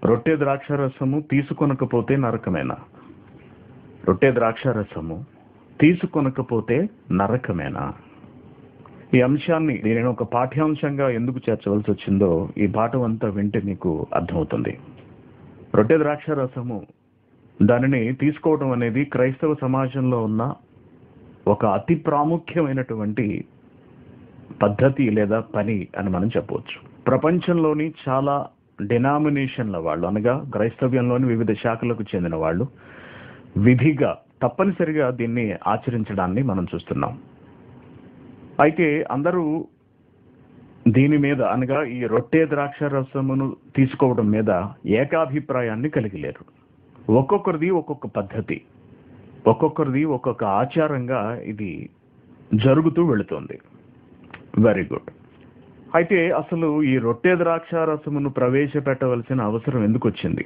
రొట్టె ద్రాక్షారసము తీసుకొనకపోతే నరకమేనా రొట్టె ద్రాక్షారసము తీసుకొనకపోతే నరకమేనా ఈ అంశాన్ని నేను ఒక పాఠ్యాంశంగా ఎందుకు చేర్చవలసి వచ్చిందో ఈ పాఠం అంతా వింటే మీకు అర్థమవుతుంది రొట్టె ద్రాక్షారసము దానిని తీసుకోవడం అనేది క్రైస్తవ సమాజంలో ఉన్న ఒక అతి ప్రాముఖ్యమైనటువంటి పద్ధతి లేదా పని అని మనం చెప్పవచ్చు ప్రపంచంలోని చాలా డినామినేషన్ల వాళ్ళు అనగా క్రైస్తవ్యంలోని వివిధ శాఖలకు చెందిన వాళ్ళు విధిగా తప్పనిసరిగా దీన్ని ఆచరించడాన్ని మనం చూస్తున్నాం అయితే అందరూ దీని మీద అనగా ఈ రొట్టె ద్రాక్ష రసమును తీసుకోవడం మీద ఏకాభిప్రాయాన్ని కలిగి లేరు ఒక్కొక్కరిది ఒక్కొక్క పద్ధతి ఒక్కొక్కరిది ఒక్కొక్క ఆచారంగా ఇది జరుగుతూ వెళుతుంది వెరీ గుడ్ అయితే అసలు ఈ రొట్టె ద్రాక్ష రసమును ప్రవేశపెట్టవలసిన అవసరం ఎందుకు వచ్చింది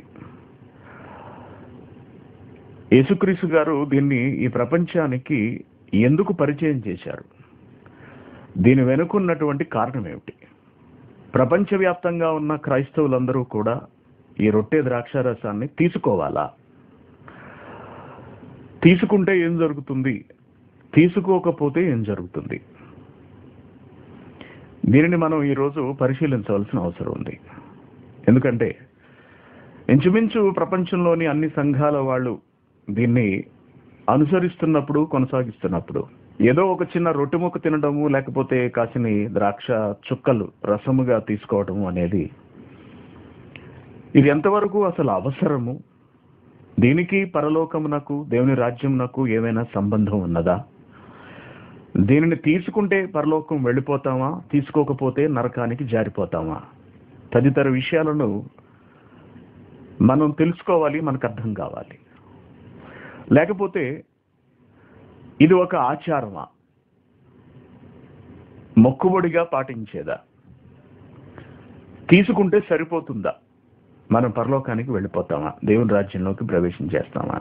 యేసుక్రీస్తు గారు దీన్ని ఈ ప్రపంచానికి ఎందుకు పరిచయం చేశారు దీని వెనుకున్నటువంటి కారణం ఏమిటి ప్రపంచవ్యాప్తంగా ఉన్న క్రైస్తవులందరూ కూడా ఈ రొట్టె ద్రాక్షారసాన్ని తీసుకోవాలా తీసుకుంటే ఏం జరుగుతుంది తీసుకోకపోతే ఏం జరుగుతుంది దీనిని మనం ఈరోజు పరిశీలించవలసిన అవసరం ఉంది ఎందుకంటే ఇంచుమించు ప్రపంచంలోని అన్ని సంఘాల వాళ్ళు దీన్ని అనుసరిస్తున్నప్పుడు కొనసాగిస్తున్నప్పుడు ఏదో ఒక చిన్న రొట్టె ముక్క తినడము లేకపోతే కాసిని ద్రాక్ష చుక్కలు రసముగా తీసుకోవడము అనేది ఇది ఎంతవరకు అసలు అవసరము దీనికి పరలోకమునకు దేవుని రాజ్యమునకు ఏమైనా సంబంధం ఉన్నదా దీనిని తీసుకుంటే పరలోకం వెళ్ళిపోతామా తీసుకోకపోతే నరకానికి జారిపోతామా తదితర విషయాలను మనం తెలుసుకోవాలి మనకు అర్థం కావాలి లేకపోతే ఇది ఒక ఆచారమా మొక్కుబడిగా పాటించేదా తీసుకుంటే సరిపోతుందా మనం పరలోకానికి వెళ్ళిపోతామా దేవుని రాజ్యంలోకి ప్రవేశించేస్తామా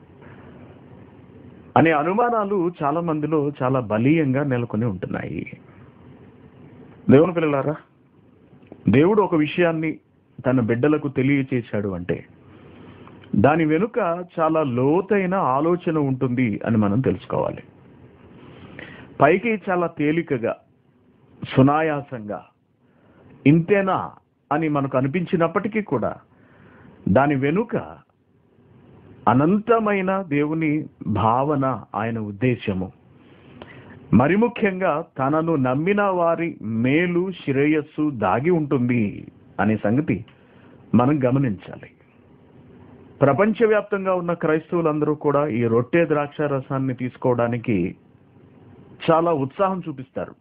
అనే అనుమానాలు చాలా మందిలో చాలా బలీయంగా నెలకొని ఉంటున్నాయి దేవుని పిల్లలారా దేవుడు ఒక విషయాన్ని తన బిడ్డలకు తెలియచేశాడు అంటే దాని వెనుక చాలా లోతైన ఆలోచన ఉంటుంది అని మనం తెలుసుకోవాలి పైకి చాలా తేలికగా సునాయాసంగా ఇంతేనా అని మనకు అనిపించినప్పటికీ కూడా దాని వెనుక అనంతమైన దేవుని భావన ఆయన ఉద్దేశము మరి ముఖ్యంగా తనను నమ్మిన వారి మేలు శ్రేయస్సు దాగి ఉంటుంది అనే సంగతి మనం గమనించాలి ప్రపంచవ్యాప్తంగా ఉన్న క్రైస్తవులందరూ కూడా ఈ రొట్టె ద్రాక్ష రసాన్ని తీసుకోవడానికి చాలా ఉత్సాహం చూపిస్తారు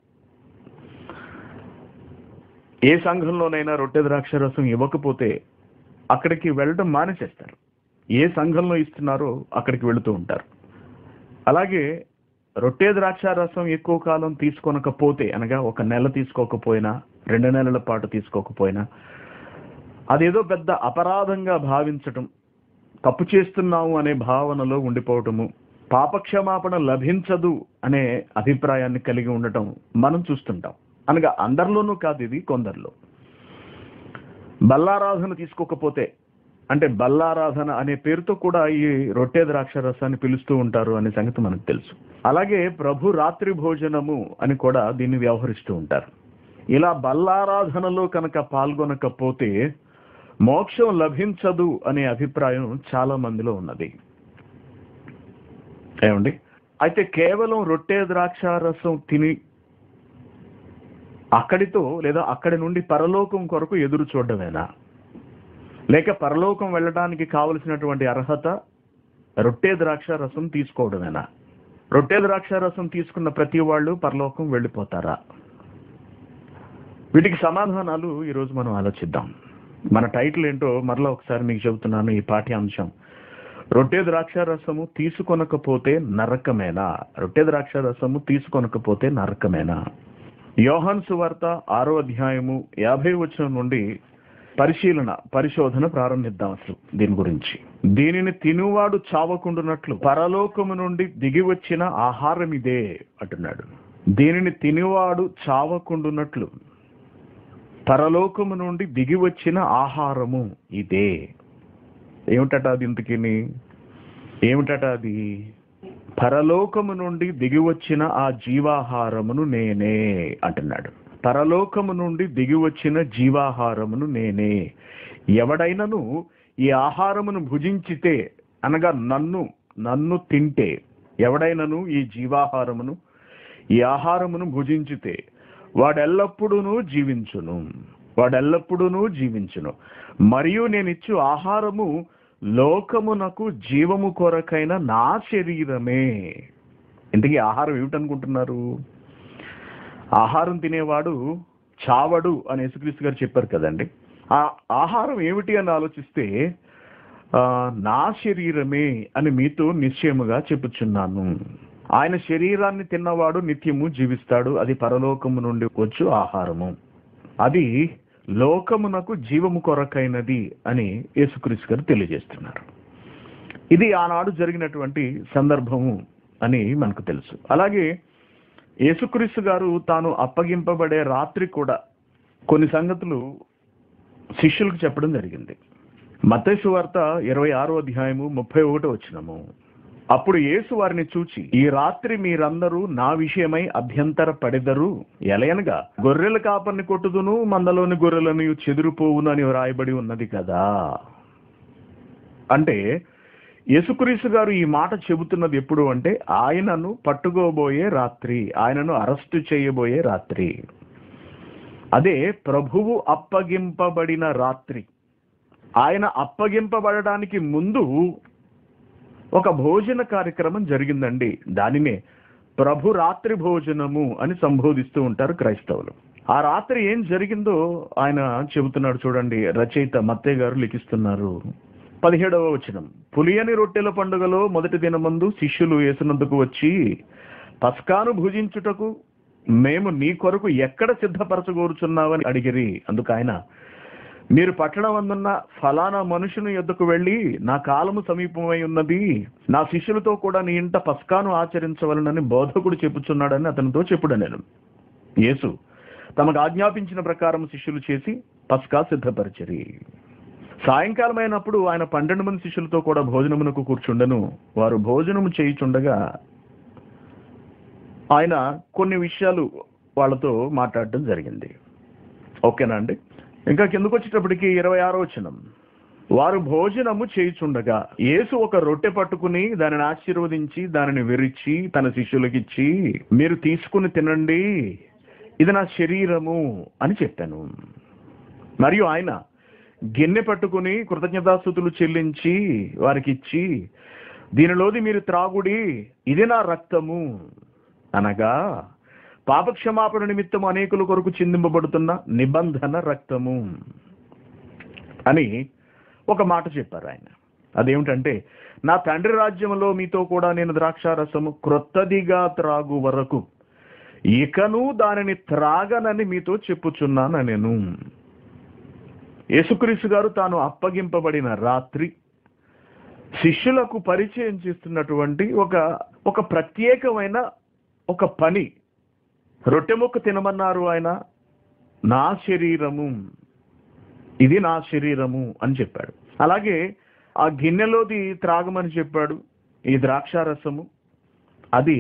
ఏ సంఘంలోనైనా రొట్టె ద్రాక్ష రసం ఇవ్వకపోతే అక్కడికి వెళ్ళడం మానేసేస్తారు ఏ సంఘంలో ఇస్తున్నారో అక్కడికి వెళుతూ ఉంటారు అలాగే రొట్టె ద్రాక్ష రసం ఎక్కువ కాలం తీసుకొనకపోతే అనగా ఒక నెల తీసుకోకపోయినా రెండు నెలల పాటు తీసుకోకపోయినా అదేదో పెద్ద అపరాధంగా భావించటం తప్పు చేస్తున్నాము అనే భావనలో ఉండిపోవటము పాపక్షమాపణ లభించదు అనే అభిప్రాయాన్ని కలిగి ఉండటం మనం చూస్తుంటాం అనగా అందరిలోనూ కాదు ఇది కొందరిలో బల్లారాధన తీసుకోకపోతే అంటే బల్లారాధన అనే పేరుతో కూడా ఈ రొట్టె ద్రాక్ష రసాన్ని పిలుస్తూ ఉంటారు అనే సంగతి మనకు తెలుసు అలాగే ప్రభు రాత్రి భోజనము అని కూడా దీన్ని వ్యవహరిస్తూ ఉంటారు ఇలా బల్లారాధనలో కనుక పాల్గొనకపోతే మోక్షం లభించదు అనే అభిప్రాయం చాలా మందిలో ఉన్నది ఏమండి అయితే కేవలం రొట్టె ద్రాక్ష రసం తిని అక్కడితో లేదా అక్కడి నుండి పరలోకం కొరకు ఎదురు చూడడమేనా లేక పరలోకం వెళ్ళడానికి కావలసినటువంటి అర్హత రొట్టె ద్రాక్ష రసం తీసుకోవడమేనా రొట్టె ద్రాక్ష రసం తీసుకున్న ప్రతి వాళ్ళు పరలోకం వెళ్ళిపోతారా వీటికి సమాధానాలు ఈరోజు మనం ఆలోచిద్దాం మన టైటిల్ ఏంటో మరలా ఒకసారి మీకు చెబుతున్నాను ఈ పాఠ్యాంశం రొట్టె ద్రాక్ష రసము తీసుకొనకపోతే నరకమేనా రొట్టె ద్రాక్ష రసము తీసుకొనకపోతే నరకమేనా యోహాన్ సువార్త ఆరో అధ్యాయము యాభై వచనం నుండి పరిశీలన పరిశోధన ప్రారంభిద్దాం అసలు దీని గురించి దీనిని తినువాడు చావకుండునట్లు పరలోకము నుండి దిగి వచ్చిన ఆహారం ఇదే అంటున్నాడు దీనిని తినివాడు చావకుండునట్లు పరలోకము నుండి దిగి వచ్చిన ఆహారము ఇదే ఏమిటట అది ఇంతకిని ఏమిటట అది పరలోకము నుండి దిగి వచ్చిన ఆ జీవాహారమును నేనే అంటున్నాడు పరలోకము నుండి దిగి వచ్చిన జీవాహారమును నేనే ఎవడైనను ఈ ఆహారమును భుజించితే అనగా నన్ను నన్ను తింటే ఎవడైనను ఈ జీవాహారమును ఈ ఆహారమును భుజించితే వాడెల్లప్పుడూను జీవించును వాడెల్లప్పుడూను జీవించును మరియు నేను ఇచ్చు ఆహారము లోకమునకు జీవము కొరకైన నా శరీరమే ఇంతకీ ఆహారం ఏమిటనుకుంటున్నారు ఆహారం తినేవాడు చావడు అని యేసుక్రీస్తు గారు చెప్పారు కదండి ఆ ఆహారం ఏమిటి అని ఆలోచిస్తే ఆ, నా శరీరమే అని మీతో నిశ్చయముగా చెప్పుచున్నాను ఆయన శరీరాన్ని తిన్నవాడు నిత్యము జీవిస్తాడు అది పరలోకము నుండి వచ్చు ఆహారము అది లోకమునకు జీవము కొరకైనది అని యేసుక్రీస్తు గారు తెలియజేస్తున్నారు ఇది ఆనాడు జరిగినటువంటి సందర్భము అని మనకు తెలుసు అలాగే యేసుక్రీస్తు గారు తాను అప్పగింపబడే రాత్రి కూడా కొన్ని సంగతులు శిష్యులకు చెప్పడం జరిగింది మత్తయి వార్త ఇరవై ఆరో అధ్యాయము ముప్పై ఒకటో వచ్చినము అప్పుడు యేసు వారిని చూచి ఈ రాత్రి మీరందరూ నా విషయమై అభ్యంతర పడెదరు ఎలయనగా గొర్రెల కాపర్ని కొట్టుదును మందలోని గొర్రెలను చెదిరిపోవును అని వ్రాయబడి ఉన్నది కదా అంటే యేసుక్రీస్తు గారు ఈ మాట చెబుతున్నది ఎప్పుడు అంటే ఆయనను పట్టుకోబోయే రాత్రి ఆయనను అరెస్టు చేయబోయే రాత్రి అదే ప్రభువు అప్పగింపబడిన రాత్రి ఆయన అప్పగింపబడడానికి ముందు ఒక భోజన కార్యక్రమం జరిగిందండి దానినే ప్రభు రాత్రి భోజనము అని సంబోధిస్తూ ఉంటారు క్రైస్తవులు ఆ రాత్రి ఏం జరిగిందో ఆయన చెబుతున్నాడు చూడండి రచయిత మత్తయ్య గారు లిఖిస్తున్నారు పదిహేడవ వచనం పులియని రొట్టెల పండుగలో మొదటి దినమందు శిష్యులు వేసినందుకు వచ్చి పస్కాను భుజించుటకు మేము నీ కొరకు ఎక్కడ సిద్ధపరచగోరుచున్నావని అడిగిరి అందుకు ఆయన మీరు పట్టణం అందున్న ఫలానా మనుషుని యొద్దకు వెళ్ళి నా కాలము సమీపమై ఉన్నది నా శిష్యులతో కూడా నీ ఇంట పస్కాను ఆచరించవలనని బోధకుడు చెప్పుచున్నాడని అతనితో చెప్పుడు నేను యేసు తమకు ఆజ్ఞాపించిన ప్రకారం శిష్యులు చేసి పస్కా సిద్ధపరిచరి సాయంకాలం అయినప్పుడు ఆయన పన్నెండు మంది శిష్యులతో కూడా భోజనమునకు కూర్చుండను వారు భోజనము చేయుచుండగా ఆయన కొన్ని విషయాలు వాళ్ళతో మాట్లాడడం జరిగింది ఓకేనా అండి ఇంకా కిందకు వచ్చేటప్పటికి ఇరవై ఆరో వచనం వారు భోజనము చేయుచుండగా యేసు ఒక రొట్టె పట్టుకుని దానిని ఆశీర్వదించి దానిని విరిచి తన శిష్యులకిచ్చి మీరు తీసుకుని తినండి ఇది నా శరీరము అని చెప్పాను మరియు ఆయన గిన్నె పట్టుకుని కృతజ్ఞతాస్థుతులు చెల్లించి వారికి ఇచ్చి దీనిలోది మీరు త్రాగుడి ఇది నా రక్తము అనగా పాపక్షమాపణ నిమిత్తం అనేకుల కొరకు చిందింపబడుతున్న నిబంధన రక్తము అని ఒక మాట చెప్పారు ఆయన అదేమిటంటే నా తండ్రి రాజ్యంలో మీతో కూడా నేను ద్రాక్షారసము క్రొత్తదిగా త్రాగు వరకు ఇకను దానిని త్రాగనని మీతో చెప్పుచున్నాను నేను యేసుక్రీస్తు గారు తాను అప్పగింపబడిన రాత్రి శిష్యులకు పరిచయం చేస్తున్నటువంటి ఒక ఒక ప్రత్యేకమైన ఒక పని రొట్టె ముక్క తినమన్నారు ఆయన నా శరీరము ఇది నా శరీరము అని చెప్పాడు అలాగే ఆ గిన్నెలోది త్రాగమని చెప్పాడు ఈ ద్రాక్షారసము అది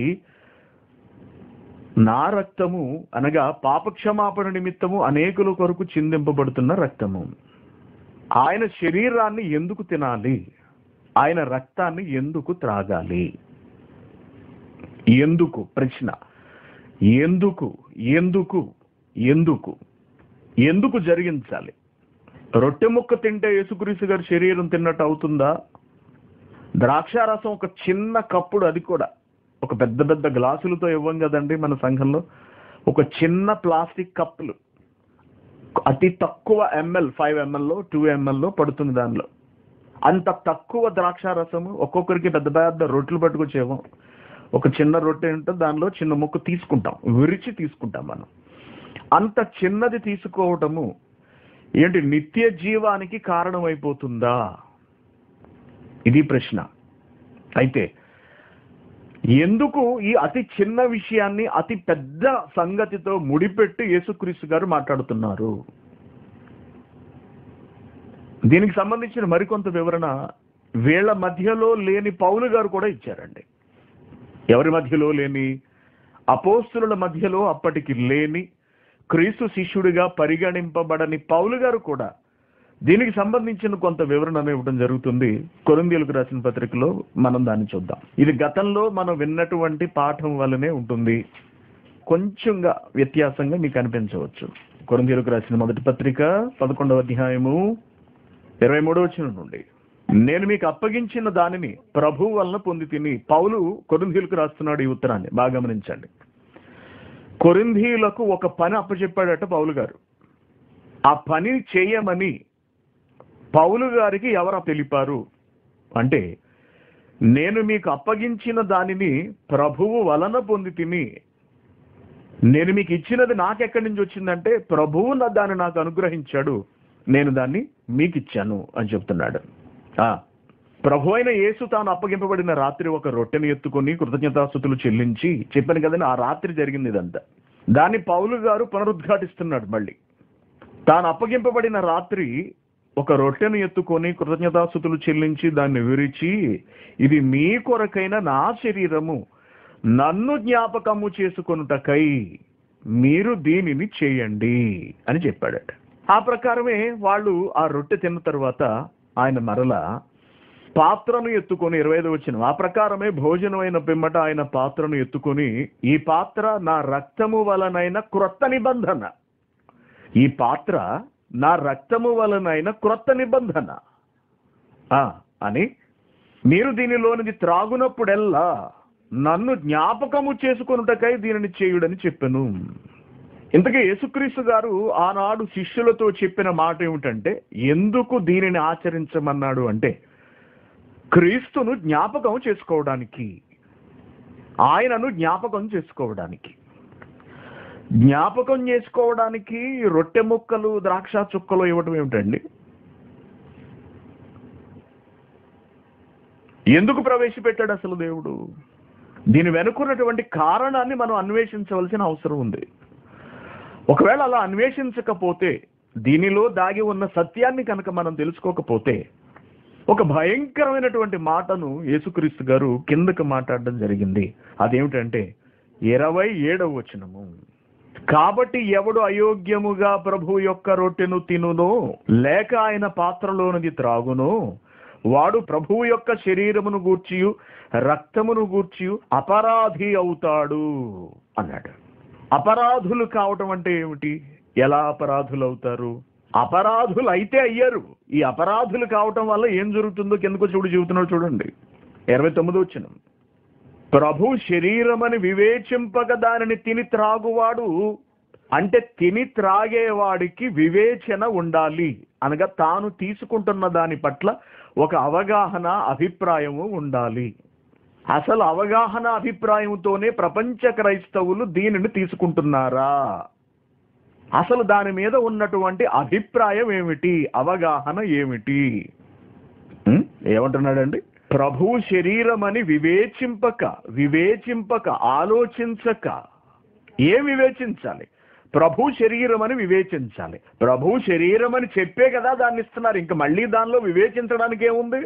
నా రక్తము అనగా పాపక్షమాపణ నిమిత్తము అనేకుల కొరకు చిందింపబడుతున్న రక్తము ఆయన శరీరాన్ని ఎందుకు తినాలి ఆయన రక్తాన్ని ఎందుకు త్రాగాలి ఎందుకు ప్రశ్న ఎందుకు ఎందుకు ఎందుకు ఎందుకు జరిగించాలి రొట్టె ముక్క తింటే యేసుక్రీస్తు గారి శరీరం తిన్నట్టు అవుతుందా ద్రాక్షారసం ఒక చిన్న కప్పుడు అది కూడా ఒక పెద్ద పెద్ద గ్లాసులతో ఇవ్వం కదండి మన సంఘంలో ఒక చిన్న ప్లాస్టిక్ కప్పులు అతి తక్కువ ఎంఎల్ ఫైవ్ ఎంఎల్లో టూ ఎంఎల్లో పడుతుంది దానిలో అంత తక్కువ ద్రాక్షారసము ఒక్కొక్కరికి పెద్ద పెద్ద రొట్టెలు పట్టుకొచ్చేమో ఒక చిన్న రొట్టె ఉంటే దానిలో చిన్న ముక్క తీసుకుంటాం విరిచి తీసుకుంటాం మనం అంత చిన్నది తీసుకోవటము ఏంటి నిత్య జీవానికి కారణమైపోతుందా ఇది ప్రశ్న అయితే ఎందుకు ఈ అతి చిన్న విషయాన్ని అతి పెద్ద సంగతితో ముడిపెట్టి యేసుక్రీస్తు గారు మాట్లాడుతున్నారు దీనికి సంబంధించిన మరికొంత వివరణ వీళ్ళ మధ్యలో లేని పౌలు గారు కూడా ఇచ్చారండి ఎవరి మధ్యలో లేని అపోస్తుల మధ్యలో అప్పటికి లేని క్రీస్తు శిష్యుడిగా పరిగణింపబడని పౌలు గారు కూడా దీనికి సంబంధించిన కొంత వివరణ ఇవ్వడం జరుగుతుంది కొరిందీలకు రాసిన పత్రికలో మనం దాన్ని చూద్దాం ఇది గతంలో మనం విన్నటువంటి పాఠం వల్లనే ఉంటుంది కొంచెంగా వ్యత్యాసంగా మీకు అనిపించవచ్చు కొరిందీలకు రాసిన మొదటి పత్రిక పదకొండవ అధ్యాయము ఇరవై మూడవ వచ్చిన నుండి నేను మీకు అప్పగించిన దానిని ప్రభు వలన పొంది తిని పౌలు కొరిందీలకు రాస్తున్నాడు ఈ ఉత్తరాన్ని బాగా గమనించండి కొరింధీలకు ఒక పని అప్పచెప్పాడట పౌలు గారు ఆ పని చేయమని పౌలు గారికి ఎవరు తెలిపారు అంటే నేను మీకు అప్పగించిన దానిని ప్రభువు వలన పొంది తిని నేను మీకు ఇచ్చినది నాకెక్కడి నుంచి వచ్చిందంటే ప్రభువు నా దాన్ని నాకు అనుగ్రహించాడు నేను దాన్ని మీకు ఇచ్చాను అని చెప్తున్నాడు ఆ ప్రభు అయిన యేసు తాను అప్పగింపబడిన రాత్రి ఒక రొట్టెను ఎత్తుకొని కృతజ్ఞతాస్థుతులు చెల్లించి చెప్పాను కదండి ఆ రాత్రి జరిగింది ఇదంతా దాన్ని పౌలు గారు పునరుద్ఘాటిస్తున్నాడు మళ్ళీ తాను అప్పగింపబడిన రాత్రి ఒక రొట్టెను ఎత్తుకొని కృతజ్ఞతాస్థుతులు చెల్లించి దాన్ని విరిచి ఇది మీ కొరకైన నా శరీరము నన్ను జ్ఞాపకము చేసుకొనుటకై మీరు దీనిని చేయండి అని చెప్పాడట ఆ ప్రకారమే వాళ్ళు ఆ రొట్టె తిన్న తర్వాత ఆయన మరల పాత్రను ఎత్తుకొని ఇరవై ఐదు వచ్చిన ఆ ప్రకారమే భోజనమైన పిమ్మట ఆయన పాత్రను ఎత్తుకొని ఈ పాత్ర నా రక్తము వలనైన క్రొత్త నిబంధన ఈ పాత్ర నా రక్తము వలనైన క్రొత్త నిబంధన ఆ అని మీరు దీనిలోనిది త్రాగునప్పుడెల్లా నన్ను జ్ఞాపకము చేసుకొనుటకై దీనిని చేయుడని చెప్పాను ఇంతకీ యేసుక్రీస్తు గారు ఆనాడు శిష్యులతో చెప్పిన మాట ఏమిటంటే ఎందుకు దీనిని ఆచరించమన్నాడు అంటే క్రీస్తును జ్ఞాపకం చేసుకోవడానికి ఆయనను జ్ఞాపకం చేసుకోవడానికి జ్ఞాపకం చేసుకోవడానికి రొట్టె ముక్కలు ద్రాక్ష చుక్కలు ఇవ్వటం ఏమిటండి ఎందుకు ప్రవేశపెట్టాడు అసలు దేవుడు దీని వెనుకున్నటువంటి కారణాన్ని మనం అన్వేషించవలసిన అవసరం ఉంది ఒకవేళ అలా అన్వేషించకపోతే దీనిలో దాగి ఉన్న సత్యాన్ని కనుక మనం తెలుసుకోకపోతే ఒక భయంకరమైనటువంటి మాటను యేసుక్రీస్తు గారు కిందకు మాట్లాడడం జరిగింది అదేమిటంటే ఇరవై ఏడవ వచనము కాబట్టి ఎవడు అయోగ్యముగా ప్రభు యొక్క రొట్టెను తినునో లేక ఆయన పాత్రలోనిది త్రాగునో వాడు ప్రభువు యొక్క శరీరమును గూర్చియు రక్తమును గూర్చియు అపరాధి అవుతాడు అన్నాడు అపరాధులు కావటం అంటే ఏమిటి ఎలా అపరాధులు అవుతారు అపరాధులు అయితే అయ్యారు ఈ అపరాధులు కావటం వల్ల ఏం జరుగుతుందో కిందకు చూడు చెబుతున్నాడు చూడండి ఇరవై తొమ్మిది వచ్చిన ప్రభు శరీరమని వివేచింపక దానిని తిని త్రాగువాడు అంటే తిని త్రాగేవాడికి వివేచన ఉండాలి అనగా తాను తీసుకుంటున్న దాని పట్ల ఒక అవగాహన అభిప్రాయము ఉండాలి అసలు అవగాహన అభిప్రాయంతోనే ప్రపంచ క్రైస్తవులు దీనిని తీసుకుంటున్నారా అసలు దాని మీద ఉన్నటువంటి అభిప్రాయం ఏమిటి అవగాహన ఏమిటి ఉం? ఏమంటున్నాడండి ప్రభు శరీరం అని వివేచింపక వివేచింపక ఆలోచించక ఏం వివేచించాలి ప్రభు శరీరం అని వివేచించాలి ప్రభు శరీరం అని చెప్పే కదా దాన్ని ఇస్తున్నారు ఇంకా మళ్ళీ దానిలో వివేచించడానికి ఏముంది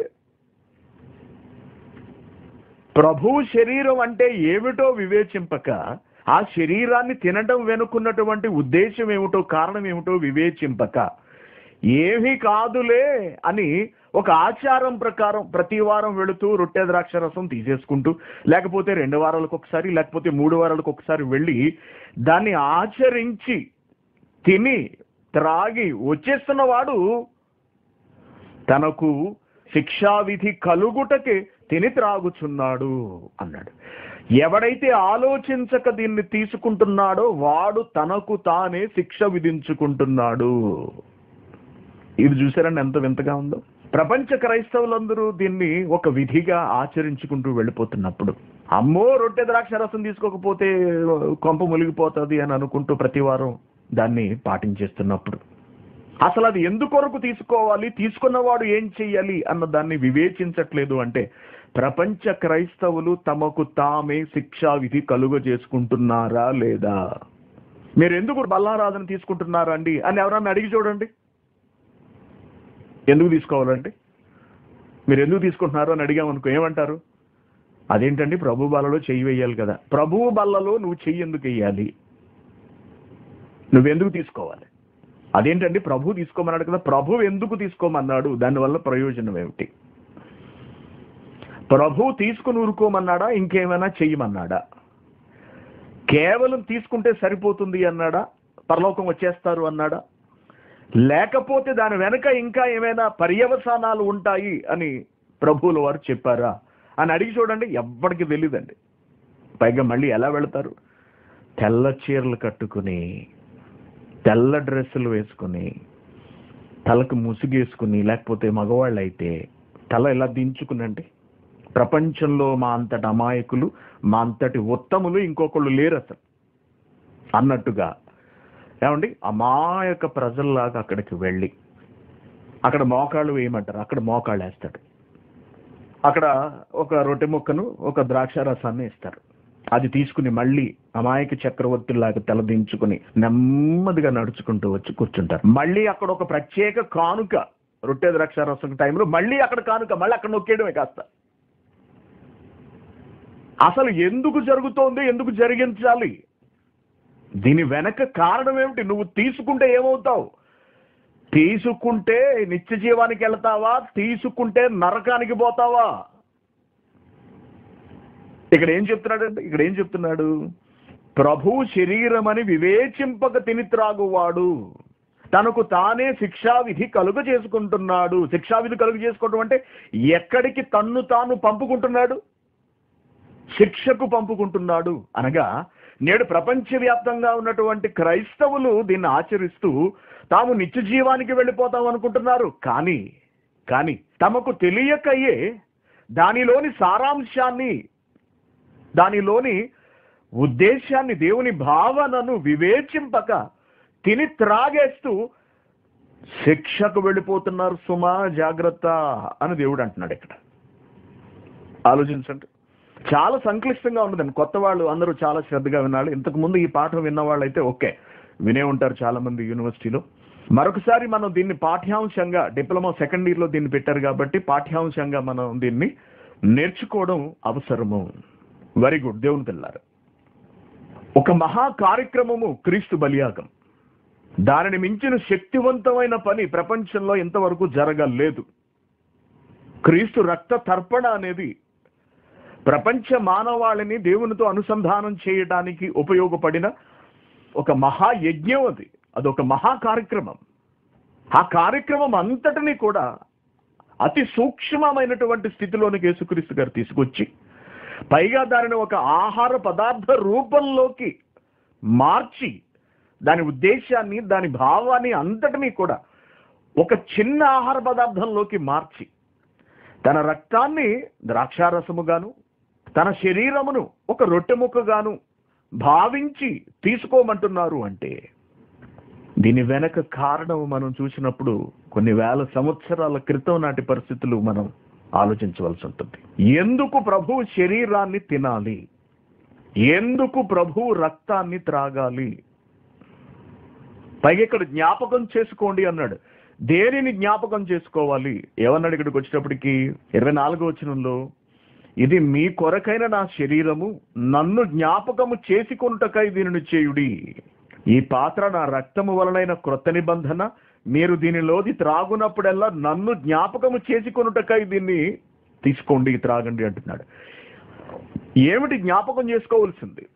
ప్రభు శరీరం అంటే ఏమిటో వివేచింపక ఆ శరీరాన్ని తినడం వెనుకున్నటువంటి ఉద్దేశం ఏమిటో కారణం ఏమిటో వివేచింపక ఏమీ కాదులే అని ఒక ఆచారం ప్రకారం ప్రతి వారం వెళుతూ రొట్టె ద్రాక్ష రసం తీసేసుకుంటూ లేకపోతే రెండు వారాలకు ఒకసారి లేకపోతే మూడు వారాలకు ఒకసారి వెళ్ళి దాన్ని ఆచరించి తిని త్రాగి వచ్చేస్తున్నవాడు తనకు శిక్షావిధి కలుగుటకే తిని త్రాగుచున్నాడు అన్నాడు ఎవడైతే ఆలోచించక దీన్ని తీసుకుంటున్నాడో వాడు తనకు తానే శిక్ష విధించుకుంటున్నాడు ఇది చూసారండి ఎంత వింతగా ఉందో ప్రపంచ క్రైస్తవులందరూ దీన్ని ఒక విధిగా ఆచరించుకుంటూ వెళ్ళిపోతున్నప్పుడు అమ్మో రొట్టె ద్రాక్ష రసం తీసుకోకపోతే కొంప మునిగిపోతుంది అని అనుకుంటూ ప్రతి వారం దాన్ని పాటించేస్తున్నప్పుడు అసలు అది ఎందుకొరకు తీసుకోవాలి తీసుకున్నవాడు ఏం చెయ్యాలి అన్న దాన్ని వివేచించట్లేదు అంటే ప్రపంచ క్రైస్తవులు తమకు తామే శిక్షా విధి కలుగ చేసుకుంటున్నారా లేదా మీరు ఎందుకు బల్లారాధన తీసుకుంటున్నారా అండి అని ఎవరన్నా అడిగి చూడండి ఎందుకు తీసుకోవాలంటే మీరు ఎందుకు తీసుకుంటున్నారు అని అడిగామనుకో ఏమంటారు అదేంటండి ప్రభు బల్లలో చెయ్యి వేయాలి కదా ప్రభువు బల్లలో నువ్వు చెయ్యి ఎందుకు వేయాలి నువ్వెందుకు తీసుకోవాలి అదేంటండి ప్రభు తీసుకోమన్నాడు కదా ప్రభు ఎందుకు తీసుకోమన్నాడు దానివల్ల ప్రయోజనం ఏమిటి ప్రభు తీసుకుని ఊరుకోమన్నాడా ఇంకేమైనా చెయ్యమన్నాడా కేవలం తీసుకుంటే సరిపోతుంది అన్నాడా పరలోకం వచ్చేస్తారు అన్నాడా లేకపోతే దాని వెనక ఇంకా ఏమైనా పర్యవసానాలు ఉంటాయి అని ప్రభువుల వారు చెప్పారా అని అడిగి చూడండి ఎవ్వడికి తెలియదండి పైగా మళ్ళీ ఎలా వెళతారు తెల్ల చీరలు కట్టుకుని తెల్ల డ్రెస్సులు వేసుకుని తలకు ముసుగేసుకుని లేకపోతే మగవాళ్ళు అయితే తల ఇలా దించుకునండి ప్రపంచంలో మా అంతటి అమాయకులు మా అంతటి ఉత్తములు ఇంకొకళ్ళు లేరు అసలు అన్నట్టుగా ఏమండి అమాయక ప్రజల్లాగా అక్కడికి వెళ్ళి అక్కడ మోకాళ్ళు వేయమంటారు అక్కడ మోకాళ్ళు వేస్తాడు అక్కడ ఒక రొట్టె ముక్కను ఒక ద్రాక్ష రసాన్ని ఇస్తారు అది తీసుకుని మళ్ళీ అమాయక చక్రవర్తిలాగా తలదించుకుని నెమ్మదిగా నడుచుకుంటూ వచ్చి కూర్చుంటారు మళ్ళీ అక్కడ ఒక ప్రత్యేక కానుక రొట్టె ద్రాక్ష రసం టైంలో మళ్ళీ అక్కడ కానుక మళ్ళీ అక్కడ నొక్కేయడమే కాస్త అసలు ఎందుకు జరుగుతోంది ఎందుకు జరిగించాలి దీని వెనక కారణం ఏమిటి నువ్వు తీసుకుంటే ఏమవుతావు తీసుకుంటే నిత్య జీవానికి వెళ్తావా తీసుకుంటే నరకానికి పోతావా ఇక్కడ ఏం చెప్తున్నాడు ఇక్కడ ఏం చెప్తున్నాడు ప్రభు శరీరం అని వివేచింపక తిని త్రాగువాడు తనకు తానే శిక్షావిధి కలుగ చేసుకుంటున్నాడు శిక్షావిధి కలుగ చేసుకోవడం అంటే ఎక్కడికి తన్ను తాను పంపుకుంటున్నాడు శిక్షకు పంపుకుంటున్నాడు అనగా నేడు ప్రపంచవ్యాప్తంగా ఉన్నటువంటి క్రైస్తవులు దీన్ని ఆచరిస్తూ తాము నిత్య జీవానికి వెళ్ళిపోతాం అనుకుంటున్నారు కానీ కానీ తమకు తెలియకయే దానిలోని సారాంశాన్ని దానిలోని ఉద్దేశాన్ని దేవుని భావనను వివేచింపక తిని త్రాగేస్తూ శిక్షకు వెళ్ళిపోతున్నారు సుమా జాగ్రత్త అని దేవుడు అంటున్నాడు ఇక్కడ ఆలోచించండి చాలా సంక్లిష్టంగా ఉండదండి కొత్త వాళ్ళు అందరూ చాలా శ్రద్ధగా వినాలి ఇంతకు ముందు ఈ పాఠం విన్న వాళ్ళు అయితే ఓకే వినే ఉంటారు చాలా మంది యూనివర్సిటీలో మరొకసారి మనం దీన్ని పాఠ్యాంశంగా డిప్లొమా సెకండ్ ఇయర్ లో దీన్ని పెట్టారు కాబట్టి పాఠ్యాంశంగా మనం దీన్ని నేర్చుకోవడం అవసరము వెరీ గుడ్ దేవుని పిల్లారు ఒక మహా కార్యక్రమము క్రీస్తు బలియాగం దానిని మించిన శక్తివంతమైన పని ప్రపంచంలో ఇంతవరకు జరగలేదు క్రీస్తు రక్త తర్పణ అనేది ప్రపంచ మానవాళిని దేవునితో అనుసంధానం చేయడానికి ఉపయోగపడిన ఒక మహాయజ్ఞం అది అదొక మహా కార్యక్రమం ఆ కార్యక్రమం అంతటిని కూడా అతి సూక్ష్మమైనటువంటి స్థితిలోనికి యేసుక్రీస్తు గారు తీసుకొచ్చి పైగా దానిని ఒక ఆహార పదార్థ రూపంలోకి మార్చి దాని ఉద్దేశాన్ని దాని భావాన్ని అంతటినీ కూడా ఒక చిన్న ఆహార పదార్థంలోకి మార్చి తన రక్తాన్ని ద్రాక్షారసముగాను తన శరీరమును ఒక రొట్టె ముక్కగాను భావించి తీసుకోమంటున్నారు అంటే దీని వెనక కారణం మనం చూసినప్పుడు కొన్ని వేల సంవత్సరాల క్రితం నాటి పరిస్థితులు మనం ఆలోచించవలసి ఉంటుంది ఎందుకు ప్రభు శరీరాన్ని తినాలి ఎందుకు ప్రభు రక్తాన్ని త్రాగాలి పైగా ఇక్కడ జ్ఞాపకం చేసుకోండి అన్నాడు దేనిని జ్ఞాపకం చేసుకోవాలి ఏమన్నాడు ఇక్కడికి వచ్చేటప్పటికి ఇరవై నాలుగో వచనంలో ఇది మీ కొరకైన నా శరీరము నన్ను జ్ఞాపకము చేసుకొనుటకై దీనిని చేయుడి ఈ పాత్ర నా రక్తము వలనైన క్రొత్త నిబంధన మీరు దీనిలోది త్రాగునప్పుడల్లా నన్ను జ్ఞాపకము చేసుకొనుటకై దీన్ని తీసుకోండి త్రాగండి అంటున్నాడు ఏమిటి జ్ఞాపకం చేసుకోవాల్సింది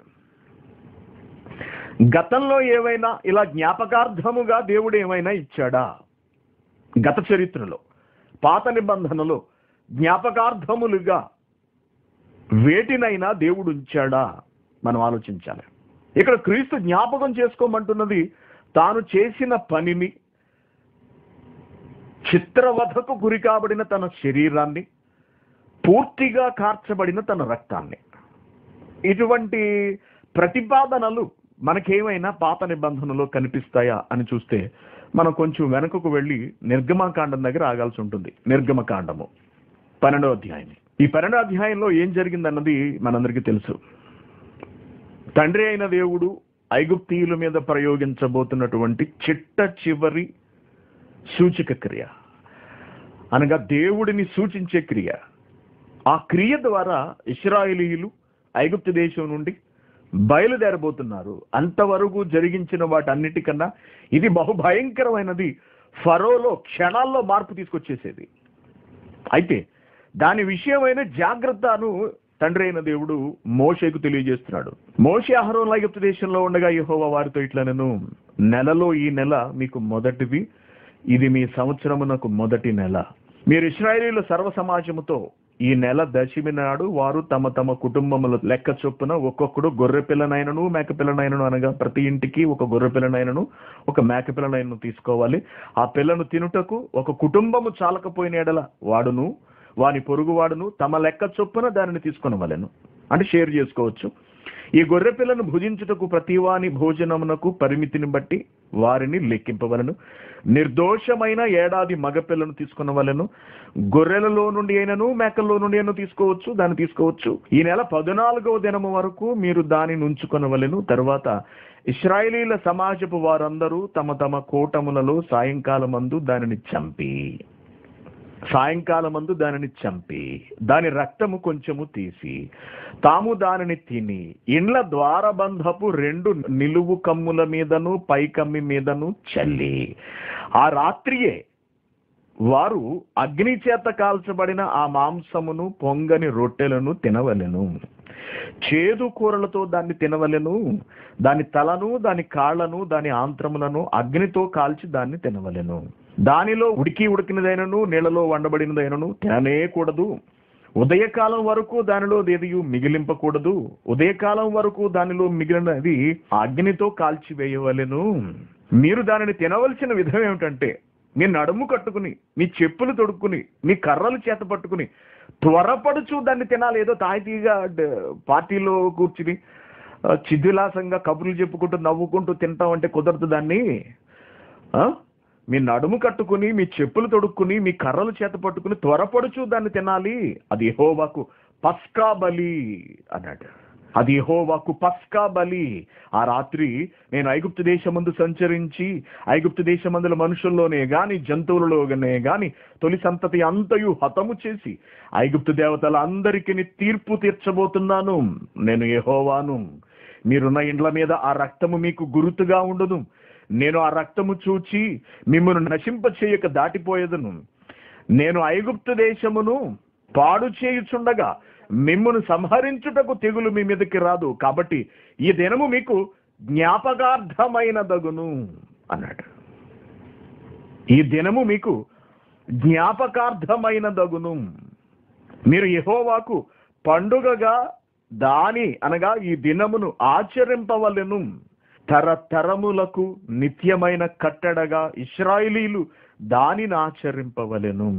గతంలో ఏమైనా ఇలా జ్ఞాపకార్థముగా దేవుడు ఏమైనా ఇచ్చాడా గత చరిత్రలో పాత నిబంధనలో జ్ఞాపకార్థములుగా వేటినైనా దేవుడు ఉంచాడా మనం ఆలోచించాలి ఇక్కడ క్రీస్తు జ్ఞాపకం చేసుకోమంటున్నది తాను చేసిన పనిని చిత్రవధకు గురి కాబడిన తన శరీరాన్ని పూర్తిగా కార్చబడిన తన రక్తాన్ని ఇటువంటి ప్రతిపాదనలు మనకేమైనా పాత నిబంధనలో కనిపిస్తాయా అని చూస్తే మనం కొంచెం వెనకకు వెళ్ళి నిర్గమకాండం దగ్గర ఆగాల్సి ఉంటుంది నిర్గమకాండము పన్నెండో అధ్యాయం ఈ పన్నెండో అధ్యాయంలో ఏం జరిగిందన్నది మనందరికీ తెలుసు తండ్రి అయిన దేవుడు ఐగుప్తీయుల మీద ప్రయోగించబోతున్నటువంటి చిట్ట చివరి సూచక క్రియ అనగా దేవుడిని సూచించే క్రియ ఆ క్రియ ద్వారా ఇస్రాయేలీయులు ఐగుప్తు దేశం నుండి బయలుదేరబోతున్నారు అంతవరకు జరిగించిన వాటన్నిటికన్నా ఇది బహు భయంకరమైనది ఫరోలో క్షణాల్లో మార్పు తీసుకొచ్చేసేది అయితే దాని విషయమైన జాగ్రత్తను తండ్రి అయిన దేవుడు మోషేకు తెలియజేస్తున్నాడు మోషే అహరోన్ ఐగుప్తు దేశంలో ఉండగా యెహోవా వారితో ఇట్లా నేను నెలలో ఈ నెల మీకు మొదటిది ఇది మీ సంవత్సరమునకు మొదటి నెల మీరు ఇస్రాయేలీల సర్వ సమాజముతో ఈ నెల దశమి నాడు వారు తమ తమ కుటుంబముల లెక్క చొప్పున ఒక్కొక్కడు గొర్రె పిల్లనైనను మేక పిల్లనైనను అనగా ప్రతి ఇంటికి ఒక గొర్రె పిల్లనైనను ఒక మేక పిల్లనైనను తీసుకోవాలి ఆ పిల్లను తినుటకు ఒక కుటుంబము చాలకపోయిన ఎడల వాడును వాని పొరుగువాడును తమ లెక్క చొప్పున దానిని తీసుకొనవలెను అంటే షేర్ చేసుకోవచ్చు ఈ గొర్రె పిల్లను భుజించుటకు ప్రతివాని భోజనమునకు పరిమితిని బట్టి వారిని లెక్కింపవలను నిర్దోషమైన ఏడాది మగపిల్లను తీసుకునవలను గొర్రెలలో నుండి అయినను మేకల్లో నుండి అయినా తీసుకోవచ్చు దాన్ని తీసుకోవచ్చు ఈ నెల పద్నాలుగవ దినము వరకు మీరు దానిని ఉంచుకొనవలెను తర్వాత ఇస్రాయేలీల సమాజపు వారందరూ తమ తమ కూటములలో సాయంకాలమందు దానిని చంపి సాయంకాలమందు దానిని చంపి దాని రక్తము కొంచెము తీసి తాము దానిని తిని ఇండ్ల ద్వారబంధపు రెండు నిలువు కమ్ముల మీదను పై కమ్మి మీదను చల్లి ఆ రాత్రియే వారు అగ్ని చేత కాల్చబడిన ఆ మాంసమును పొంగని రొట్టెలను తినవలెను చేదు కూరలతో దాన్ని తినవలెను దాని తలను దాని కాళ్లను దాని ఆంత్రములను అగ్నితో కాల్చి దాన్ని తినవలెను దానిలో ఉడికి ఉడికినదైనను నీళ్లలో వండబడినదైనను తిననేకూడదు ఉదయకాలం వరకు దానిలో ఏదియు మిగిలింపకూడదు ఉదయకాలం వరకు దానిలో మిగిలినది అగ్నితో కాల్చివేయవలెను మీరు దానిని తినవలసిన విధం ఏమిటంటే మీ నడుము కట్టుకుని మీ చెప్పులు తొడుక్కుని మీ కర్రలు చేత పట్టుకుని త్వరపడుచు దాన్ని తినాలి ఏదో తాయితీగా డ- పార్టీలో కూర్చుని ఆ, చిద్విలాసంగా కబుర్లు చెప్పుకుంటూ నవ్వుకుంటూ తింటాం అంటే కుదరదు దాన్ని ఆ? మీ నడుము కట్టుకుని మీ చెప్పులు తొడుక్కుని మీ కర్రలు చేత పట్టుకుని త్వరపడుచు దాన్ని తినాలి అది యెహోవాకు పస్కా బలి అన్నాడు అది యెహోవాకు పస్కా బలి ఆ రాత్రి నేను ఐగుప్తు దేశమందు సంచరించి ఐగుప్తు దేశమందుల మనుషుల్లోనే గాని జంతువులలోనే గాని తొలి సంతతి అంతయు హతము చేసి ఐగుప్తు దేవతల అందరికీ తీర్పు తీర్చబోతున్నాను నేను యెహోవాను మీరున్న ఇండ్ల మీద ఆ రక్తము మీకు గురుతుగా ఉండును నేను ఆ రక్తము చూచి మిమ్మల్ని నశింప చేయక దాటిపోయేదను నేను ఐగుప్తు దేశమును పాడు చేయుచుండగా మిమ్మును సంహరించుటకు తెగులు మీ మీదకి రాదు కాబట్టి ఈ దినము మీకు జ్ఞాపకార్థమైన దగును అన్నాడు ఈ దినము మీకు జ్ఞాపకార్థమైన దగును మీరు యెహోవాకు పండుగగా దాని అనగా ఈ దినమును ఆచరింపవలెను తరతరములకు నిత్యమైన కట్టడగా ఇస్రాయిలీలు దానిని ఆచరింపవలెను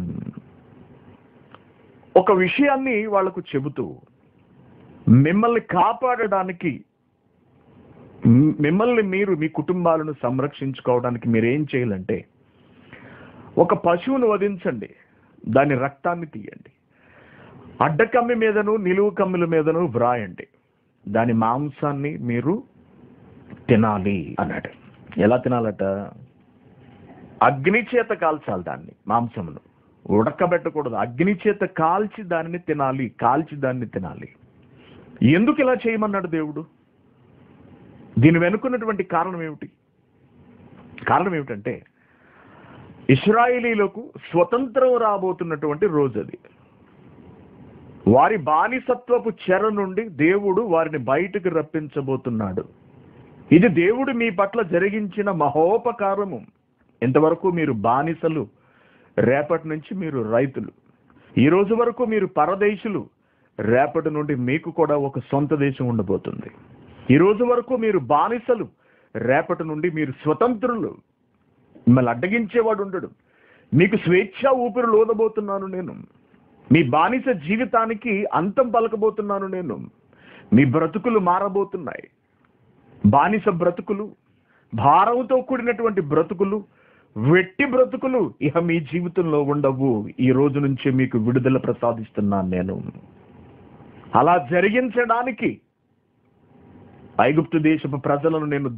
ఒక విషయాన్ని వాళ్లకు చెబుతూ మిమ్మల్ని కాపాడడానికి మ్- మిమ్మల్ని మీరు మీ కుటుంబాలను సంరక్షించుకోవడానికి మీరు ఏం చేయాలంటే ఒక పశువును వధించండి దాని రక్తాన్ని తీయండి అడ్డకమ్మి మీదను నిలువు కమ్మిల మీదను వ్రాయండి దాని మాంసాన్ని మీరు తినాలి అన్నాడు ఎలా తినాలట అగ్ని చేత కాల్చాలి దాన్ని మాంసమును ఉడకబెట్టకూడదు అగ్ని చేత కాల్చి దానిని తినాలి కాల్చి దాన్ని తినాలి ఎందుకు ఇలా చేయమన్నాడు దేవుడు దీని వెనుకున్నటువంటి కారణం ఏమిటి కారణం ఏమిటంటే ఇస్రాయేలీలకు స్వతంత్రం రాబోతున్నటువంటి రోజు అది వారి బానిసత్వపు చెర నుండి దేవుడు వారిని బయటకు రప్పించబోతున్నాడు ఇది దేవుడు మీ పట్ల జరిగించిన మహోపకారము ఇంతవరకు మీరు బానిసలు రేపటి నుంచి మీరు రైతులు ఈ రోజు వరకు మీరు పరదేశులు రేపటి నుండి మీకు కూడా ఒక సొంత దేశం ఉండబోతుంది ఈ రోజు వరకు మీరు బానిసలు రేపటి నుండి మీరు స్వతంత్రులు మిమ్మల్ని అడ్డగించేవాడు ఉండడు మీకు స్వేచ్ఛ ఊపిరి లోదబోతున్నాను నేను మీ బానిస జీవితానికి అంతం పలకబోతున్నాను నేను మీ బ్రతుకులు మారబోతున్నాయి బానిస బ్రతుకులు భారంతో కూడినటువంటి బ్రతుకులు వెట్టి బ్రతుకులు ఇక మీ జీవితంలో ఉండవు ఈ రోజు నుంచి మీకు విడుదల ప్రసాదిస్తున్నాను నేను అలా జరిగించడానికి ఐగుప్తు దేశపు ప్రజలను నేను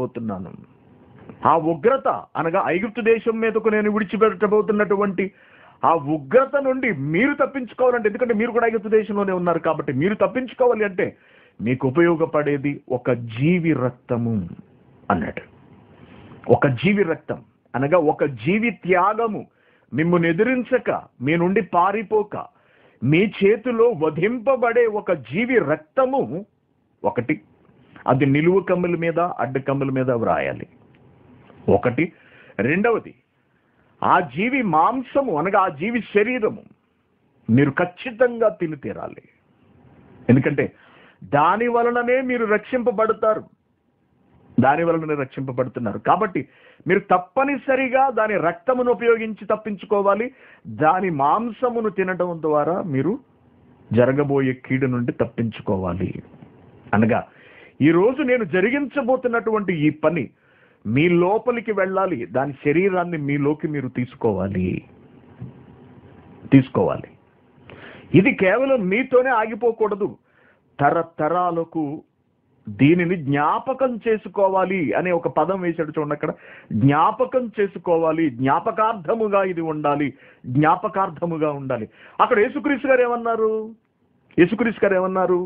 దండించబోతున్నాను ఆ ఉగ్రత అనగా ఐగుప్తు దేశం మీదకు నేను విడిచిపెట్టబోతున్నటువంటి ఆ ఉగ్రత నుండి మీరు తప్పించుకోవాలంటే ఎందుకంటే మీరు కూడా ఐగుప్తు దేశంలోనే ఉన్నారు కాబట్టి మీరు తప్పించుకోవాలి అంటే మీకు ఉపయోగపడేది ఒక జీవి రక్తము అన్నాడు ఒక జీవి రక్తం అనగా ఒక జీవి త్యాగము మిమ్మల్ని ఎదిరించక మీ నుండి పారిపోక మీ చేతిలో వధింపబడే ఒక జీవి రక్తము ఒకటి అది నిలువు కమ్ముల మీద అడ్డు కమ్ముల మీద వ్రాయాలి ఒకటి రెండవది ఆ జీవి మాంసము అనగా ఆ జీవి శరీరము మీరు ఖచ్చితంగా తిని తీరాలి ఎందుకంటే దాని వలననే మీరు రక్షింపబడతారు దాని వలననే రక్షింపబడుతున్నారు కాబట్టి మీరు తప్పనిసరిగా దాని రక్తమును ఉపయోగించి తప్పించుకోవాలి దాని మాంసమును తినడం ద్వారా మీరు జరగబోయే కీడు నుండి తప్పించుకోవాలి అనగా ఈ రోజు నేను జరిగించబోతున్నటువంటి ఈ పని మీ లోపలికి వెళ్ళాలి దాని శరీరాన్ని మీలోకి మీరు తీసుకోవాలి తీసుకోవాలి ఇది కేవలం మీతోనే ఆగిపోకూడదు తరతరాలకు దీనిని జ్ఞాపకం చేసుకోవాలి అనే ఒక పదం వేశాడు చూడండి అక్కడ జ్ఞాపకం చేసుకోవాలి జ్ఞాపకార్థముగా ఇది ఉండాలి జ్ఞాపకార్థముగా ఉండాలి అక్కడ యేసుక్రీస్తు గారు ఏమన్నారు యేసుక్రీస్తు గారు ఏమన్నారు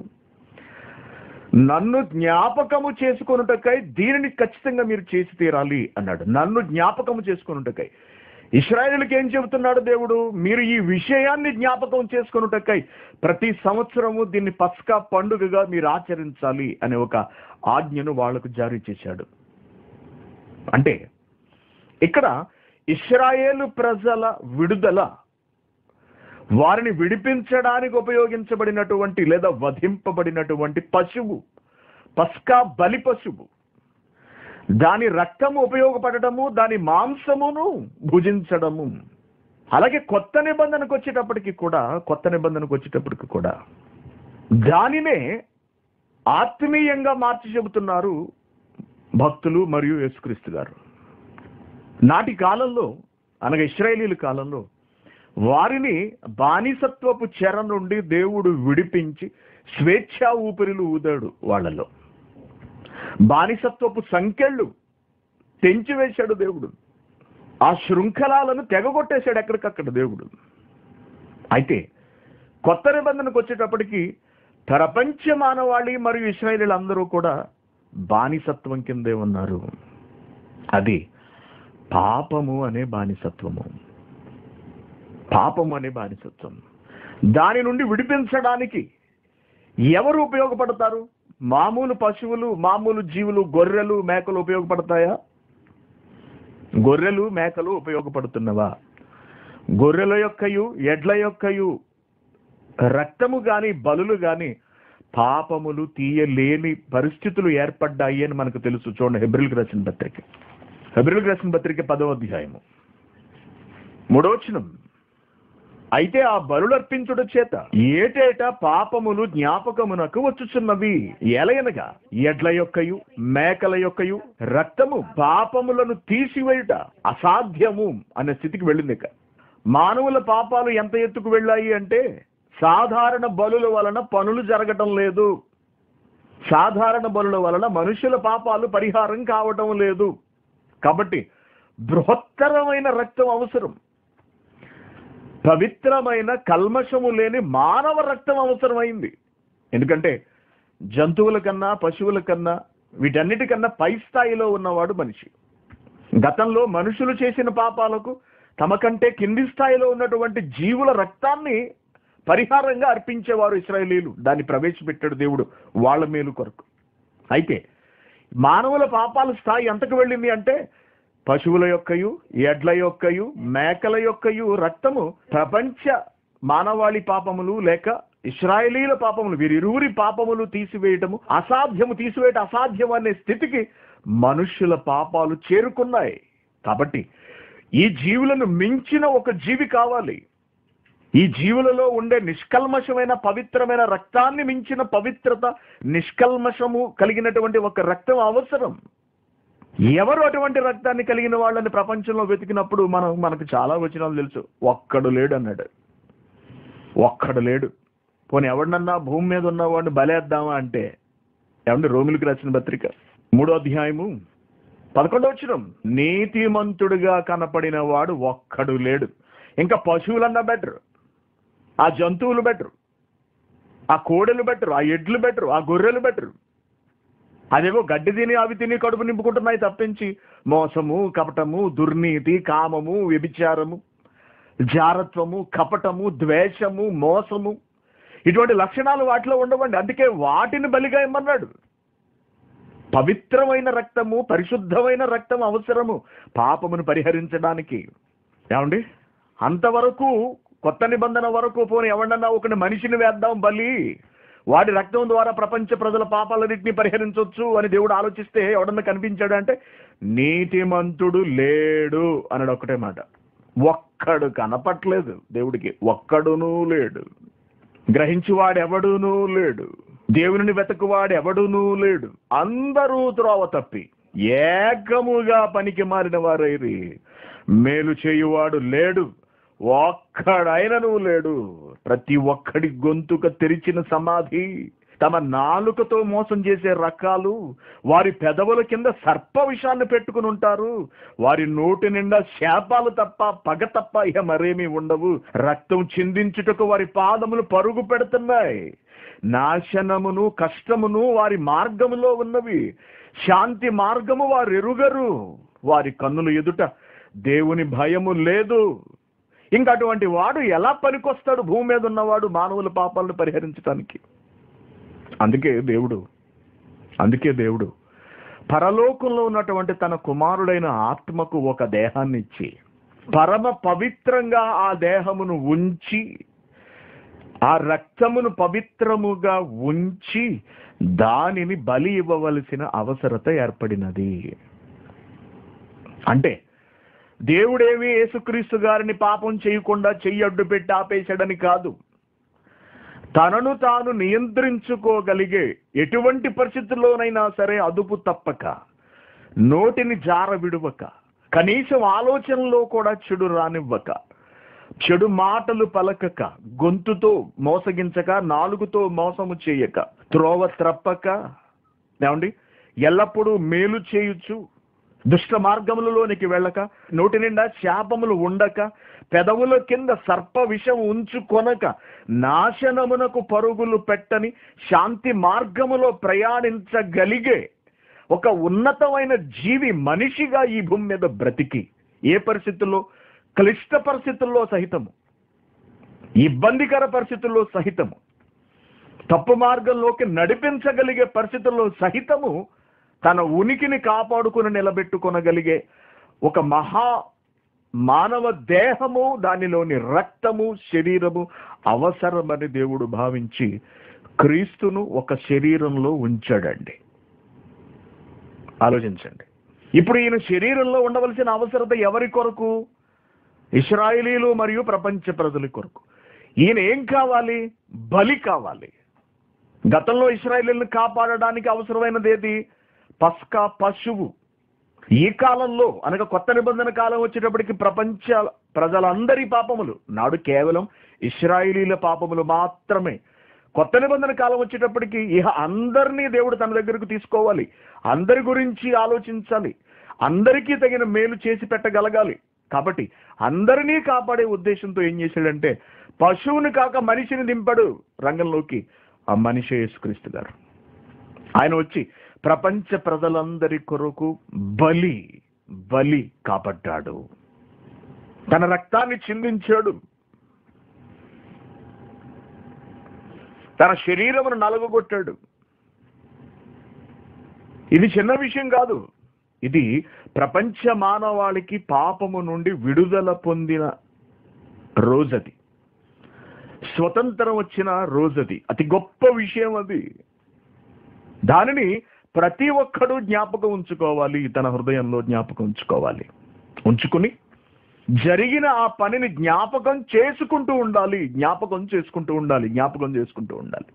నన్ను జ్ఞాపకము చేసుకొనుటకై దీనిని ఖచ్చితంగా మీరు చేసి తీరాలి అన్నాడు నన్ను జ్ఞాపకము చేసుకొనుటకై ఇస్రాయేల్కి ఏం చెబుతున్నాడు దేవుడు మీరు ఈ విషయాన్ని జ్ఞాపకం చేసుకొనుటకై ప్రతి సంవత్సరము దీన్ని పస్కా పండుగగా మీరు ఆచరించాలి అనే ఒక ఆజ్ఞను వాళ్లకు జారీ చేశాడు అంటే ఇక్కడ ఇస్రాయేలు ప్రజల విడుదల వారిని విడిపించడానికి ఉపయోగించబడినటువంటి లేదా వధింపబడినటువంటి పశువు పస్కా బలి పశువు దాని రక్తము ఉపయోగపడటము దాని మాంసమును భుజించడము అలాగే కొత్త నిబంధనకు వచ్చేటప్పటికి కూడా కొత్త నిబంధనకు వచ్చేటప్పటికి కూడా దానినే ఆత్మీయంగా మార్చి చెబుతున్నారు భక్తులు మరియు యేసుక్రీస్తు గారు నాటి కాలంలో అనగా ఇస్రాయేలీల కాలంలో వారిని బానిసత్వపు చెర నుండి దేవుడు విడిపించి స్వేచ్ఛా ఊపిరిలు ఊదాడు వాళ్ళలో బానిసత్వపు సంఖ్యళ్ళు తెంచివేశాడు దేవుడు ఆ శృంఖలాలను తెగగొట్టేశాడు ఎక్కడికక్కడ దేవుడు అయితే కొత్త నిబంధనకు వచ్చేటప్పటికి ప్రపంచ మానవాళి మరియు ఇస్రాయేలీలు అందరూ కూడా బానిసత్వం కిందే ఉన్నారు అది పాపము అనే బానిసత్వము పాపం అనే బానిసత్వం దాని నుండి విడిపించడానికి ఎవరు ఉపయోగపడతారు మామూలు పశువులు మామూలు జీవులు గొర్రెలు మేకలు ఉపయోగపడతాయా గొర్రెలు మేకలు ఉపయోగపడుతున్నవా గొర్రెల యొక్కయు ఎడ్ల యొక్కయు రక్తము గాని బలులు గాని పాపములు తీయలేని పరిస్థితులు ఏర్పడ్డాయి అని మనకు తెలుసు చూడండి హెబ్రిల్కి రాసిన పత్రిక హెబ్రిల్కి రాసిన పత్రిక పదవ అధ్యాయము మూడవచనం అయితే ఆ బలులర్పించుట చేత ఏటేటా పాపములు జ్ఞాపకమునకు వచ్చుచున్నవి ఎలయనగా ఎడ్ల యొక్కయు మేకల యొక్కయు రక్తము పాపములను తీసివేయుట అసాధ్యము అనే స్థితికి వెళ్ళింది ఇక మానవుల పాపాలు ఎంత ఎత్తుకు వెళ్ళాయి అంటే సాధారణ బలుల వలన పనులు జరగటం లేదు సాధారణ బలుల వలన మనుషుల పాపాలు పరిహారం కావటం లేదు కాబట్టి బృహత్తరమైన రక్తం అవసరం పవిత్రమైన కల్మషము లేని మానవ రక్తం అవసరమైంది ఎందుకంటే జంతువుల కన్నా పశువుల కన్నా వీటన్నిటికన్నా పై స్థాయిలో ఉన్నవాడు మనిషి గతంలో మనుషులు చేసిన పాపాలకు తమ కంటే కింది స్థాయిలో ఉన్నటువంటి జీవుల రక్తాన్ని పరిహారంగా అర్పించేవారు ఇస్రాయేలీలు దాన్ని ప్రవేశపెట్టాడు దేవుడు వాళ్ళ మేలు కొరకు అయితే మానవుల పాపాల స్థాయి ఎంతకు వెళ్ళింది అంటే పశువుల యొక్కయు ఎడ్ల యొక్కయు మేకల యొక్కయు రక్తము ప్రపంచ మానవాళి పాపములు లేక ఇస్రాయేలీల పాపములు వీరిరువురి పాపములు తీసివేయటము అసాధ్యము తీసివేయటం అసాధ్యం అనే స్థితికి మనుష్యుల పాపాలు చేరుకున్నాయి కాబట్టి ఈ జీవులను మించిన ఒక జీవి కావాలి ఈ జీవులలో ఉండే నిష్కల్మషమైన పవిత్రమైన రక్తాన్ని మించిన పవిత్రత నిష్కల్మషము కలిగినటువంటి ఒక రక్తం అవసరం ఎవరు అటువంటి రక్తాన్ని కలిగిన వాళ్ళని ప్రపంచంలో వెతికినప్పుడు మనం మనకు చాలా వచనాలు తెలుసు ఒక్కడు లేడు అన్నాడు ఒక్కడు లేడు పోనీ ఎవడన్నా భూమి మీద ఉన్నవాడిని బలేద్దామా అంటే ఏమంటే రోమిలికి రాసిన పత్రిక మూడో అధ్యాయము పదకొండవ వచ్చిన నీతిమంతుడుగా కనపడిన వాడు ఒక్కడు లేడు ఇంకా పశువులన్నా బెటర్ ఆ జంతువులు బెటర్ ఆ కోడెలు బెటర్ ఆ ఎడ్లు బెటర్ ఆ గొర్రెలు బెటర్ అదేవో గడ్డి తిని అవి తిని కడుపు నింపుకుంటున్నాయి తప్పించి మోసము కపటము దుర్నీతి కామము వ్యభిచారము జారత్వము కపటము ద్వేషము మోసము ఇటువంటి లక్షణాలు వాటిలో ఉండవండి అందుకే వాటిని బలిగా ఇమ్మన్నాడు పవిత్రమైన రక్తము పరిశుద్ధమైన రక్తం అవసరము పాపమును పరిహరించడానికి ఏమండి అంతవరకు కొత్త నిబంధన వరకు పోనీ ఎవడన్నా ఒకటి మనిషిని వేద్దాం బలి వాడి రక్తం ద్వారా ప్రపంచ ప్రజల పాపాలన్నింటినీ పరిహరించవచ్చు అని దేవుడు ఆలోచిస్తే ఎవడన్నా కనిపించాడు అంటే నీతిమంతుడు లేడు అన్నాడు ఒకటే మాట ఒక్కడు కనపట్లేదు దేవుడికి ఒక్కడునూ లేడు గ్రహించువాడెవడునూ లేడు దేవుని వెతకువాడు ఎవడునూ లేడు అందరూ త్రోవ తప్పి ఏకముగా పనికి మారిన వారైరి మేలు చేయువాడు లేడు ఒక్కడైనను లేడు ప్రతి ఒక్కడి గొంతుక తెరిచిన సమాధి తమ నాలుకతో మోసం చేసే రకాలు వారి పెదవుల కింద సర్ప విషాన్ని పెట్టుకుని ఉంటారు వారి నోటి నిండా శాపాలు తప్ప పగ తప్ప ఇక మరేమీ ఉండవు రక్తం చిందించుటకు వారి పాదములు పరుగు పెడుతున్నాయి నాశనమును కష్టమును వారి మార్గములో ఉన్నవి శాంతి మార్గము వారు ఎరుగరు వారి కన్నుల ఎదుట దేవుని భయము లేదు ఇంకా అటువంటి వాడు ఎలా పనికొస్తాడు భూమి మీద ఉన్నవాడు మానవుల పాపాలను పరిహరించడానికి అందుకే దేవుడు అందుకే దేవుడు పరలోకంలో ఉన్నటువంటి తన కుమారుడైన ఆత్మకు ఒక దేహాన్ని ఇచ్చి పరమ పవిత్రంగా ఆ దేహమును ఉంచి ఆ రక్తమును పవిత్రముగా ఉంచి దానిని బలి ఇవ్వవలసిన అవసరత ఏర్పడినది అంటే దేవుడేమి యేసుక్రీస్తు గారిని పాపం చేయకుండా చెయ్యి అడ్డు పెట్టి ఆపేశాడని కాదు తనను తాను నియంత్రించుకోగలిగే ఎటువంటి పరిస్థితుల్లోనైనా సరే అదుపు తప్పక నోటిని జార విడువక కనీసం ఆలోచనలో కూడా చెడు రానివ్వక చెడు మాటలు పలకక గొంతుతో మోసగించక నాలుగుతో మోసము చేయక త్రోవ త్రప్పక ఏమండి ఎల్లప్పుడూ మేలు చేయుచు దుష్ట మార్గములలోనికి వెళ్ళక నోటి నిండా శాపములు ఉండక పెదవుల కింద సర్ప విషం ఉంచుకొనక నాశనమునకు పరుగులు పెట్టని శాంతి మార్గములో ప్రయాణించగలిగే ఒక ఉన్నతమైన జీవి మనిషిగా ఈ భూమి మీద బ్రతికి ఏ పరిస్థితుల్లో క్లిష్ట పరిస్థితుల్లో సహితము ఇబ్బందికర పరిస్థితుల్లో సహితము తప్పు మార్గంలోకి నడిపించగలిగే పరిస్థితుల్లో సహితము తన ఉనికిని కాపాడుకుని నిలబెట్టుకొనగలిగే ఒక మహా మానవ దేహము దానిలోని రక్తము శరీరము అవసరమని దేవుడు భావించి క్రీస్తును ఒక శరీరంలో ఉంచాడండి ఆలోచించండి ఇప్పుడు ఈయన శరీరంలో ఉండవలసిన అవసరత ఎవరి కొరకు ఇస్రాయేలీలు మరియు ప్రపంచ ప్రజల కొరకు ఈయన ఏం కావాలి బలి కావాలి గతంలో ఇస్రాయేలీలను కాపాడడానికి అవసరమైనది ఏది పస్కా పశువు ఈ కాలంలో అనగా కొత్త నిబంధన కాలం వచ్చేటప్పటికి ప్రపంచ ప్రజలందరి పాపములు నాడు కేవలం ఇస్రాయిలీల పాపములు మాత్రమే కొత్త నిబంధన కాలం వచ్చేటప్పటికి ఇహ అందరినీ దేవుడు తన దగ్గరకు తీసుకోవాలి అందరి గురించి ఆలోచించాలి అందరికీ తగిన మేలు చేసి పెట్టగలగాలి కాబట్టి అందరినీ కాపాడే ఉద్దేశంతో ఏం చేశాడంటే పశువుని కాక మనిషిని దింపాడు రంగంలోకి ఆ మనిషి యేసుక్రీస్తు గారు ఆయన వచ్చి ప్రపంచ ప్రజలందరి కొరకు బలి బలి కాపాడ్డాడు తన రక్తాన్ని చిందించాడు తన శరీరమును నలగొట్టాడు ఇది చిన్న విషయం కాదు ఇది ప్రపంచ మానవాళికి పాపము నుండి విడుదల పొందిన రోజది స్వతంత్రం వచ్చిన రోజది అతి గొప్ప విషయం అది దానిని ప్రతి ఒక్కడూ జ్ఞాపకం ఉంచుకోవాలి తన హృదయంలో జ్ఞాపకం ఉంచుకోవాలి ఉంచుకుని జరిగిన ఆ పనిని జ్ఞాపకం చేసుకుంటూ ఉండాలి జ్ఞాపకం చేసుకుంటూ ఉండాలి జ్ఞాపకం చేసుకుంటూ ఉండాలి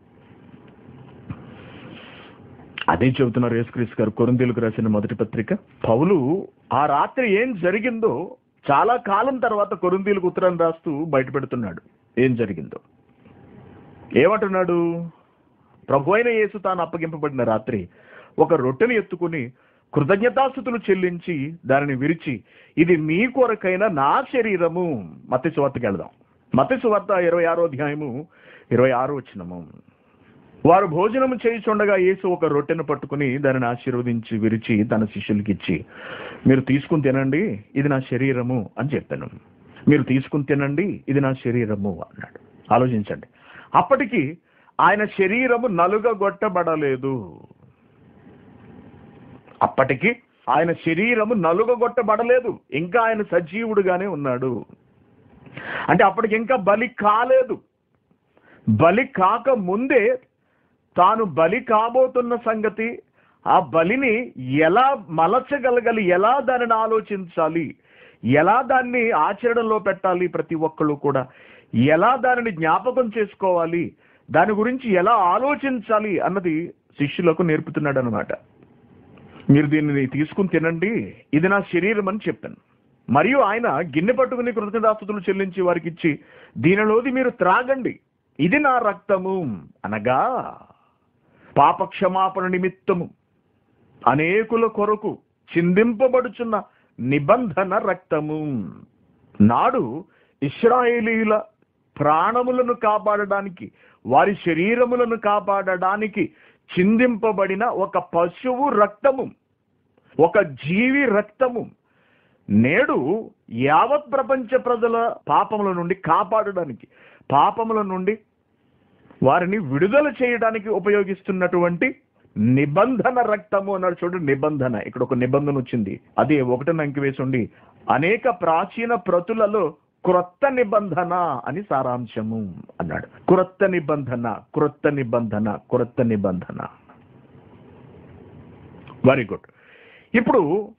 అదే చెబుతున్నారు యేసుక్రీస్తు గారు కొరిందీలకు రాసిన మొదటి పత్రిక పౌలు ఆ రాత్రి ఏం జరిగిందో చాలా కాలం తర్వాత కొరిందీలకు ఉత్తరం రాస్తూ బయట పెడుతున్నాడు ఏం జరిగిందో ఏమంటున్నాడు ప్రభు అయిన యేసు తాను అప్పగింపబడిన రాత్రి ఒక రొట్టెని ఎత్తుకుని కృతజ్ఞతాస్థుతులు చెల్లించి దానిని విరిచి ఇది మీ కొరకైన నా శరీరము మత్తి సువార్తకి వెళదాం మత్తి సువార్త ఇరవై ఆరో అధ్యాయము ఇరవై ఆరో వచ్చినము వారు భోజనము చేయుచుండగా యేసు ఒక రొట్టెను పట్టుకుని దానిని ఆశీర్వదించి విరిచి తన శిష్యులకి ఇచ్చి మీరు తీసుకుని తినండి ఇది నా శరీరము అని చెప్పాను మీరు తీసుకుని తినండి ఇది నా శరీరము అన్నాడు ఆలోచించండి అప్పటికి ఆయన శరీరము నలుగగొట్టబడలేదు అప్పటికి ఆయన శరీరము నలుగగొట్టబడలేదు ఇంకా ఆయన సజీవుడుగానే ఉన్నాడు అంటే అప్పటికి ఇంకా బలి కాలేదు బలి కాక ముందే తాను బలి కాబోతున్న సంగతి ఆ బలిని ఎలా మలచగలగాలి ఎలా దానిని ఆలోచించాలి ఎలా దాన్ని ఆచరణలో పెట్టాలి ప్రతి ఒక్కళ్ళు కూడా ఎలా దానిని జ్ఞాపకం చేసుకోవాలి దాని గురించి ఎలా ఆలోచించాలి అన్నది శిష్యులకు నేర్పుతున్నాడు అనమాట మీరు దీనిని తీసుకుని తినండి ఇది నా శరీరం అని చెప్పాను మరియు ఆయన గిన్నె పట్టుకుని కృతజ్ఞతాస్తుతులు చెల్లించి వారికి ఇచ్చి దీనిలోది మీరు త్రాగండి ఇది నా రక్తము అనగా పాప క్షమాపణ నిమిత్తము అనేకుల కొరకు చిందింపబడుచున్న నిబంధన రక్తము నాడు ఇస్రాయేలీల ప్రాణములను కాపాడడానికి వారి శరీరములను కాపాడడానికి చిందింపబడిన ఒక పశువు రక్తము ఒక జీవి రక్తము నేడు యావత్ ప్రపంచ ప్రజల పాపముల నుండి కాపాడడానికి పాపముల నుండి వారిని విడుదల చేయడానికి ఉపయోగిస్తున్నటువంటి నిబంధన రక్తము అన్నాడు చూడు నిబంధన ఇక్కడ ఒక నిబంధన వచ్చింది అదే ఒకటి నంకి వేసి ఉండి అనేక ప్రాచీన ప్రతులలో క్రొత్త నిబంధన అని సారాంశము అన్నాడు క్రొత్త నిబంధన క్రొత్త నిబంధన క్రొత్త నిబంధన వెరీ గుడ్ ఇప్పుడు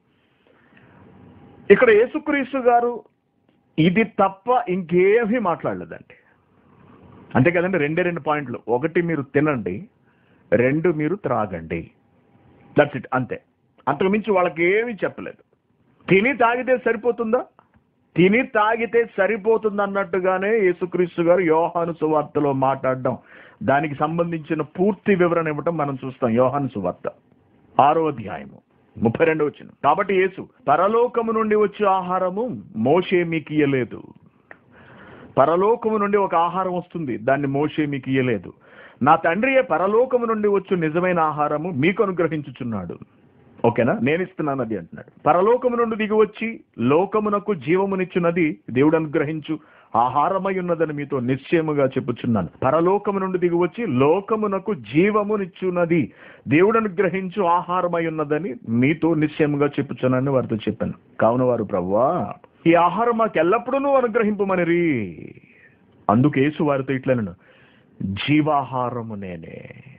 ఇక్కడ యేసుక్రీస్తు గారు ఇది తప్ప ఇంకేమీ మాట్లాడలేదండి అంతే కదండి రెండే రెండు పాయింట్లు ఒకటి మీరు తినండి రెండు మీరు త్రాగండి దట్స్ ఇట్ అంతే అంతకు మించి వాళ్ళకి ఏమీ చెప్పలేదు తిని తాగితే సరిపోతుందా తిని తాగితే సరిపోతుంది అన్నట్టుగానే యేసుక్రీస్తు గారు యోహాను సువార్తలో మాట్లాడడం దానికి సంబంధించిన పూర్తి వివరణ ఇవ్వటం మనం చూస్తాం యోహాను సువార్త ఆరో అధ్యాయము ముప్పై రెండు వచ్చిన కాబట్టి యేసు పరలోకము నుండి వచ్చే ఆహారము మోషే మీకు ఇయ్యలేదు పరలోకము నుండి ఒక ఆహారం వస్తుంది దాన్ని మోషే మీకు ఇయ్యలేదు నా తండ్రియే పరలోకము నుండి వచ్చు నిజమైన ఆహారము మీకు అనుగ్రహించుచున్నాడు ఓకేనా నేను ఇస్తున్నాను అది అంటున్నాడు పరలోకము నుండి దిగి వచ్చి లోకమునకు జీవమునిచ్చున్నది దేవుడు అనుగ్రహించు ఆహారమై ఉన్నదని మీతో నిశ్చయముగా చెప్పుచున్నాను పరలోకము నుండి దిగి వచ్చి లోకమునకు జీవమునిచ్చున్నది దేవుడు అనుగ్రహించు ఆహారమై ఉన్నదని మీతో నిశ్చయముగా చెప్పుచున్నానని వారితో చెప్పాను కావున వారు ప్రవ్వా ఈ ఆహారం మాకు ఎల్లప్పుడూ అనుగ్రహింపమనిరి అందుకేసు వారితో ఇట్లనను జీవాహారము నేనే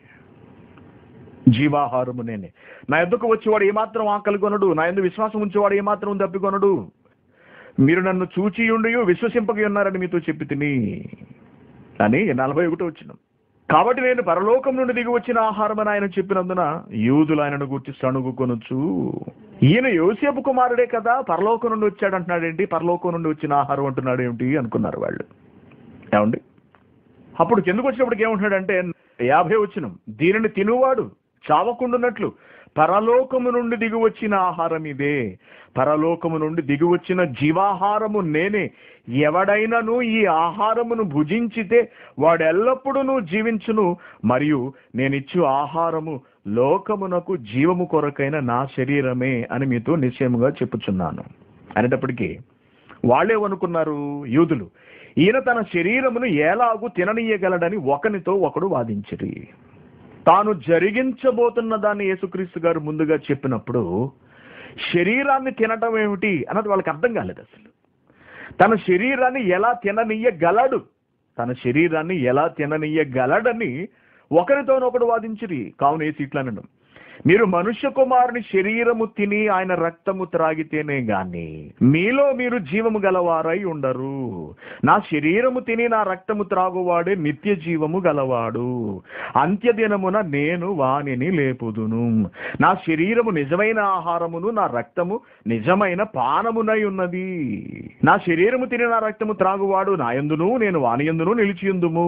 జీవాహారము నేనే నా ఎద్దుకు వచ్చేవాడు ఏమాత్రం ఆకలి కొనడు నా ఎందు విశ్వాసం ఉంచేవాడు ఏమాత్రం దప్పికొనడు మీరు నన్ను చూచి ఉండి విశ్వసింపక ఉన్నారని మీతో చెప్పి తిని అని నలభై ఒకటి వచ్చిన కాబట్టి నేను పరలోకం నుండి దిగి వచ్చిన ఆహారం అని ఆయన చెప్పినందున యూదులు ఆయనను గుర్తి సణుగు కొనొచ్చు ఈయన యోసేపు కుమారుడే కదా పరలోకం నుండి వచ్చాడు అంటున్నాడు ఏంటి పరలోకం నుండి వచ్చిన ఆహారం అంటున్నాడు ఏమిటి అనుకున్నారు వాళ్ళు ఏమండి అప్పుడు కిందకు వచ్చినప్పటికి ఏమంటున్నాడంటే యాభై వచ్చిన దీనిని తినువాడు చావకుండున్నట్లు పరలోకము నుండి దిగి వచ్చిన ఆహారం ఇదే పరలోకము నుండి దిగి వచ్చిన జీవాహారము నేనే ఎవడైనను ఈ ఆహారమును భుజించితే వాడెల్లప్పుడూ జీవించును మరియు నేనిచ్చు ఆహారము లోకమునకు జీవము కొరకైన నా శరీరమే అని మీతో నిశ్చయముగా చెప్పుచున్నాను అనేటప్పటికీ వాళ్ళేమనుకున్నారు యూదులు ఈయన తన శరీరమును ఎలాగూ తిననీయగలడని ఒకనితో ఒకడు వాదించిరి తాను జరిగించబోతున్న దాన్ని యేసుక్రీస్తు గారు ముందుగా చెప్పినప్పుడు శరీరాన్ని తినటం ఏమిటి అన్నది వాళ్ళకి అర్థం కాలేదు అసలు తన శరీరాన్ని ఎలా తిననీయగలడు తన శరీరాన్ని ఎలా తిననీయగలడని ఒకరితోనొకడు వాదించిరి కావున ఏసి ఇట్లనను మీరు మనుష్య కుమారుని శరీరము తిని ఆయన రక్తము త్రాగితేనే గాని మీలో మీరు జీవము గలవారై ఉండరు నా శరీరము తిని నా రక్తము త్రాగువాడే నిత్య జీవము గలవాడు అంత్యదినమున నేను వానిని లేపుదును నా శరీరము నిజమైన ఆహారమును నా రక్తము నిజమైన పానమునై ఉన్నది నా శరీరము తిని నా రక్తము త్రాగువాడు నా యందును నేను వాని యందును నిలిచియుందుము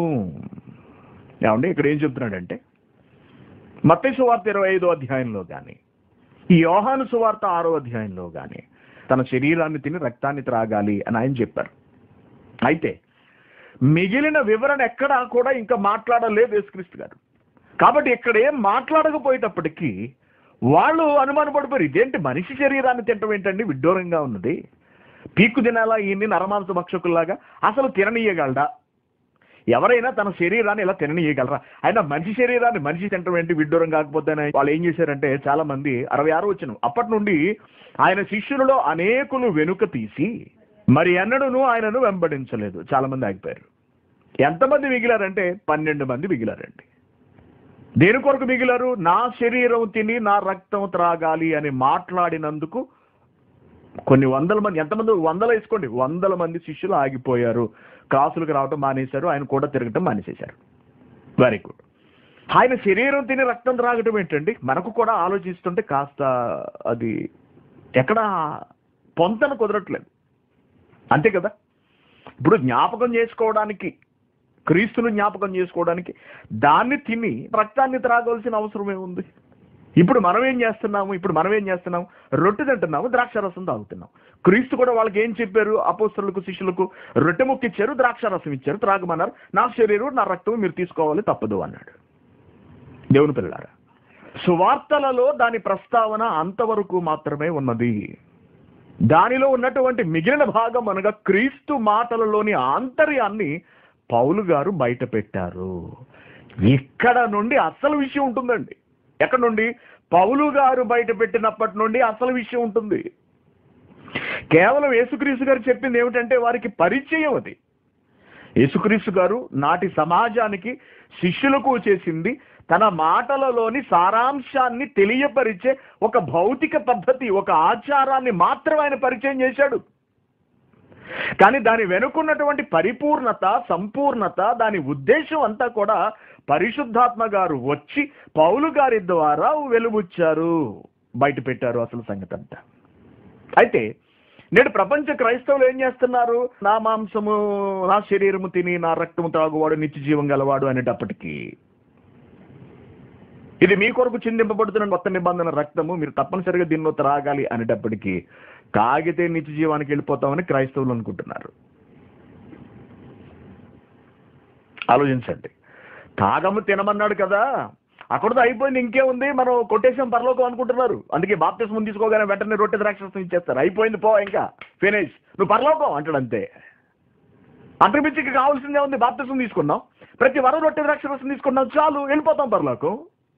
ఏమండి ఇక్కడ ఏం చెప్తున్నాడంటే మత్తయి వార్త ఇరవై ఐదో అధ్యాయంలో కానీ ఈ యోహాను సువార్త ఆరో అధ్యాయంలో కానీ తన శరీరాన్ని తిని రక్తాన్ని త్రాగాలి అని ఆయన చెప్పారు అయితే మిగిలిన వివరణ ఎక్కడా కూడా ఇంకా మాట్లాడలేదు యేసుక్రీస్తు గారు కాబట్టి ఇక్కడ ఏం మాట్లాడకపోయేటప్పటికీ వాళ్ళు అనుమానపడిపోయారు ఇదేంటి మనిషి శరీరాన్ని తినటం ఏంటండి విడ్డూరంగా ఉన్నది పీక్కు తినాలా ఈయన్ని నరమాంస భక్షకుల్లాగా అసలు తిననీయగలడా ఎవరైనా తన శరీరాన్ని ఇలా తిననీయగలరా అయినా మనిషి శరీరాన్ని మనిషి తినటం ఏంటి విడ్డూరం కాకపోతే వాళ్ళు ఏం చేశారంటే చాలా మంది అరవై ఆరు వచ్చిన అప్పటి నుండి ఆయన శిష్యులలో అనేకులు వెనుక తీసి మరి ఎన్నడూను ఆయనను వెంబడించలేదు చాలా మంది ఆగిపోయారు ఎంతమంది మిగిలారంటే పన్నెండు మంది మిగిలారండి దేని కొరకు మిగిలారు నా శరీరం తిని నా రక్తం త్రాగాలి అని మాట్లాడినందుకు కొన్ని వందల మంది ఎంతమంది వందలు వేసుకోండి వందల మంది శిష్యులు ఆగిపోయారు క్లాసులకు రావటం మానేశారు ఆయన కూడా తిరగటం మానేసేశారు వెరీ గుడ్ ఆయన శరీరం తిని రక్తం త్రాగటం ఏంటండి మనకు కూడా ఆలోచిస్తుంటే కాస్త అది ఎక్కడ పొంతన కుదరట్లేదు అంతే కదా ఇప్పుడు జ్ఞాపకం చేసుకోవడానికి క్రీస్తును జ్ఞాపకం చేసుకోవడానికి దాన్ని తిని రక్తాన్ని త్రాగవలసిన అవసరం ఏముంది ఇప్పుడు మనం ఏం చేస్తున్నాము ఇప్పుడు మనం ఏం చేస్తున్నాము రొట్టె తింటున్నాము ద్రాక్ష రసం తాగుతున్నాం క్రీస్తు కూడా వాళ్ళకి ఏం చెప్పారు అపోస్తలకు శిష్యులకు రొట్టె ముక్క ఇచ్చారు ద్రాక్ష రసం ఇచ్చారు త్రాగమన్నారు నా శరీరం నా రక్తం మీరు తీసుకోవాలి తప్పదు అన్నాడు దేవుని పిల్లారా సువార్తలలో దాని ప్రస్తావన అంతవరకు మాత్రమే ఉన్నది దానిలో ఉన్నటువంటి మిగిలిన భాగం అనగా క్రీస్తు మాటలలోని ఆంతర్యాన్ని పౌలు గారు బయట పెట్టారు ఇక్కడ నుండి అసలు విషయం ఉంటుందండి ఎక్కడ నుండి పౌలు గారు బయట పెట్టినప్పటి నుండి అసలు విషయం ఉంటుంది కేవలం యేసుక్రీస్తు గారు చెప్పింది ఏమిటంటే వారికి పరిచయం అది యేసుక్రీస్తు గారు నాటి సమాజానికి శిష్యులకు చేసింది తన మాటలలోని సారాంశాన్ని తెలియపరిచే ఒక భౌతిక పద్ధతి ఒక ఆచారాన్ని మాత్రం ఆయన పరిచయం చేశాడు కానీ దాని వెనుకున్నటువంటి పరిపూర్ణత సంపూర్ణత దాని ఉద్దేశం అంతా కూడా పరిశుద్ధాత్మ గారు వచ్చి పౌలు గారి ద్వారా వెలుబుచ్చారు బయట పెట్టారు అసలు సంగతి అంతా అయితే నేడు ప్రపంచ క్రైస్తవులు ఏం చేస్తున్నారు నా మాంసము నా శరీరము తిని నా రక్తము తాగువాడు నిత్య జీవం గలవాడు అనేటప్పటికీ ఇది మీ కొరకు చిందింపబడుతున్న కొత్త నిబంధన రక్తము మీరు తప్పనిసరిగా దీనిలో త్రాగాలి అనేటప్పటికీ తాగితే నిత్య జీవానికి వెళ్ళిపోతామని క్రైస్తవులు అనుకుంటున్నారు ఆలోచించండి తాగము తినమన్నాడు కదా అక్కడతో అయిపోయింది ఇంకేముంది మనం కొట్టేసాం పరలోకం అనుకుంటున్నారు అందుకే బాప్తిస్మం తీసుకోగానే వెంటనే రొట్టె ద్రాక్షరసం ఇచ్చేస్తారు అయిపోయింది పో ఇంకా ఫినిష్ నువ్వు పరలోకం అంటాడు అంతే అంతకుమించి కావాల్సిందే ఉంది బాప్తిస్మం తీసుకున్నాం ప్రతి వారం రొట్టె ద్రాక్షరసం తీసుకున్నాం చాలు వెళ్ళిపోతాం పరలోకం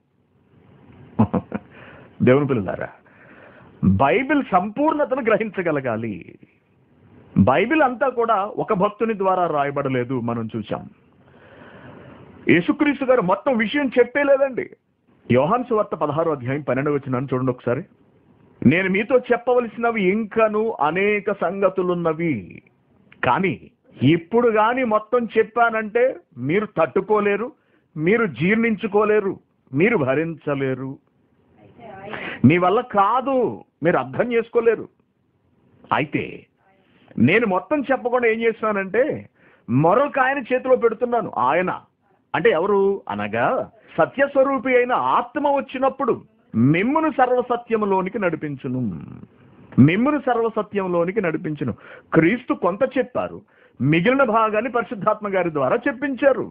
దేవుని పిల్లలారా బైబిల్ సంపూర్ణతను గ్రహించగలగాలి బైబిల్ అంతా కూడా ఒక భక్తుని ద్వారా రాయబడలేదు మనం చూసాం యేసుక్రీస్తు గారు మొత్తం విషయం చెప్పేలేదండి యోహాన్ సువార్త పదహారు అధ్యాయం పన్నెండు వచ్చినాను చూడండి ఒకసారి నేను మీతో చెప్పవలసినవి ఇంకను అనేక సంగతులున్నవి కానీ ఇప్పుడు గాని మొత్తం చెప్పానంటే మీరు తట్టుకోలేరు మీరు జీర్ణించుకోలేరు మీరు భరించలేరు మీ వల్ల కాదు మీరు అర్థం చేసుకోలేరు అయితే నేను మొత్తం చెప్పకుండా ఏం చేస్తున్నానంటే మరొక ఆయన చేతిలో పెడుతున్నాను ఆయన అంటే ఎవరు అనగా సత్యస్వరూపి అయిన ఆత్మ వచ్చినప్పుడు మిమ్మును సర్వసత్యములోనికి నడిపించును మిమ్మును సర్వసత్యంలోనికి నడిపించును క్రీస్తు కొంత చెప్పారు మిగిలిన భాగాన్ని పరిశుద్ధాత్మ గారి ద్వారా చెప్పించారు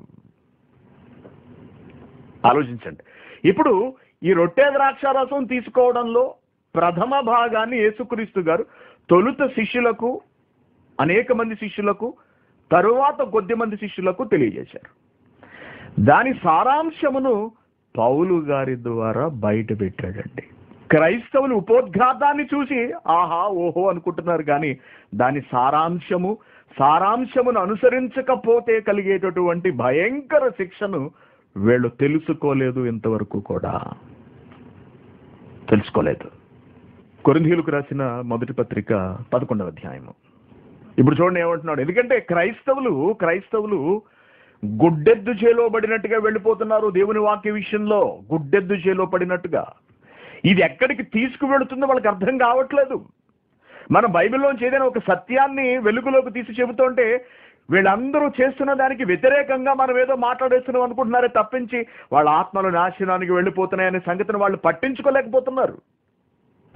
ఆలోచించండి ఇప్పుడు ఈ రొట్టె ద్రాక్షారసం తీసుకోవడంలో ప్రథమ భాగాన్ని యేసుక్రీస్తు గారు తొలుత శిష్యులకు అనేక మంది శిష్యులకు తరువాత కొద్ది మంది శిష్యులకు తెలియజేశారు దాని సారాంశమును పౌలు గారి ద్వారా బయట పెట్టాడండి క్రైస్తవులు ఉపోద్ఘాతాన్ని చూసి ఆహా ఓహో అనుకుంటున్నారు కానీ దాని సారాంశము సారాంశమును అనుసరించకపోతే కలిగేటటువంటి భయంకర శిక్షను వీళ్ళు తెలుసుకోలేదు ఇంతవరకు కూడా తెలుసుకోలేదు కొరింథీయులకు రాసిన మొదటి పత్రిక పదకొండవ అధ్యాయము ఇప్పుడు చూడండి ఏమంటున్నాడు ఎందుకంటే క్రైస్తవులు క్రైస్తవులు గుడ్డెద్దు చేలో పడినట్టుగా వెళ్ళిపోతున్నారు దేవుని వాక్య విషయంలో గుడ్డెద్దు చేలో పడినట్టుగా ఇది ఎక్కడికి తీసుకువెళుతుందో వాళ్ళకి అర్థం కావట్లేదు మన బైబిల్లోంచి ఏదైనా ఒక సత్యాన్ని వెలుగులోకి తీసి చెబుతుంటే వీళ్ళందరూ చేస్తున్న దానికి వ్యతిరేకంగా మనం ఏదో మాట్లాడేస్తున్నాం అనుకుంటున్నారే తప్పించి వాళ్ళ ఆత్మలు నాశనానికి వెళ్ళిపోతున్నాయనే సంగతిని వాళ్ళు పట్టించుకోలేకపోతున్నారు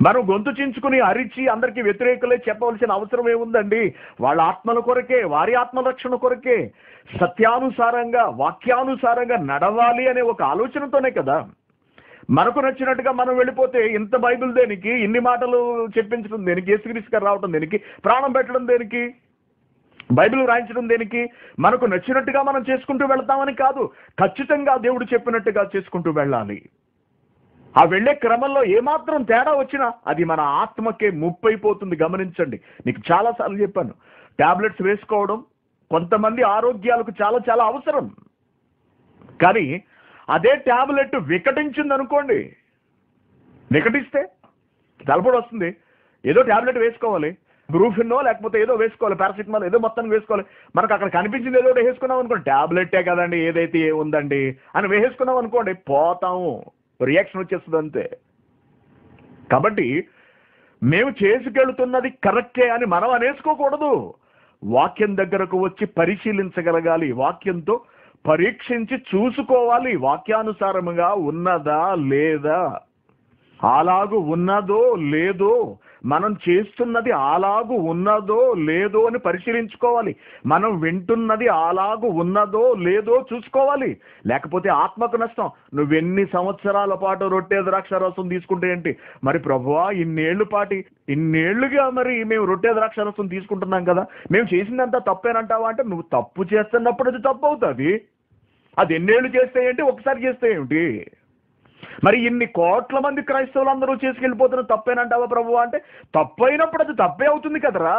మనం గొంతు చించుకుని అరిచి అందరికీ వ్యతిరేకులే చెప్పవలసిన అవసరం ఏముందండి వాళ్ళ ఆత్మల కొరకే వారి ఆత్మరక్షణ కొరకే సత్యానుసారంగా వాక్యానుసారంగా నడవాలి అనే ఒక ఆలోచనతోనే కదా మనకు నచ్చినట్టుగా మనం వెళ్ళిపోతే ఇంత బైబిల్ దేనికి ఇన్ని మాటలు చెప్పించడం దేనికి యేసుక్రీస్తు గారు రావటం దేనికి ప్రాణం పెట్టడం దేనికి బైబిల్ రాయించడం దేనికి మనకు నచ్చినట్టుగా మనం చేసుకుంటూ వెళ్తామని కాదు ఖచ్చితంగా దేవుడు చెప్పినట్టుగా చేసుకుంటూ వెళ్ళాలి ఆ వెళ్ళే క్రమంలో ఏమాత్రం తేడా వచ్చినా అది మన ఆత్మకే ముప్పైపోతుంది గమనించండి నీకు చాలాసార్లు చెప్పాను టాబ్లెట్స్ వేసుకోవడం కొంతమంది ఆరోగ్యాలకు చాలా చాలా అవసరం కానీ అదే టాబ్లెట్ వికటించింది అనుకోండి వికటిస్తే తలపడి వస్తుంది ఏదో టాబ్లెట్ వేసుకోవాలి బ్రూఫిన్నో లేకపోతే ఏదో వేసుకోవాలి పారాసిటమాల్ ఏదో మొత్తం వేసుకోవాలి మనకు అక్కడ కనిపించింది ఏదో ఒకటి వేసుకున్నాం అనుకోండి టాబ్లెట్టే కదండి ఏదైతే ఏ ఉందండి అని వేసుకున్నాం అనుకోండి పోతాము రియాక్షన్ వచ్చేస్తుంది అంతే కాబట్టి మేము చేసుకెళ్తున్నది కరెక్టే అని మనం అనేసుకోకూడదు వాక్యం దగ్గరకు వచ్చి పరిశీలించగలగాలి వాక్యంతో పరీక్షించి చూసుకోవాలి వాక్యానుసారముగా ఉన్నదా లేదా అలాగు ఉన్నదో లేదో మనం చేస్తున్నది అలాగు ఉన్నదో లేదో అని పరిశీలించుకోవాలి మనం వింటున్నది అలాగు ఉన్నదో లేదో చూసుకోవాలి లేకపోతే ఆత్మకు నష్టం నువ్వెన్ని సంవత్సరాల పాటు రొట్టె ద్రాక్ష రసం తీసుకుంటే ఏంటి మరి ప్రభువా ఇన్నేళ్లు పాటి ఇన్నేళ్లుగా మరి మేము రొట్టె ద్రాక్ష రసం తీసుకుంటున్నాం కదా మేము చేసిందంతా తప్పేనంటావా అంటే నువ్వు తప్పు చేస్తున్నప్పుడు అది తప్పు అవుతుంది అది ఎన్నేళ్ళు చేస్తే ఏంటి ఒకసారి చేస్తే ఏమిటి మరి ఇన్ని కోట్ల మంది క్రైస్తవులు అందరూ చేసుకెళ్ళిపోతున్న తప్పేనంటావా ప్రభు అంటే తప్పైనప్పుడు అది తప్పే అవుతుంది కదరా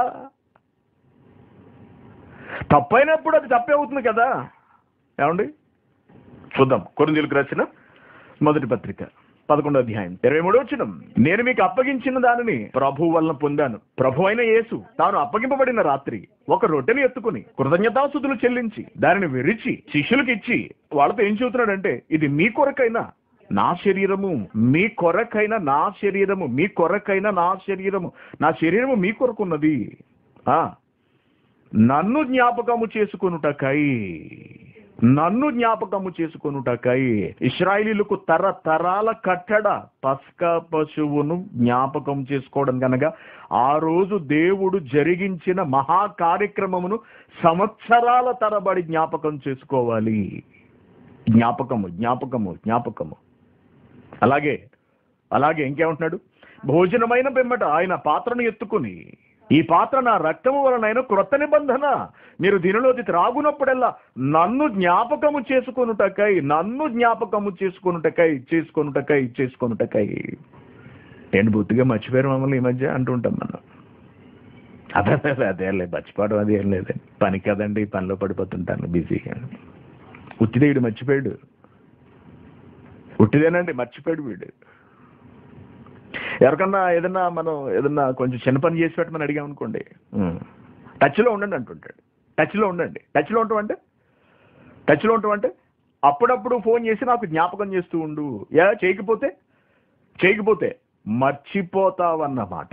తప్పైనప్పుడు అది తప్పే అవుతుంది కదా ఏమండి చూద్దాం కొరిందీలకు రాసిన మొదటి పత్రిక పదకొండో అధ్యాయం ఇరవై మూడో వచ్చిన నేను మీకు అప్పగించిన దానిని ప్రభు వలన పొందాను ప్రభు అయిన యేసు తాను అప్పగింపబడిన రాత్రి ఒక రొట్టెని ఎత్తుకుని కృతజ్ఞతాసుతులు చెల్లించి దానిని విరిచి శిష్యులకు ఇచ్చి వాళ్ళతో ఏం చెబుతున్నాడంటే ఇది మీ కొరకైనా నా శరీరము మీ కొరకైన నా శరీరము మీ కొరకైన నా శరీరము నా శరీరము మీ కొరకున్నది ఆ నన్ను జ్ఞాపకము చేసుకొనుటకై నన్ను జ్ఞాపకము చేసుకొనుటకై ఇస్రాయిలీలకు తరతరాల కట్టడ పస్క పశువును జ్ఞాపకం చేసుకోవడం కనుక ఆ రోజు దేవుడు జరిగించిన మహా కార్యక్రమమును సంవత్సరాల తరబడి జ్ఞాపకం చేసుకోవాలి జ్ఞాపకము జ్ఞాపకము జ్ఞాపకము అలాగే అలాగే ఇంకేమంటున్నాడు భోజనమైన పిమ్మట ఆయన పాత్రను ఎత్తుకుని ఈ పాత్ర నా రక్తము వలనైన క్రొత్త నిబంధన మీరు దీనిలోకి త్రాగునప్పుడల్లా నన్ను జ్ఞాపకము చేసుకొనుటకై నన్ను జ్ఞాపకము చేసుకొనుటకై చేసుకొనుటకై చేసుకొనుటకై ఏంటి బుద్ధిగా మర్చిపోయారు మమ్మల్ని ఈ మధ్య అంటుంటాం మనం అదే అదే అదే లేదు మర్చిపోవడం అది ఏం లేదు పని కదండి పనిలో పడిపోతుంటాను బిజీగా ఉత్తిదేయుడు మర్చిపోయాడు ఉట్టిదేనండి మర్చిపోయాడు వీడు ఎవరికన్నా ఏదన్నా మనం ఏదన్నా కొంచెం చిన్న పని చేసి పెట్టమని అడిగాం అనుకోండి టచ్లో ఉండండి అంటుంటాడు టచ్లో ఉండండి టచ్లో ఉంటాం అంటే టచ్లో ఉంటాం అంటే అప్పుడప్పుడు ఫోన్ చేసి నాకు జ్ఞాపకం చేస్తూ ఉండు యా చేయకపోతే చేయకపోతే మర్చిపోతావన్నమాట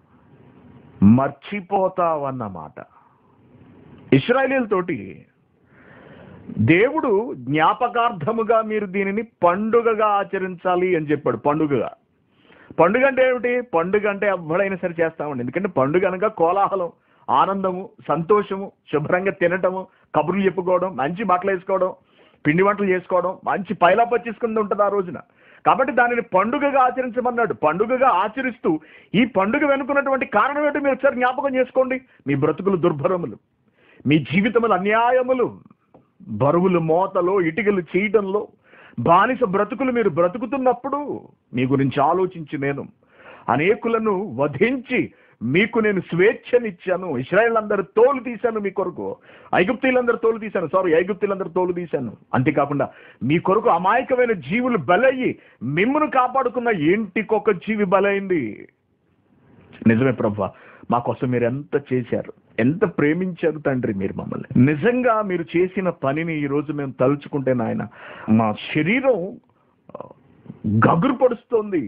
మర్చిపోతావన్నమాట ఇస్రాయలీలతోటి దేవుడు జ్ఞాపకార్థముగా మీరు దీనిని పండుగగా ఆచరించాలి అని చెప్పాడు పండుగగా పండుగ అంటే ఏమిటి పండుగ అంటే ఎవ్వడైనా సరే చేస్తామండి ఎందుకంటే పండుగ అనగా కోలాహలం ఆనందము సంతోషము శుభ్రంగా తినటము కబుర్లు చెప్పుకోవడం మంచి బట్టలు వేసుకోవడం పిండి వంటలు చేసుకోవడం మంచి పైలా పచ్చేసుకుని ఉంటుంది ఆ రోజున కాబట్టి దానిని పండుగగా ఆచరించమన్నాడు పండుగగా ఆచరిస్తూ ఈ పండుగ వెనుకున్నటువంటి కారణం ఏంటో మీరు ఒకసారి జ్ఞాపకం చేసుకోండి మీ బ్రతుకులు దుర్భరములు మీ జీవితములు అన్యాయములు బరువులు మోతలో ఇటుకలు చేయడంలో బానిస బ్రతుకులు మీరు బ్రతుకుతున్నప్పుడు మీ గురించి ఆలోచించి నేను అనేకులను వధించి మీకు నేను స్వేచ్ఛనిచ్చాను ఇస్రాయల్ అందరు తోలు తీశాను మీ కొరకు ఐగుప్తీలందరూ తోలు తీశాను సారీ ఐగుప్తీలందరూ తోలు తీశాను అంతేకాకుండా మీ కొరకు అమాయకమైన జీవులు బలయ్యి మిమ్మను కాపాడుకున్న ఇంటికొక జీవి బలైంది నిజమే ప్రభా మా కోసం మీరు ఎంత చేశారు ఎంత ప్రేమించారు తండ్రి మీరు మమ్మల్ని నిజంగా మీరు చేసిన పనిని ఈ రోజు మేము తలుచుకుంటే నాయన మా శరీరం గగురు పడుస్తోంది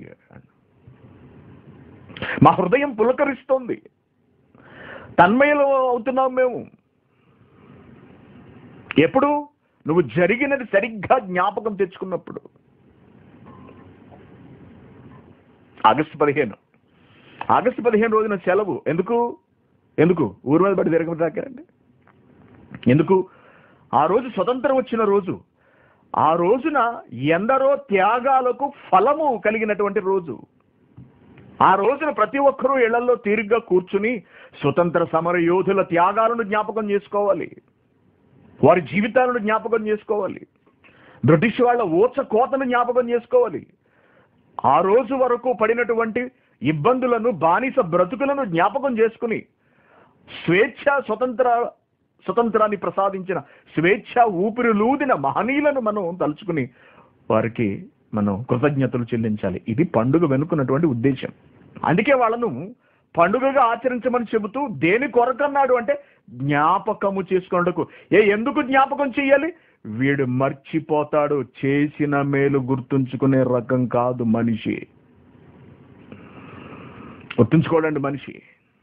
మా హృదయం పులకరిస్తోంది తన్మయలో అవుతున్నాం మేము ఎప్పుడు నువ్వు జరిగినది సరిగ్గా జ్ఞాపకం తెచ్చుకున్నప్పుడు ఆగస్టు పదిహేను ఆగస్టు పదిహేను రోజున సెలవు ఎందుకు ఎందుకు ఊరు మీద పడి తిరగటాకండి ఎందుకు ఆ రోజు స్వతంత్రం వచ్చిన రోజు ఆ రోజున ఎందరో త్యాగాలకు ఫలము కలిగినటువంటి రోజు ఆ రోజున ప్రతి ఒక్కరూ ఇళ్లలో తీరిగ్గా కూర్చుని స్వతంత్ర సమర యోధుల త్యాగాలను జ్ఞాపకం చేసుకోవాలి వారి జీవితాలను జ్ఞాపకం చేసుకోవాలి బ్రిటిష్ వాళ్ళ ఓచ కోతను జ్ఞాపకం చేసుకోవాలి ఆ రోజు వరకు పడినటువంటి ఇబ్బందులను బానిస బ్రతుకులను జ్ఞాపకం చేసుకుని స్వేచ్ఛ స్వతంత్ర స్వతంత్రాన్ని ప్రసాదించిన స్వేచ్ఛ ఊపిరిలూదిన మహనీయులను మనం తలుచుకుని వారికి మనం కృతజ్ఞతలు చెల్లించాలి ఇది పండుగ వెనుకున్నటువంటి ఉద్దేశం అందుకే వాళ్ళను పండుగగా ఆచరించమని చెబుతూ దేని కొరకన్నాడు అంటే జ్ఞాపకము చేసుకున్నకు ఏ ఎందుకు జ్ఞాపకం చెయ్యాలి వీడు మర్చిపోతాడు చేసిన మేలు గుర్తుంచుకునే రకం కాదు మనిషి గుర్తుంచుకోడండి మనిషి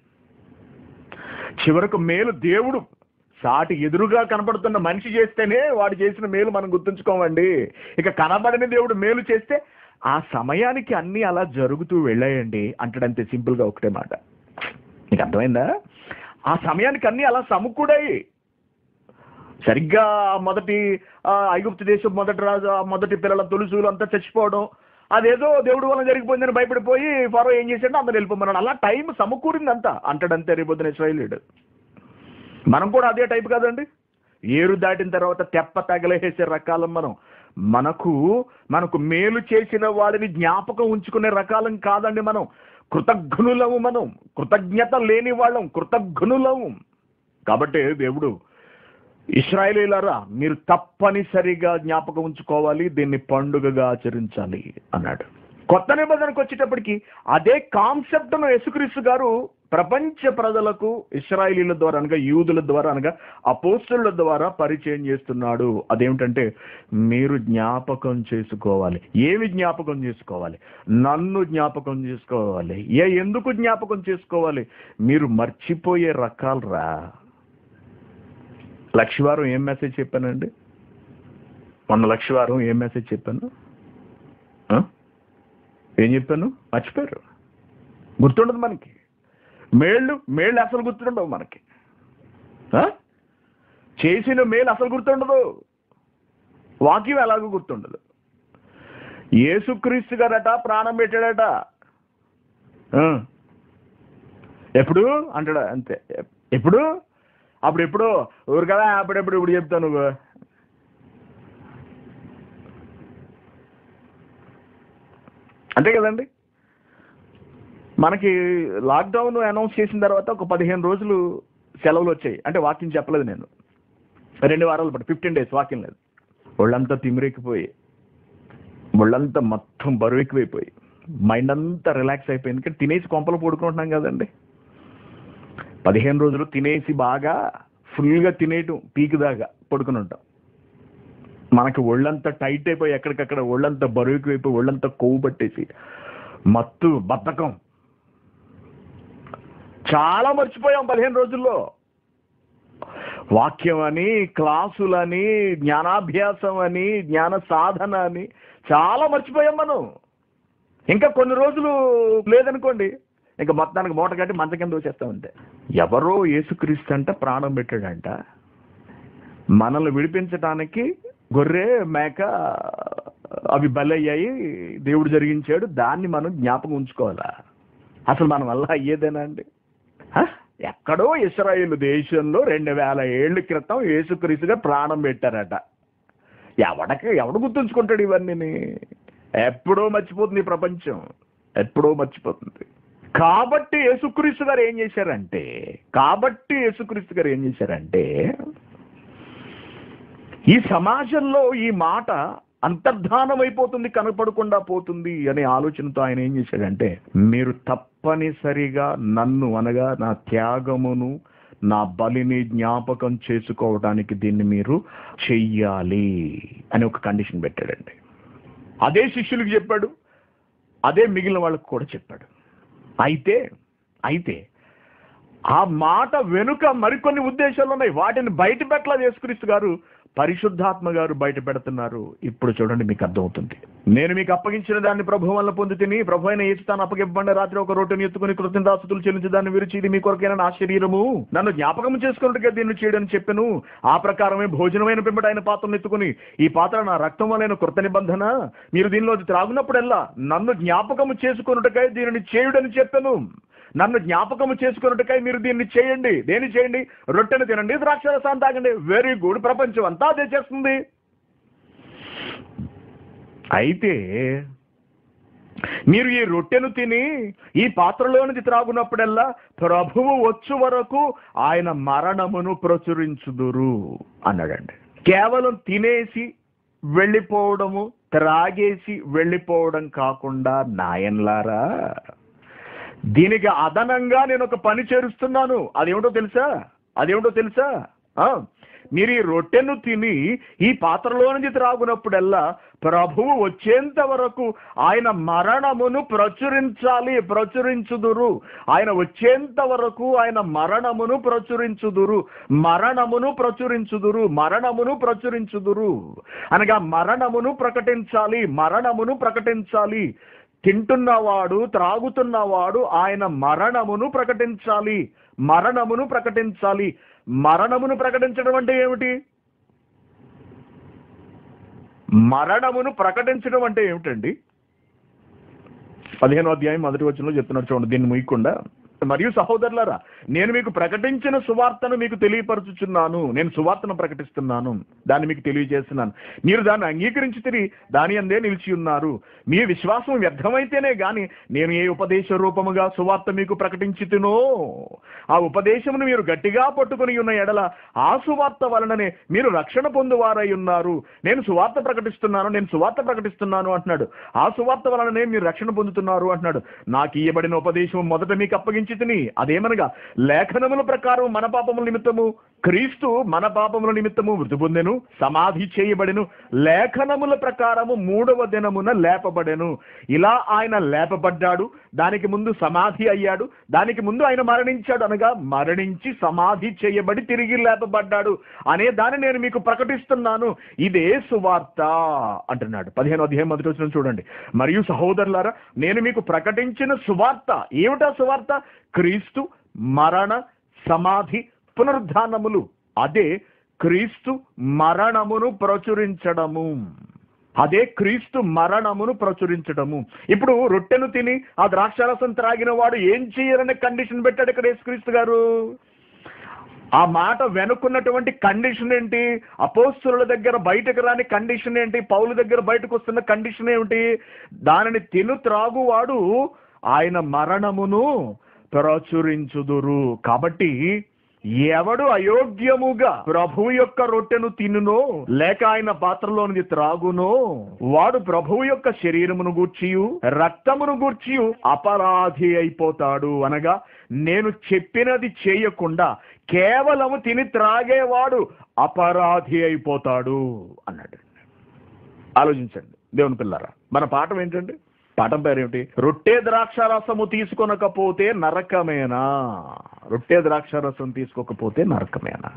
చివరకు మేలు దేవుడు సాటి ఎదురుగా కనపడుతున్న మనిషి చేస్తేనే వాడు చేసిన మేలు మనం గుర్తుంచుకోమండి ఇక కనబడని దేవుడు మేలు చేస్తే ఆ సమయానికి అన్నీ అలా జరుగుతూ వెళ్ళాయండి అంటాడంతే సింపుల్గా ఒకటే మాట నీకు అర్థమైందా ఆ సమయానికి అన్నీ అలా సమకూడాయి సరిగ్గా ఆ మొదటి ఆ, ఐగుప్తు దేశం మొదటి రాజు ఆ మొదటి పిల్లల తొలుసులు అంతా చచ్చిపోవడం అదేదో దేవుడు వల్ల జరిగిపోయిందని భయపడిపోయి ఫరో ఏం చేశాడో అందరు వెళ్ళిపోమన్నాడు అలా టైం సమకూరింది అంతా అంటాడంతే రేపొద్దున ఇస్రాయలీడు మనం కూడా అదే టైప్ కాదండి ఏరు దాటిన తర్వాత తెప్ప తగలేసే రకాలం మనం మనకు మనకు మేలు చేసిన వాడిని జ్ఞాపకం ఉంచుకునే రకాలం కాదండి మనం కృతజ్ఞులము మనం కృతజ్ఞత లేని వాళ్ళం కృతజ్ఞులము కాబట్టి దేవుడు ఇస్రాయేలీలారా మీరు తప్పనిసరిగా జ్ఞాపకం ఉంచుకోవాలి దీన్ని పండుగగా ఆచరించాలి అన్నాడు కొత్త నిబంధనకు వచ్చేటప్పటికి అదే కాన్సెప్ట్ను యేసుక్రీస్తు గారు ప్రపంచ ప్రజలకు ఇస్రాయేలీల ద్వారా అనగా యూదుల ద్వారా అనగా అపోస్తుల ద్వారా పరిచయం చేస్తున్నాడు అదేమిటంటే మీరు జ్ఞాపకం చేసుకోవాలి ఏమి జ్ఞాపకం చేసుకోవాలి నన్ను జ్ఞాపకం చేసుకోవాలి ఏ ఎందుకు జ్ఞాపకం చేసుకోవాలి మీరు మర్చిపోయే రకాలు రా లక్షవారం ఏం మెసేజ్ చెప్పానండి మొన్న లక్షవారం ఏం మెసేజ్ చెప్పాను ఆ? ఏం చెప్పాను మర్చిపోయారు గుర్తుండదు మనకి మేళ్ళు మేళ్ళు అసలు గుర్తుండవు మనకి ఆ? చేసిన మేలు అసలు గుర్తుండదు వాక్యం ఎలాగో గుర్తుండదు యేసుక్రీస్తు గారట ప్రాణం పెట్టాడట ఆ. ఎప్పుడు అంటాడు అంతే ఎప్పుడు అప్పుడు ఎప్పుడు ఊరు కదా అప్పుడెప్పుడు ఇప్పుడు చెప్తావు నువ్వు అంతే కదండి మనకి లాక్డౌన్ అనౌన్స్ చేసిన తర్వాత ఒక పదిహేను రోజులు సెలవులు వచ్చాయి అంటే వాకింగ్ చెప్పలేదు నేను రెండు వారాలు పట్టి ఫిఫ్టీన్ డేస్ వాకింగ్ లేదు ఒళ్ళంతా తిమిరెక్కిపోయి ఒళ్ళంతా మొత్తం బరువు ఎక్కువైపోయి మైండ్ అంతా రిలాక్స్ అయిపోయింది ఎందుకంటే తినేసి కొంపలు పడుకుంటున్నాం కదండి పదిహేను రోజులు తినేసి బాగా ఫుల్గా తినేయటం పీక్ దాకా పడుకుని ఉంటాం మనకి ఒళ్ళంతా టైట్ అయిపోయి ఎక్కడికక్కడ ఒళ్ళంతా బరువుకి అయిపోయి ఒళ్ళంతా కొవ్వు పట్టేసి మత్తు బద్ధకం చాలా మర్చిపోయాం పదిహేను రోజుల్లో వాక్యం అని క్లాసులని జ్ఞానాభ్యాసం అని జ్ఞాన సాధన అని చాలా మర్చిపోయాం మనం ఇంకా కొన్ని రోజులు లేదనుకోండి ఇంకా మొత్తానికి మూట కట్టి మంచ కింద వచ్చేస్తామంటే ఎవరో యేసుక్రీస్తు అంట ప్రాణం పెట్టాడంట మనల్ని విడిపించడానికి గొర్రె మేక అవి బలయ్యాయి దేవుడు జరిగించాడు దాన్ని మనం జ్ఞాపకం ఉంచుకోవాలా అసలు మన వల్ల అయ్యేదేనా అండి హ? ఎక్కడో ఇస్రాయేల్ దేశంలో రెండు వేల ఏళ్ళ క్రితం యేసుక్రీస్తుగా ప్రాణం పెట్టారట ఎవడక ఎవడు గుర్తుంచుకుంటాడు ఇవన్నీ ఎప్పుడో మర్చిపోతుంది ఈ ప్రపంచం ఎప్పుడో మర్చిపోతుంది కాబట్టి యేసుక్రీస్తు గారు ఏం చేశారంటే కాబట్టి యేసుక్రీస్తు గారు ఏం చేశారంటే ఈ సమాజంలో ఈ మాట అంతర్ధానం అయిపోతుంది కనపడకుండా పోతుంది అనే ఆలోచనతో ఆయన ఏం చేశాడంటే మీరు తప్పనిసరిగా నన్ను అనగా నా త్యాగమును నా బలిని జ్ఞాపకం చేసుకోవడానికి దీన్ని మీరు చెయ్యాలి అని ఒక కండిషన్ పెట్టాడండి అదే శిష్యులకు చెప్పాడు అదే మిగిలిన వాళ్ళకు కూడా చెప్పాడు అయితే అయితే ఆ మాట వెనుక మరికొన్ని ఉద్దేశాలు ఉన్నాయి వాటిని బయట పెట్టలా యేసుక్రీస్తు గారు పరిశుద్ధాత్మ గారు బయట పెడుతున్నారు ఇప్పుడు చూడండి మీకు అర్థమవుతుంది నేను మీకు అప్పగించిన దాన్ని ప్రభు వల్ల పొంది తిని ప్రభు అయిన యేసు తాను అప్పగివ్వండి రాత్రి ఒక రొట్టెని ఎత్తుకుని కృతజ్ఞతాస్తుతులు చెల్లించి దాన్ని విరిచి ఇది మీ కొరకైన నా శరీరము నన్ను జ్ఞాపకం చేసుకున్నట్టుగా దీన్ని చేయడం చెప్పాను ఆ ప్రకారమే భోజనమైన పిమ్మట ఆయన పాత్రను ఎత్తుకుని ఈ పాత్ర నా రక్తం వలన కృత నిబంధన మీరు దీనిలో త్రాగునప్పుడల్లా నన్ను జ్ఞాపకము చేసుకున్నట్టుకై దీనిని చేయుడని చెప్పాను నన్ను జ్ఞాపకము చేసుకున్నట్టుకై మీరు దీన్ని చేయండి దేని చేయండి రొట్టెను తినండి ద్రాక్షరసాన్ని తాగండి వెరీ గుడ్ ప్రపంచం అంతా అదే చేస్తుంది అయితే మీరు ఈ రొట్టెను తిని ఈ పాత్రలోనికి త్రాగునప్పుడల్లా ప్రభువు వచ్చు వరకు ఆయన మరణమును ప్రచురించుదురు అన్నాడండి కేవలం తినేసి వెళ్ళిపోవడము త్రాగేసి వెళ్ళిపోవడం కాకుండా నాయన్లారా దీనికి అదనంగా నేను ఒక పని చేరుస్తున్నాను అదేమిటో తెలుసా అదేమిటో తెలుసా ఆ, మీరు ఈ రొట్టెను తిని ఈ పాత్రలో నుంచి త్రాగునప్పుడల్లా ప్రభువు వచ్చేంత వరకు ఆయన మరణమును ప్రచురించాలి ప్రచురించుదురు ఆయన వచ్చేంత వరకు ఆయన మరణమును ప్రచురించుదురు మరణమును ప్రచురించుదురు మరణమును ప్రచురించుదురు అనగా మరణమును ప్రకటించాలి మరణమును ప్రకటించాలి తింటున్నవాడు త్రాగుతున్నవాడు ఆయన మరణమును ప్రకటించాలి మరణమును ప్రకటించాలి మరణమును ప్రకటించడం అంటే ఏమిటి మరణమును ప్రకటించడం అంటే ఏమిటండి పదిహేను అధ్యాయం మొదటి వచనంలో చెప్తున్నారు చూడండి దీన్ని ముయ్యకుండా మరియు సహోదరులారా నేను మీకు ప్రకటించిన సువార్తను మీకు తెలియపరచుచున్నాను నేను సువార్తను ప్రకటిస్తున్నాను దాన్ని మీకు తెలియజేస్తున్నాను మీరు దాన్ని అంగీకరించి తిరిగి దాని అందే నిలిచి ఉన్నారు మీ విశ్వాసం వ్యర్థమైతేనే గాని నేను ఏ ఉపదేశ రూపముగా సువార్త మీకు ప్రకటించుతునో ఆ ఉపదేశమును మీరు గట్టిగా పట్టుకుని ఉన్న ఎడల ఆ సువార్త వలననే మీరు రక్షణ పొందువారై ఉన్నారు నేను సువార్త ప్రకటిస్తున్నాను నేను సువార్త ప్రకటిస్తున్నాను అంటున్నాడు ఆ సువార్త వలననే మీరు రక్షణ పొందుతున్నారు అంటున్నాడు నాకు ఇయ్యబడిన ఉపదేశం మొదట మీకు అప్పగించి తిని అదేమనగా లేఖనముల ప్రకారం మన పాపముల నిమిత్తము క్రీస్తు మన పాపముల నిమిత్తము మృతి పొందెను సమాధి చేయబడెను లేఖనముల ప్రకారము మూడవ దినమున లేపబడెను ఇలా ఆయన లేపబడ్డాడు దానికి ముందు సమాధి అయ్యాడు దానికి ముందు ఆయన మరణించాడు అనగా మరణించి సమాధి చేయబడి తిరిగి లేపబడ్డాడు అనే దాన్ని నేను మీకు ప్రకటిస్తున్నాను ఇదే సువార్త అంటున్నాడు పదిహేను అధ్యాయం మొదటి వచ్చిన చూడండి మరియు సహోదరులారా నేను మీకు ప్రకటించిన సువార్త ఏమిటా సువార్త క్రీస్తు మరణ సమాధి పునరుద్ధానములు అదే క్రీస్తు మరణమును ప్రచురించడము అదే క్రీస్తు మరణమును ప్రచురించడము ఇప్పుడు రొట్టెను తిని ఆ ద్రాక్షారసం త్రాగిన వాడు ఏం చేయాలనే కండిషన్ పెట్టాడు ఇక్కడ యేసుక్రీస్తు గారు ఆ మాట వెనుకున్నటువంటి కండిషన్ ఏంటి అపోస్తుల దగ్గర బయటకు రాని కండిషన్ ఏంటి పౌలు దగ్గర బయటకు వస్తున్న కండిషన్ ఏమిటి దానిని తిను త్రాగువాడు ఆయన మరణమును ప్రచురించుదురు కాబట్టి ఎవడు అయోగ్యముగా ప్రభువు యొక్క రొట్టెను తినునో లేక ఆయన పాత్రలోనిది త్రాగునో వాడు ప్రభువు యొక్క శరీరమును గూర్చియు రక్తమును గూర్చియు అపరాధి అయిపోతాడు అనగా నేను చెప్పినది చేయకుండా కేవలము తిని త్రాగేవాడు అపరాధి అయిపోతాడు అన్నాడు ఆలోచించండి దేవుని పిల్లరా మన పాఠం ఏంటండి పాఠం పేరు ఏమిటి రొట్టె ద్రాక్షారసము తీసుకొనకపోతే నరకమేనా రొట్టె ద్రాక్షారసం తీసుకోకపోతే నరకమేనా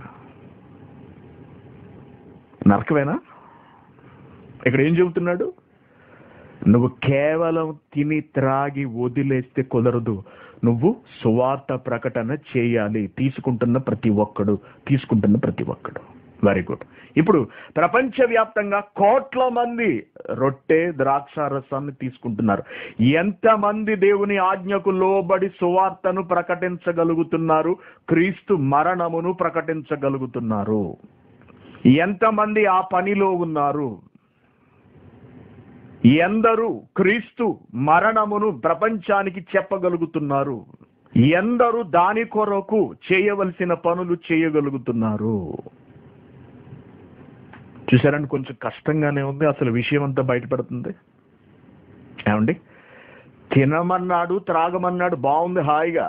నరకమేనా ఇక్కడ ఏం చెబుతున్నాడు నువ్వు కేవలం తిని త్రాగి వదిలేస్తే కుదరదు నువ్వు సువార్త ప్రకటన చేయాలి తీసుకుంటున్న ప్రతి ఒక్కడు తీసుకుంటున్న ప్రతి ఒక్కడు వెరీ గుడ్ ఇప్పుడు ప్రపంచవ్యాప్తంగా కోట్ల మంది రొట్టె ద్రాక్ష రసాన్ని తీసుకుంటున్నారు ఎంతమంది దేవుని ఆజ్ఞకు లోబడి సువార్తను ప్రకటించగలుగుతున్నారు క్రీస్తు మరణమును ప్రకటించగలుగుతున్నారు ఎంతమంది ఆ పనిలో ఉన్నారు ఎందరూ క్రీస్తు మరణమును ప్రపంచానికి చెప్పగలుగుతున్నారు ఎందరూ దాని కొరకు చేయవలసిన పనులు చేయగలుగుతున్నారు చూసారండి కొంచెం కష్టంగానే ఉంది అసలు విషయం అంతా బయటపడుతుంది ఏమండి తినమన్నాడు త్రాగమన్నాడు బాగుంది హాయిగా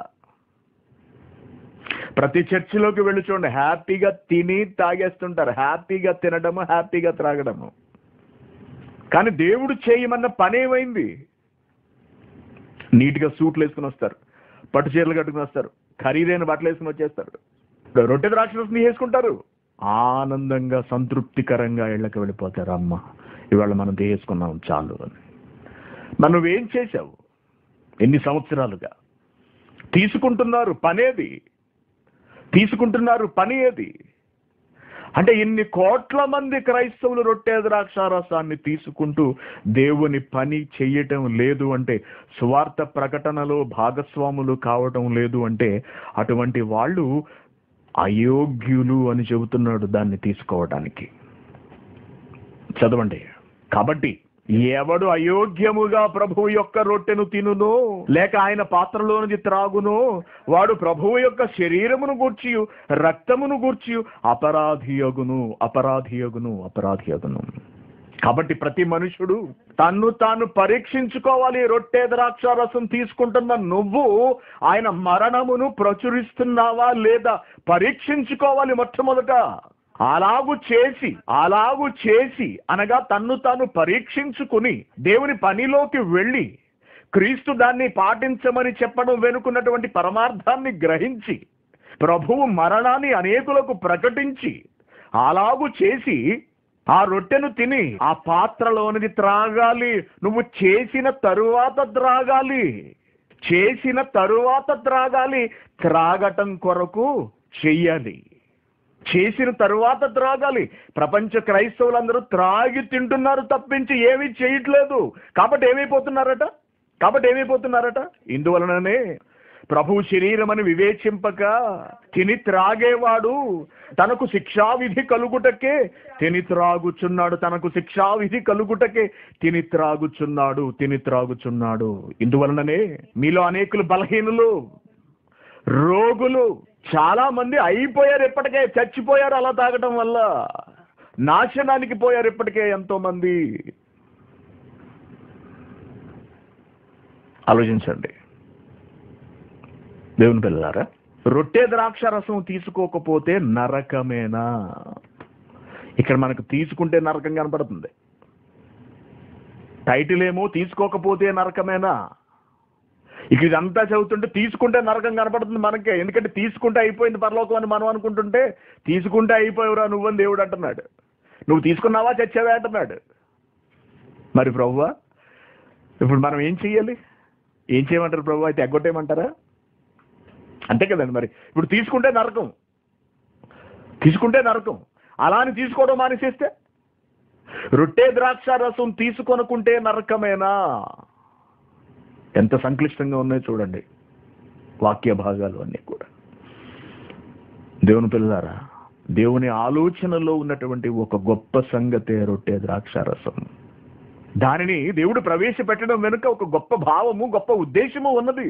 ప్రతి చర్చిలోకి వెళ్ళి చూడండి హ్యాపీగా తిని తాగేస్తుంటారు హ్యాపీగా తినడము హ్యాపీగా త్రాగడము కానీ దేవుడు చేయమన్న పని ఏమైంది నీట్గా సూట్లు వేసుకుని వస్తారు పట్టు చీరలు కట్టుకుని వస్తారు ఖరీదైన బట్టలు వేసుకుని వచ్చేస్తారు రొట్టె ద్రాక్షరసం వేసుకుంటారు ఆనందంగా సంతృప్తికరంగా ఇళ్ళకి వెళ్ళిపోతారు అమ్మ ఇవాళ మనం తీసుకున్నాం చాలు అని మరి నువ్వేం చేశావు ఎన్ని సంవత్సరాలుగా తీసుకుంటున్నారు పనేది తీసుకుంటున్నారు పని ఏది అంటే ఇన్ని కోట్ల మంది క్రైస్తవులు రొట్టె ద్రాక్షారసాన్ని తీసుకుంటూ దేవుని పని చెయ్యటం లేదు అంటే స్వార్థ ప్రకటనలో భాగస్వాములు కావటం లేదు అంటే అటువంటి వాళ్ళు అయోగ్యులు అని చెబుతున్నాడు దాన్ని తీసుకోవడానికి చదవండి కాబట్టి ఎవడు అయోగ్యముగా ప్రభువు యొక్క రొట్టెను తినును లేక ఆయన పాత్రలోనిది త్రాగును వాడు ప్రభువు యొక్క శరీరమును గూర్చి రక్తమును గూర్చి అపరాధియగును అపరాధియగును అపరాధియగును కాబట్టి ప్రతి మనుషుడు తన్ను తాను పరీక్షించుకోవాలి రొట్టె ద్రాక్ష రసం తీసుకుంటున్న నువ్వు ఆయన మరణమును ప్రచురిస్తున్నావా లేదా పరీక్షించుకోవాలి మొట్టమొదట అలాగు చేసి అలాగు చేసి అనగా తన్ను తాను పరీక్షించుకుని దేవుని పనిలోకి వెళ్ళి క్రీస్తు దాన్ని పాటించమని చెప్పడం వెనుకున్నటువంటి పరమార్థాన్ని గ్రహించి ప్రభువు మరణాన్ని అనేకులకు ప్రకటించి అలాగు చేసి ఆ రొట్టెను తిని ఆ పాత్రలోనిది త్రాగాలి నువ్వు చేసిన తరువాత త్రాగాలి చేసిన తరువాత త్రాగాలి త్రాగటం కొరకు చెయ్యాలి చేసిన తరువాత త్రాగాలి ప్రపంచ క్రైస్తవులందరూ త్రాగి తింటున్నారు తప్పించి ఏమీ చేయట్లేదు కాబట్టి ఏమైపోతున్నారట కాబట్టి ఏమైపోతున్నారట ఇందువలననే ప్రభు శరీరం అని వివేచింపక తిని త్రాగేవాడు తనకు శిక్షావిధి కలుగుటకే తిని త్రాగుచున్నాడు తనకు శిక్షావిధి కలుగుటకే తిని త్రాగుచున్నాడు తిని త్రాగుచున్నాడు ఇందువలననే మీలో అనేకులు బలహీనులు రోగులు చాలా మంది అయిపోయారు ఇప్పటికే చచ్చిపోయారు అలా తాగటం వల్ల నాశనానికి పోయారు ఇప్పటికే ఎంతో మంది ఆలోచించండి దేవుని పిల్లలారా రొట్టె ద్రాక్ష రసం తీసుకోకపోతే నరకమేనా ఇక్కడ మనకు తీసుకుంటే నరకం కనపడుతుంది టైటిల్ ఏమో తీసుకోకపోతే నరకమేనా ఇక ఇదంతా చదువుతుంటే తీసుకుంటే నరకం కనపడుతుంది మనకే ఎందుకంటే తీసుకుంటే అయిపోయింది పరలోకం అని మనం అనుకుంటుంటే తీసుకుంటే అయిపోయావురా నువ్వని దేవుడు అంటున్నాడు నువ్వు తీసుకున్నావా చచ్చావే అంటున్నాడు మరి ప్రభువా ఇప్పుడు మనం ఏం చెయ్యాలి ఏం చేయమంటారు ప్రభు అయితే ఎగ్గొట్టేయమంటారా అంతే కదండి మరి ఇప్పుడు తీసుకుంటే నరకం తీసుకుంటే నరకం అలా అని తీసుకోవడం మానేసేస్తే రొట్టె ద్రాక్ష రసం తీసుకొనుకుంటే నరకమేనా ఎంత సంక్లిష్టంగా ఉన్నాయో చూడండి వాక్య భాగాలు అన్నీ కూడా దేవుని పిల్లలారా దేవుని ఆలోచనలో ఉన్నటువంటి ఒక గొప్ప సంగతే రొట్టె ద్రాక్షారసం దానిని దేవుడు ప్రవేశపెట్టడం వెనుక ఒక గొప్ప భావము గొప్ప ఉద్దేశము ఉన్నది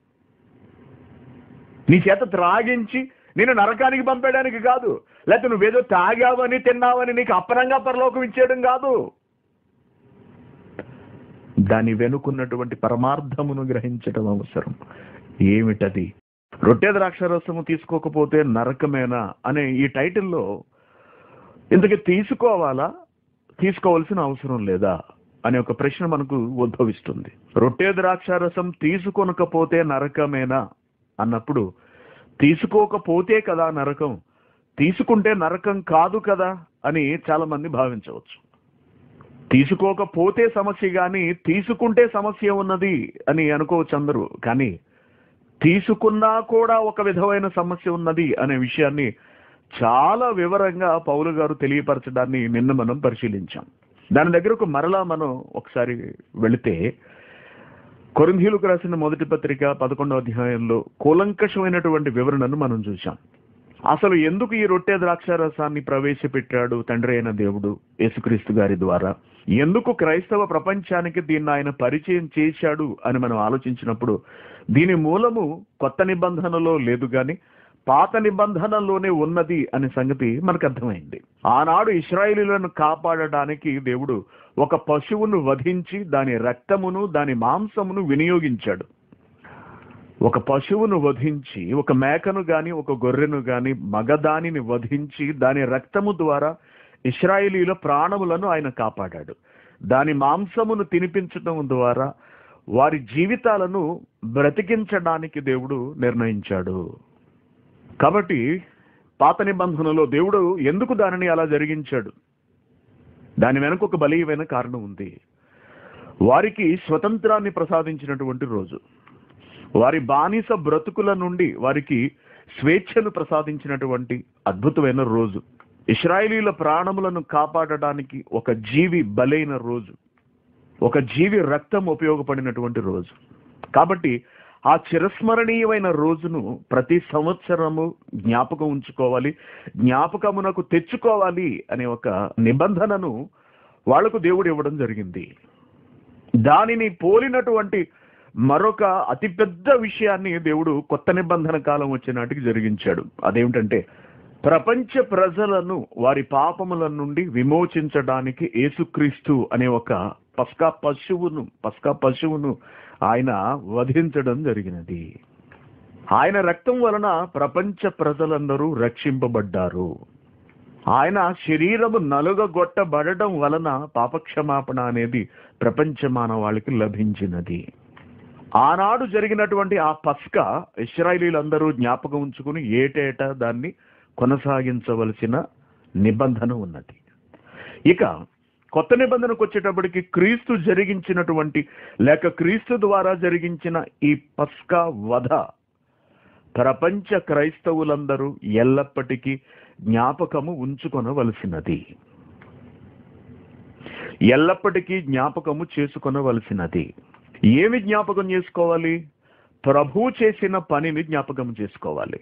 నీ చేత త్రాగించి నేను నరకానికి పంపేయడానికి కాదు లేకపోతే నువ్వేదో తాగావని తిన్నావని నీకు అప్పనంగా పరలోకం ఇచ్చేయడం కాదు దాని వెనుకున్నటువంటి పరమార్థమును గ్రహించడం అవసరం ఏమిటది రొట్టె ద్రాక్షరసము తీసుకోకపోతే నరకమేనా అనే ఈ టైటిల్లో ఇంతకీ తీసుకోవాలా తీసుకోవాల్సిన అవసరం లేదా అనే ఒక ప్రశ్న మనకు ఉద్భవిస్తుంది రొట్టె ద్రాక్షారసం తీసుకొనకపోతే నరకమేనా అన్నప్పుడు తీసుకోకపోతే కదా నరకం తీసుకుంటే నరకం కాదు కదా అని చాలా మంది భావించవచ్చు తీసుకోకపోతే సమస్య కానీ తీసుకుంటే సమస్య ఉన్నది అని అనుకోవచ్చు అందరూ కానీ తీసుకున్నా కూడా ఒక విధమైన సమస్య ఉన్నది అనే విషయాన్ని చాలా వివరంగా పౌలు గారు తెలియపరచడాన్ని నిన్న మనం పరిశీలించాం దాని దగ్గరకు మరలా మనం ఒకసారి వెళితే కొరింథీలకు రాసిన మొదటి పత్రిక పదకొండవ అధ్యాయంలో కూలంకషమైనటువంటి వివరణను మనం చూశాం అసలు ఎందుకు ఈ రొట్టె ద్రాక్షారసాన్ని ప్రవేశపెట్టాడు తండ్రి అయిన దేవుడు యేసుక్రీస్తు గారి ద్వారా ఎందుకు క్రైస్తవ ప్రపంచానికి దీన్ని ఆయన పరిచయం చేశాడు అని మనం ఆలోచించినప్పుడు దీని మూలము కొత్త నిబంధనలో లేదు గాని పాత నిబంధనలోనే ఉన్నది అనే సంగతి మనకు అర్థమైంది ఆనాడు ఇస్రాయేలీలను కాపాడడానికి దేవుడు ఒక పశువును వధించి దాని రక్తమును దాని మాంసమును వినియోగించాడు ఒక పశువును వధించి ఒక మేకను గాని ఒక గొర్రెను గాని మగదానిని వధించి దాని రక్తము ద్వారా ఇస్రాయేలీల ప్రాణములను ఆయన కాపాడాడు దాని మాంసమును తినిపించడం ద్వారా వారి జీవితాలను బ్రతికించడానికి దేవుడు నిర్ణయించాడు కాబట్టి పాత నిబంధనలో దేవుడు ఎందుకు దానిని అలా జరిగించాడు దాని వెనక ఒక బలీయమైన కారణం ఉంది వారికి స్వతంత్రాన్ని ప్రసాదించినటువంటి రోజు వారి బానిస బ్రతుకుల నుండి వారికి స్వేచ్ఛను ప్రసాదించినటువంటి అద్భుతమైన రోజు ఇస్రాయేలీల ప్రాణములను కాపాడడానికి ఒక జీవి బలైన రోజు ఒక జీవి రక్తం ఉపయోగపడినటువంటి రోజు కాబట్టి ఆ చిరస్మరణీయమైన రోజును ప్రతి సంవత్సరము జ్ఞాపకం ఉంచుకోవాలి జ్ఞాపకమునకు తెచ్చుకోవాలి అనే ఒక నిబంధనను వాళ్లకు దేవుడు ఇవ్వడం జరిగింది దానిని పోలినటువంటి మరొక అతిపెద్ద విషయాన్ని దేవుడు కొత్త నిబంధన కాలం వచ్చే నాటికి జరిగించాడు అదేమిటంటే ప్రపంచ ప్రజలను వారి పాపముల నుండి విమోచించడానికి యేసుక్రీస్తు అనే ఒక పస్కా పశువును పస్కా పశువును ఆయన వధించడం జరిగినది ఆయన రక్తం వలన ప్రపంచ ప్రజలందరూ రక్షింపబడ్డారు ఆయన శరీరము నలుగగొట్టబడడం వలన పాపక్షమాపణ అనేది ప్రపంచ మానవాళికి లభించినది ఆనాడు జరిగినటువంటి ఆ పస్క ఇస్రాయలీలందరూ జ్ఞాపకం ఉంచుకుని ఏటేటా దాన్ని కొనసాగించవలసిన నిబంధన ఉన్నది ఇక కొత్త నిబంధనకు వచ్చేటప్పటికి క్రీస్తు జరిగించినటువంటి లేక క్రీస్తు ద్వారా జరిగించిన ఈ పస్కా వధ ప్రపంచ క్రైస్తవులందరూ ఎల్లప్పటికీ జ్ఞాపకము ఉంచుకొనవలసినది ఎల్లప్పటికీ జ్ఞాపకము చేసుకొనవలసినది ఏమి జ్ఞాపకం చేసుకోవాలి ప్రభు చేసిన పనిని జ్ఞాపకం చేసుకోవాలి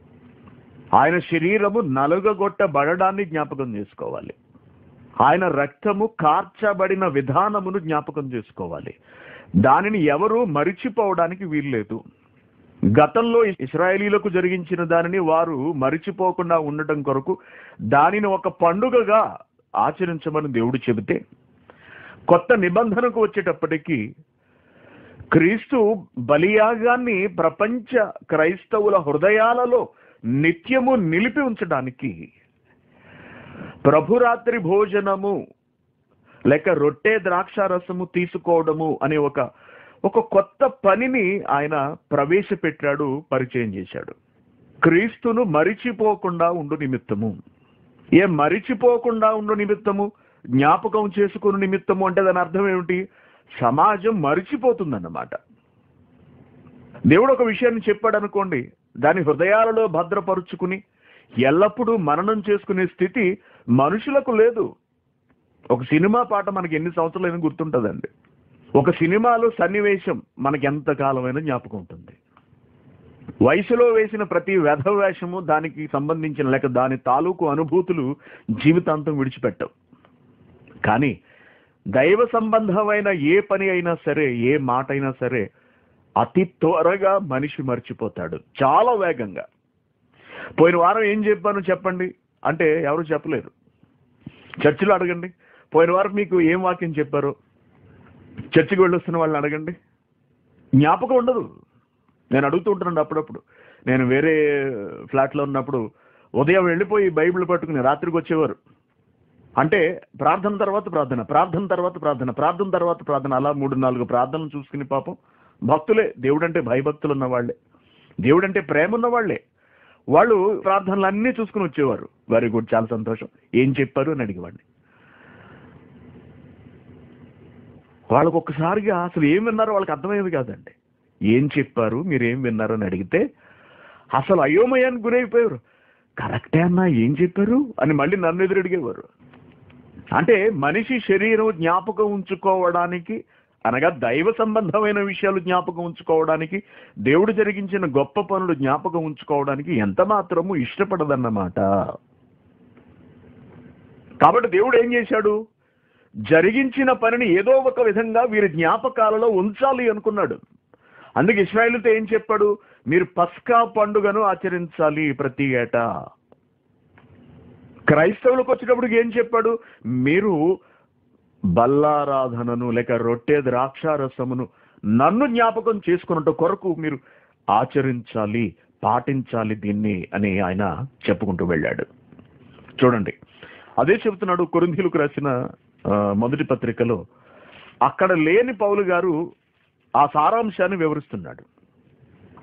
ఆయన శరీరము నలుగగొట్టబడడాన్ని జ్ఞాపకం చేసుకోవాలి ఆయన రక్తము కార్చబడిన విధానమును జ్ఞాపకం చేసుకోవాలి దానిని ఎవరు మరిచిపోవడానికి వీల్లేదు గతంలో ఇస్రాయేలీలకు జరిగించిన దానిని వారు మరిచిపోకుండా ఉండటం కొరకు దానిని ఒక పండుగగా ఆచరించమని దేవుడు చెబితే కొత్త నిబంధనకు వచ్చేటప్పటికి క్రీస్తు బలియాగాన్ని ప్రపంచ క్రైస్తవుల హృదయాలలో నిత్యము నిలిపి ఉంచడానికి ప్రభురాత్రి భోజనము లేక రొట్టె ద్రాక్షారసము తీసుకోవడము అనే ఒక ఒక కొత్త పనిని ఆయన ప్రవేశపెట్టాడు పరిచయం చేశాడు క్రీస్తును మరిచిపోకుండా ఉండు నిమిత్తము ఏ మరిచిపోకుండా ఉండు నిమిత్తము జ్ఞాపకం చేసుకుని నిమిత్తము అంటే దాని అర్థం ఏమిటి సమాజం మరిచిపోతుందన్నమాట దేవుడు ఒక విషయాన్ని చెప్పాడు అనుకోండి దాని హృదయాలలో భద్రపరుచుకుని ఎల్లప్పుడూ మననం చేసుకునే స్థితి మనుషులకు లేదు ఒక సినిమా పాట మనకి ఎన్ని సంవత్సరాలైనా గుర్తుంటుందండి ఒక సినిమాలో సన్నివేశం మనకి ఎంత కాలమైనా జ్ఞాపకం ఉంటుంది వయసులో వేసిన ప్రతి వ్యధ వేషము దానికి సంబంధించిన లేక దాని తాలూకు అనుభూతులు జీవితాంతం విడిచిపెట్టవు కానీ దైవ సంబంధమైన ఏ పని అయినా సరే ఏ మాట అయినా సరే అతి త్వరగా మనిషి మర్చిపోతాడు చాలా వేగంగా పోయిన వారం ఏం చెప్పాను చెప్పండి అంటే ఎవరు చెప్పలేరు చర్చిలో అడగండి పోయిన వారం మీకు ఏం వాక్యం చెప్పారు చర్చికి వెళ్ళొస్తున్న వాళ్ళని అడగండి జ్ఞాపకం ఉండదు నేను అడుగుతూ ఉంటున్నాను అప్పుడప్పుడు నేను వేరే ఫ్లాట్లో ఉన్నప్పుడు ఉదయం వెళ్ళిపోయి బైబిల్ పట్టుకుని రాత్రికి వచ్చేవారు అంటే ప్రార్థన తర్వాత ప్రార్థన ప్రార్థన తర్వాత ప్రార్థన ప్రార్థన తర్వాత ప్రార్థన అలా మూడు నాలుగు ప్రార్థనలు చూసుకుని పాపం భక్తులే దేవుడంటే భయభక్తులు ఉన్న వాళ్ళే దేవుడంటే ప్రేమ ఉన్న వాళ్ళే వాళ్ళు ప్రార్థనలు అన్నీ చూసుకుని వచ్చేవారు వెరీ గుడ్ చాలా సంతోషం ఏం చెప్పారు అని అడిగేవాడిని వాళ్ళకు ఒక్కసారిగా అసలు ఏం విన్నారో వాళ్ళకి అర్థమయ్యేది కాదండి ఏం చెప్పారు మీరు ఏం విన్నారు అని అడిగితే అసలు అయోమయానికి గురైపోయారు కరెక్టే అన్నా ఏం చెప్పారు అని మళ్ళీ నన్ను ఎదురు అడిగేవారు అంటే మనిషి శరీరం జ్ఞాపకం ఉంచుకోవడానికి అనగా దైవ సంబంధమైన విషయాలు జ్ఞాపకం ఉంచుకోవడానికి దేవుడు జరిగించిన గొప్ప పనులు జ్ఞాపకం ఉంచుకోవడానికి ఎంత మాత్రము ఇష్టపడదన్నమాట కాబట్టి దేవుడు ఏం చేశాడు జరిగించిన పనిని ఏదో ఒక విధంగా వీరి జ్ఞాపకాలలో ఉంచాలి అనుకున్నాడు అందుకే ఇస్రాయేలుతో ఏం చెప్పాడు మీరు పస్కా పండుగను ఆచరించాలి ప్రతి ఏటా క్రైస్తవులకు వచ్చేటప్పుడు ఏం చెప్పాడు మీరు బల్లారాధనను లేక రొట్టె ద్రాక్షారసమును నన్ను జ్ఞాపకం చేసుకున్నట్టు కొరకు మీరు ఆచరించాలి పాటించాలి దీన్ని అని ఆయన చెప్పుకుంటూ వెళ్ళాడు చూడండి అదే చెబుతున్నాడు కొరింథీలకు రాసిన ఆ, మొదటి పత్రికలో అక్కడ లేని పౌలు గారు ఆ సారాంశాన్ని వివరిస్తున్నాడు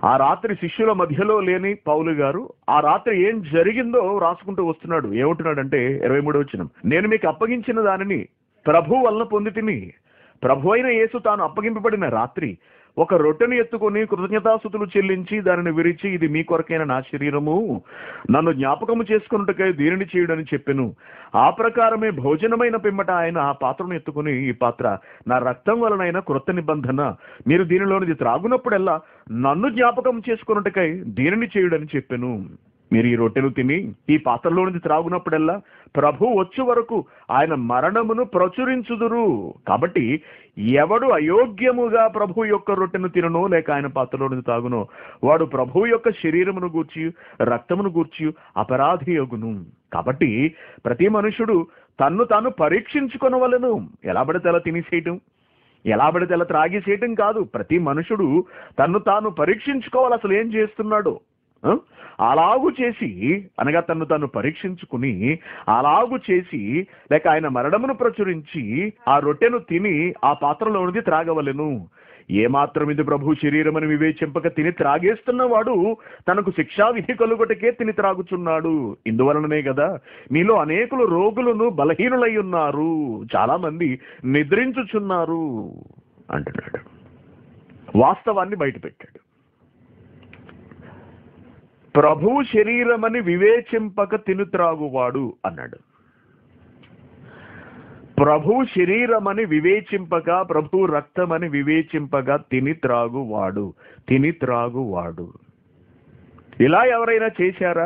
ఆ రాత్రి శిష్యుల మధ్యలో లేని పౌలు గారు ఆ రాత్రి ఏం జరిగిందో రాసుకుంటూ వస్తున్నాడు ఏమంటున్నాడంటే ఇరవై మూడు వచ్చిన నేను మీకు అప్పగించిన దానిని ప్రభు వలన పొందితిని ప్రభు అయిన యేసు తాను అప్పగింపబడిన రాత్రి ఒక రొట్టెను ఎత్తుకొని కృతజ్ఞతాసుతులు చెల్లించి దానిని విరిచి ఇది మీ కొరకైన నా శరీరము నన్ను జ్ఞాపకము చేసుకున్నట్టుకై దీనిని చేయుడని చెప్పెను ఆ ప్రకారమే భోజనమైన పిమ్మట ఆయన ఆ పాత్రను ఎత్తుకుని ఈ పాత్ర నా రక్తం వలనైన క్రొత్త నిబంధన మీరు దీనిలోనిది త్రాగునప్పుడల్లా నన్ను జ్ఞాపకం చేసుకున్నట్టుకై దీనిని చేయుడని చెప్పెను మీరు ఈ రొట్టెను తిని ఈ పాత్రలోనిది త్రాగునప్పుడల్లా ప్రభు వచ్చు వరకు ఆయన మరణమును ప్రచురించుదురు కాబట్టి ఎవడు అయోగ్యముగా ప్రభు యొక్క రొట్టెను తిననో లేక ఆయన పాత్రలోనిది తాగునో వాడు ప్రభు యొక్క శరీరమును గూర్చి రక్తమును గూర్చి అపరాధి యొగును కాబట్టి ప్రతి మనుషుడు తన్ను తాను పరీక్షించుకొనవలను ఎలా పడితే అలా తినేసేయటం ఎలా పడితే అలా త్రాగేసేయటం కాదు ప్రతి మనుషుడు తన్ను తాను పరీక్షించుకోవాలి అసలు ఏం చేస్తున్నాడో ఆ? అలాగు చేసి అనగా తను తను పరీక్షించుకుని అలాగు చేసి లేక ఆయన మరణమును ప్రచురించి ఆ రొట్టెను తిని ఆ పాత్రలోనిది త్రాగవలెను ఏమాత్రం ఇది ప్రభు శరీరమని వివేచింపక తిని త్రాగేస్తున్నవాడు తనకు శిక్షా విధి కలుగుటకే తిని త్రాగుచున్నాడు ఇందువలననే కదా మీలో అనేకులు రోగులను బలహీనులై ఉన్నారు చాలా మంది నిద్రించుచున్నారు అంటున్నాడు వాస్తవాన్ని బయటపెట్టాడు ప్రభు శరీరమని వివేచింపక తిను త్రాగువాడు అన్నాడు ప్రభు శరీరమని వివేచింపక ప్రభు రక్తమని వివేచింపగా తిని త్రాగువాడు తిని త్రాగువాడు ఇలా ఎవరైనా చేశారా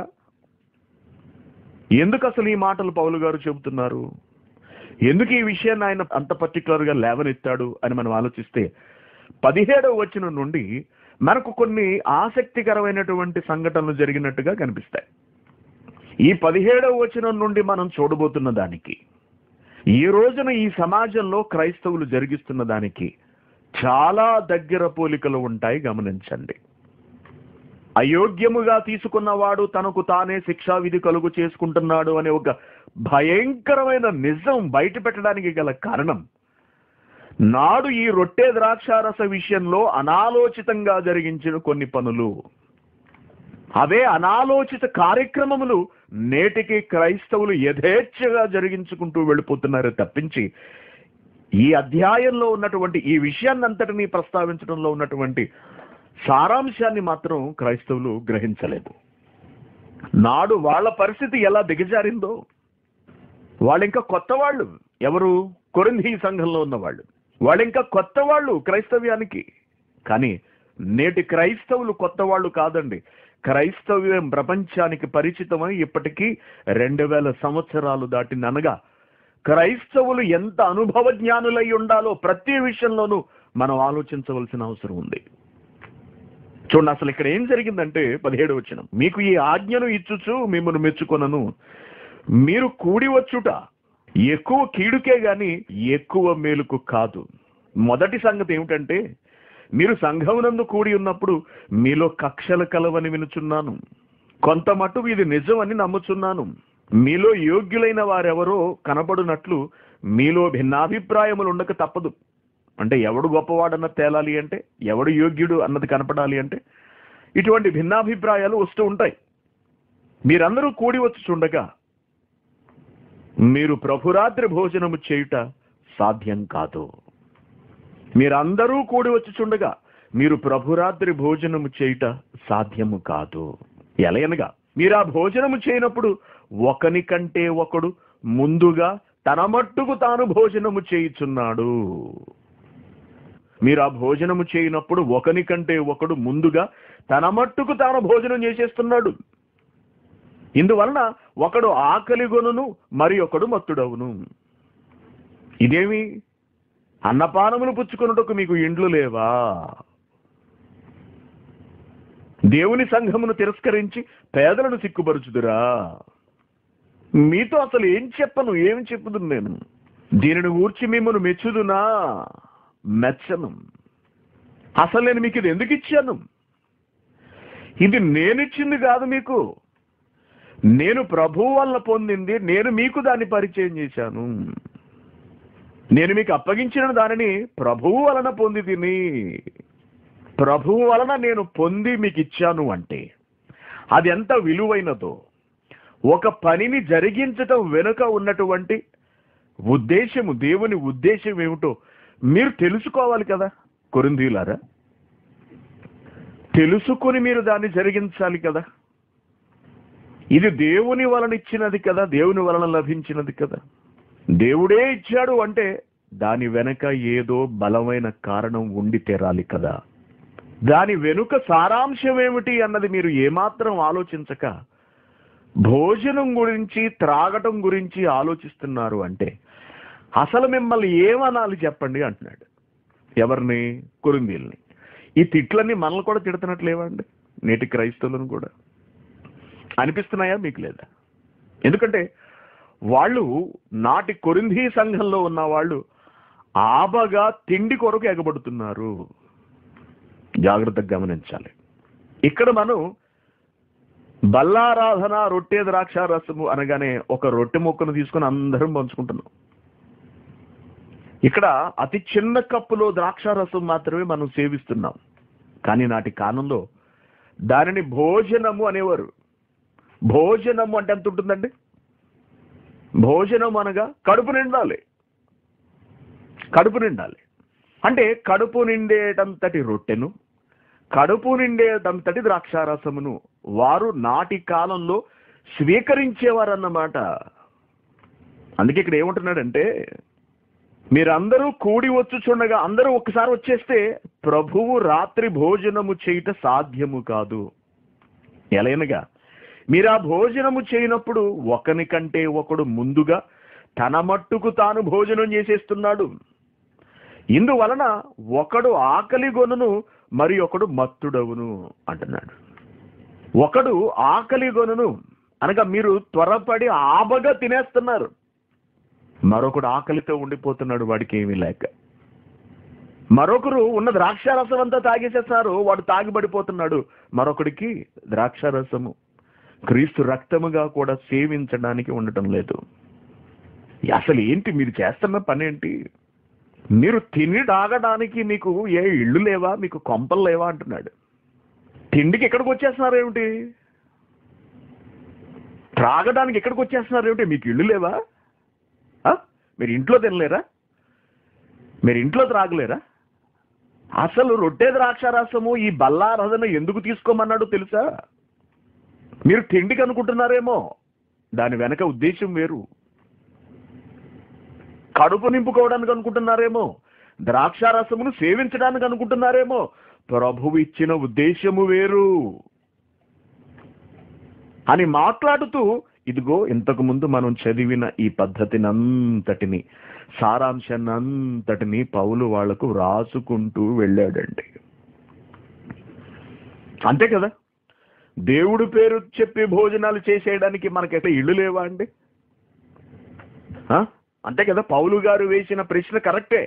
ఎందుకు అసలు ఈ మాటలు పౌలు గారు చెబుతున్నారు ఎందుకు ఈ విషయాన్ని ఆయన అంత పర్టికులర్ గా లేవనెత్తాడు అని మనం ఆలోచిస్తే పదిహేడవ వచనం నుండి మనకు కొన్ని ఆసక్తికరమైనటువంటి సంఘటనలు జరిగినట్టుగా కనిపిస్తాయి ఈ పదిహేడవ వచనం నుండి మనం చూడబోతున్న దానికి ఈ రోజున ఈ సమాజంలో క్రైస్తవులు జరిగిస్తున్న దానికి చాలా దగ్గర పోలికలు ఉంటాయి గమనించండి అయోగ్యముగా తీసుకున్నవాడు తనకు తానే శిక్షా విధి కలుగు చేసుకుంటున్నాడు అనే ఒక భయంకరమైన నిజం బయట పెట్టడానికి గల కారణం నాడు ఈ రొట్టె ద్రాక్షారస విషయంలో అనాలోచితంగా జరిగించిన కొన్ని పనులు అవే అనాలోచిత కార్యక్రమములు నేటికి క్రైస్తవులు యథేచ్ఛగా జరిగించుకుంటూ వెళ్ళిపోతున్నారు తప్పించి ఈ అధ్యాయంలో ఉన్నటువంటి ఈ విషయాన్నంతటినీ ప్రస్తావించడంలో ఉన్నటువంటి సారాంశాన్ని మాత్రం క్రైస్తవులు గ్రహించలేదు నాడు వాళ్ళ పరిస్థితి ఎలా దిగజారిందో వాళ్ళు ఇంకా కొత్త వాళ్ళు ఎవరు కొరింధీ సంఘంలో ఉన్న వాళ్ళు వాళ్ళు ఇంకా కొత్త వాళ్ళు క్రైస్తవ్యానికి కానీ నేటి క్రైస్తవులు కొత్త వాళ్ళు కాదండి క్రైస్తవ్యం ప్రపంచానికి పరిచితమై ఇప్పటికీ రెండు వేల సంవత్సరాలు దాటిననగా క్రైస్తవులు ఎంత అనుభవ జ్ఞానులై ఉండాలో ప్రతి విషయంలోనూ మనం ఆలోచించవలసిన అవసరం ఉంది చూడండి అసలు ఇక్కడ ఏం జరిగిందంటే పదిహేడు వచ్చిన మీకు ఈ ఆజ్ఞను ఇచ్చుచు మిమ్మల్ని మెచ్చుకొనను మీరు కూడి వచ్చుట ఎక్కువ కీడుకే గాని ఎక్కువ మేలుకు కాదు మొదటి సంగతి ఏమిటంటే మీరు సంఘమునందు కూడి ఉన్నప్పుడు మీలో కక్షలు కలవని వినుచున్నాను కొంత మటుకు ఇది నిజం అని నమ్ముచున్నాను మీలో యోగ్యులైన వారెవరో కనబడునట్లు మీలో భిన్నాభిప్రాయములు ఉండక తప్పదు అంటే ఎవడు గొప్పవాడన్న తేలాలి అంటే ఎవడు యోగ్యుడు అన్నది కనపడాలి అంటే ఇటువంటి భిన్నాభిప్రాయాలు వస్తూ ఉంటాయి మీరందరూ కూడి వచ్చి చూడగా మీరు ప్రభురాత్రి భోజనము చేయుట సాధ్యం కాదు మీరందరూ కూడి వచ్చి చుండగా మీరు ప్రభురాత్రి భోజనము చేయుట సాధ్యము కాదు ఎలయనగా మీరు ఆ భోజనము చేయనప్పుడు ఒకని కంటే ఒకడు ముందుగా తన మట్టుకు తాను భోజనము చేయుచున్నాడు మీరు ఆ భోజనము చేయనప్పుడు ఒకని కంటే ఒకడు ముందుగా తన మట్టుకు తాను భోజనం చేసేస్తున్నాడు ఇందువలన ఒకడు ఆకలి గొనును మరి ఒకడు మత్తుడవును ఇదేమి అన్నపానములు పుచ్చుకొనుటకు మీకు ఇండ్లు లేవా దేవుని సంఘమును తిరస్కరించి పేదలను సిక్కుపరుచుదురా మీతో అసలు ఏం చెప్పను ఏం చెప్పుదు నేను దీనిని ఊర్చి మిమ్మల్ని మెచ్చుదునా మెచ్చను అసలు నేను మీకు ఇది ఎందుకు ఇచ్చాను ఇది నేనిచ్చింది కాదు మీకు నేను ప్రభువు వల్ల పొందింది నేను మీకు దాన్ని పరిచయం చేశాను నేను మీకు అప్పగించిన దానిని ప్రభువు వలన పొంది తిని ప్రభువు వలన నేను పొంది మీకు ఇచ్చాను అంటే అది ఎంత విలువైనదో ఒక పనిని జరిగించటం వెనుక ఉన్నటువంటి ఉద్దేశము దేవుని ఉద్దేశం ఏమిటో మీరు తెలుసుకోవాలి కదా కొరిందీలారా తెలుసుకుని మీరు దాన్ని జరిగించాలి కదా ఇది దేవుని వలన ఇచ్చినది కదా దేవుని వలన లభించినది కదా దేవుడే ఇచ్చాడు అంటే దాని వెనక ఏదో బలమైన కారణం ఉండి తీరాలి కదా దాని వెనుక సారాంశం ఏమిటి అన్నది మీరు ఏమాత్రం ఆలోచించక భోజనం గురించి త్రాగటం గురించి ఆలోచిస్తున్నారు అంటే అసలు మిమ్మల్ని ఏమనాలి చెప్పండి అంటున్నాడు ఎవరిని కురిందీల్ని ఈ తిట్లన్నీ మనల్ని కూడా తిడుతున్నట్లేవండి నేటి క్రైస్తవులను కూడా అనిపిస్తున్నాయా మీకు లేదా ఎందుకంటే వాళ్ళు నాటి కొరింధీ సంఘంలో ఉన్న వాళ్ళు ఆబగా తిండి కొరకు ఎగబడుతున్నారు జాగ్రత్తగా గమనించాలి ఇక్కడ మనం బల్లారాధన రొట్టె ద్రాక్ష రసము అనగానే ఒక రొట్టె ముక్కను తీసుకొని అందరం పంచుకుంటున్నాం ఇక్కడ అతి చిన్న కప్పులో ద్రాక్ష రసం మాత్రమే మనం సేవిస్తున్నాం కానీ నాటి కాలంలో దానిని భోజనము అనేవారు భోజనము అంటే ఎంత ఉంటుందండి భోజనం అనగా కడుపు నిండాలి కడుపు నిండాలి అంటే కడుపు నిండేటంతటి రొట్టెను కడుపు నిండేటంతటి ద్రాక్షారసమును వారు నాటి కాలంలో స్వీకరించేవారన్నమాట అందుకే ఇక్కడ ఏమంటున్నాడంటే మీరందరూ కూడి వచ్చుచుండగా అందరూ ఒక్కసారి వచ్చేస్తే ప్రభువు రాత్రి భోజనము చేయుట సాధ్యము కాదు ఎలైనగా మీరు ఆ భోజనము చేయనప్పుడు ఒకని కంటే ఒకడు ముందుగా తన మట్టుకు తాను భోజనం చేసేస్తున్నాడు ఇందువలన ఒకడు ఆకలి గొనును మరి ఒకడు మత్తుడవును అంటున్నాడు ఒకడు ఆకలి గొనును అనగా మీరు త్వరపడి ఆబగా తినేస్తున్నారు మరొకడు ఆకలితో ఉండిపోతున్నాడు వాడికి ఏమీ లేక మరొకరు ఉన్న ద్రాక్షారసం అంతా తాగేసేస్తారు వాడు తాగిబడిపోతున్నాడు మరొకడికి ద్రాక్షారసము క్రీస్తు రక్తముగా కూడా సేవించడానికి ఉండటం లేదు అసలు ఏంటి మీరు చేస్తున్న పని ఏంటి మీరు తిని తాగడానికి మీకు ఏ ఇళ్ళు లేవా మీకు కొంపలు లేవా అంటున్నాడు తిండికి ఎక్కడికి వచ్చేస్తున్నారు ఏమిటి త్రాగడానికి ఎక్కడికి వచ్చేస్తున్నారు ఏమిటి మీకు ఇళ్ళు లేవా ఆ? మీరు ఇంట్లో తినలేరా మీరు ఇంట్లో త్రాగలేరా అసలు రొట్టె ద్రాక్షారసము ఈ బల్లారథన ఎందుకు తీసుకోమన్నాడు తెలుసా మీరు తిండికి అనుకుంటున్నారేమో దాని వెనక ఉద్దేశం వేరు కడుపు నింపుకోవడానికి అనుకుంటున్నారేమో ద్రాక్షారసమును సేవించడానికి అనుకుంటున్నారేమో ప్రభువు ఇచ్చిన ఉద్దేశము వేరు అని మాట్లాడుతూ ఇదిగో ఇంతకు ముందు మనం చదివిన ఈ పద్ధతిని అంతటిని సారాంశాన్ని అంతటిని పౌలు వాళ్లకు రాసుకుంటూ వెళ్ళాడండి అంతే కదా దేవుడు పేరు చెప్పి భోజనాలు చేసేయడానికి మనకైతే ఇళ్ళు లేవా అండి ఆ? అంతే కదా పౌలు గారు వేసిన ప్రశ్న కరెక్టే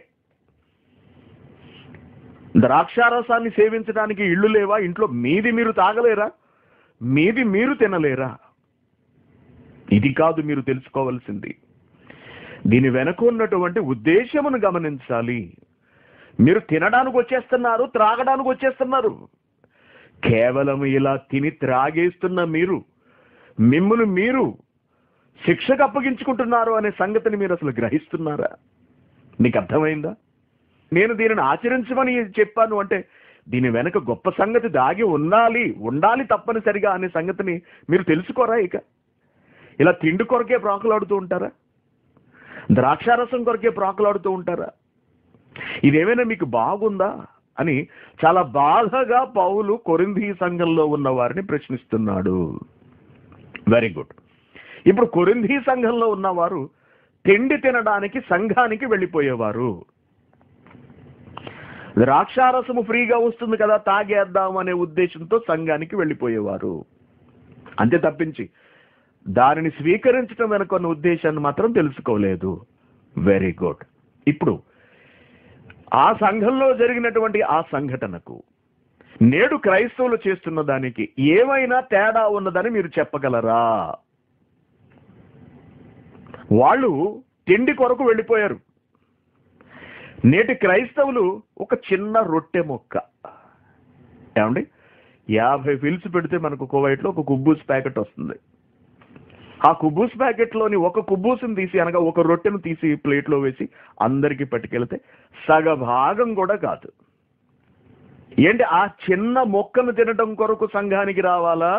ద్రాక్షారసాన్ని సేవించడానికి ఇళ్ళు లేవా ఇంట్లో మీది మీరు తాగలేరా మీది మీరు తినలేరా ఇది కాదు మీరు తెలుసుకోవాల్సింది దీని వెనక ఉన్నటువంటి ఉద్దేశమును గమనించాలి మీరు తినడానికి వచ్చేస్తున్నారు త్రాగడానికి వచ్చేస్తున్నారు కేవలం ఇలా తిని త్రాగేస్తున్న మీరు మిమ్మును మీరు శిక్షకు అప్పగించుకుంటున్నారు అనే సంగతిని మీరు అసలు గ్రహిస్తున్నారా మీకు అర్థమైందా నేను దీనిని ఆచరించమని చెప్పాను అంటే దీని వెనక గొప్ప సంగతి దాగి ఉండాలి ఉండాలి తప్పనిసరిగా అనే సంగతిని మీరు తెలుసుకోరా ఇక ఇలా తిండి కొరకే ప్రాకులాడుతూ ఉంటారా ద్రాక్షారసం కొరకే ప్రాకులాడుతూ ఉంటారా ఇదేమైనా మీకు బాగుందా అని చాలా బాధగా పౌలు కొరింథీ సంఘంలో ఉన్న వారిని ప్రశ్నిస్తున్నాడు వెరీ గుడ్ ఇప్పుడు కొరింథీ సంఘంలో ఉన్నవారు తిండి తినడానికి సంఘానికి వెళ్ళిపోయేవారు ద్రాక్షారసము ఫ్రీగా వస్తుంది కదా తాగేద్దాం అనే ఉద్దేశంతో సంఘానికి వెళ్ళిపోయేవారు అంతే తప్పించి దానిని స్వీకరించడం వెనుక ఉన్న ఉద్దేశాన్ని మాత్రం తెలుసుకోలేదు వెరీ గుడ్ ఇప్పుడు ఆ సంఘంలో జరిగినటువంటి ఆ సంఘటనకు నేడు క్రైస్తవులు చేస్తున్న దానికి ఏమైనా తేడా ఉన్నదని మీరు చెప్పగలరా వాళ్ళు తిండి కొరకు వెళ్ళిపోయారు నేటి క్రైస్తవులు ఒక చిన్న రొట్టె మొక్క ఏమండి యాభై ఫిల్స్ పెడితే మనకు కువైట్లో ఒక కుబ్బూస్ ప్యాకెట్ వస్తుంది ఆ కుబ్బూస్ ప్యాకెట్లోని ఒక కుబ్బూసుని తీసి అనగా ఒక రొట్టెను తీసి ప్లేట్లో వేసి అందరికీ పట్టుకెళ్తే సగ భాగం కూడా కాదు ఏంటి ఆ చిన్న మొక్కను తినడం కొరకు సంఘానికి రావాలా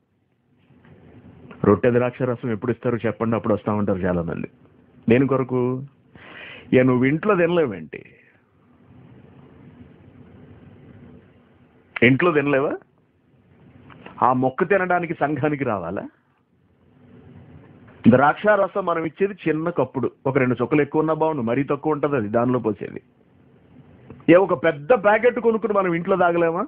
రొట్టె ద్రాక్ష రసం ఎప్పుడు ఇస్తారో చెప్పండి అప్పుడు వస్తా ఉంటారు చాలా మంది దేని కొరకు ఇక నువ్వు ఇంట్లో తినలేవేంటి ఇంట్లో తినలేవా ఆ మొక్క తినడానికి సంఘానికి రావాలా ద్రాక్ష రసం మనం ఇచ్చేది చిన్న కప్పుడు ఒక రెండు చుక్కలు ఎక్కువ ఉన్నా బాగుండు మరీ తక్కువ ఉంటుంది అది దానిలో పోసేది ఏ ఒక పెద్ద ప్యాకెట్ కొనుక్కుని మనం ఇంట్లో తాగలేమా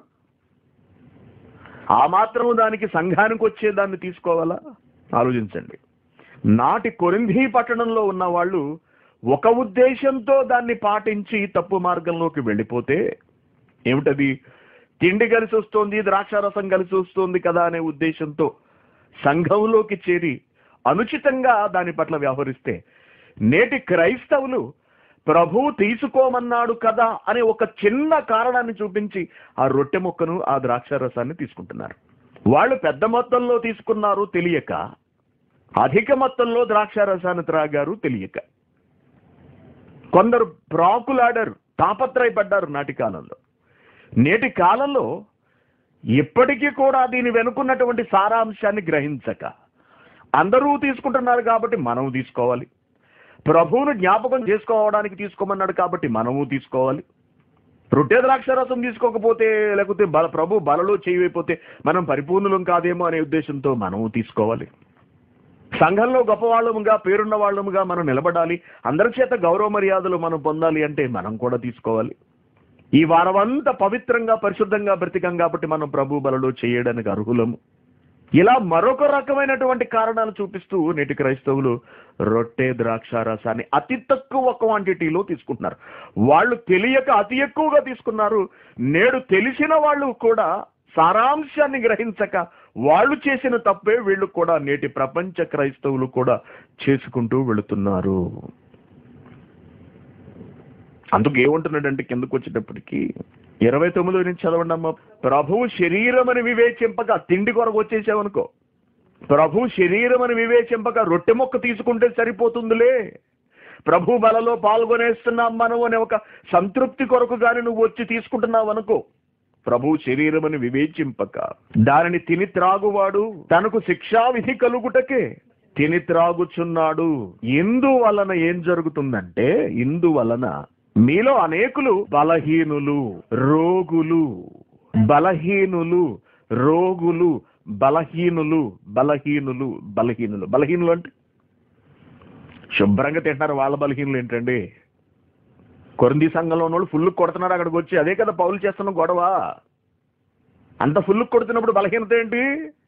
ఆ మాత్రం దానికి సంఘానికి వచ్చే దాన్ని తీసుకోవాలా ఆలోచించండి నాటి కొరింధీ పట్టణంలో ఉన్న వాళ్ళు ఒక ఉద్దేశంతో దాన్ని పాటించి తప్పు మార్గంలోకి వెళ్ళిపోతే ఏమిటది తిండి కలిసి వస్తోంది ద్రాక్షారసం కలిసి వస్తోంది కదా అనే ఉద్దేశంతో సంఘంలోకి చేరి అనుచితంగా దాని పట్ల వ్యవహరిస్తే నేటి క్రైస్తవులు ప్రభు తీసుకోమన్నాడు కదా అనే ఒక చిన్న కారణాన్ని చూపించి ఆ రొట్టె మొక్కను ఆ ద్రాక్ష రసాన్ని తీసుకుంటున్నారు వాళ్ళు పెద్ద మొత్తంలో తీసుకున్నారు తెలియక అధిక మొత్తంలో ద్రాక్ష రసాన్ని త్రాగారు తెలియక కొందరు ప్రాకులాడారు తాపత్రయపడ్డారు నాటి కాలంలో నేటి కాలంలో ఇప్పటికీ కూడా దీని వెనుకున్నటువంటి సారాంశాన్ని గ్రహించక అందరూ తీసుకుంటున్నారు కాబట్టి మనము తీసుకోవాలి ప్రభువును జ్ఞాపకం చేసుకోవడానికి తీసుకోమన్నాడు కాబట్టి మనము తీసుకోవాలి రొట్టె ద్రాక్ష రసం తీసుకోకపోతే లేకపోతే బల ప్రభు బలలో చేయకపోతే మనం పరిపూర్ణులం కాదేమో అనే ఉద్దేశంతో మనము తీసుకోవాలి సంఘంలో గొప్పవాళ్ళముగా పేరున్న వాళ్ళముగా మనం నిలబడాలి అందరి చేత గౌరవ మర్యాదలు మనం పొందాలి అంటే మనం కూడా తీసుకోవాలి ఈ వారమంతా పవిత్రంగా పరిశుద్ధంగా బ్రతికం కాబట్టి మనం ప్రభు బలలో చేయడానికి అర్హులము ఇలా మరొక రకమైనటువంటి కారణాలు చూపిస్తూ నేటి క్రైస్తవులు రొట్టె ద్రాక్ష రసాన్ని అతి తక్కువ క్వాంటిటీలో తీసుకుంటున్నారు వాళ్ళు తెలియక అతి ఎక్కువగా తీసుకున్నారు నేడు తెలిసిన వాళ్ళు కూడా సారాంశాన్ని గ్రహించక వాళ్ళు చేసిన తప్పే వీళ్ళు కూడా నేటి ప్రపంచ క్రైస్తవులు కూడా చేసుకుంటూ వెళుతున్నారు అందుకు ఏముంటున్నాడంటే కిందకు వచ్చేటప్పటికి ఇరవై తొమ్మిదో నుంచి చదవండి అమ్మ ప్రభువు శరీరం అని వివేచింపక తిండి కొరకు వచ్చేసావనుకో ప్రభు శరీరం అని వివేచింపక రొట్టె మొక్క తీసుకుంటే సరిపోతుందిలే ప్రభు బలలో పాల్గొనేస్తున్నాం మనం అనే ఒక సంతృప్తి కొరకు గాని నువ్వు వచ్చి తీసుకుంటున్నావు అనుకో ప్రభు శరీరం అని వివేచింపక దానిని తిని త్రాగువాడు తనకు శిక్షా విధి కలుగుటకే తిని త్రాగుచున్నాడు ఇందువలన ఏం జరుగుతుందంటే ఇందువలన మీలో అనేకులు బలహీనులు రోగులు బలహీనులు రోగులు బలహీనులు బలహీనులు బలహీనులు బలహీనులు అంటే శుభ్రంగా తింటున్నారు వాళ్ళ బలహీనులు ఏంటండి కొరంది సంఘంలో ఉన్న వాళ్ళు ఫుల్ కొడుతున్నారు అక్కడికి వచ్చి అదే కదా పౌలు చేస్తున్న గొడవ అంత ఫుల్ కొడుతున్నప్పుడు బలహీనత ఏంటి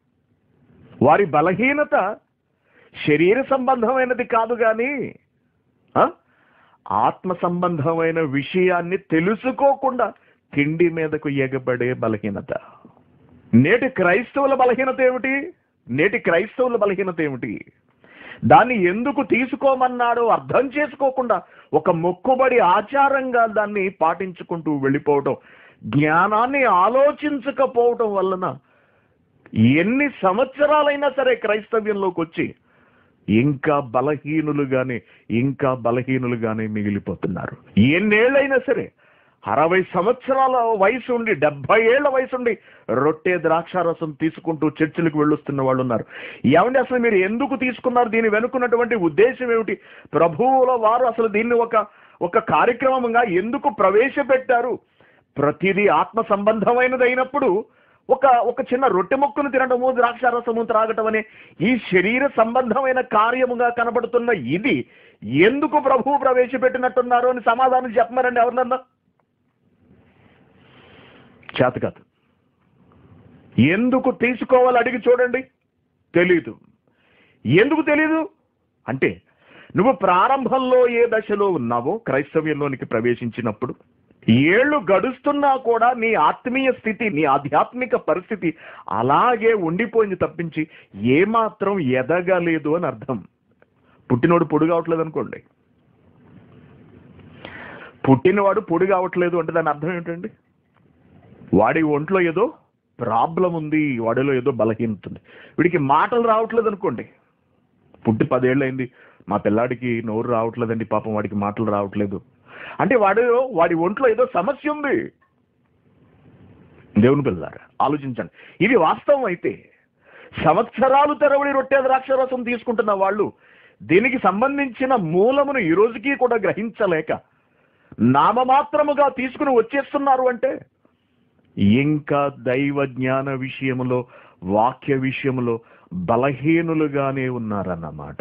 వారి బలహీనత శరీర సంబంధమైనది కాదు కానీ ఆ? ఆత్మ సంబంధమైన విషయాన్ని తెలుసుకోకుండా తిండి మీదకు ఎగబడే బలహీనత నేటి క్రైస్తవుల బలహీనత ఏమిటి నేటి క్రైస్తవుల బలహీనత ఏమిటి దాన్ని ఎందుకు తీసుకోమన్నాడో అర్థం చేసుకోకుండా ఒక మొక్కుబడి ఆచారంగా దాన్ని పాటించుకుంటూ వెళ్ళిపోవటం జ్ఞానాన్ని ఆలోచించకపోవటం వలన ఎన్ని సంవత్సరాలైనా సరే క్రైస్తవ్యంలోకి వచ్చి ఇంకా బలహీనులుగానే ఇంకా బలహీనులుగానే మిగిలిపోతున్నారు ఎన్నేళ్ళైనా సరే అరవై సంవత్సరాల వయసు ఉండి డెబ్బై ఏళ్ల వయసు ఉండి రొట్టె ద్రాక్షారసం తీసుకుంటూ చర్చిలకు వెళ్ళొస్తున్న వాళ్ళు ఉన్నారు ఏమండి అసలు మీరు ఎందుకు తీసుకున్నారు దీని వెనుకున్నటువంటి ఉద్దేశం ఏమిటి ప్రభువుల వారు అసలు దీన్ని ఒక ఒక కార్యక్రమంగా ఎందుకు ప్రవేశపెట్టారు ప్రతిదీ ఆత్మ సంబంధమైనది అయినప్పుడు ఒక ఒక చిన్న రొట్టె మొక్కను తినడము ద్రాక్షారసము త్రాగటం అనే ఈ శరీర సంబంధమైన కార్యముగా కనబడుతున్న ఇది ఎందుకు ప్రభువు ప్రవేశపెట్టినట్టున్నారు అని సమాధానం చెప్పమారండి ఎవరినన్నా చేత కాదు ఎందుకు తీసుకోవాలి అడిగి చూడండి తెలీదు ఎందుకు తెలీదు అంటే నువ్వు ప్రారంభంలో ఏ దశలో ఉన్నావో క్రైస్తవ్యంలోనికి ప్రవేశించినప్పుడు ఏళ్ళు గడుస్తున్నా కూడా నీ ఆత్మీయ స్థితి నీ ఆధ్యాత్మిక పరిస్థితి అలాగే ఉండిపోయింది తప్పించి ఏమాత్రం ఎదగలేదు అని అర్థం పుట్టినోడు పొడి కావట్లేదు అనుకోండి పుట్టినవాడు పొడి కావట్లేదు అంటే దాని అర్థం ఏంటండి వాడి ఒంట్లో ఏదో ప్రాబ్లం ఉంది వాడిలో ఏదో బలహీనత ఉంది వీడికి మాటలు రావట్లేదు అనుకోండి పుట్టి పదేళ్ళు అయింది మా పిల్లాడికి నోరు రావట్లేదండి పాపం వాడికి మాటలు రావట్లేదు అంటే వాడు వాడి ఒంట్లో ఏదో సమస్య ఉంది దేవుని పిల్లారా ఆలోచించండి ఇది వాస్తవం అయితే సంవత్సరాలు తెరవడి రొట్టె ద్రాక్షరసం తీసుకుంటున్న వాళ్ళు దీనికి సంబంధించిన మూలమును ఈ రోజుకి కూడా గ్రహించలేక నామమాత్రముగా తీసుకుని వచ్చేస్తున్నారు అంటే ఇంకా దైవ జ్ఞాన విషయములో వాక్య విషయములో బలహీనులుగానే ఉన్నారన్నమాట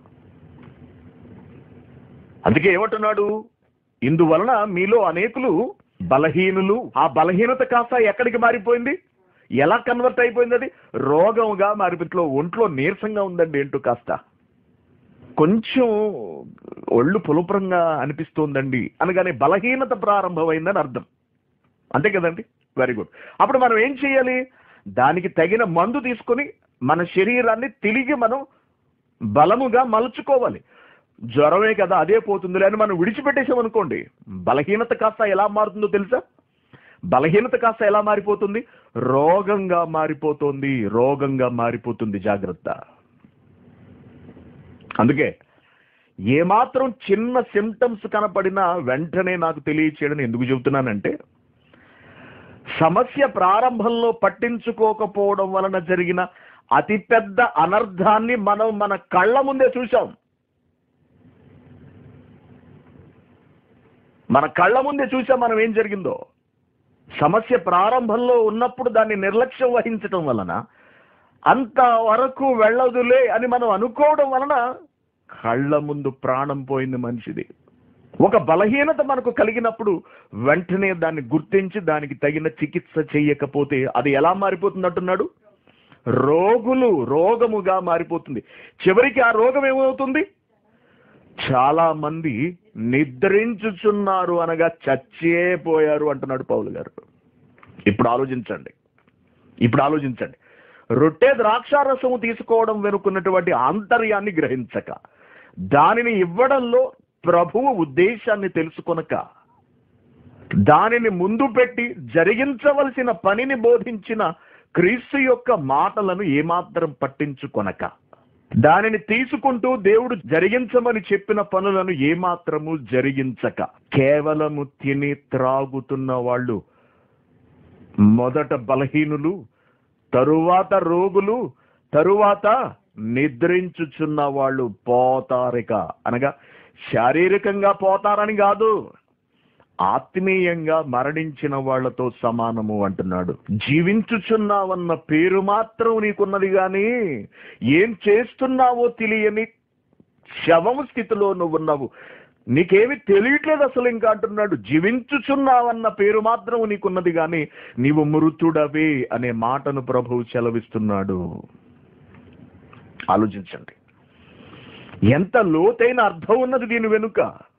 అందుకే ఏమంటున్నాడు ఇందువలన మీలో అనేకులు బలహీనులు ఆ బలహీనత కాస్త ఎక్కడికి మారిపోయింది ఎలా కన్వర్ట్ అయిపోయింది అది రోగంగా మారిపోయింది ఒంట్లో నీరసంగా ఉందండి ఏంటో కాస్త కొంచెం ఒళ్ళు పులుపురంగా అనిపిస్తోందండి అనగానే బలహీనత ప్రారంభమైందని అర్థం అంతే కదండి వెరీ గుడ్ అప్పుడు మనం ఏం చేయాలి దానికి తగిన మందు తీసుకొని మన శరీరాన్ని తిరిగి మనం బలముగా మలుచుకోవాలి జ్వరమే కదా అదే పోతుంది అని మనం విడిచిపెట్టేసాం అనుకోండి బలహీనత కాస్త ఎలా మారుతుందో తెలుసా బలహీనత కాస్త ఎలా మారిపోతుంది రోగంగా మారిపోతుంది రోగంగా మారిపోతుంది జాగ్రత్త అందుకే ఏమాత్రం చిన్న సిమ్టమ్స్ కనపడినా వెంటనే నాకు తెలియచేయడం ఎందుకు చెబుతున్నానంటే సమస్య ప్రారంభంలో పట్టించుకోకపోవడం వలన జరిగిన అతిపెద్ద అనర్థాన్ని మనం మన కళ్ళ ముందే చూసాం మన కళ్ళ ముందే చూసాం మనం ఏం జరిగిందో సమస్య ప్రారంభంలో ఉన్నప్పుడు దాన్ని నిర్లక్ష్యం వహించటం వలన అంత వరకు వెళ్ళదులే అని మనం అనుకోవడం వలన కళ్ళ ముందు ప్రాణం పోయింది మనిషిది ఒక బలహీనత మనకు కలిగినప్పుడు వెంటనే దాన్ని గుర్తించి దానికి తగిన చికిత్స చేయకపోతే అది ఎలా మారిపోతుంది అంటున్నాడు రోగులు రోగముగా మారిపోతుంది చివరికి ఆ రోగం ఏమవుతుంది చాలా మంది నిద్రించుచున్నారు అనగా చచ్చే పోయారు అంటున్నాడు పౌలు గారు ఇప్పుడు ఆలోచించండి ఇప్పుడు ఆలోచించండి రొట్టె ద్రాక్షారసము తీసుకోవడం వెనుకున్నటువంటి ఆంతర్యాన్ని గ్రహించక దానిని ఇవ్వడంలో ప్రభువు ఉద్దేశాన్ని తెలుసుకొనక దానిని ముందు పెట్టి జరిగించవలసిన పనిని బోధించిన క్రీస్తు యొక్క మాటలను ఏమాత్రం పట్టించుకొనక దానిని తీసుకుంటూ దేవుడు జరిగించమని చెప్పిన పనులను ఏమాత్రము జరిగించక కేవలము తిని త్రాగుతున్న వాళ్ళు మొదట బలహీనులు తరువాత రోగులు తరువాత నిద్రించుచున్న వాళ్ళు పోతారిక అనగా శారీరకంగా పోతారని కాదు ఆత్మీయంగా మరణించిన వాళ్లతో సమానము అంటున్నాడు జీవించుచున్నావన్న పేరు మాత్రం నీకున్నది గాని ఏం చేస్తున్నావో తెలియని శవం స్థితిలో నువ్వు ఉన్నావు నీకేమి తెలియట్లేదు అసలు ఇంకా అంటున్నాడు జీవించుచున్నావన్న పేరు మాత్రం నీకున్నది గాని నీవు మృతుడవే అనే మాటను ప్రభువు సెలవిస్తున్నాడు ఆలోచించండి ఎంత లోతైన అర్థం ఉన్నది దీని వెనుక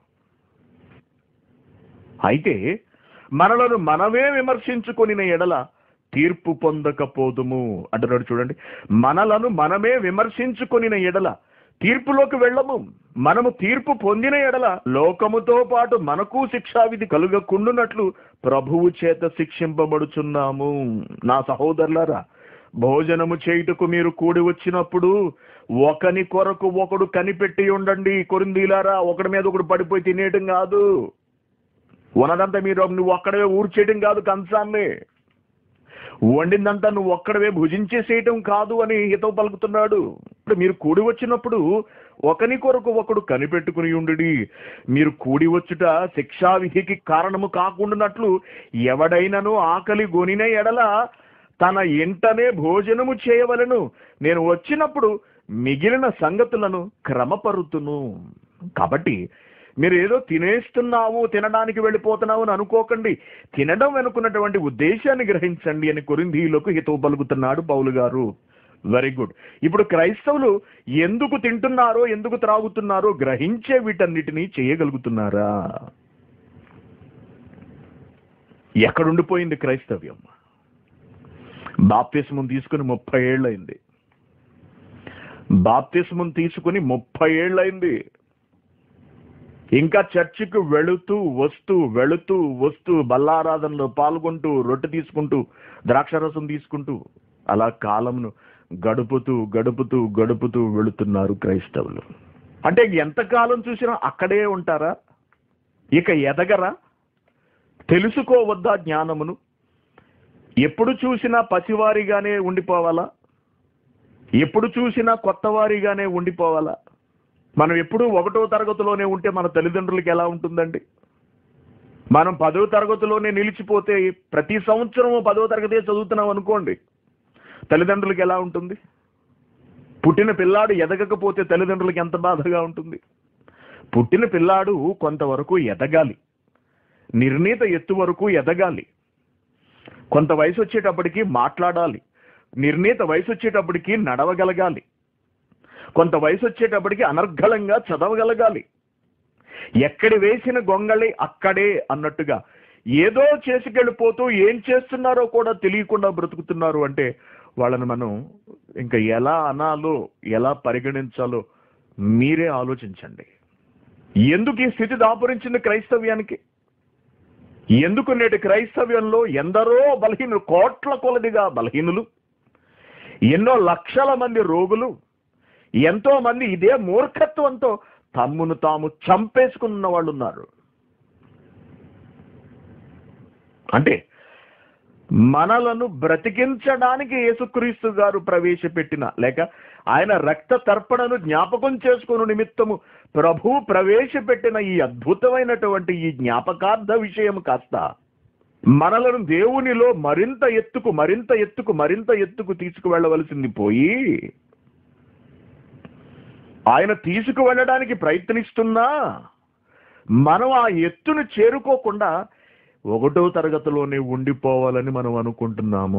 అయితే మనలను మనమే విమర్శించుకొనిన ఎడల తీర్పు పొందకపోదుము అంటున్నాడు చూడండి మనలను మనమే విమర్శించుకొనిన ఎడల తీర్పులోకి వెళ్ళము మనము తీర్పు పొందిన ఎడల లోకముతో పాటు మనకు శిక్షావిధి కలుగకుండునట్లు ప్రభువు చేత శిక్షింపబడుచున్నాము నా సహోదరులారా భోజనము చేయుటకు మీరు కూడి వచ్చినప్పుడు ఒకని కొరకు ఒకడు కనిపెట్టి ఉండండి కొరిందీలారా ఒకడి మీద ఒకడు పడిపోయి తినేయటం కాదు ఉన్నదంతా మీరు నువ్వు ఒక్కడవే ఊర్చేయటం కాదు కంచాన్ని వండిందంతా నువ్వు ఒక్కడవే భుజించేసేయటం కాదు అని హితవు పలుకుతున్నాడు ఇప్పుడు మీరు కూడి వచ్చినప్పుడు ఒకని కొరకు ఒకడు కనిపెట్టుకుని ఉండుడి మీరు కూడి వచ్చుట శిక్షా విధికి కారణము కాకుండానట్లు ఎవడైనను ఆకలి గొనిన ఎడల తన ఇంటనే భోజనము చేయవలను నేను వచ్చినప్పుడు మిగిలిన సంగతులను క్రమపరుతును కాబట్టి మీరు ఏదో తినేస్తున్నావు తినడానికి వెళ్ళిపోతున్నావు అని అనుకోకండి తినడం వెనుకున్నటువంటి ఉద్దేశాన్ని గ్రహించండి అని కొరింధీలకు హితవు పలుకుతున్నాడు పౌలు గారు వెరీ గుడ్ ఇప్పుడు క్రైస్తవులు ఎందుకు తింటున్నారో ఎందుకు త్రాగుతున్నారో గ్రహించే వీటన్నిటినీ చేయగలుగుతున్నారా ఎక్కడుండిపోయింది క్రైస్తవ్యం బాప్తిస్మం తీసుకుని ముప్పై ఏళ్ళైంది బాప్తిస్మం తీసుకుని ముప్పై ఏళ్ళైంది ఇంకా చర్చికి వెళుతూ వస్తూ వెళుతూ వస్తూ బల్లారాధనలో పాల్గొంటూ రొట్టె తీసుకుంటూ ద్రాక్షరసం తీసుకుంటూ అలా కాలంను గడుపుతూ గడుపుతూ గడుపుతూ వెళుతున్నారు క్రైస్తవులు అంటే ఎంతకాలం చూసినా అక్కడే ఉంటారా ఇక ఎదగరా తెలుసుకోవద్దా జ్ఞానమును ఎప్పుడు చూసినా పసివారిగానే ఉండిపోవాలా ఎప్పుడు చూసినా కొత్తవారిగానే ఉండిపోవాలా మనం ఎప్పుడు ఒకటో తరగతిలోనే ఉంటే మన తల్లిదండ్రులకి ఎలా ఉంటుందండి మనం పదో తరగతిలోనే నిలిచిపోతే ప్రతి సంవత్సరము పదో తరగతే చదువుతున్నాం అనుకోండి తల్లిదండ్రులకి ఎలా ఉంటుంది పుట్టిన పిల్లాడు ఎదగకపోతే తల్లిదండ్రులకి ఎంత బాధగా ఉంటుంది పుట్టిన పిల్లాడు కొంతవరకు ఎదగాలి నిర్ణీత ఎత్తు వరకు ఎదగాలి కొంత వయసు వచ్చేటప్పటికి మాట్లాడాలి నిర్ణీత వయసు వచ్చేటప్పటికి నడవగలగాలి కొంత వయసు వచ్చేటప్పటికి అనర్గళంగా చదవగలగాలి ఎక్కడి వేసిన గొంగళి అక్కడే అన్నట్టుగా ఏదో చేసుకెళ్ళిపోతూ ఏం చేస్తున్నారో కూడా తెలియకుండా బ్రతుకుతున్నారు అంటే వాళ్ళని మనం ఇంకా ఎలా అనాలో ఎలా పరిగణించాలో మీరే ఆలోచించండి ఎందుకు ఈ స్థితి దాపురించింది క్రైస్తవ్యానికి ఎందుకు నేటి క్రైస్తవ్యంలో ఎందరో బలహీనులు కోట్ల కొలదిగా బలహీనులు ఎన్నో లక్షల మంది రోగులు ఎంతో మంది ఇదే మూర్ఖత్వంతో తమ్మును తాము చంపేసుకున్న వాళ్ళు ఉన్నారు అంటే మనలను బ్రతికించడానికి యేసుక్రీస్తు గారు ప్రవేశపెట్టిన లేక ఆయన రక్త తర్పణను జ్ఞాపకం చేసుకుని నిమిత్తము ప్రభు ప్రవేశపెట్టిన ఈ అద్భుతమైనటువంటి ఈ జ్ఞాపకార్థ విషయం కాస్త మనలను దేవునిలో మరింత ఎత్తుకు మరింత ఎత్తుకు మరింత ఎత్తుకు తీసుకువెళ్ళవలసింది పోయి ఆయన తీసుకువెళ్ళడానికి ప్రయత్నిస్తున్నా మనం ఆ ఎత్తును చేరుకోకుండా ఒకటో తరగతిలోనే ఉండిపోవాలని మనం అనుకుంటున్నాము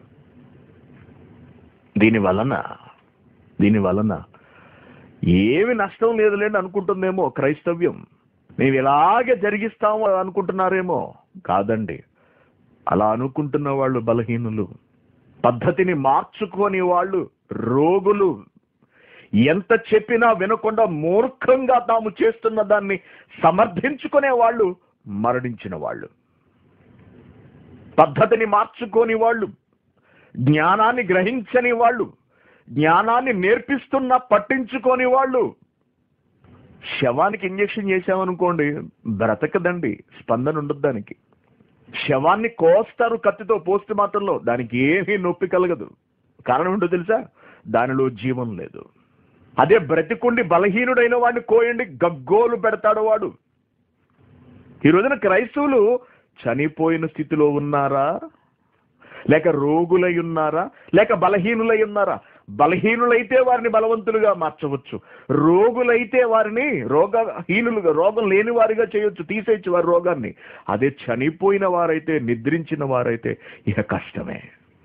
దీని వలన దీని వలన ఏమి నష్టం లేదులేండి అనుకుంటుందేమో క్రైస్తవ్యం మేము ఇలాగే జరిగిస్తాము అనుకుంటున్నారేమో కాదండి అలా అనుకుంటున్న వాళ్ళు బలహీనులు పద్ధతిని మార్చుకోని వాళ్ళు రోగులు ఎంత చెప్పినా వినకుండా మూర్ఖంగా తాము చేస్తున్న దాన్ని సమర్థించుకునే వాళ్ళు మరణించిన వాళ్ళు పద్ధతిని మార్చుకోని వాళ్ళు జ్ఞానాన్ని గ్రహించని వాళ్ళు జ్ఞానాన్ని నేర్పిస్తున్నా పట్టించుకోని వాళ్ళు శవానికి ఇంజెక్షన్ చేసామనుకోండి బ్రతకదండి స్పందన ఉండదు దానికి శవాన్ని కోస్తారు కత్తితో పోస్ట్ మార్టంలో దానికి ఏమీ నొప్పి కలగదు కారణం ఏంటో తెలుసా దానిలో జీవం లేదు అదే బ్రతికుండి బలహీనుడైన వాడిని కోయండి గగ్గోలు పెడతాడు వాడు ఈ రోజున క్రైస్తవులు చనిపోయిన స్థితిలో ఉన్నారా లేక రోగులై ఉన్నారా లేక బలహీనులై ఉన్నారా బలహీనులైతే వారిని బలవంతులుగా మార్చవచ్చు రోగులైతే వారిని రోగహీనులుగా రోగం లేని వారిగా చేయొచ్చు తీసేయచ్చు వారి రోగాన్ని అదే చనిపోయిన వారైతే నిద్రించిన వారైతే ఇక కష్టమే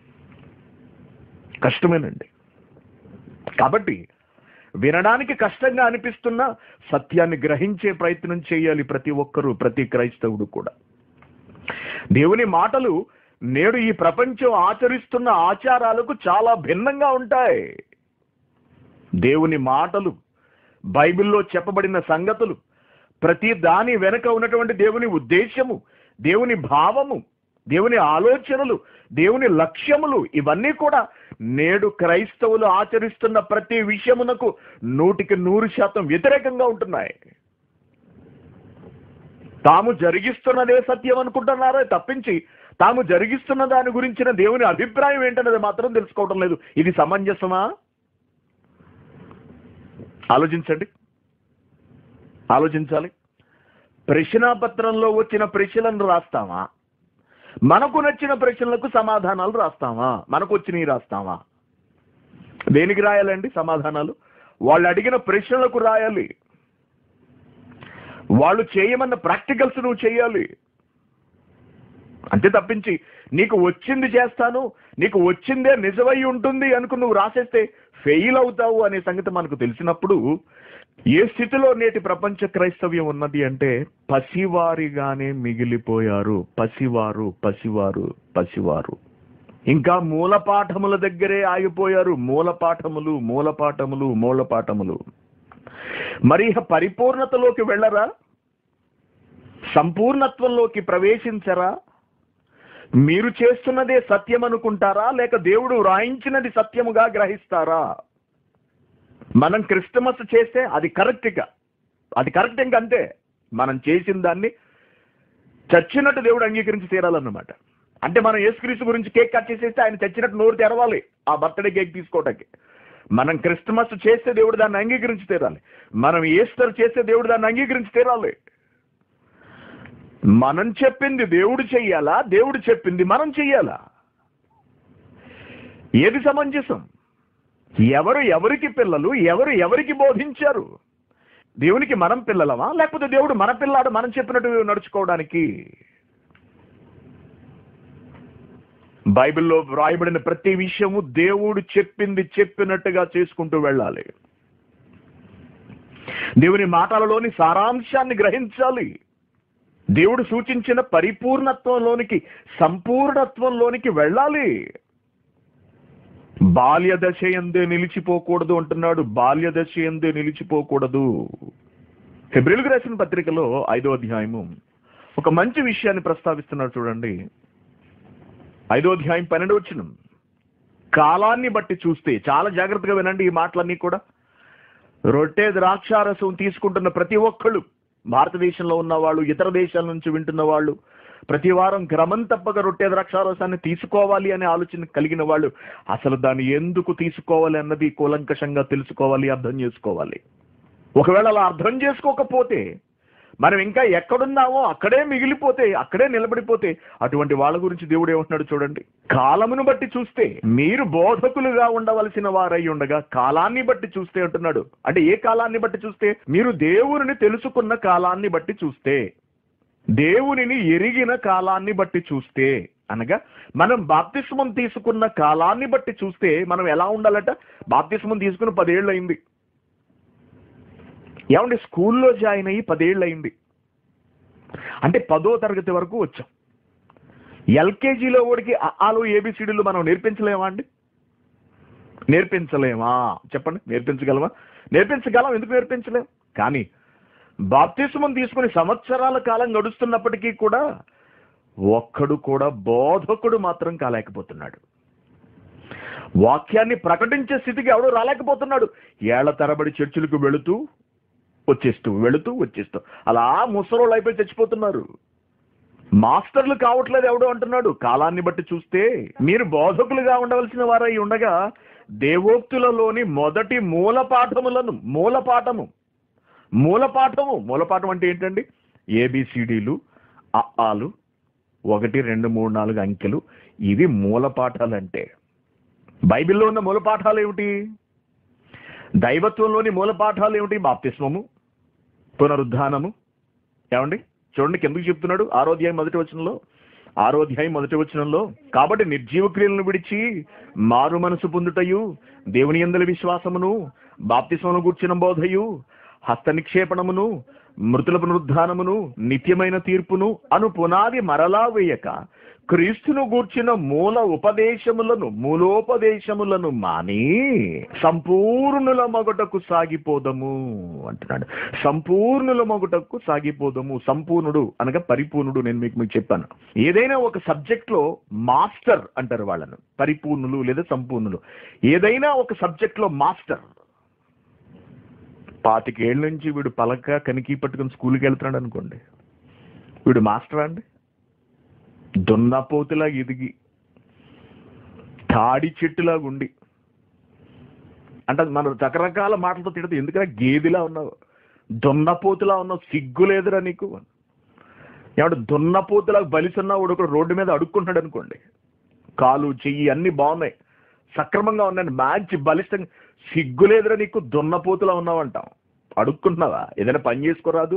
కష్టమేనండి కాబట్టి వినడానికి కష్టంగా అనిపిస్తున్నా సత్యాన్ని గ్రహించే ప్రయత్నం చేయాలి ప్రతి ఒక్కరూ ప్రతి క్రైస్తవుడు కూడా దేవుని మాటలు నేడు ఈ ప్రపంచం ఆచరిస్తున్న ఆచారాలకు చాలా భిన్నంగా ఉంటాయి దేవుని మాటలు బైబిల్లో చెప్పబడిన సంగతులు ప్రతి దాని వెనుక ఉన్నటువంటి దేవుని ఉద్దేశము దేవుని భావము దేవుని ఆలోచనలు దేవుని లక్ష్యములు ఇవన్నీ కూడా నేడు క్రైస్తవులు ఆచరిస్తున్న ప్రతి విషయమునకు నూటికి నూరు శాతం వ్యతిరేకంగా ఉంటున్నాయి తాము జరిగిస్తున్నదే సత్యం అనుకుంటున్నారే తప్పించి తాము జరిగిస్తున్న దాని గురించిన దేవుని అభిప్రాయం ఏంటనేది మాత్రం తెలుసుకోవటం లేదు ఇది సమంజసమా ఆలోచించండి ఆలోచించాలి ప్రశ్నాపత్రంలో వచ్చిన ప్రశ్నలను రాస్తామా మనకు నచ్చిన ప్రశ్నలకు సమాధానాలు రాస్తామా మనకు వచ్చినవి రాస్తామా దేనికి రాయాలండి సమాధానాలు వాళ్ళు అడిగిన ప్రశ్నలకు రాయాలి వాళ్ళు చేయమన్న ప్రాక్టికల్స్ నువ్వు చేయాలి అంతే తప్పించి నీకు వచ్చింది చేస్తాను నీకు వచ్చిందే నిజమై ఉంటుంది అనుకు నువ్వు రాసేస్తే ఫెయిల్ అవుతావు అనే సంగతి మనకు తెలిసినప్పుడు ఏ స్థితిలో నేటి ప్రపంచ క్రైస్తవ్యం ఉన్నది అంటే పసివారిగానే మిగిలిపోయారు పసివారు పసివారు పసివారు ఇంకా మూల పాఠముల దగ్గరే ఆగిపోయారు మూల పాఠములు మూల పాఠములు మూల పాఠములు మరి ఇహ పరిపూర్ణతలోకి వెళ్ళరా సంపూర్ణత్వంలోకి ప్రవేశించరా మీరు చేస్తున్నదే సత్యం అనుకుంటారా లేక దేవుడు వ్రాయించినది సత్యముగా గ్రహిస్తారా మనం క్రిస్టమస్ చేస్తే అది కరెక్ట్గా అది కరెక్ట్ ఇంకంతే మనం చేసిన దాన్ని చచ్చినట్టు దేవుడు అంగీకరించి తీరాలన్నమాట అంటే మనం యేసుక్రీస్తు గురించి కేక్ కట్ చేసేస్తే ఆయన చచ్చినట్టు నోరు తెరవాలి ఆ బర్త్డే కేక్ తీసుకోవటానికి మనం క్రిస్టమస్ చేస్తే దేవుడు దాన్ని అంగీకరించి తీరాలి మనం ఈస్టర్ చేస్తే దేవుడు దాన్ని అంగీకరించి తీరాలి మనం చెప్పింది దేవుడు చెయ్యాలా దేవుడు చెప్పింది మనం చెయ్యాలా ఏది సమంజసం ఎవరు ఎవరికి పిల్లలు ఎవరు ఎవరికి బోధించారు దేవునికి మనం పిల్లలమా లేకపోతే దేవుడు మన పిల్లాడు మనం చెప్పినట్టు నడుచుకోవడానికి బైబిల్లో వ్రాయబడిన ప్రతి విషయము దేవుడు చెప్పింది చెప్పినట్టుగా చేసుకుంటూ వెళ్ళాలి దేవుని మాటలలోని సారాంశాన్ని గ్రహించాలి దేవుడు సూచించిన పరిపూర్ణత్వంలోనికి సంపూర్ణత్వంలోనికి వెళ్ళాలి బాల్య దశ ఎందే నిలిచిపోకూడదు అంటున్నాడు బాల్య దశ ఎందే నిలిచిపోకూడదు ఫిబ్రిల్కి రాసిన పత్రికలో ఐదో అధ్యాయము ఒక మంచి విషయాన్ని ప్రస్తావిస్తున్నాడు చూడండి ఐదో అధ్యాయం పన్నెండు వచ్చిన కాలాన్ని బట్టి చూస్తే చాలా జాగ్రత్తగా వినండి ఈ మాటలన్నీ కూడా రొట్టె ద్రాక్షారసం తీసుకుంటున్న ప్రతి ఒక్కళ్ళు భారతదేశంలో ఉన్న వాళ్ళు ఇతర దేశాల నుంచి వింటున్న వాళ్ళు ప్రతి వారం క్రమం తప్పక రొట్టె ద్రాక్షారసాన్ని తీసుకోవాలి అనే ఆలోచన కలిగిన వాళ్ళు అసలు దాన్ని ఎందుకు తీసుకోవాలి అన్నది కూలంకషంగా తెలుసుకోవాలి అర్థం చేసుకోవాలి ఒకవేళ అలా అర్థం చేసుకోకపోతే మనం ఇంకా ఎక్కడున్నామో అక్కడే మిగిలిపోతే అక్కడే నిలబడిపోతే అటువంటి వాళ్ళ గురించి దేవుడు ఏమంటున్నాడు చూడండి కాలమును బట్టి చూస్తే మీరు బోధకులుగా ఉండవలసిన వారై ఉండగా కాలాన్ని బట్టి చూస్తే అంటున్నాడు అంటే ఏ కాలాన్ని బట్టి చూస్తే మీరు దేవుని తెలుసుకున్న కాలాన్ని బట్టి చూస్తే దేవునిని ఎరిగిన కాలాన్ని బట్టి చూస్తే అనగా మనం బాప్తిస్మం తీసుకున్న కాలాన్ని బట్టి చూస్తే మనం ఎలా ఉండాలట బాప్తిస్మం తీసుకుని పదేళ్ళు అయింది ఏమండి స్కూల్లో జాయిన్ అయ్యి పదేళ్ళు అయింది అంటే పదో తరగతి వరకు వచ్చాం ఎల్కేజీలో ఓడికి ఆలు ఏబిసిడీలు మనం నేర్పించలేమా అండి నేర్పించలేమా చెప్పండి నేర్పించగలమా నేర్పించగలం ఎందుకు నేర్పించలేం కానీ బాప్తిస్మం తీసుకుని సంవత్సరాల కాలం గడుస్తున్నప్పటికీ కూడా ఒక్కడు కూడా బోధకుడు మాత్రం కాలేకపోతున్నాడు వాక్యాన్ని ప్రకటించే స్థితికి ఎవడు రాలేకపోతున్నాడు ఏళ్ల తరబడి చర్చిలకు వెళుతూ వచ్చేస్తూ వెళుతూ వచ్చేస్తూ అలా ముసలోళ్ళు అయిపోయి చచ్చిపోతున్నారు మాస్టర్లు కావట్లేదు ఎవడో అంటున్నాడు కాలాన్ని బట్టి చూస్తే మీరు బోధకులుగా ఉండవలసిన వారై ఉండగా దేవోక్తులలోని మొదటి మూల పాఠములను మూల పాఠము మూల పాఠము మూల పాఠం అంటే ఏంటండి ఏబిసిడీలు ఆలు ఒకటి రెండు మూడు నాలుగు అంకెలు ఇవి మూల పాఠాలు అంటే బైబిల్లో ఉన్న మూల పాఠాలు ఏమిటి దైవత్వంలోని మూల పాఠాలు ఏమిటి బాప్తిస్మము పునరుద్ధానము ఏమండి చూడండి కిందకు చెప్తున్నాడు ఆరోధ్యాయం మొదటి వచనంలో ఆరోధ్యాయం మొదటి వచనంలో కాబట్టి నిర్జీవ క్రియలను విడిచి మారు మనసు పొందుటయు దేవుని ఎందల విశ్వాసమును బాప్తిస్మను గూర్చిన బోధయు హస్త నిక్షేపణమును మృతుల పునరుద్ధానమును నిత్యమైన తీర్పును అను పునాది మరలా వేయక క్రీస్తును గూర్చిన మూల ఉపదేశములను మూలోపదేశములను మాని సంపూర్ణుల మొగటకు సాగిపోదము అంటున్నాడు సంపూర్ణుల మొగటకు సాగిపోదము సంపూర్ణుడు అనగా పరిపూర్ణుడు నేను మీకు మీకు చెప్పాను ఏదైనా ఒక సబ్జెక్ట్ లో మాస్టర్ అంటారు వాళ్ళను పరిపూర్ణులు లేదా సంపూర్ణులు ఏదైనా ఒక సబ్జెక్ట్ లో మాస్టర్ పాతికేళ్ళ నుంచి వీడు పలక కనికి పట్టుకుని స్కూల్కి వెళ్తున్నాడు అనుకోండి వీడు మాస్టర్ అండి దున్నపోతులా ఎదిగి తాడి చెట్టులాగా ఉండి అంటే మనం రకరకాల మాటలతో తిడితే ఎందుకంటే గేదిలా ఉన్నావు దున్నపోతులా ఉన్నావు సిగ్గు లేదురా నీకు ఏమంటే దున్నపోతులా బలిసున్నావు ఒకడు రోడ్డు మీద అడుక్కుంటాడు అనుకోండి కాలు చెయ్యి అన్ని బాగున్నాయి సక్రమంగా ఉన్నాయండి మంచి బలిష్టంగా సిగ్గు లేదురా నీకు దున్నపోతులా ఉన్నావంటాం అడుక్కుంటున్నావా ఏదైనా పని చేసుకోరాదు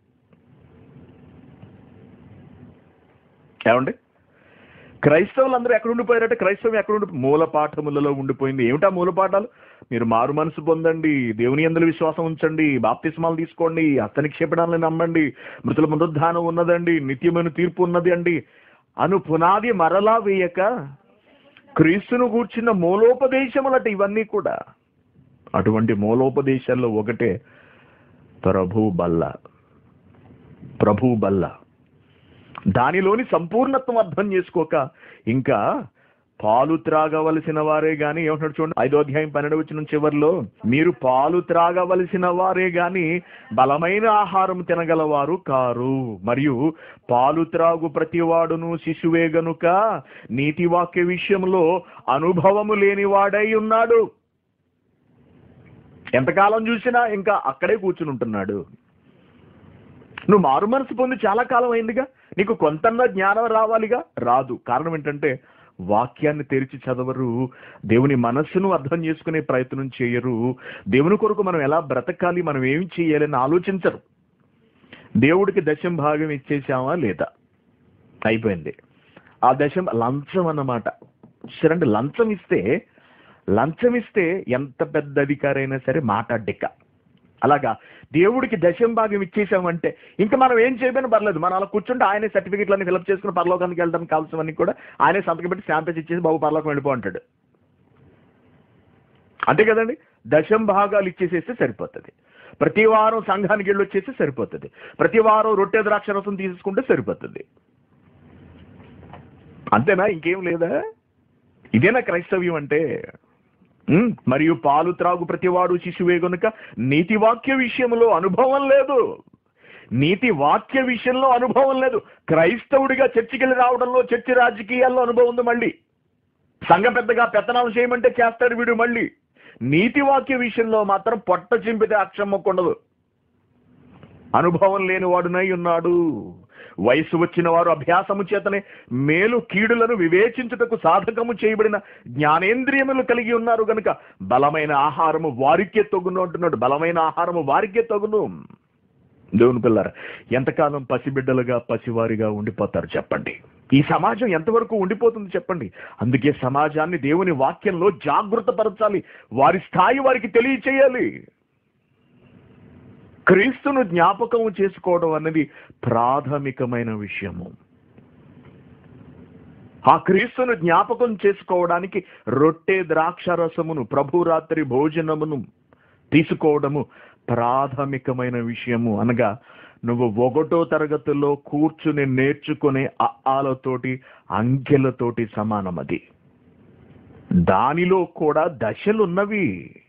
ఏమండి క్రైస్తవులు అందరూ ఎక్కడ ఉండిపోయారంటే క్రైస్తవం ఎక్కడ ఉండి మూల పాఠములలో ఉండిపోయింది ఏమిటా మూల పాఠాలు మీరు మారు మనసు పొందండి దేవుని అందరి విశ్వాసం ఉంచండి బాప్తిస్మాలు తీసుకోండి హస్తనిక్షేపణాలను నమ్మండి మృతుల పునరుద్ధానం ఉన్నదండి నిత్యమైన తీర్పు ఉన్నది అండి అను పునాది మరలా వేయక క్రీస్తును కూర్చున్న మూలోపదేశములట ఇవన్నీ కూడా అటువంటి మూలోపదేశాల్లో ఒకటే ప్రభు బల్ల ప్రభు బల్ల దానిలోని సంపూర్ణత్వం అర్థం చేసుకోక ఇంకా పాలు త్రాగవలసిన వారే గాని ఏమంటాడు చూడండి ఐదో అధ్యాయం పన్నెండు వచ్చిన చివరిలో మీరు పాలు త్రాగవలసిన వారే గాని బలమైన ఆహారం తినగలవారు కారు మరియు పాలు త్రాగు ప్రతివాడును శిశువే గనుక నీతి వాక్య విషయంలో అనుభవము లేనివాడై ఉన్నాడు ఎంతకాలం చూసినా ఇంకా అక్కడే కూర్చుని ఉంటున్నాడు నువ్వు మారు మనసు పొంది చాలా కాలం అయిందిగా నీకు కొంతన్నా జ్ఞానం రావాలిగా రాదు కారణం ఏంటంటే వాక్యాన్ని తెరిచి చదవరు దేవుని మనస్సును అర్థం చేసుకునే ప్రయత్నం చేయరు దేవుని కొరకు మనం ఎలా బ్రతకాలి మనం ఏం చేయాలని ఆలోచించరు దేవుడికి దశం భాగం ఇచ్చేసామా లేదా అయిపోయింది ఆ దశం లంచం అన్నమాట చూసారంటే లంచం ఇస్తే లంచం ఇస్తే ఎంత పెద్ద అధికారి అయినా సరే మాట్లాడ్డిక అలాగా దేవుడికి దశం భాగం ఇచ్చేసామంటే ఇంకా మనం ఏం చేయబోయినా పర్లేదు మనం అలా కూర్చుంటే ఆయనే సర్టిఫికెట్లన్నీ ఫిలప్ చేసుకుని పరలోకానికి వెళ్ళడానికి కావాల్సినవన్నీ కూడా ఆయనే సంతకం పెట్టి శాంపేజ్ ఇచ్చేసి బాబు పరలోకం వెళ్ళిపో అంటాడు అంతే కదండి దశం భాగాలు ఇచ్చేసేస్తే సరిపోతుంది ప్రతి వారం సంఘానికి వెళ్ళి వచ్చేస్తే సరిపోతుంది ప్రతి వారం రొట్టె ద్రాక్ష రసం తీసుకుంటే సరిపోతుంది అంతేనా ఇంకేం లేదా ఇదేనా క్రైస్తవ్యం అంటే ఉమ్, మరియు పాలు త్రాగు ప్రతివాడు శిశువే గనుక నీతి వాక్య విషయంలో అనుభవం లేదు నీతి వాక్య విషయంలో అనుభవం లేదు క్రైస్తవుడిగా చర్చికి వెళ్ళి రావడంలో చర్చి రాజకీయాల్లో అనుభవం ఉంది మళ్ళీ సంఘ పెద్దగా పెత్తనాలు చేయమంటే చేస్తాడు వీడు మళ్ళీ నీతి వాక్య విషయంలో మాత్రం పొట్ట చింపితే అక్షరం మొక్కుండదు అనుభవం లేని వాడునై ఉన్నాడు వయసు వచ్చిన వారు అభ్యాసము చేతనే మేలు కీడులను వివేచించుటకు సాధకము చేయబడిన జ్ఞానేంద్రియములు కలిగి ఉన్నారు గనుక బలమైన ఆహారము వారికే తగును అంటున్నాడు బలమైన ఆహారము వారికే తగును దేవుని పిల్లర ఎంతకాలం పసిబిడ్డలుగా పసివారిగా ఉండిపోతారు చెప్పండి ఈ సమాజం ఎంతవరకు ఉండిపోతుంది చెప్పండి అందుకే సమాజాన్ని దేవుని వాక్యంలో జాగృత పరచాలి వారి స్థాయి వారికి తెలియచేయాలి క్రీస్తును జ్ఞాపకం చేసుకోవడం అనేది ప్రాథమికమైన విషయము ఆ క్రీస్తును జ్ఞాపకం చేసుకోవడానికి రొట్టె ద్రాక్ష రసమును ప్రభురాత్రి భోజనమును తీసుకోవడము ప్రాథమికమైన విషయము అనగా నువ్వు ఒకటో తరగతిలో కూర్చుని నేర్చుకునే అఆలతోటి అంకెలతోటి సమానం అది దానిలో కూడా దశలున్నవి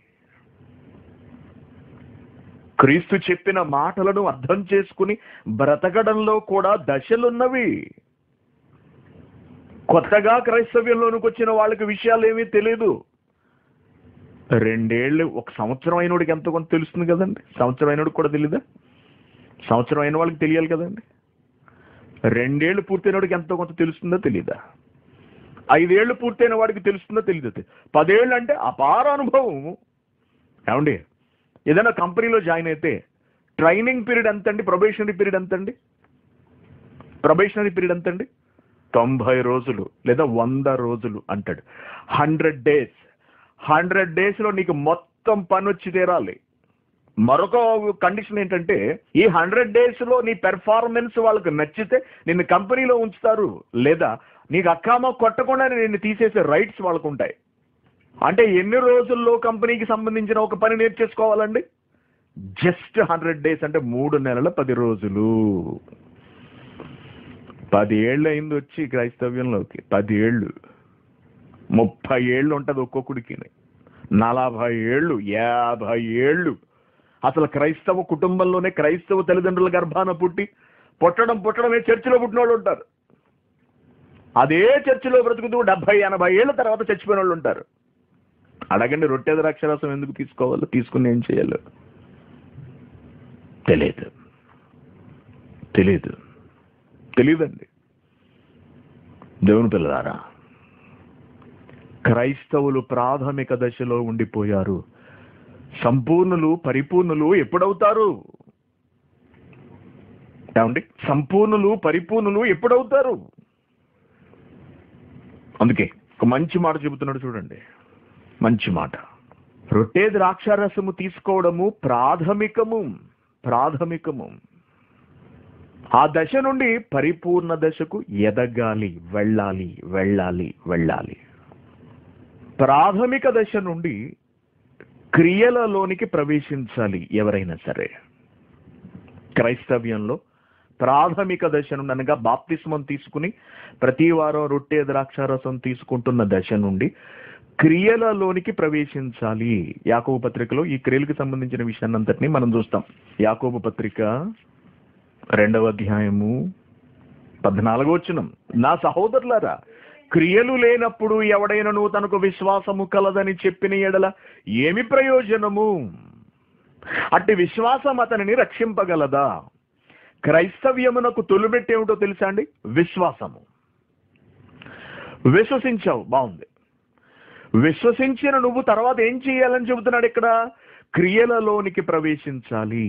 క్రీస్తు చెప్పిన మాటలను అర్థం చేసుకుని బ్రతకడంలో కూడా దశలున్నవి కొత్తగా క్రైస్తవ్యంలోనికి వచ్చిన వాళ్ళకి విషయాలు ఏమీ తెలియదు రెండేళ్ళు ఒక సంవత్సరం అయినోడికి ఎంతో కొంత తెలుస్తుంది కదండి సంవత్సరం అయినోడికి కూడా తెలీదా సంవత్సరం అయిన వాళ్ళకి తెలియాలి కదండి రెండేళ్లు పూర్తయినోడికి ఎంతో కొంత తెలుస్తుందో తెలీదా ఐదేళ్లు పూర్తయిన వాడికి తెలుస్తుందో తెలియదు పదేళ్ళు అంటే అపార అనుభవం ఏమండి ఏదైనా కంపెనీలో జాయిన్ అయితే ట్రైనింగ్ పీరియడ్ ఎంతండి ప్రొబేషనరీ పీరియడ్ ఎంతండి ప్రొబేషనరీ పీరియడ్ ఎంతండి తొంభై రోజులు లేదా వంద రోజులు అంటాడు హండ్రెడ్ డేస్ హండ్రెడ్ డేస్ లో నీకు మొత్తం పని వచ్చి తీరాలి మరొక కండిషన్ ఏంటంటే ఈ హండ్రెడ్ డేస్ లో నీ పెర్ఫార్మెన్స్ వాళ్ళకి నచ్చితే నిన్ను కంపెనీలో ఉంచుతారు లేదా నీకు అక్కామ కొట్టకుండా నిన్ను తీసేసే రైట్స్ వాళ్ళకు ఉంటాయి అంటే ఎన్ని రోజుల్లో కంపెనీకి సంబంధించిన ఒక పని నేర్చేసుకోవాలండి జస్ట్ హండ్రెడ్ డేస్ అంటే మూడు నెలల పది రోజులు పది ఏళ్ళు అయింది వచ్చి క్రైస్తవ్యంలోకి పది ఏళ్ళు ముప్పై ఏళ్ళు ఉంటుంది ఒక్కొక్కడికి నలభై ఏళ్ళు యాభై ఏళ్ళు అసలు క్రైస్తవ కుటుంబంలోనే క్రైస్తవ తల్లిదండ్రుల గర్భాన పుట్టి పుట్టడం పుట్టడమే చర్చిలో పుట్టిన వాళ్ళు ఉంటారు అదే చర్చిలో బ్రతుకుతూ డెబ్బై ఎనభై ఏళ్ళ తర్వాత చచ్చిపోయిన వాళ్ళు ఉంటారు అడగండి రొట్టె ద్రాక్షరసం ఎందుకు తీసుకోవాలో తీసుకుని ఏం చేయాలో తెలియదు తెలియదు తెలియదండి దేవుని పిల్లలారా క్రైస్తవులు ప్రాథమిక దశలో ఉండిపోయారు సంపూర్ణులు పరిపూర్ణులు ఎప్పుడవుతారు ఏమండి సంపూర్ణులు పరిపూర్ణులు ఎప్పుడవుతారు అందుకే ఒక మంచి మాట చెబుతున్నాడు చూడండి మంచి మాట రొట్టె ద్రాక్షారసము తీసుకోవడము ప్రాథమికము ప్రాథమికము ఆ దశ నుండి పరిపూర్ణ దశకు ఎదగాలి వెళ్ళాలి వెళ్ళాలి వెళ్ళాలి ప్రాథమిక దశ నుండి క్రియలలోనికి ప్రవేశించాలి ఎవరైనా సరే క్రైస్తవ్యంలో ప్రాథమిక దశ నుండి అనగా బాప్తిస్మం తీసుకుని ప్రతి వారం రొట్టె ద్రాక్షారసం తీసుకుంటున్న దశ నుండి క్రియలలోనికి ప్రవేశించాలి యాకోబు పత్రికలో ఈ క్రియలకు సంబంధించిన విషయాన్ని అంతటినీ మనం చూస్తాం యాకోబు పత్రిక రెండవ అధ్యాయము పద్నాలుగో వచనం నా సహోదరులారా క్రియలు లేనప్పుడు ఎవడైనను తనకు విశ్వాసము కలదని చెప్పిన ఎడల ఏమి ప్రయోజనము అట్టి విశ్వాసం అతనిని రక్షింపగలదా క్రైస్తవ్యమునకు తొలిమెట్టు ఏమిటో తెలుసా అండి విశ్వాసము విశ్వసించావు బాగుంది విశ్వసించిన నువ్వు తర్వాత ఏం చేయాలని చెబుతున్నాడు ఇక్కడ క్రియలలోనికి ప్రవేశించాలి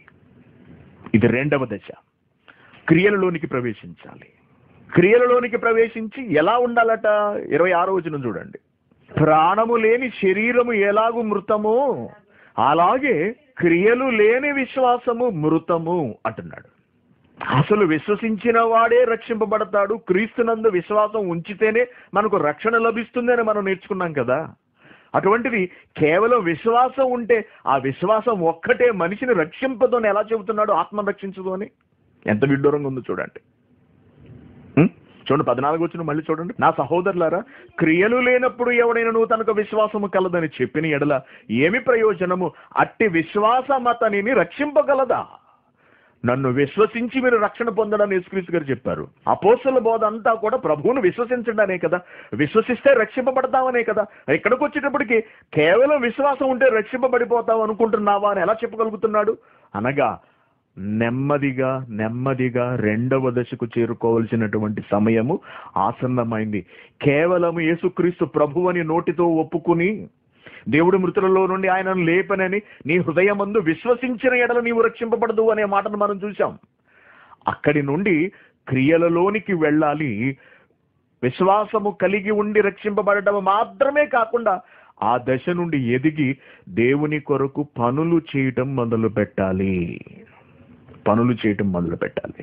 ఇది రెండవ దశ క్రియలలోనికి ప్రవేశించాలి క్రియలలోనికి ప్రవేశించి ఎలా ఉండాలట ఇరవై ఆరో వచనం చూడండి ప్రాణము లేని శరీరము ఎలాగు మృతమో అలాగే క్రియలు లేని విశ్వాసము మృతము అంటున్నాడు అసలు విశ్వసించిన వాడే రక్షింపబడతాడు క్రీస్తునందు విశ్వాసం ఉంచితేనే మనకు రక్షణ లభిస్తుందని మనం నేర్చుకున్నాం కదా అటువంటిది కేవలం విశ్వాసం ఉంటే ఆ విశ్వాసం ఒక్కటే మనిషిని రక్షింపదు అని ఎలా చెబుతున్నాడు ఆత్మ రక్షించదు అని ఎంత విడ్డూరంగా ఉందో చూడండి ఉం? చూడండి పద్నాలుగు వచ్చిన మళ్ళీ చూడండి నా సహోదరులారా క్రియలు లేనప్పుడు ఎవడైనా నువ్వు తనకు విశ్వాసము కలదని చెప్పిన ఎడల ఏమి ప్రయోజనము అట్టి విశ్వాసం అతనిని రక్షింపగలదా నన్ను విశ్వసించి మీరు రక్షణ పొందడని యేసుక్రీస్తు గారు చెప్పారు అపోసల బోధ అంతా కూడా ప్రభువును విశ్వసించడనే కదా విశ్వసిస్తే రక్షింపబడతామనే కదా ఇక్కడికి వచ్చేటప్పటికి కేవలం విశ్వాసం ఉంటే రక్షింపబడిపోతాం అనుకుంటున్నావా అని ఎలా చెప్పగలుగుతున్నాడు అనగా నెమ్మదిగా నెమ్మదిగా రెండవ దశకు చేరుకోవలసినటువంటి సమయము ఆసన్నమైంది కేవలం యేసుక్రీస్తు ప్రభువని నోటితో ఒప్పుకుని దేవుడు మృతులలో నుండి ఆయనను లేపనని నీ హృదయమందు విశ్వసించిన ఎడల నీవు రక్షింపబడదు అనే మాటను మనం చూసాం అక్కడి నుండి క్రియలలోనికి వెళ్ళాలి విశ్వాసము కలిగి ఉండి రక్షింపబడటం మాత్రమే కాకుండా ఆ దశ నుండి ఎదిగి దేవుని కొరకు పనులు చేయటం మొదలు పెట్టాలి పనులు చేయటం మొదలు పెట్టాలి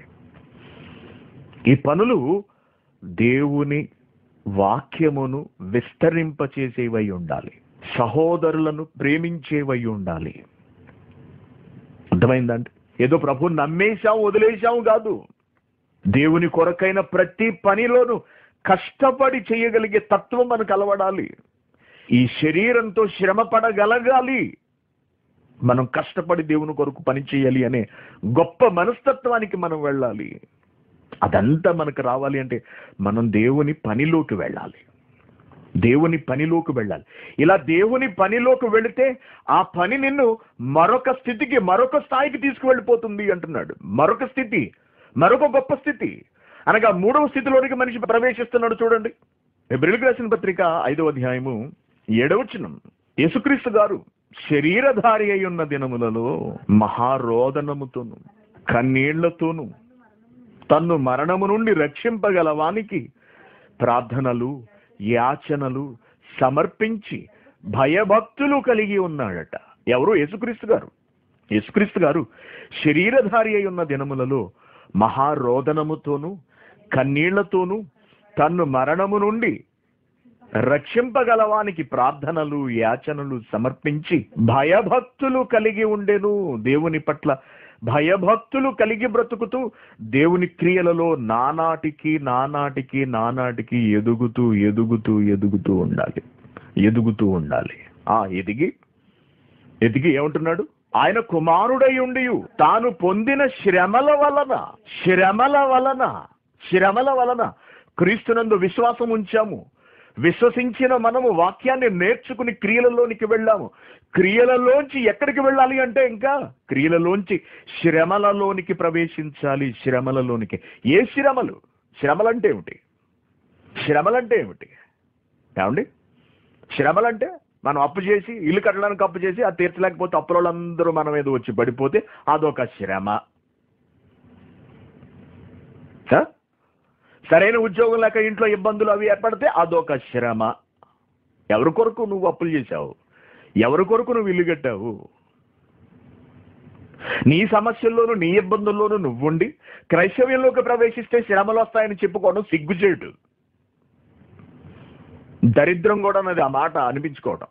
ఈ పనులు దేవుని వాక్యమును విస్తరింపచేసేవై ఉండాలి సహోదరులను ప్రేమించేవై ఉండాలి అర్థమైందండి ఏదో ప్రభు నమ్మేశాం వదిలేశాం కాదు దేవుని కొరకైన ప్రతి పనిలోనూ కష్టపడి చేయగలిగే తత్వం మనకు అలవడాలి ఈ శరీరంతో శ్రమ పడగలగాలి మనం కష్టపడి దేవుని కొరకు పని చేయాలి అనే గొప్ప మనస్తత్వానికి మనం వెళ్ళాలి అదంతా మనకు రావాలి అంటే మనం దేవుని పనిలోకి వెళ్ళాలి దేవుని పనిలోకి వెళ్ళాలి ఇలా దేవుని పనిలోకి వెళితే ఆ పని నిన్ను మరొక స్థితికి మరొక స్థాయికి తీసుకువెళ్ళిపోతుంది అంటున్నాడు మరొక స్థితి మరొక గొప్ప స్థితి అనగా మూడవ స్థితిలోనికి మనిషి ప్రవేశిస్తున్నాడు చూడండి ఎబ్రిల్కి రాసిన పత్రిక ఐదవ అధ్యాయము ఏడవచనం యేసుక్రీస్తు గారు శరీరధారి అయి ఉన్న దినములలో మహారోదనముతోను కన్నీళ్లతోను తన్ను మరణము నుండి రక్షింపగలవానికి ప్రార్థనలు యాచనలు సమర్పించి భయభక్తులు కలిగి ఉన్నాడట ఎవరు యేసుక్రీస్తు గారు యేసుక్రీస్తు గారు శరీరధారి అయి ఉన్న దినములలో మహారోదనముతోను కన్నీళ్లతోనూ తన్ను మరణము నుండి రక్షింపగలవానికి ప్రార్థనలు యాచనలు సమర్పించి భయభక్తులు కలిగి ఉండెను దేవుని పట్ల భయభక్తులు కలిగి బ్రతుకుతూ దేవుని క్రియలలో నానాటికి నానాటికి నానాటికి ఎదుగుతూ ఎదుగుతూ ఎదుగుతూ ఉండాలి ఎదుగుతూ ఉండాలి ఆ ఎదిగి ఎదిగి ఏమంటున్నాడు ఆయన కుమారుడై ఉండి తాను పొందిన శ్రమల వలన శ్రమల వలన శ్రమల వలన క్రీస్తునందు విశ్వాసం ఉంచాము విశ్వసించిన మనము వాక్యాన్ని నేర్చుకుని క్రియలలోనికి వెళ్ళాము క్రియలలోంచి ఎక్కడికి వెళ్ళాలి అంటే ఇంకా క్రియలలోంచి శ్రమలలోనికి ప్రవేశించాలి శ్రమలలోనికి ఏ శ్రమలు శ్రమలంటే ఏమిటి శ్రమలంటే ఏమిటి ఏమండి శ్రమలంటే మనం అప్పు చేసి ఇల్లు కట్టడానికి అప్పు చేసి అది తీర్చలేకపోతే అప్పుల వాళ్ళందరూ మన మీద వచ్చి పడిపోతే అదొక శ్రమ ఆ? సరైన ఉద్యోగం లేక ఇంట్లో ఇబ్బందులు అవి ఏర్పడితే అదొక శ్రమ ఎవరి కొరకు నువ్వు అప్పులు చేశావు ఎవరి కొరకు నువ్వు ఇల్లు కట్టావు నీ సమస్యల్లోనూ నీ ఇబ్బందుల్లోనూ నువ్వుండి క్రైస్తవ్యంలోకి ప్రవేశిస్తే శ్రమలు వస్తాయని చెప్పుకోవడం సిగ్గుచేటు దరిద్రం కూడా అన్నది ఆ మాట అనిపించుకోవడం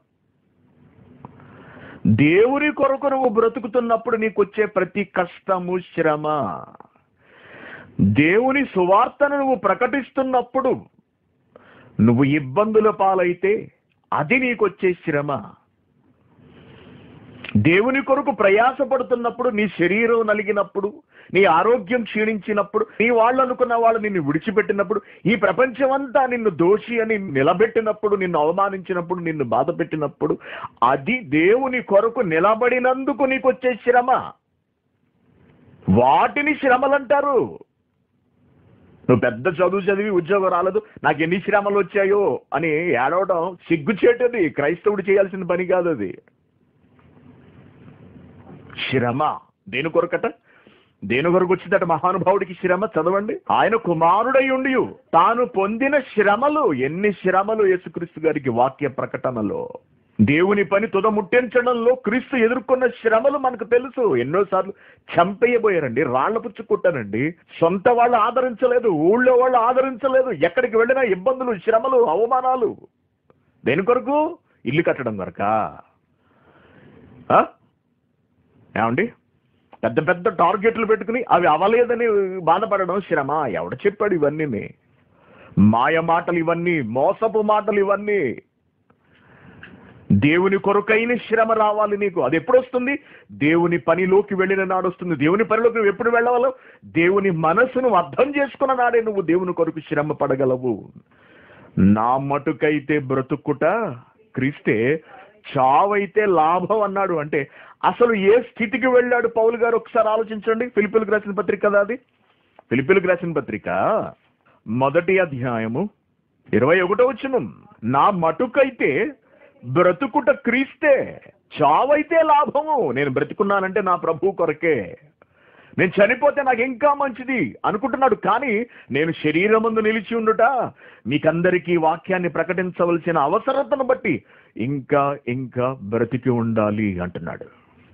దేవుని కొరకు నువ్వు బ్రతుకుతున్నప్పుడు నీకు వచ్చే ప్రతి కష్టము శ్రమ దేవుని సువార్తను నువ్వు ప్రకటిస్తున్నప్పుడు నువ్వు ఇబ్బందుల పాలైతే అది నీకొచ్చే శ్రమ దేవుని కొరకు ప్రయాసపడుతున్నప్పుడు నీ శరీరం నలిగినప్పుడు నీ ఆరోగ్యం క్షీణించినప్పుడు నీ వాళ్ళు అనుకున్న వాళ్ళు నిన్ను విడిచిపెట్టినప్పుడు ఈ ప్రపంచమంతా నిన్ను దోషి అని నిలబెట్టినప్పుడు నిన్ను అవమానించినప్పుడు నిన్ను బాధ పెట్టినప్పుడు అది దేవుని కొరకు నిలబడినందుకు నీకు వచ్చే శ్రమ వాటిని శ్రమలంటారు నువ్వు పెద్ద చదువు చదివి ఉద్యోగం రాలేదు నాకు ఎన్ని శ్రమలు వచ్చాయో అని ఏడవడం సిగ్గుచేటది క్రైస్తవుడు చేయాల్సిన పని కాదు అది శ్రమ దేని కొరకట దేని కొరకు వచ్చిందట మహానుభావుడికి శ్రమ చదవండి ఆయన కుమారుడై ఉండి తాను పొందిన శ్రమలు ఎన్ని శ్రమలు యేసుక్రీస్తు గారికి వాక్య ప్రకటనలో దేవుని పని తుదముట్టించడంలో క్రీస్తు ఎదుర్కొన్న శ్రమలు మనకు తెలుసు ఎన్నోసార్లు చంపేయబోయారండి రాళ్ల పుచ్చు కొట్టారండి సొంత వాళ్ళు ఆదరించలేదు ఊళ్ళో వాళ్ళు ఆదరించలేదు ఎక్కడికి వెళ్ళినా ఇబ్బందులు శ్రమలు అవమానాలు దేని కొరకు ఇల్లు కట్టడం కొరకా ఆ? ఏమండి పెద్ద పెద్ద టార్గెట్లు పెట్టుకుని అవి అవలేదని బాధపడడం శ్రమ ఎవడు చెప్పాడు ఇవన్నీ మాయ మాటలు ఇవన్నీ మోసపు మాటలు ఇవన్నీ దేవుని కొరకైన శ్రమ రావాలి నీకు అది ఎప్పుడు వస్తుంది దేవుని పనిలోకి వెళ్ళిన నాడు వస్తుంది దేవుని పనిలోకి నువ్వు ఎప్పుడు వెళ్ళవాలో దేవుని మనసును అర్థం చేసుకున్న నాడే నువ్వు దేవుని కొరకు శ్రమ పడగలవు నా మటుకైతే బ్రతుకుట క్రీస్తే చావైతే లాభం అన్నాడు అంటే అసలు ఏ స్థితికి వెళ్ళాడు పౌలు గారు ఒకసారి ఆలోచించండి ఫిలిపిలకు రాసిన పత్రిక కదా అది ఫిలిపిలకు రాసిన పత్రిక మొదటి అధ్యాయము ఇరవై ఒకటో వచ్చిన నా మటుకైతే బ్రతుకుట క్రీస్తే చావైతే లాభము నేను బ్రతుకున్నానంటే నా ప్రభు కొరకే నేను చనిపోతే నాకు ఇంకా మంచిది అనుకుంటున్నాడు కానీ నేను శరీరమందు నిలిచి ఉండుట మీకందరికీ వాక్యాన్ని ప్రకటించవలసిన అవసరతను బట్టి ఇంకా ఇంకా బ్రతికి ఉండాలి అంటున్నాడు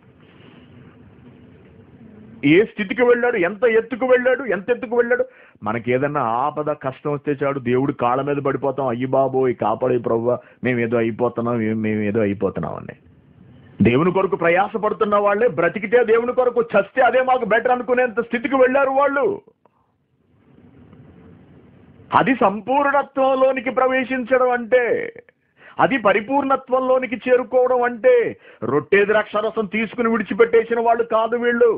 ఏ స్థితికి వెళ్ళాడు ఎంత ఎత్తుకు వెళ్ళాడు ఎంత ఎత్తుకు వెళ్ళాడు మనకి ఏదన్నా ఆపద కష్టం వస్తే చాడు దేవుడు కాళ్ళ మీద పడిపోతాం అయ్యి బాబోయ్ కాపాడే ప్రభు మేము ఏదో అయిపోతున్నాం ఏం- మేము ఏదో అయిపోతున్నాం అని దేవుని కొరకు ప్రయాస పడుతున్న వాళ్ళే బ్రతికితే దేవుని కొరకు చస్తే అదే మాకు బెటర్ అనుకునేంత స్థితికి వెళ్ళారు వాళ్ళు అది సంపూర్ణత్వంలోనికి ప్రవేశించడం అంటే అది పరిపూర్ణత్వంలోనికి చేరుకోవడం అంటే రొట్టె ద్రాక్షరసం తీసుకుని విడిచిపెట్టేసిన వాళ్ళు కాదు వీళ్ళు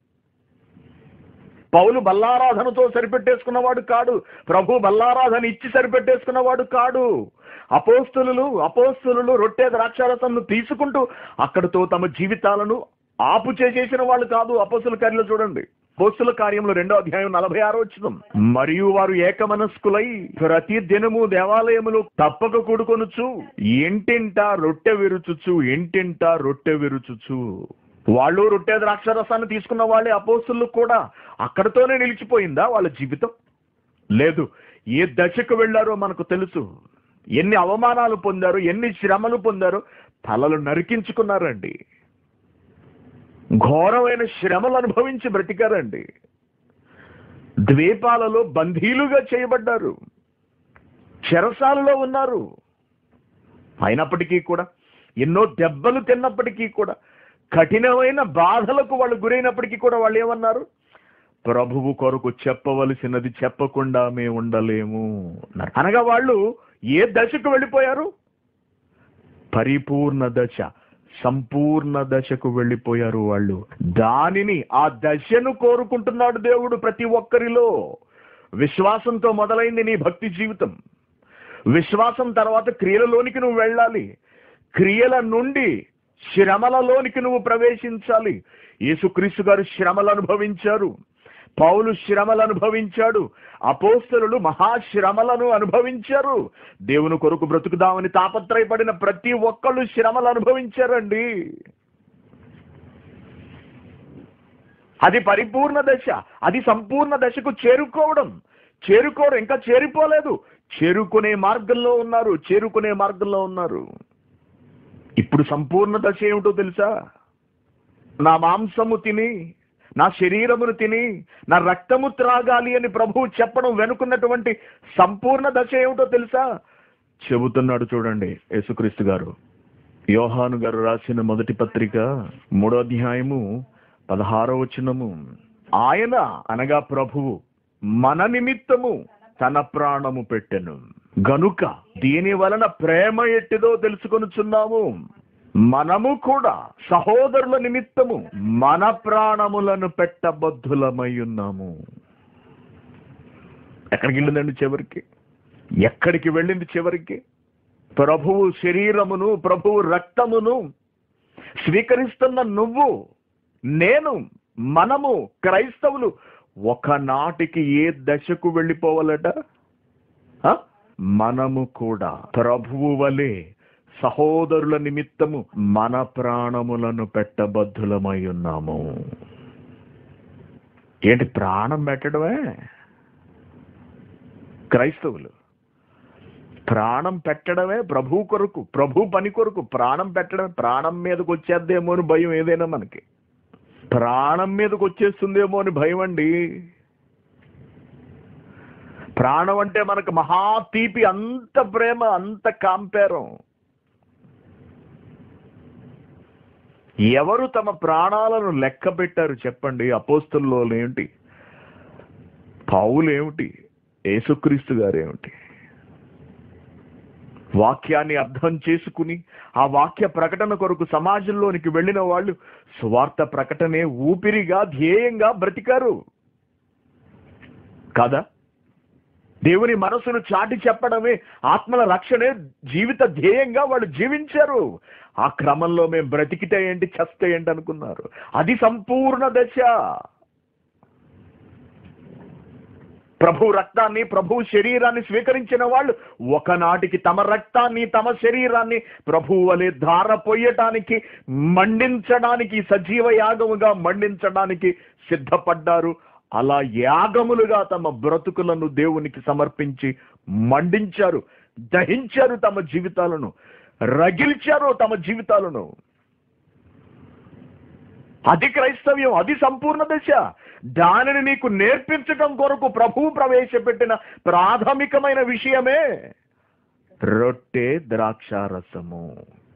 పౌలు బల్లారాధనతో సరిపెట్టేసుకున్నవాడు కాడు ప్రభు బల్లారాధన ఇచ్చి సరిపెట్టేసుకున్నవాడు కాడు అపోస్తులు అపోస్తులు రొట్టె ద్రాక్షారసంను తీసుకుంటూ అక్కడితో తమ జీవితాలను ఆపు చేసేసిన వాళ్ళు కాదు అపోస్తుల కార్యంలో చూడండి అపోస్తుల కార్యంలో రెండో అధ్యాయం నలభై ఆరో వచ్చిన మరియు వారు ఏకమనస్కులై ప్రతి దినము దేవాలయములు తప్పక కూడుకొనుచు ఇంటింట రొట్టె విరుచుచు ఇంటింట రొట్టె విరుచుచు వాళ్ళు రొట్టె ద్రాక్షరసాన్ని తీసుకున్న వాళ్ళే అపోస్తులు కూడా అక్కడితోనే నిలిచిపోయిందా వాళ్ళ జీవితం లేదు ఏ దశకు వెళ్ళారో మనకు తెలుసు ఎన్ని అవమానాలు పొందారు ఎన్ని శ్రమలు పొందారు తలలు నరికించుకున్నారండి ఘోరమైన శ్రమలు అనుభవించి బ్రతికారండి ద్వీపాలలో బందీలుగా చేయబడ్డారు చెరసాలలో ఉన్నారు అయినప్పటికీ కూడా ఎన్నో దెబ్బలు తిన్నప్పటికీ కూడా కఠినమైన బాధలకు వాళ్ళు గురైనప్పటికీ కూడా వాళ్ళు ఏమన్నారు ప్రభువు కొరకు చెప్పవలసినది చెప్పకుండా మేము ఉండలేము అన్నారు. అనగా వాళ్ళు ఏ దశకు వెళ్ళిపోయారు పరిపూర్ణ దశ సంపూర్ణ దశకు వెళ్ళిపోయారు వాళ్ళు దానిని ఆ దశను కోరుకుంటున్నాడు దేవుడు ప్రతి ఒక్కరిలో విశ్వాసంతో మొదలైంది నీ భక్తి జీవితం విశ్వాసం తర్వాత క్రియలలోనికి నువ్వు వెళ్ళాలి క్రియల నుండి శ్రమలలోనికి నువ్వు ప్రవేశించాలి యేసుక్రీస్తు గారు శ్రమలు అనుభవించారు పౌలు శ్రమలు అనుభవించాడు అపోస్తలు మహాశ్రమలను అనుభవించారు దేవుని కొరకు బ్రతుకుదామని తాపత్రయపడిన ప్రతి ఒక్కళ్ళు శ్రమలు అనుభవించారండి అది పరిపూర్ణ దశ అది సంపూర్ణ దశకు చేరుకోవడం చేరుకోవడం ఇంకా చేరిపోలేదు చేరుకునే మార్గంలో ఉన్నారు చేరుకునే మార్గంలో ఉన్నారు ఇప్పుడు సంపూర్ణ దశ ఏమిటో తెలుసా నా మాంసము తిని నా శరీరమును తిని నా రక్తము త్రాగాలి అని ప్రభువు చెప్పడం వెనుకున్నటువంటి సంపూర్ణ దశ ఏమిటో తెలుసా చెబుతున్నాడు చూడండి యేసుక్రీస్తు గారు యోహాను గారు రాసిన మొదటి పత్రిక మూడో అధ్యాయము పదహారో వచనము ఆయన అనగా ప్రభువు మన నిమిత్తము తన ప్రాణము పెట్టెను గనుక దీని వలన ప్రేమ ఎట్టిదో తెలుసుకొనుచున్నాము మనము కూడా సహోదరుల నిమిత్తము మన ప్రాణములను పెట్టబద్ధులమై ఉన్నాము ఎక్కడికి వెళ్ళిందండి చివరికి ఎక్కడికి వెళ్ళింది చివరికి ప్రభువు శరీరమును ప్రభువు రక్తమును స్వీకరిస్తున్న నువ్వు నేను మనము క్రైస్తవులు ఒకనాటికి ఏ దశకు వెళ్ళిపోవాలట ఆ? మనము కూడా ప్రభువు వలె సహోదరుల నిమిత్తము మన ప్రాణములను పెట్టబద్ధులమై ఉన్నాము ఏంటి ప్రాణం పెట్టడమే క్రైస్తవులు ప్రాణం పెట్టడమే ప్రభు కొరకు ప్రభు పని కొరకు ప్రాణం పెట్టడమే ప్రాణం మీదకి వచ్చేద్దేమో అని భయం ఏదైనా మనకి ప్రాణం మీదకి వచ్చేస్తుందేమో అని భయం అండి ప్రాణం అంటే మనకు మహా తీపి అంత ప్రేమ అంత కాంపేరం ఎవరు తమ ప్రాణాలను లెక్క పెట్టారు చెప్పండి అపోస్తుల్లో ఏమిటి పౌలు ఏమిటి యేసుక్రీస్తు గారు ఏమిటి వాక్యాన్ని అర్థం చేసుకుని ఆ వాక్య ప్రకటన కొరకు సమాజంలోనికి వెళ్ళిన వాళ్ళు స్వార్థ ప్రకటనే ఊపిరిగా ధ్యేయంగా బ్రతికారు కదా దేవుని మనసును చాటి చెప్పడమే ఆత్మల రక్షణే జీవిత ధ్యేయంగా వాళ్ళు జీవించారు ఆ క్రమంలో మేము బ్రతికితే ఏంటి చస్తే ఏంటి అనుకున్నారు అది సంపూర్ణ దశ ప్రభు రక్తాన్ని ప్రభు శరీరాన్ని స్వీకరించిన వాళ్ళు ఒకనాటికి తమ రక్తాన్ని తమ శరీరాన్ని ప్రభు వలె ధార పొయ్యటానికి మండించడానికి సజీవ యాగముగా మండించడానికి సిద్ధపడ్డారు అలా యాగములుగా తమ బ్రతుకులను దేవునికి సమర్పించి మండించారు దహించారు తమ జీవితాలను రగిల్చారు తమ జీవితాలను అది క్రైస్తవ్యం అది సంపూర్ణ దశ దానిని నీకు నేర్పించటం కొరకు ప్రభువు ప్రవేశపెట్టిన ప్రాథమికమైన విషయమే రొట్టె ద్రాక్షారసము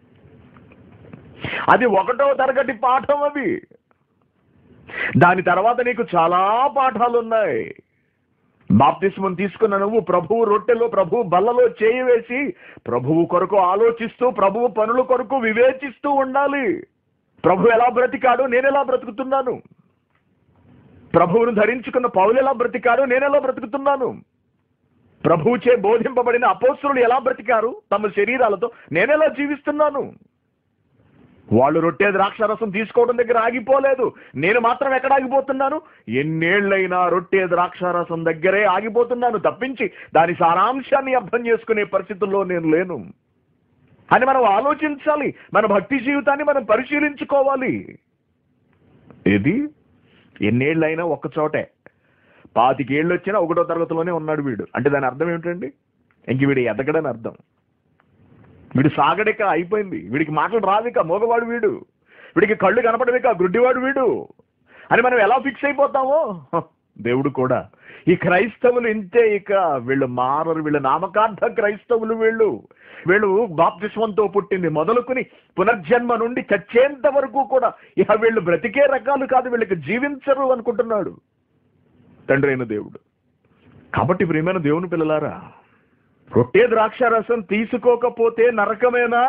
అది ఒకటో తరగతి పాఠం అది దాని తర్వాత నీకు చాలా పాఠాలు ఉన్నాయి బాప్తిస్మం తీసుకున్న నువ్వు ప్రభువు రొట్టెలో ప్రభువు బల్లలో చేయి వేసి ప్రభువు కొరకు ఆలోచిస్తూ ప్రభువు పనుల కొరకు వివేచిస్తూ ఉండాలి ప్రభు ఎలా బ్రతికాడు నేను ఎలా బ్రతుకుతున్నాను ప్రభువును ధరించుకున్న పౌలు ఎలా బ్రతికాడు నేను ఎలా బ్రతుకుతున్నాను ప్రభువుచే బోధింపబడిన అపోస్తులు ఎలా బ్రతికారు తమ శరీరాలతో నేనెలా జీవిస్తున్నాను వాళ్ళు రొట్టె ద్రాక్షారసం తీసుకోవడం దగ్గర ఆగిపోలేదు నేను మాత్రం ఎక్కడ ఆగిపోతున్నాను ఎన్నేళ్లైనా రొట్టె ద్రాక్షారసం దగ్గరే ఆగిపోతున్నాను తప్పించి దాని సారాంశాన్ని అర్థం చేసుకునే పరిస్థితుల్లో నేను లేను అని మనం ఆలోచించాలి మన భక్తి జీవితాన్ని మనం పరిశీలించుకోవాలి ఇది ఎన్నేళ్ళైనా ఒక్క చోటే పాతికేళ్ళు వచ్చినా ఒకటో తరగతిలోనే ఉన్నాడు వీడు అంటే దాని అర్థం ఏమిటండి ఇంక వీడు ఎదగడని అర్థం వీడు సాగడిక అయిపోయింది వీడికి మాటలు రావిక మోగవాడు వీడు వీడికి కళ్ళు కనపడవిక గుడ్డివాడు వీడు అని మనం ఎలా ఫిక్స్ అయిపోతామో హ, దేవుడు కూడా ఈ క్రైస్తవులు ఇంతే ఇక వీళ్ళు మారరు వీళ్ళు నామకార్థ క్రైస్తవులు వీళ్ళు వీళ్ళు బాప్తిస్వంతో పుట్టింది మొదలుకుని పునర్జన్మ నుండి చచ్చేంత వరకు కూడా ఇక వీళ్ళు బ్రతికే రకాలు కాదు వీళ్ళకి జీవించరు అనుకుంటున్నాడు తండ్రి అయిన దేవుడు కాబట్టి ప్రియమైన దేవుని పిల్లలారా రొట్టె ద్రాక్షారసం తీసుకోకపోతే నరకమేనా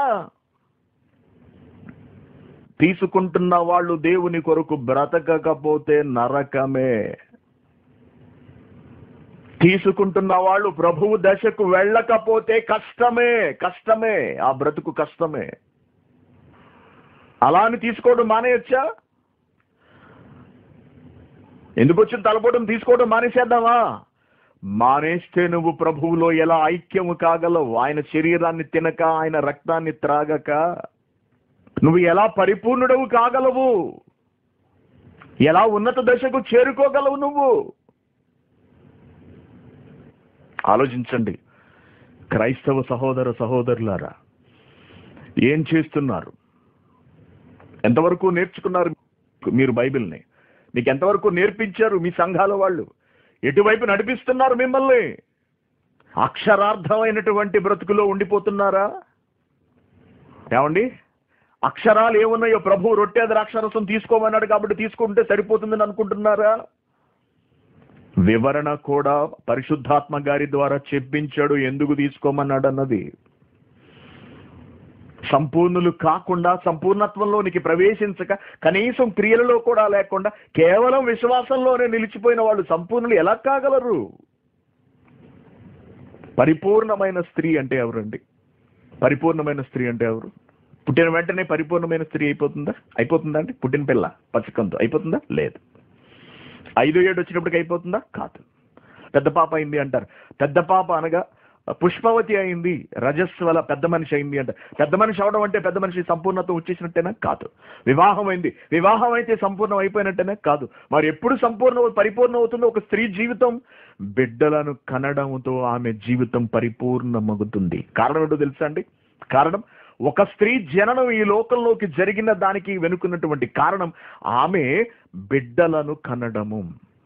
తీసుకుంటున్న వాళ్ళు దేవుని కొరకు బ్రతకకపోతే నరకమే తీసుకుంటున్న వాళ్ళు ప్రభువు దశకు వెళ్ళకపోతే కష్టమే కష్టమే ఆ బ్రతుకు కష్టమే అలా అని తీసుకోవడం మానేయొచ్చా ఎందుకు వచ్చిన తలపోవడం తీసుకోవడం మానేసేద్దామా మానేస్తే నువ్వు ప్రభువులో ఎలా ఐక్యము కాగలవు ఆయన శరీరాన్ని తినక ఆయన రక్తాన్ని త్రాగక నువ్వు ఎలా పరిపూర్ణుడవు కాగలవు ఎలా ఉన్నత దశకు చేరుకోగలవు నువ్వు ఆలోచించండి క్రైస్తవ సహోదర సహోదరులారా ఏం చేస్తున్నారు ఎంతవరకు నేర్చుకున్నారు మీరు బైబిల్ని మీకు ఎంతవరకు నేర్పించారు మీ సంఘాల వాళ్ళు ఎటువైపు నడిపిస్తున్నారు మిమ్మల్ని అక్షరార్థమైనటువంటి బ్రతుకులో ఉండిపోతున్నారా ఏమండి అక్షరాలు ఏమున్నాయో ప్రభు రొట్టె ద్రాక్షరసం తీసుకోమన్నాడు కాబట్టి తీసుకుంటే సరిపోతుందని అనుకుంటున్నారా వివరణ కూడా పరిశుద్ధాత్మ గారి ద్వారా చెప్పించాడు ఎందుకు తీసుకోమన్నాడు అన్నది సంపూర్ణులు కాకుండా సంపూర్ణత్వంలోనికి ప్రవేశించక కనీసం క్రియలలో కూడా లేకుండా కేవలం విశ్వాసంలోనే నిలిచిపోయిన వాళ్ళు సంపూర్ణులు ఎలా కాగలరు పరిపూర్ణమైన స్త్రీ అంటే ఎవరండి పరిపూర్ణమైన స్త్రీ అంటే ఎవరు పుట్టిన వెంటనే పరిపూర్ణమైన స్త్రీ అయిపోతుందా అయిపోతుందా అండి పుట్టిన పిల్ల పచ్చకంతో అయిపోతుందా లేదు ఐదు ఏడు వచ్చినప్పటికి అయిపోతుందా కాదు పెద్ద పాప అయింది అంటారు పెద్ద పాప అనగా పుష్పవతి అయింది రజస్వల పెద్ద మనిషి అయింది అంట పెద్ద మనిషి అవడం అంటే పెద్ద మనిషి సంపూర్ణత వచ్చేసినట్టేనా కాదు వివాహం అయింది వివాహం అయితే సంపూర్ణం అయిపోయినట్టేనా కాదు మరి ఎప్పుడు సంపూర్ణ పరిపూర్ణ అవుతుందో ఒక స్త్రీ జీవితం బిడ్డలను కనడంతో ఆమె జీవితం పరిపూర్ణమగుతుంది కారణం ఏంటో తెలుసా అండి కారణం ఒక స్త్రీ జననం ఈ లోకంలోకి జరిగిన దానికి వెనుకున్నటువంటి కారణం ఆమె బిడ్డలను కనడము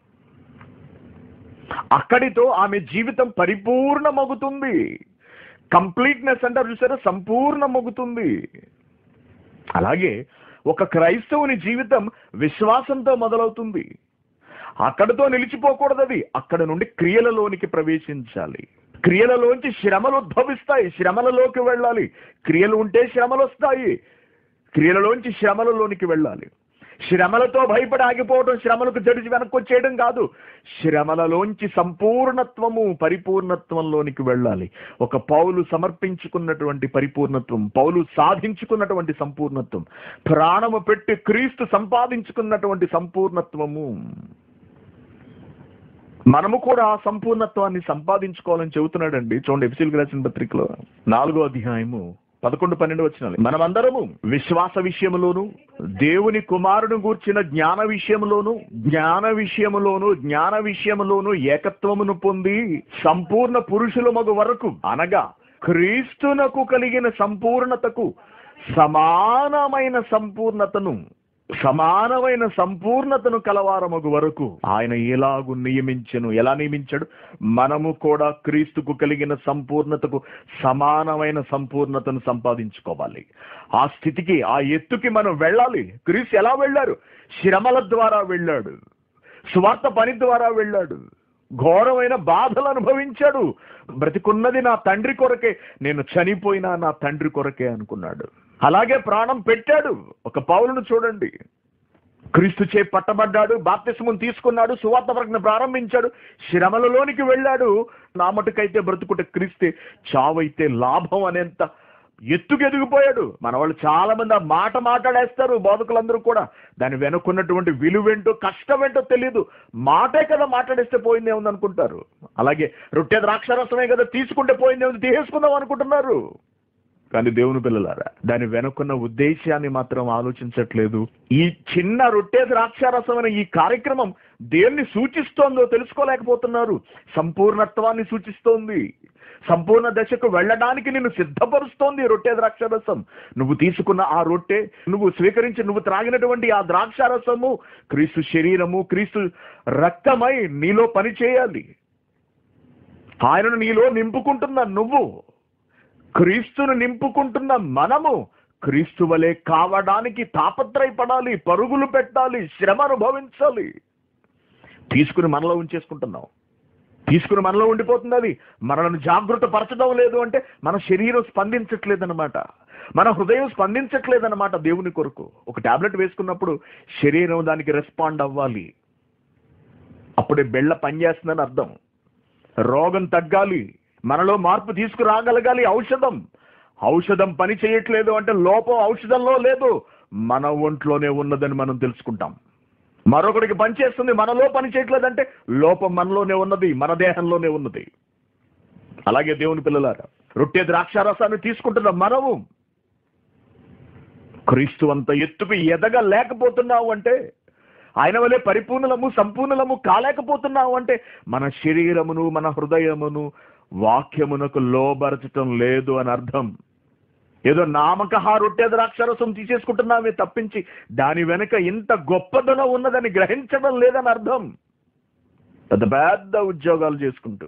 అక్కడితో ఆమె జీవితం పరిపూర్ణమగుతుంది కంప్లీట్నెస్ అంటారు చూసారా సంపూర్ణమగుతుంది అలాగే ఒక క్రైస్తవుని జీవితం విశ్వాసంతో మొదలవుతుంది అక్కడితో నిలిచిపోకూడదు అది అక్కడ నుండి క్రియలలోనికి ప్రవేశించాలి క్రియలలోంచి శ్రమలు ఉద్భవిస్తాయి శ్రమలలోకి వెళ్ళాలి క్రియలు ఉంటే శ్రమలు వస్తాయి క్రియలలోంచి శ్రమలలోనికి వెళ్ళాలి శ్రమలతో భయపడి ఆగిపోవడం శ్రమలకు జడిచి వెనక్కి వచ్చేయడం కాదు శ్రమలలోంచి సంపూర్ణత్వము పరిపూర్ణత్వంలోనికి వెళ్ళాలి ఒక పౌలు సమర్పించుకున్నటువంటి పరిపూర్ణత్వం పౌలు సాధించుకున్నటువంటి సంపూర్ణత్వం ప్రాణము పెట్టి క్రీస్తు సంపాదించుకున్నటువంటి సంపూర్ణత్వము మనము కూడా ఆ సంపూర్ణత్వాన్ని సంపాదించుకోవాలని చెబుతున్నాడండి చూడండి ఎఫ్సిల్ రాసిన పత్రికలో నాలుగో అధ్యాయము పదకొండు పన్నెండు వచ్చిన మనమందరము విశ్వాస విషయములోను దేవుని కుమారుని గూర్చిన జ్ఞాన విషయములోను జ్ఞాన విషయములోను జ్ఞాన విషయములోను ఏకత్వమును పొంది సంపూర్ణ పురుషుల మగు వరకు అనగా క్రీస్తునకు కలిగిన సంపూర్ణతకు సమానమైన సంపూర్ణతను సమానమైన సంపూర్ణతను కలవారమగు వరకు ఆయన ఎలాగు నియమించను ఎలా నియమించాడు మనము కూడా క్రీస్తుకు కలిగిన సంపూర్ణతకు సమానమైన సంపూర్ణతను సంపాదించుకోవాలి ఆ స్థితికి ఆ ఎత్తుకి మనం వెళ్ళాలి క్రీస్తు ఎలా వెళ్ళారు శ్రమల ద్వారా వెళ్ళాడు స్వార్థ పని ద్వారా వెళ్ళాడు ఘోరమైన బాధలు అనుభవించాడు బ్రతికున్నది నా తండ్రి కొరకే నేను చనిపోయినా నా తండ్రి కొరకే అనుకున్నాడు అలాగే ప్రాణం పెట్టాడు ఒక పౌలును చూడండి క్రీస్తు చే పట్టబడ్డాడు బాప్తిస్మం తీసుకున్నాడు సువార్త ప్రజ్ఞ ప్రారంభించాడు శ్రమలలోనికి వెళ్ళాడు నా మటుకైతే బ్రతుకుట క్రీస్తే చావైతే లాభం అనేంత ఎత్తుకు ఎదిగిపోయాడు మన వాళ్ళు చాలా మంది ఆ మాట మాట్లాడేస్తారు బోధకులందరూ కూడా దాని వెనుకున్నటువంటి విలువేంటో కష్టమేంటో తెలియదు మాటే కదా మాట్లాడేస్తే పోయిందే ఉంది అనుకుంటారు అలాగే రొట్టె ద్రాక్షరసమే కదా తీసుకుంటే పోయిందే ఉంది తీసేసుకుందాం అనుకుంటున్నారు కానీ దేవుని పిల్లలారా దాని వెనుకున్న ఉద్దేశాన్ని మాత్రం ఆలోచించట్లేదు ఈ చిన్న రొట్టె ద్రాక్షారసం అనే ఈ కార్యక్రమం దేన్ని సూచిస్తోందో తెలుసుకోలేకపోతున్నారు సంపూర్ణత్వాన్ని సూచిస్తోంది సంపూర్ణ దశకు వెళ్ళడానికి నిన్ను సిద్ధపరుస్తోంది రొట్టె ద్రాక్షారసం నువ్వు తీసుకున్న ఆ రొట్టె నువ్వు స్వీకరించి నువ్వు త్రాగినటువంటి ఆ ద్రాక్షారసము క్రీస్తు శరీరము క్రీస్తు రక్తమై నీలో పని చేయాలి ఆయనను నీలో నింపుకుంటున్న నువ్వు క్రీస్తును నింపుకుంటున్న మనము క్రీస్తు వలె కావడానికి తాపత్రయపడాలి పరుగులు పెట్టాలి శ్రమ అనుభవించాలి తీసుకుని మనలో ఉంచేసుకుంటున్నాం తీసుకుని మనలో ఉండిపోతుంది అది మనల్ని జాగృత పరచడం లేదు అంటే మన శరీరం స్పందించట్లేదన్నమాట మన హృదయం స్పందించట్లేదన్నమాట దేవుని కొరకు ఒక టాబ్లెట్ వేసుకున్నప్పుడు శరీరం దానికి రెస్పాండ్ అవ్వాలి అప్పుడే బెళ్ళ పనిచేస్తుందని అర్థం రోగం తగ్గాలి మనలో మార్పు తీసుకురాగలగాలి ఔషధం ఔషధం పని చేయట్లేదు అంటే లోపం ఔషధంలో లేదు మన ఒంట్లోనే ఉన్నదని మనం తెలుసుకుంటాం మరొకడికి పని చేస్తుంది మనలో పని చేయట్లేదంటే లోపం మనలోనే ఉన్నది మన దేహంలోనే ఉన్నది అలాగే దేవుని పిల్లలారా రొట్టె ద్రాక్షారసాన్ని తీసుకుంటున్న మనము క్రీస్తు అంత ఎత్తుకు ఎదగ లేకపోతున్నావు అంటే ఆయన వలె పరిపూర్ణలము సంపూర్ణలము కాలేకపోతున్నావు అంటే మన శరీరమును మన హృదయమును వాక్యమునకు లోబరచటం లేదు అని అర్థం ఏదో నామకహా రొట్టె ద్రాక్షరసం తీసేసుకుంటున్నామే తప్పించి దాని వెనుక ఇంత గొప్పదనం ఉన్నదని గ్రహించడం లేదని అర్థం పెద్ద పెద్ద ఉద్యోగాలు చేసుకుంటూ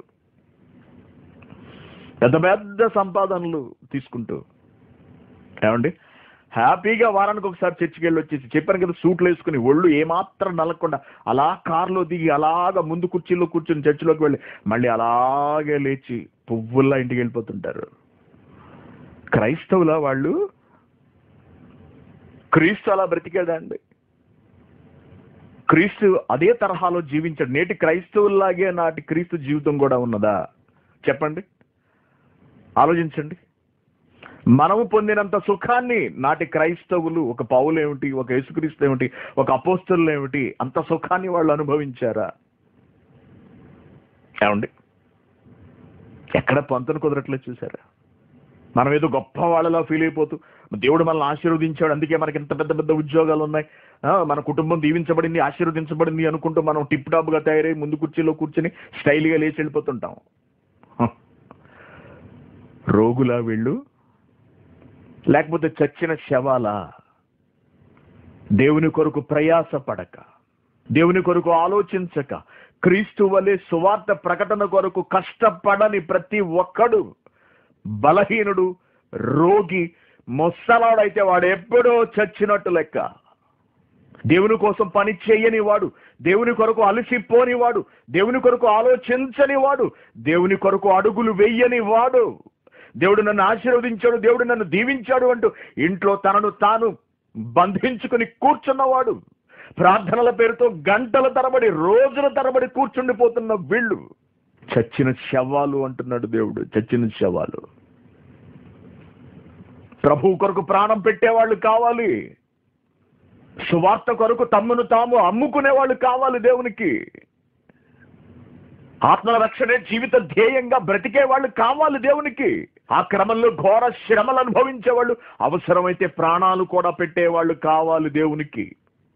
పెద్ద పెద్ద సంపాదనలు తీసుకుంటూ ఏమండి హ్యాపీగా వారానికి ఒకసారి చర్చికి వెళ్ళి వచ్చేసి చెప్పాను కదా సూట్లు వేసుకుని ఒళ్ళు ఏమాత్రం నలగకుండా అలా కారులో దిగి అలాగా ముందు కుర్చీలో కూర్చుని చర్చిలోకి వెళ్ళి మళ్ళీ అలాగే లేచి పువ్వుల్లా ఇంటికి వెళ్ళిపోతుంటారు క్రైస్తవుల వాళ్ళు క్రీస్తు అలా బ్రతికాడా అండి క్రీస్తు అదే తరహాలో జీవించాడు నేటి క్రైస్తవుల్లాగే నాటి క్రీస్తు జీవితం కూడా ఉన్నదా చెప్పండి ఆలోచించండి మనము పొందినంత సుఖాన్ని నాటి క్రైస్తవులు ఒక పౌలు ఏమిటి ఒక యేసుక్రీస్తు ఏమిటి ఒక అపోస్తులు ఏమిటి అంత సుఖాన్ని వాళ్ళు అనుభవించారా ఏమండి ఎక్కడ పొంతను కుదరట్లేదు చూసారా మనం ఏదో గొప్ప వాళ్ళలా ఫీల్ అయిపోతూ దేవుడు మనల్ని ఆశీర్వదించాడు అందుకే మనకి ఇంత పెద్ద పెద్ద ఉద్యోగాలు ఉన్నాయి ఆ, మన కుటుంబం దీవించబడింది ఆశీర్వదించబడింది అనుకుంటూ మనం టిప్ టాప్ గా తయారై ముందు కుర్చీలో కూర్చుని స్టైల్గా లేచి వెళ్ళిపోతుంటాం హ. రోగులా వీళ్ళు లేకపోతే చచ్చిన శవాలా దేవుని కొరకు ప్రయాస పడక దేవుని కొరకు ఆలోచించక క్రీస్తు వలె సువార్త ప్రకటన కొరకు కష్టపడని ప్రతి ఒక్కడు బలహీనుడు రోగి మొసలాడైతే వాడు ఎప్పుడో చచ్చినట్టు లెక్క దేవుని కోసం పని చేయని వాడు దేవుని కొరకు అలసిపోని వాడు దేవుని కొరకు ఆలోచించని వాడు దేవుని కొరకు అడుగులు వెయ్యని వాడు దేవుడు నన్ను ఆశీర్వదించాడు దేవుడు నన్ను దీవించాడు అంటూ ఇంట్లో తనను తాను బంధించుకుని కూర్చున్నవాడు ప్రార్థనల పేరుతో గంటల తరబడి రోజుల తరబడి కూర్చుండిపోతున్న వీళ్ళు చచ్చిన శవాలు అంటున్నాడు దేవుడు చచ్చిన శవాలు ప్రభు కొరకు ప్రాణం పెట్టేవాళ్ళు కావాలి సువార్త కొరకు తమ్మును తాము అమ్ముకునే వాళ్ళు కావాలి దేవునికి ఆత్మల రక్షణే జీవిత ధ్యేయంగా బ్రతికే వాళ్ళు కావాలి దేవునికి ఆ క్రమంలో ఘోర శ్రమలు అనుభవించే వాళ్ళు అవసరమైతే ప్రాణాలు కూడా పెట్టేవాళ్ళు కావాలి దేవునికి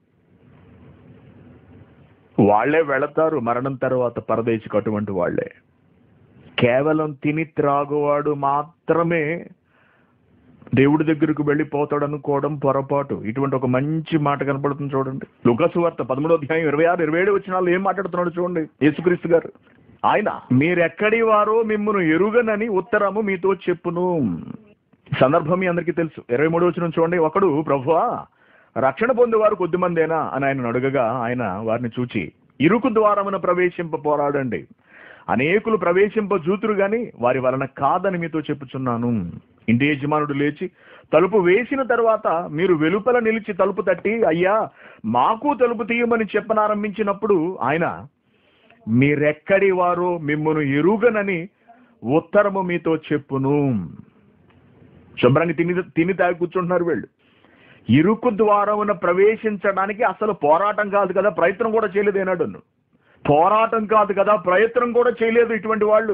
వాళ్ళే వెళతారు మరణం తర్వాత పరదేశికి అటువంటి వాళ్ళే కేవలం తిని త్రాగువాడు మాత్రమే దేవుడి దగ్గరకు వెళ్ళిపోతాడు అనుకోవడం పొరపాటు ఇటువంటి ఒక మంచి మాట కనపడుతుంది చూడండి లుకసు వార్త పదమూడో అధ్యాయం ఇరవై ఆరు ఇరవై ఏడు వచ్చిన ఏం మాట్లాడుతున్నాడు చూడండి యేసుక్రీస్తు గారు ఆయన మీరెక్కడి వారో మిమ్మల్ని ఎరుగనని ఉత్తరము మీతో చెప్పును సందర్భం మీ అందరికీ తెలుసు ఇరవై మూడు వచ్చిన చూడండి ఒకడు ప్రభువా రక్షణ పొందేవారు కొద్దిమందేనా అని ఆయన అడగగా ఆయన వారిని చూచి ఇరుకు ద్వారమున ప్రవేశింప పోరాడండి అనేకులు ప్రవేశింప జూతురు గాని వారి వలన కాదని మీతో చెప్పుచున్నాను ఇంటి యజమానుడు లేచి తలుపు వేసిన తర్వాత మీరు వెలుపల నిలిచి తలుపు తట్టి అయ్యా మాకు తలుపు తీయమని చెప్పనారంభించినప్పుడు ఆయన మీరెక్కడి వారో మిమ్మను ఎరుగనని ఉత్తరము మీతో చెప్పును శుభ్రంగా తిని తిని తాగి కూర్చుంటున్నారు వీళ్ళు ఇరుకు ద్వారమున ప్రవేశించడానికి అసలు పోరాటం కాదు కదా ప్రయత్నం కూడా చేయలేదు ఏనాడు పోరాటం కాదు కదా ప్రయత్నం కూడా చేయలేదు ఇటువంటి వాళ్ళు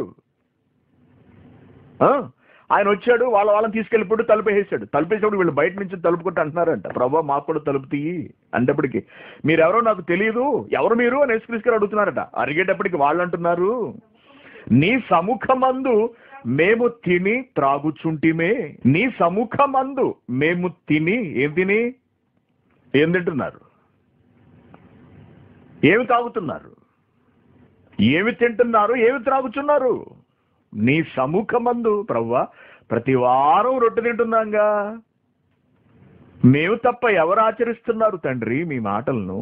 ఆ? ఆయన వచ్చాడు వాళ్ళ వాళ్ళని తీసుకెళ్ళిపోడు తలుపేసాడు తలుపేసాడు వీళ్ళు బయట నుంచి తలుపుకుంటూ అంటున్నారంట ప్రభా మాకు కూడా తలుపు తీయి అంటప్పటికి మీరెవరో నాకు తెలియదు ఎవరు మీరు అని యేసుక్రీస్తు గారు అడుగుతున్నారట అడిగేటప్పటికి వాళ్ళు అంటున్నారు నీ సముఖమందు మేము తిని త్రాగుచుంటిమే నీ సముఖమందు మేము తిని ఏం తిని ఏం తింటున్నారు ఏమి తాగుతున్నారు ఏమి తింటున్నారు ఏమి త్రాగుచున్నారు నీ సముఖమందు ప్రవ్వా ప్రతి వారం రొట్టె తింటున్నాంగా మేము తప్ప ఎవరు ఆచరిస్తున్నారు తండ్రి మీ మాటలను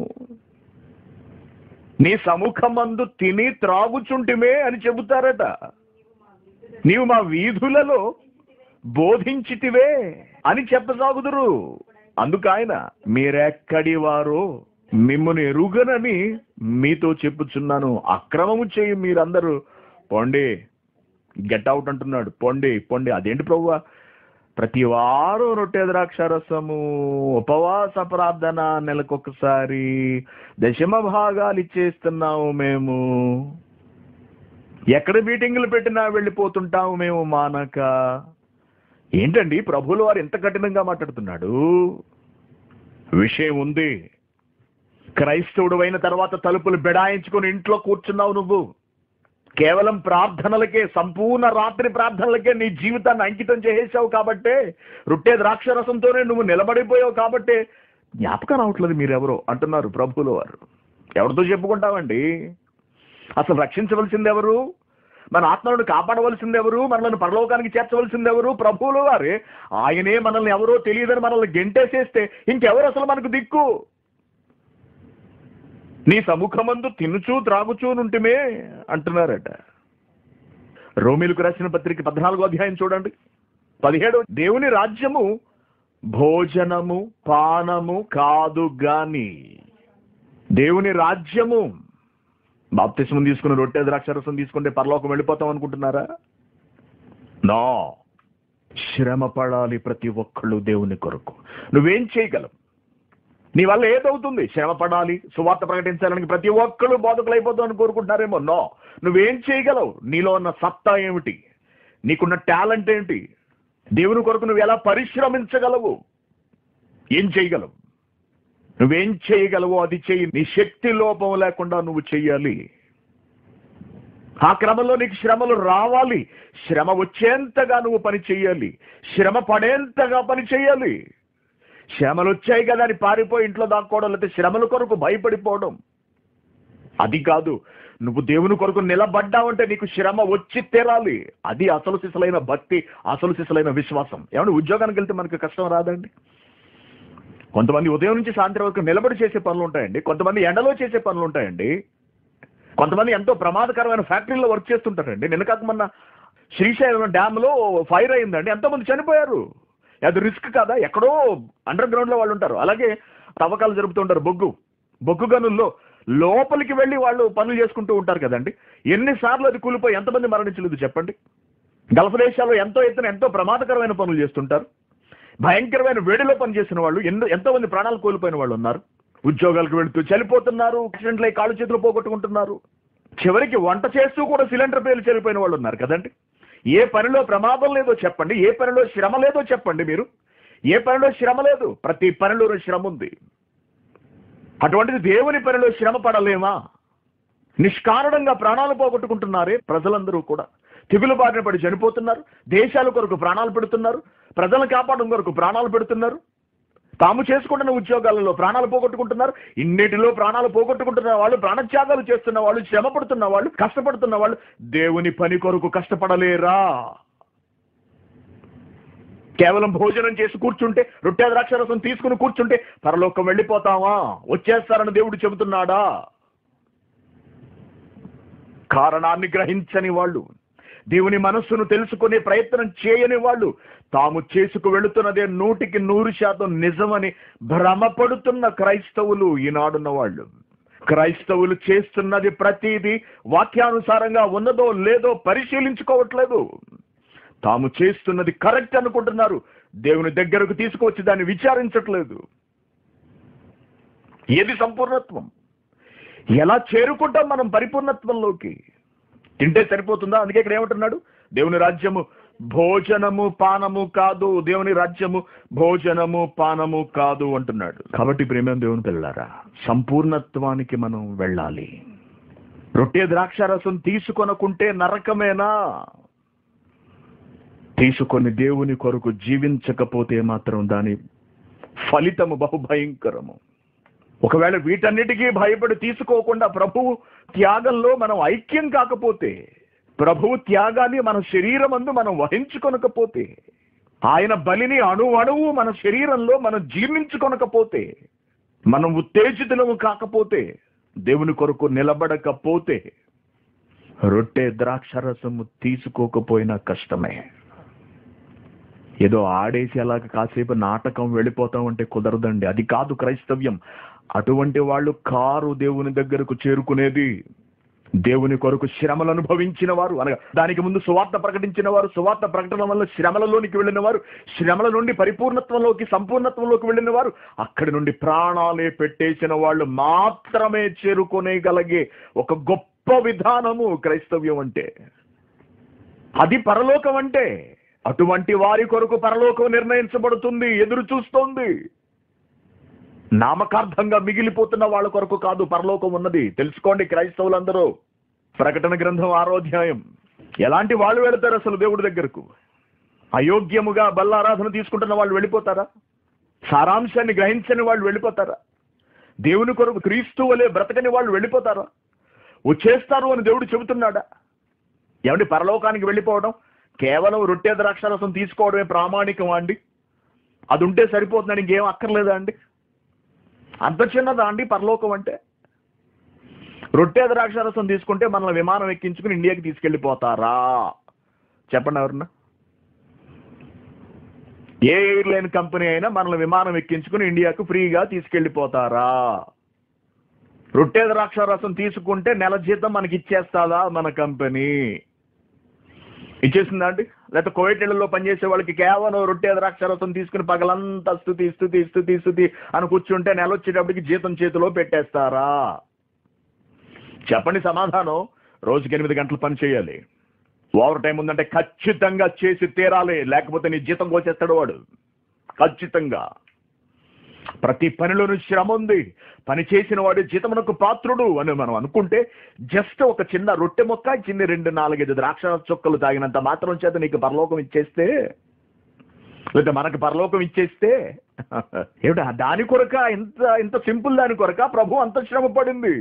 నీ సముఖమందు తిని త్రాగుచుంటిమే అని చెబుతారట నీవు మా వీధులలో బోధించితివే అని చెప్పసాగుదురు అందుకు ఆయన మీరెక్కడి వారో మిమ్మల్ని ఎరుగనని మీతో చెప్పుచున్నాను అక్రమము చేయి మీరందరూ పొండి గెట్ అవుట్ అంటున్నాడు పొండి పొండి అదేంటి ప్రభువా ప్రతి వారం రొట్టె ద్రాక్షారసము ఉపవాస ప్రార్థన నెలకొకసారి దశమ భాగాలు ఇచ్చేస్తున్నాము మేము ఎక్కడ మీటింగులు పెట్టినా వెళ్ళిపోతుంటాము మేము మానక ఏంటండి ప్రభువుల వారు ఎంత కఠినంగా మాట్లాడుతున్నాడు విషయం ఉంది క్రైస్తవుడు అయిన తర్వాత తలుపులు బెడాయించుకొని ఇంట్లో కూర్చున్నావు నువ్వు కేవలం ప్రార్థనలకే సంపూర్ణ రాత్రి ప్రార్థనలకే నీ జీవితాన్ని అంకితం చేసేసావు కాబట్టే రుట్టే ద్రాక్షరసంతోనే నువ్వు నిలబడిపోయావు కాబట్టే జ్ఞాపకం రావట్లేదు మీరెవరో అంటున్నారు ప్రభువుల వారు ఎవరితో చెప్పుకుంటామండి అసలు రక్షించవలసింది ఎవరు మన ఆత్మలను కాపాడవలసింది ఎవరు మనల్ని పరలోకానికి చేర్చవలసింది ఎవరు ప్రభువులు వారే ఆయనే మనల్ని ఎవరో తెలియదని మనల్ని గెంటేసేస్తే ఇంకెవరు అసలు మనకు దిక్కు నీ సముఖమందు తినుచూ త్రాగుచూ నుంటిమే అంటున్నారట రోమిలకు రాసిన పత్రిక పద్నాలుగో అధ్యాయం చూడండి పదిహేడు దేవుని రాజ్యము భోజనము పానము కాదు గాని దేవుని రాజ్యము బాప్తిస్మం తీసుకుని రొట్టె ద్రాక్షరసం తీసుకుంటే పరలోకం వెళ్ళిపోతాం అనుకుంటున్నారా నో శ్రమ పడాలి ప్రతి ఒక్కళ్ళు దేవుని కొరకు నువ్వేం చేయగలవు నీ వల్ల ఏదవుతుంది శ్రమ పడాలి సువార్త ప్రకటించాలని ప్రతి ఒక్కళ్ళు బోధకులు అయిపోతామని కోరుకుంటున్నారేమో నో నువ్వేం చేయగలవు నీలో ఉన్న సత్తా ఏమిటి నీకున్న టాలెంట్ ఏంటి దేవుని కొరకు నువ్వు ఎలా పరిశ్రమించగలవు ఏం చేయగలవు నువ్వేం చేయగలవో అది చెయ్యి నీ శక్తి లోపం లేకుండా నువ్వు చెయ్యాలి ఆ క్రమంలో నీకు శ్రమలు రావాలి శ్రమ వచ్చేంతగా నువ్వు పని చెయ్యాలి శ్రమ పడేంతగా పని చెయ్యాలి శ్రమలు వచ్చాయి కదా అని పారిపోయి ఇంట్లో దాక్కోవడం లేకపోతే శ్రమల కొరకు భయపడిపోవడం అది కాదు నువ్వు దేవుని కొరకు నిలబడ్డావంటే నీకు శ్రమ వచ్చి తీరాలి అది అసలు సిసలైన భక్తి అసలు సిసలైన విశ్వాసం ఏమంటే ఉద్యోగానికి వెళ్తే మనకు కష్టం రాదండి కొంతమంది ఉదయం నుంచి సాయంత్రం వరకు నిలబడి చేసే పనులు ఉంటాయండి కొంతమంది ఎండలో చేసే పనులు ఉంటాయండి కొంతమంది ఎంతో ప్రమాదకరమైన ఫ్యాక్టరీలో వర్క్ చేస్తుంటారండి నిన్న కాక మొన్న శ్రీశైలం డ్యామ్ లో ఫైర్ అయిందండి ఎంతో మంది చనిపోయారు అది రిస్క్ కాదా ఎక్కడో అండర్ గ్రౌండ్ లో వాళ్ళు ఉంటారు అలాగే తవ్వకాలు జరుపుతుంటారు బొగ్గు బొగ్గు గనుల్లో లోపలికి వెళ్ళి వాళ్ళు పనులు చేసుకుంటూ ఉంటారు కదండి ఎన్నిసార్లు అది కూలిపోయి ఎంతమంది మరణించలేదు చెప్పండి గల్ఫ్ దేశాల్లో ఎంతో ఎత్తున ఎంతో ప్రమాదకరమైన పనులు చేస్తుంటారు భయంకరమైన వేడిలో పనిచేసిన వాళ్ళు ఎన్నో ఎంతో మంది ప్రాణాలు కోల్పోయిన వాళ్ళు ఉన్నారు ఉద్యోగాలకు వెళుతూ చనిపోతున్నారు యాక్సిడెంట్లు అయి కాళ్ళు చేతులు పోగొట్టుకుంటున్నారు చివరికి వంట చేస్తూ కూడా సిలిండర్ పేర్లు చనిపోయిన వాళ్ళు ఉన్నారు కదండి ఏ పనిలో ప్రమాదం లేదో చెప్పండి ఏ పనిలో శ్రమ లేదో చెప్పండి మీరు ఏ పనిలో శ్రమ లేదు ప్రతి పనిలో శ్రమ ఉంది అటువంటిది దేవుని పనిలో శ్రమ పడలేమా నిష్కారణంగా ప్రాణాలు పోగొట్టుకుంటున్నారే ప్రజలందరూ కూడా తెగులు బారిన పడి చనిపోతున్నారు దేశాల కొరకు ప్రాణాలు పెడుతున్నారు ప్రజలను కాపాడడం కొరకు ప్రాణాలు పెడుతున్నారు తాము చేసుకుంటున్న ఉద్యోగాలలో ప్రాణాలు పోగొట్టుకుంటున్నారు ఇన్నిటిలో ప్రాణాలు పోగొట్టుకుంటున్న వాళ్ళు ప్రాణత్యాగాలు చేస్తున్న వాళ్ళు శ్రమ పడుతున్న వాళ్ళు కష్టపడుతున్న వాళ్ళు దేవుని పని కొరకు కష్టపడలేరా కేవలం భోజనం చేసి కూర్చుంటే రొట్టె ద్రాక్షరసం తీసుకుని కూర్చుంటే పరలోకం వెళ్ళిపోతావా వచ్చేస్తారని దేవుడు చెబుతున్నాడా కారణాన్ని గ్రహించని వాళ్ళు దేవుని మనస్సును తెలుసుకునే ప్రయత్నం చేయని వాళ్ళు తాము చేసుకు వెళుతున్నదే నూటికి నూరు శాతం నిజమని భ్రమపడుతున్న క్రైస్తవులు ఈనాడున్న వాళ్ళు క్రైస్తవులు చేస్తున్నది ప్రతిదీ వాక్యానుసారంగా ఉన్నదో లేదో పరిశీలించుకోవట్లేదు తాము చేస్తున్నది కరెక్ట్ అనుకుంటున్నారు దేవుని దగ్గరకు తీసుకువచ్చి దాన్ని విచారించట్లేదు ఏది సంపూర్ణత్వం ఎలా చేరుకుంటాం మనం పరిపూర్ణత్వంలోకి తింటే సరిపోతుందా అందుకే ఇక్కడ ఏమంటున్నాడు దేవుని రాజ్యము భోజనము పానము కాదు దేవుని రాజ్యము భోజనము పానము కాదు అంటున్నాడు కాబట్టి ప్రేమ దేవుని పిల్లారా సంపూర్ణత్వానికి మనం వెళ్ళాలి రొట్టె ద్రాక్షారసం తీసుకొనకుంటే నరకమేనా తీసుకొని దేవుని కొరకు జీవించకపోతే మాత్రం దాని ఫలితము బహుభయంకరము ఒకవేళ వీటన్నిటికీ భయపడి తీసుకోకుండా ప్రభువు త్యాగంలో మనం ఐక్యం కాకపోతే ప్రభువు త్యాగాన్ని మన శరీరమందు మనం వహించుకొనకపోతే ఆయన బలిని అణు అణువు మన శరీరంలో మనం జీర్ణించుకొనకపోతే మనం ఉత్తేజితులము కాకపోతే దేవుని కొరకు నిలబడకపోతే రొట్టె ద్రాక్షరసము తీసుకోకపోయినా కష్టమే ఏదో ఆడేసి అలాగ కాసేపు నాటకం వెళ్ళిపోతాం అంటే కుదరదండి అది కాదు క్రైస్తవ్యం అటువంటి వాళ్ళు కారు దేవుని దగ్గరకు చేరుకునేది దేవుని కొరకు శ్రమలు అనుభవించిన వారు అనగా దానికి ముందు సువార్త ప్రకటించిన వారు సువార్త ప్రకటన వల్ల శ్రమలలోనికి వెళ్ళిన వారు శ్రమల నుండి పరిపూర్ణత్వంలోకి సంపూర్ణత్వంలోకి వెళ్ళిన వారు అక్కడి నుండి ప్రాణాలే పెట్టేసిన వాళ్ళు మాత్రమే చేరుకోనేగలిగే ఒక గొప్ప విధానము క్రైస్తవ్యం అంటే అది పరలోకం అంటే అటువంటి వారి కొరకు పరలోకం నిర్ణయించబడుతుంది ఎదురు చూస్తోంది నామకార్థంగా మిగిలిపోతున్న వాళ్ళ కొరకు కాదు పరలోకం ఉన్నది తెలుసుకోండి క్రైస్తవులందరూ ప్రకటన గ్రంథం ఆరోధ్యాయం ఎలాంటి వాళ్ళు వెళతారు అసలు దేవుడి దగ్గరకు అయోగ్యముగా బల్లారాధన తీసుకుంటున్న వాళ్ళు వెళ్ళిపోతారా సారాంశాన్ని గ్రహించని వాళ్ళు వెళ్ళిపోతారా దేవుని కొరకు క్రీస్తు వలె బ్రతకని వాళ్ళు వెళ్ళిపోతారా వచ్చేస్తారు అని దేవుడు చెబుతున్నాడా ఏమండి పరలోకానికి వెళ్ళిపోవడం కేవలం రొట్టె ద్రాక్షారసం తీసుకోవడమే ప్రామాణికం అండి అది ఉంటే సరిపోతుందని ఇంకేం అక్కర్లేదా అండి అంత చిన్నదా అండి పరలోకం అంటే రొట్టె ద్రాక్షారసం తీసుకుంటే మనల్ని విమానం ఎక్కించుకుని ఇండియాకి తీసుకెళ్ళిపోతారా చెప్పండి ఎవరన్నా ఏ ఎయిర్లైన్ కంపెనీ అయినా మనల్ని విమానం ఎక్కించుకుని ఇండియాకు ఫ్రీగా తీసుకెళ్ళిపోతారా రొట్టె ద్రాక్షారసం తీసుకుంటే నెల జీతం మనకి ఇచ్చేస్తాదా మన కంపెనీ ఇచ్చేసిందా అండి లేకపోతే కోవిడ్లలో పనిచేసే వాళ్ళకి కేవలం రొట్టె ద్రాక్షారసం తీసుకుని పగలంతా స్థుతి స్థుతి స్థుతి స్థుతి అని కూర్చుంటే నెల వచ్చేటప్పటికి జీతం చేతిలో పెట్టేస్తారా చెప్పండి సమాధానం రోజుకి ఎనిమిది గంటలు పని చేయాలి ఓవర్ టైం ఉందంటే ఖచ్చితంగా చేసి తీరాలి లేకపోతే నీ జీతం కోసేస్తాడు వాడు ఖచ్చితంగా ప్రతి పనిలోనూ శ్రమ ఉంది పని చేసిన వాడు జీతమునకు పాత్రుడు అని మనం అనుకుంటే జస్ట్ ఒక చిన్న రొట్టె మొక్క చిన్న రెండు నాలుగైదు ద్రాక్ష చుక్కలు తాగినంత మాత్రం చేత నీకు పరలోకం ఇచ్చేస్తే లేదా మనకు పరలోకం ఇచ్చేస్తే ఏమిటా దాని కొరక ఇంత ఇంత సింపుల్ దాని కొరక ప్రభు అంత శ్రమ పడింది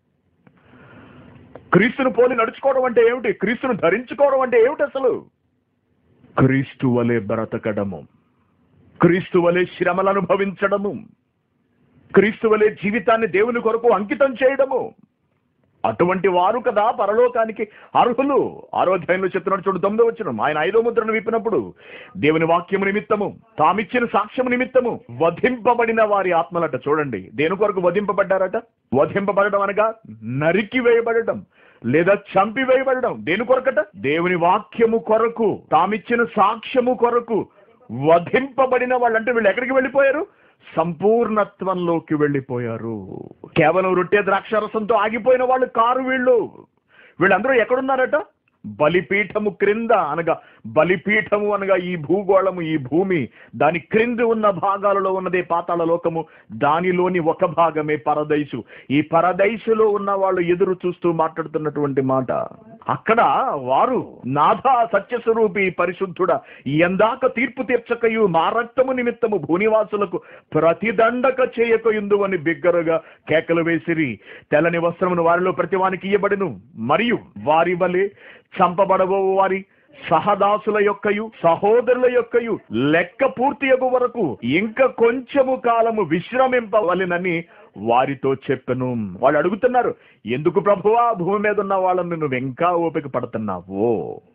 క్రీస్తును పోలి నడుచుకోవడం అంటే ఏమిటి క్రీస్తును ధరించుకోవడం అంటే ఏమిటి అసలు క్రీస్తు వలె బ్రతకడము క్రీస్తు వలె శ్రమలు అనుభవించడము క్రీస్తు వలె జీవితాన్ని దేవుని కొరకు అంకితం చేయడము అటువంటి వారు కదా పరలోకానికి అర్హులు ఆరోధ్యాయంలో చెప్తున్నాడు చూడు తొమ్మిదో వచ్చిన ఆయన ఐదో ముద్రను విప్పినప్పుడు దేవుని వాక్యము నిమిత్తము తామిచ్చిన సాక్ష్యము నిమిత్తము వధింపబడిన వారి ఆత్మలట చూడండి దేని కొరకు వధింపబడ్డారట వధింపబడడం అనగా నరికి వేయబడటం లేదా చంపి వేయబడడం దేని కొరకట దేవుని వాక్యము కొరకు తామిచ్చిన సాక్ష్యము కొరకు వధింపబడిన వాళ్ళు అంటే వీళ్ళు ఎక్కడికి వెళ్ళిపోయారు సంపూర్ణత్వంలోకి వెళ్ళిపోయారు కేవలం రొట్టె ద్రాక్షారసంతో ఆగిపోయిన వాళ్ళు కారు వీళ్ళు వీళ్ళందరూ ఎక్కడున్నారట బలిపీఠము క్రింద అనగా బలిపీఠము అనగా ఈ భూగోళము ఈ భూమి దాని క్రింద ఉన్న భాగాలలో ఉన్నదే పాతాళ లోకము దానిలోని ఒక భాగమే పరదైసు ఈ పరదైసులో ఉన్న వాళ్ళు ఎదురు చూస్తూ మాట్లాడుతున్నటువంటి మాట అక్కడ వారు నాథ సత్యస్వరూపి పరిశుద్ధుడ ఎందాక తీర్పు తీర్చకయు మా రక్తము నిమిత్తము భూనివాసులకు ప్రతిదండక చేయకయుందు అని బిగ్గరగా కేకలు వేసిరి తెల్లని వస్త్రమును వారిలో ప్రతివానికి ఇయ్యబడును మరియు వారి వలె చంపబడబో వారి సహదాసుల యొక్కయు సహోదరుల యొక్కయు లెక్క పూర్తి అగు వరకు ఇంకా కొంచెము కాలము విశ్రమింపవలెనని వారితో చెప్పెను వాళ్ళు అడుగుతున్నారు ఎందుకు ప్రభువా భూమి మీద ఉన్న వాళ్ళని నువ్వు ఇంకా ఓపిక పడుతున్నావు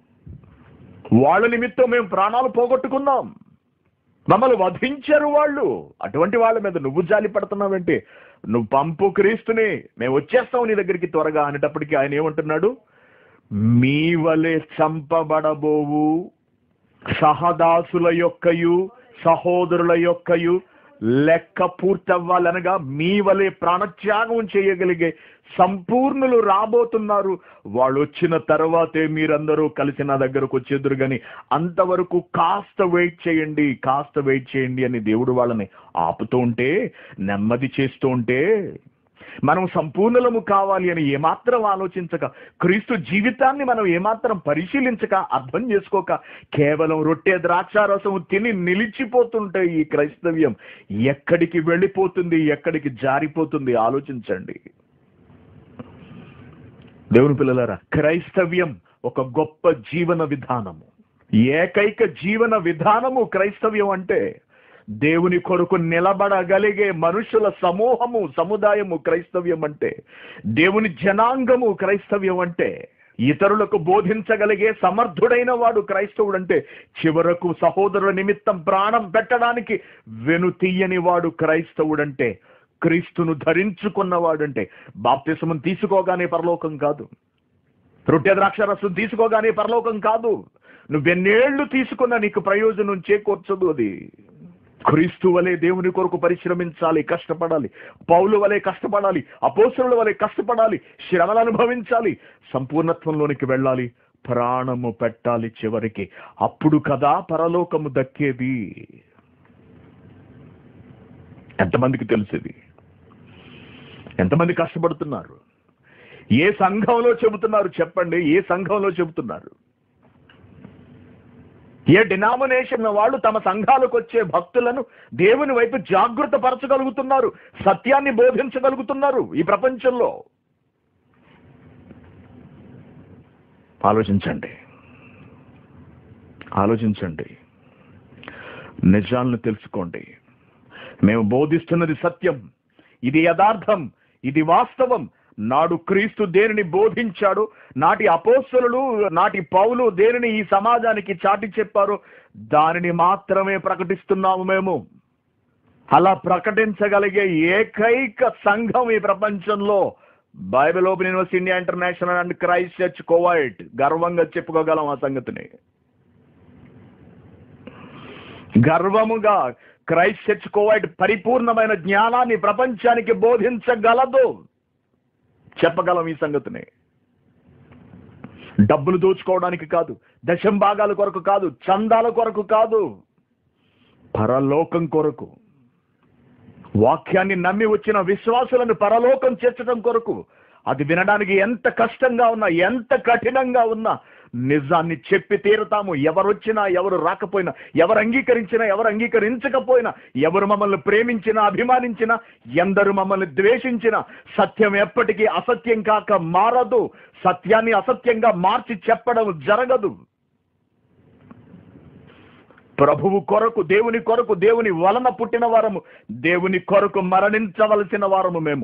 వాళ్ళ నిమిత్తం మేము ప్రాణాలు పోగొట్టుకున్నాం మమ్మల్ని వధించారు వాళ్ళు అటువంటి వాళ్ళ మీద నువ్వు జాలి పడుతున్నావంటే నువ్వు పంపు క్రీస్తుని మేము వచ్చేస్తాం నీ దగ్గరికి త్వరగా అనేటప్పటికీ ఆయన ఏమంటున్నాడు మీ వలె చంపబడబోవు సహదాసుల యొక్కయు సహోదరుల యొక్కయు లెక్క పూర్తవ్వాలనగా మీ వలె ప్రాణత్యాగం చేయగలిగే సంపూర్ణులు రాబోతున్నారు వాళ్ళు వచ్చిన తర్వాతే మీరందరూ కలిసి నా దగ్గరకు వచ్చేద్దరు కానీ అంతవరకు కాస్త వెయిట్ చేయండి కాస్త వెయిట్ చేయండి అని దేవుడు వాళ్ళని ఆపుతూ ఉంటే నెమ్మది చేస్తూ ఉంటే మనం సంపూర్ణలము కావాలి అని ఏమాత్రం ఆలోచించక క్రీస్తు జీవితాన్ని మనం ఏమాత్రం పరిశీలించక అర్థం చేసుకోక కేవలం రొట్టె ద్రాక్షారసం తిని నిలిచిపోతుంటే ఈ క్రైస్తవ్యం ఎక్కడికి వెళ్ళిపోతుంది ఎక్కడికి జారిపోతుంది ఆలోచించండి దేవుని పిల్లలారా క్రైస్తవ్యం ఒక గొప్ప జీవన విధానము ఏకైక జీవన విధానము క్రైస్తవ్యం అంటే దేవుని కొరకు నిలబడగలిగే మనుషుల సమూహము సముదాయము క్రైస్తవ్యం అంటే దేవుని జనాంగము క్రైస్తవ్యం అంటే ఇతరులకు బోధించగలిగే సమర్థుడైన వాడు క్రైస్తవుడు అంటే చివరకు సహోదరుల నిమిత్తం ప్రాణం పెట్టడానికి వెనుతీయని వాడు క్రైస్తవుడంటే క్రీస్తును ధరించుకున్నవాడంటే బాప్తిసమం తీసుకోగానే పరలోకం కాదు రొట్టె ద్రాక్షరసం తీసుకోగానే పరలోకం కాదు నువ్వెన్నేళ్లు తీసుకున్నా నీకు ప్రయోజనం చేకూర్చదు అది క్రీస్తు వలె దేవుని కొరకు పరిశ్రమించాలి కష్టపడాలి పౌలు వలె కష్టపడాలి అపోసరుల వలె కష్టపడాలి శ్రమలు అనుభవించాలి సంపూర్ణత్వంలోనికి వెళ్ళాలి ప్రాణము పెట్టాలి చివరికి అప్పుడు కదా పరలోకము దక్కేది ఎంతమందికి తెలిసేది ఎంతమంది కష్టపడుతున్నారు ఏ సంఘంలో చెబుతున్నారు చెప్పండి ఏ సంఘంలో చెబుతున్నారు ఏ డినామినేషన్ వాళ్ళు తమ సంఘాలకు వచ్చే భక్తులను దేవుని వైపు జాగృత పరచగలుగుతున్నారు సత్యాన్ని బోధించగలుగుతున్నారు ఈ ప్రపంచంలో ఆలోచించండి ఆలోచించండి నిజాలను తెలుసుకోండి మేము బోధిస్తున్నది సత్యం ఇది యథార్థం ఇది వాస్తవం నాడు క్రీస్తు దేనిని బోధించాడు నాటి అపోస్తులు నాటి పౌలు దేనిని ఈ సమాజానికి చాటి చెప్పారు దానిని మాత్రమే ప్రకటిస్తున్నాము మేము అలా ప్రకటించగలిగే ఏకైక సంఘం ఈ ప్రపంచంలో Bible open university India international and Christ church కోవైట్ గర్వంగా చెప్పుకోగలం ఆ సంగతిని గర్వముగా క్రైస్ట్ చర్చ్ కోవైట్ పరిపూర్ణమైన జ్ఞానాన్ని ప్రపంచానికి బోధించగలదు చెప్పగలం ఈ సంగతిని డబ్బులు దోచుకోవడానికి కాదు దశం భాగాల కొరకు కాదు చందాల కొరకు కాదు పరలోకం కొరకు వాక్యాన్ని నమ్మి వచ్చిన విశ్వాసులను పరలోకం చేర్చడం కొరకు అది వినడానికి ఎంత కష్టంగా ఉన్నా ఎంత కఠినంగా ఉన్నా నిజాన్ని చెప్పి తీరుతాము ఎవరు వచ్చినా ఎవరు రాకపోయినా ఎవరు అంగీకరించినా ఎవరు అంగీకరించకపోయినా ఎవరు మమ్మల్ని ప్రేమించినా అభిమానించినా ఎందరు మమ్మల్ని ద్వేషించినా సత్యం ఎప్పటికీ అసత్యం కాక మారదు సత్యాన్ని అసత్యంగా మార్చి చెప్పడం జరగదు ప్రభువు కొరకు దేవుని కొరకు దేవుని వలన పుట్టిన వారము దేవుని కొరకు మరణించవలసిన వారము మేము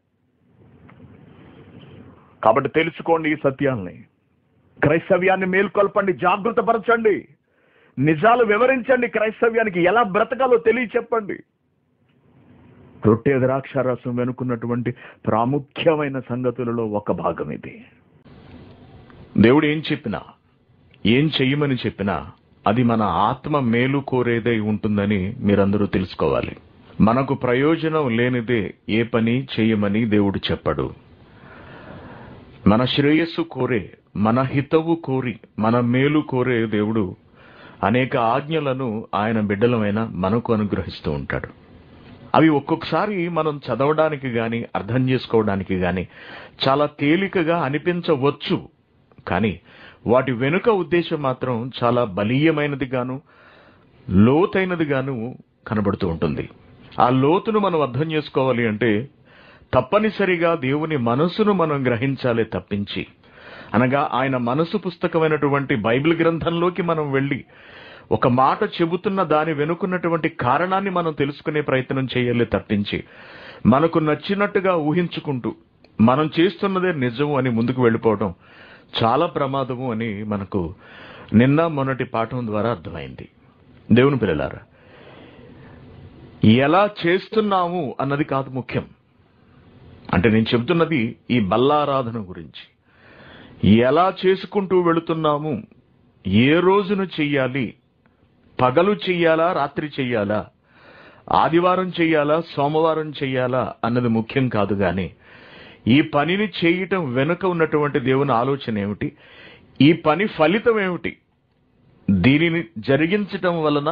కాబట్టి తెలుసుకోండి ఈ సత్యాల్ని క్రైస్తవ్యాన్ని మేల్కొల్పండి జాగృతపరచండి నిజాలు వివరించండి క్రైస్తవ్యానికి ఎలా బ్రతకాలో తెలియచెప్పండి రొట్టె ద్రాక్షారసం వెనుకున్నటువంటి ప్రాముఖ్యమైన సంగతులలో ఒక భాగం ఇది దేవుడు ఏం చెప్పినా ఏం చెయ్యమని చెప్పినా అది మన ఆత్మ మేలు కోరేదై ఉంటుందని మీరందరూ తెలుసుకోవాలి మనకు ప్రయోజనం లేనిదే ఏ పని చేయమని దేవుడు చెప్పడు మన శ్రేయస్సు కోరే మన హితవు కోరి మన మేలు కోరే దేవుడు అనేక ఆజ్ఞలను ఆయన బిడ్డలమైన మనకు అనుగ్రహిస్తూ ఉంటాడు అవి ఒక్కొక్కసారి మనం చదవడానికి గాని అర్థం చేసుకోవడానికి గాని చాలా తేలికగా అనిపించవచ్చు కానీ వాటి వెనుక ఉద్దేశం మాత్రం చాలా బలీయమైనది గాను లోతైనది గాను కనబడుతూ ఉంటుంది ఆ లోతును మనం అర్థం చేసుకోవాలి అంటే తప్పనిసరిగా దేవుని మనసును మనం గ్రహించాలే తప్పించి అనగా ఆయన మనసు పుస్తకమైనటువంటి బైబిల్ గ్రంథంలోకి మనం వెళ్ళి ఒక మాట చెబుతున్న దాని వెనుకున్నటువంటి కారణాన్ని మనం తెలుసుకునే ప్రయత్నం చేయాలి తప్పించి మనకు నచ్చినట్టుగా ఊహించుకుంటూ మనం చేస్తున్నదే నిజం అని ముందుకు వెళ్ళిపోవడం చాలా ప్రమాదము అని మనకు నిన్న మొన్నటి పాఠం ద్వారా అర్థమైంది దేవుని పిల్లలారా ఎలా చేస్తున్నాము అన్నది కాదు ముఖ్యం అంటే నేను చెబుతున్నది ఈ బల్లారాధన గురించి ఎలా చేసుకుంటూ వెళుతున్నాము ఏ రోజున చెయ్యాలి పగలు చెయ్యాలా రాత్రి చెయ్యాలా ఆదివారం చెయ్యాలా సోమవారం చెయ్యాలా అన్నది ముఖ్యం కాదు గాని ఈ పనిని చేయటం వెనుక ఉన్నటువంటి దేవుని ఆలోచన ఏమిటి ఈ పని ఫలితం ఏమిటి దీనిని జరిగించటం వలన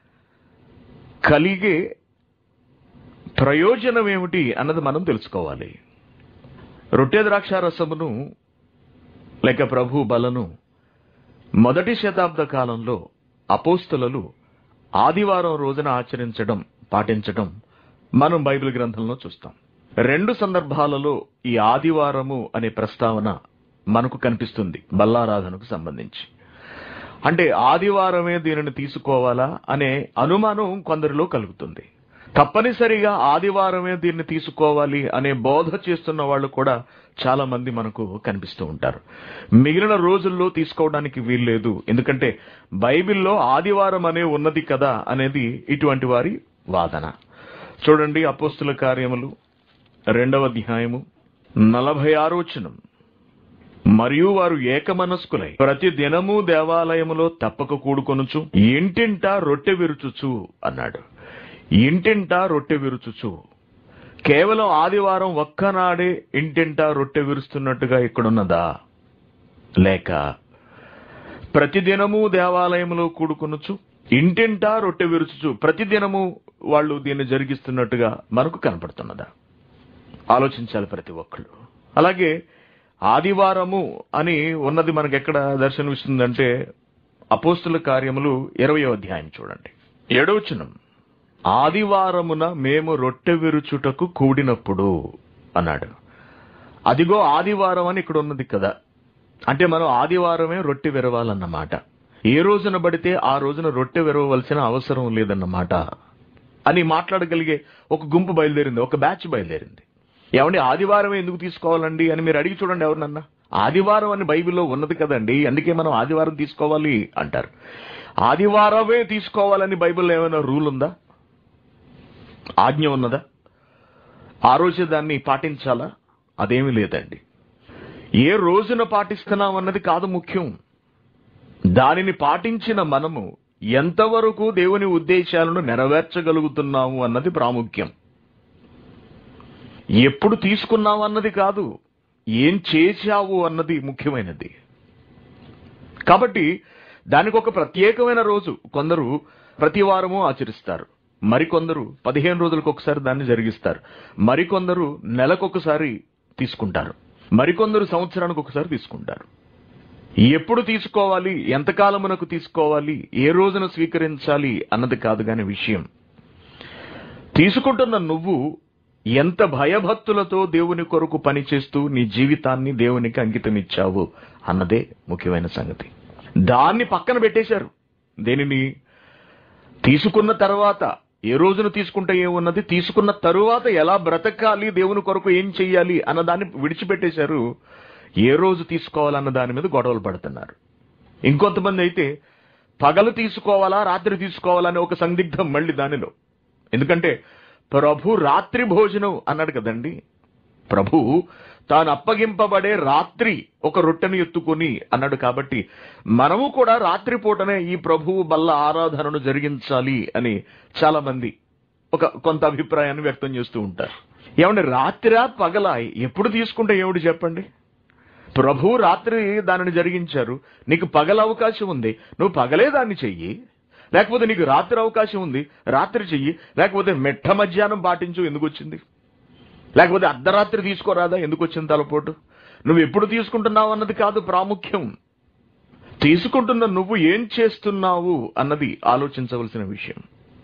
కలిగే ప్రయోజనం ఏమిటి అన్నది మనం తెలుసుకోవాలి రొట్టె ద్రాక్ష రసమును లేక ప్రభు బలను మొదటి శతాబ్ద కాలంలో అపోస్తలు ఆదివారం రోజున ఆచరించడం పాటించడం మనం బైబిల్ గ్రంథంలో చూస్తాం రెండు సందర్భాలలో ఈ ఆదివారము అనే ప్రస్తావన మనకు కనిపిస్తుంది బల్లారాధనకు సంబంధించి అంటే ఆదివారమే దీనిని తీసుకోవాలా అనే అనుమానం కొందరిలో కలుగుతుంది తప్పనిసరిగా ఆదివారమే దీన్ని తీసుకోవాలి అనే బోధ చేస్తున్న వాళ్ళు కూడా చాలా మంది మనకు కనిపిస్తూ ఉంటారు మిగిలిన రోజుల్లో తీసుకోవడానికి వీల్లేదు ఎందుకంటే బైబిల్లో ఆదివారం అనే ఉన్నది కదా అనేది ఇటువంటి వారి వాదన చూడండి అపోస్తుల కార్యములు రెండవ అధ్యాయము నలభై ఆరు వచనం మరియు వారు ఏకమనస్కులై ప్రతి దినము దేవాలయములో తప్పక కూడుకొనుచు ఇంటింటా రొట్టె విరుచుచు అన్నాడు ఇంటింటా రొట్టె విరుచుచు కేవలం ఆదివారం ఒక్కనాడే ఇంటింటా రొట్టె విరుస్తున్నట్టుగా ఇక్కడున్నదా లేక ప్రతిదినము దేవాలయములో కూడుకొనుచు ఇంటింటా రొట్టె విరుచుచు ప్రతిదినము వాళ్ళు దీన్ని జరిగిస్తున్నట్టుగా మనకు కనపడుతున్నదా ఆలోచించాలి ప్రతి ఒక్కళ్ళు అలాగే ఆదివారము అని ఉన్నది మనకి ఎక్కడ దర్శనమిస్తుందంటే అపోస్తుల కార్యములు ఇరవయో అధ్యాయం చూడండి ఏడవచనం ఆదివారమున మేము రొట్టె విరుచుటకు కూడినప్పుడు అన్నాడు అదిగో ఆదివారం అని ఇక్కడ ఉన్నది కదా అంటే మనం ఆదివారమే రొట్టె విరవాలన్నమాట ఏ రోజున పడితే ఆ రోజున రొట్టె విరవవలసిన అవసరం లేదన్నమాట అని మాట్లాడగలిగే ఒక గుంపు బయలుదేరింది ఒక బ్యాచ్ బయలుదేరింది ఏమండి ఆదివారం ఎందుకు తీసుకోవాలండి అని మీరు అడిగి చూడండి ఎవరినన్నా ఆదివారం అని బైబిల్లో ఉన్నది కదండి అందుకే మనం ఆదివారం తీసుకోవాలి అంటారు ఆదివారమే తీసుకోవాలని బైబిల్లో ఏమైనా రూల్ ఉందా ఆజ్ఞ ఉన్నదా ఆ రోజు దాన్ని పాటించాలా అదేమీ లేదండి ఏ రోజున పాటిస్తున్నాం అన్నది కాదు ముఖ్యం దానిని పాటించిన మనము ఎంతవరకు దేవుని ఉద్దేశాలను నెరవేర్చగలుగుతున్నాము అన్నది ప్రాముఖ్యం ఎప్పుడు తీసుకున్నావు అన్నది కాదు ఏం చేశావు అన్నది ముఖ్యమైనది కాబట్టి దానికి ఒక ప్రత్యేకమైన రోజు కొందరు ప్రతి వారము ఆచరిస్తారు మరికొందరు పదిహేను రోజులకు ఒకసారి దాన్ని జరిగిస్తారు మరికొందరు నెలకొకసారి తీసుకుంటారు మరికొందరు సంవత్సరానికి ఒకసారి తీసుకుంటారు ఎప్పుడు తీసుకోవాలి ఎంతకాలమునకు తీసుకోవాలి ఏ రోజున స్వీకరించాలి అన్నది కాదు కాని విషయం తీసుకుంటున్న నువ్వు ఎంత భయభక్తులతో దేవుని కొరకు పనిచేస్తూ నీ జీవితాన్ని దేవునికి అంకితం ఇచ్చావు అన్నదే ముఖ్యమైన సంగతి దాన్ని పక్కన పెట్టేశారు దేనిని తీసుకున్న తర్వాత ఏ రోజున తీసుకుంటే ఏమున్నది తీసుకున్న తరువాత ఎలా బ్రతకాలి దేవుని కొరకు ఏం చెయ్యాలి అన్న దాన్ని విడిచిపెట్టేశారు ఏ రోజు తీసుకోవాలన్న దాని మీద గొడవలు పడుతున్నారు ఇంకొంతమంది అయితే పగలు తీసుకోవాలా రాత్రి తీసుకోవాలా అనే ఒక సందిగ్ధం మళ్ళీ దానిలో ఎందుకంటే ప్రభు రాత్రి భోజనం అన్నాడు కదండి ప్రభు తాను అప్పగింపబడే రాత్రి ఒక రొట్టెను ఎత్తుకొని అన్నాడు కాబట్టి మనము కూడా రాత్రి పూటనే ఈ ప్రభువు బల్ల ఆరాధనను జరిగించాలి అని చాలా మంది ఒక కొంత అభిప్రాయాన్ని వ్యక్తం చేస్తూ ఉంటారు ఏమండి రాత్రి పగల ఎప్పుడు తీసుకుంటే ఏమిటి చెప్పండి ప్రభు రాత్రి దానిని జరిగించారు నీకు పగల అవకాశం ఉంది నువ్వు పగలే దాన్ని చెయ్యి లేకపోతే నీకు రాత్రి అవకాశం ఉంది రాత్రి చెయ్యి లేకపోతే మెట్ట మధ్యాహ్నం పాటించు ఎందుకు వచ్చింది లేకపోతే అర్ధరాత్రి తీసుకోరాదా ఎందుకు వచ్చింది తలపోటు నువ్వు ఎప్పుడు తీసుకుంటున్నావు అన్నది కాదు ప్రాముఖ్యం తీసుకుంటున్న నువ్వు ఏం చేస్తున్నావు అన్నది ఆలోచించవలసిన విషయం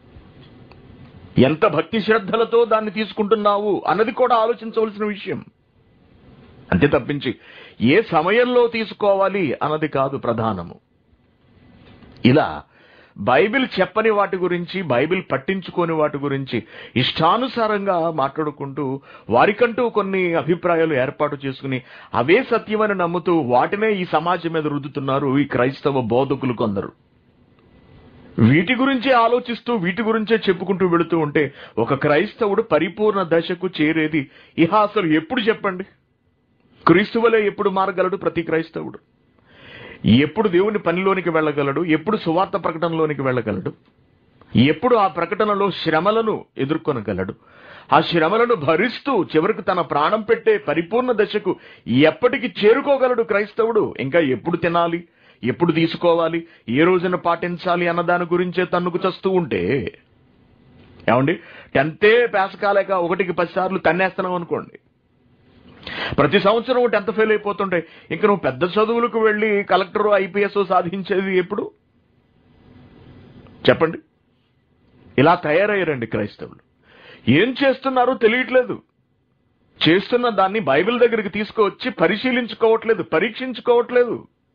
ఎంత భక్తి శ్రద్ధలతో దాన్ని తీసుకుంటున్నావు అన్నది కూడా ఆలోచించవలసిన విషయం అంతే తప్పించి ఏ సమయంలో తీసుకోవాలి అన్నది కాదు ప్రధానము ఇలా బైబిల్ చెప్పని వాటి గురించి బైబిల్ పట్టించుకోని వాటి గురించి ఇష్టానుసారంగా మాట్లాడుకుంటూ వారికంటూ కొన్ని అభిప్రాయాలు ఏర్పాటు చేసుకుని అవే సత్యమని నమ్ముతూ వాటినే ఈ సమాజం మీద రుద్దుతున్నారు ఈ క్రైస్తవ బోధకులు కొందరు వీటి గురించే ఆలోచిస్తూ వీటి గురించే చెప్పుకుంటూ వెళుతూ ఉంటే ఒక క్రైస్తవుడు పరిపూర్ణ దశకు చేరేది ఇహ అసలు ఎప్పుడు చెప్పండి క్రీస్తువలే ఎప్పుడు మారగలడు ప్రతి క్రైస్తవుడు ఎప్పుడు దేవుని పనిలోనికి వెళ్ళగలడు ఎప్పుడు సువార్త ప్రకటనలోనికి వెళ్ళగలడు ఎప్పుడు ఆ ప్రకటనలో శ్రమలను ఎదుర్కొనగలడు ఆ శ్రమలను భరిస్తూ చివరికి తన ప్రాణం పెట్టే పరిపూర్ణ దశకు ఎప్పటికి చేరుకోగలడు క్రైస్తవుడు ఇంకా ఎప్పుడు తినాలి ఎప్పుడు తీసుకోవాలి ఏ రోజున పాటించాలి అన్న దాని గురించే తన్నుకు చస్తూ ఉంటే ఏమండి టెన్తే పేస కాలేక ఒకటికి పది సార్లు తన్నేస్తున్నాం అనుకోండి ప్రతి సంవత్సరం టెన్త్ ఫెయిల్ అయిపోతుంటే ఇంక నువ్వు పెద్ద చదువులకు వెళ్ళి కలెక్టర్ ఐపీఎస్ సాధించేది ఎప్పుడు చెప్పండి ఇలా తయారయ్యారండి క్రైస్తవులు ఏం చేస్తున్నారో తెలియట్లేదు చేస్తున్న దాన్ని బైబిల్ దగ్గరికి తీసుకువచ్చి పరిశీలించుకోవట్లేదు పరీక్షించుకోవట్లేదు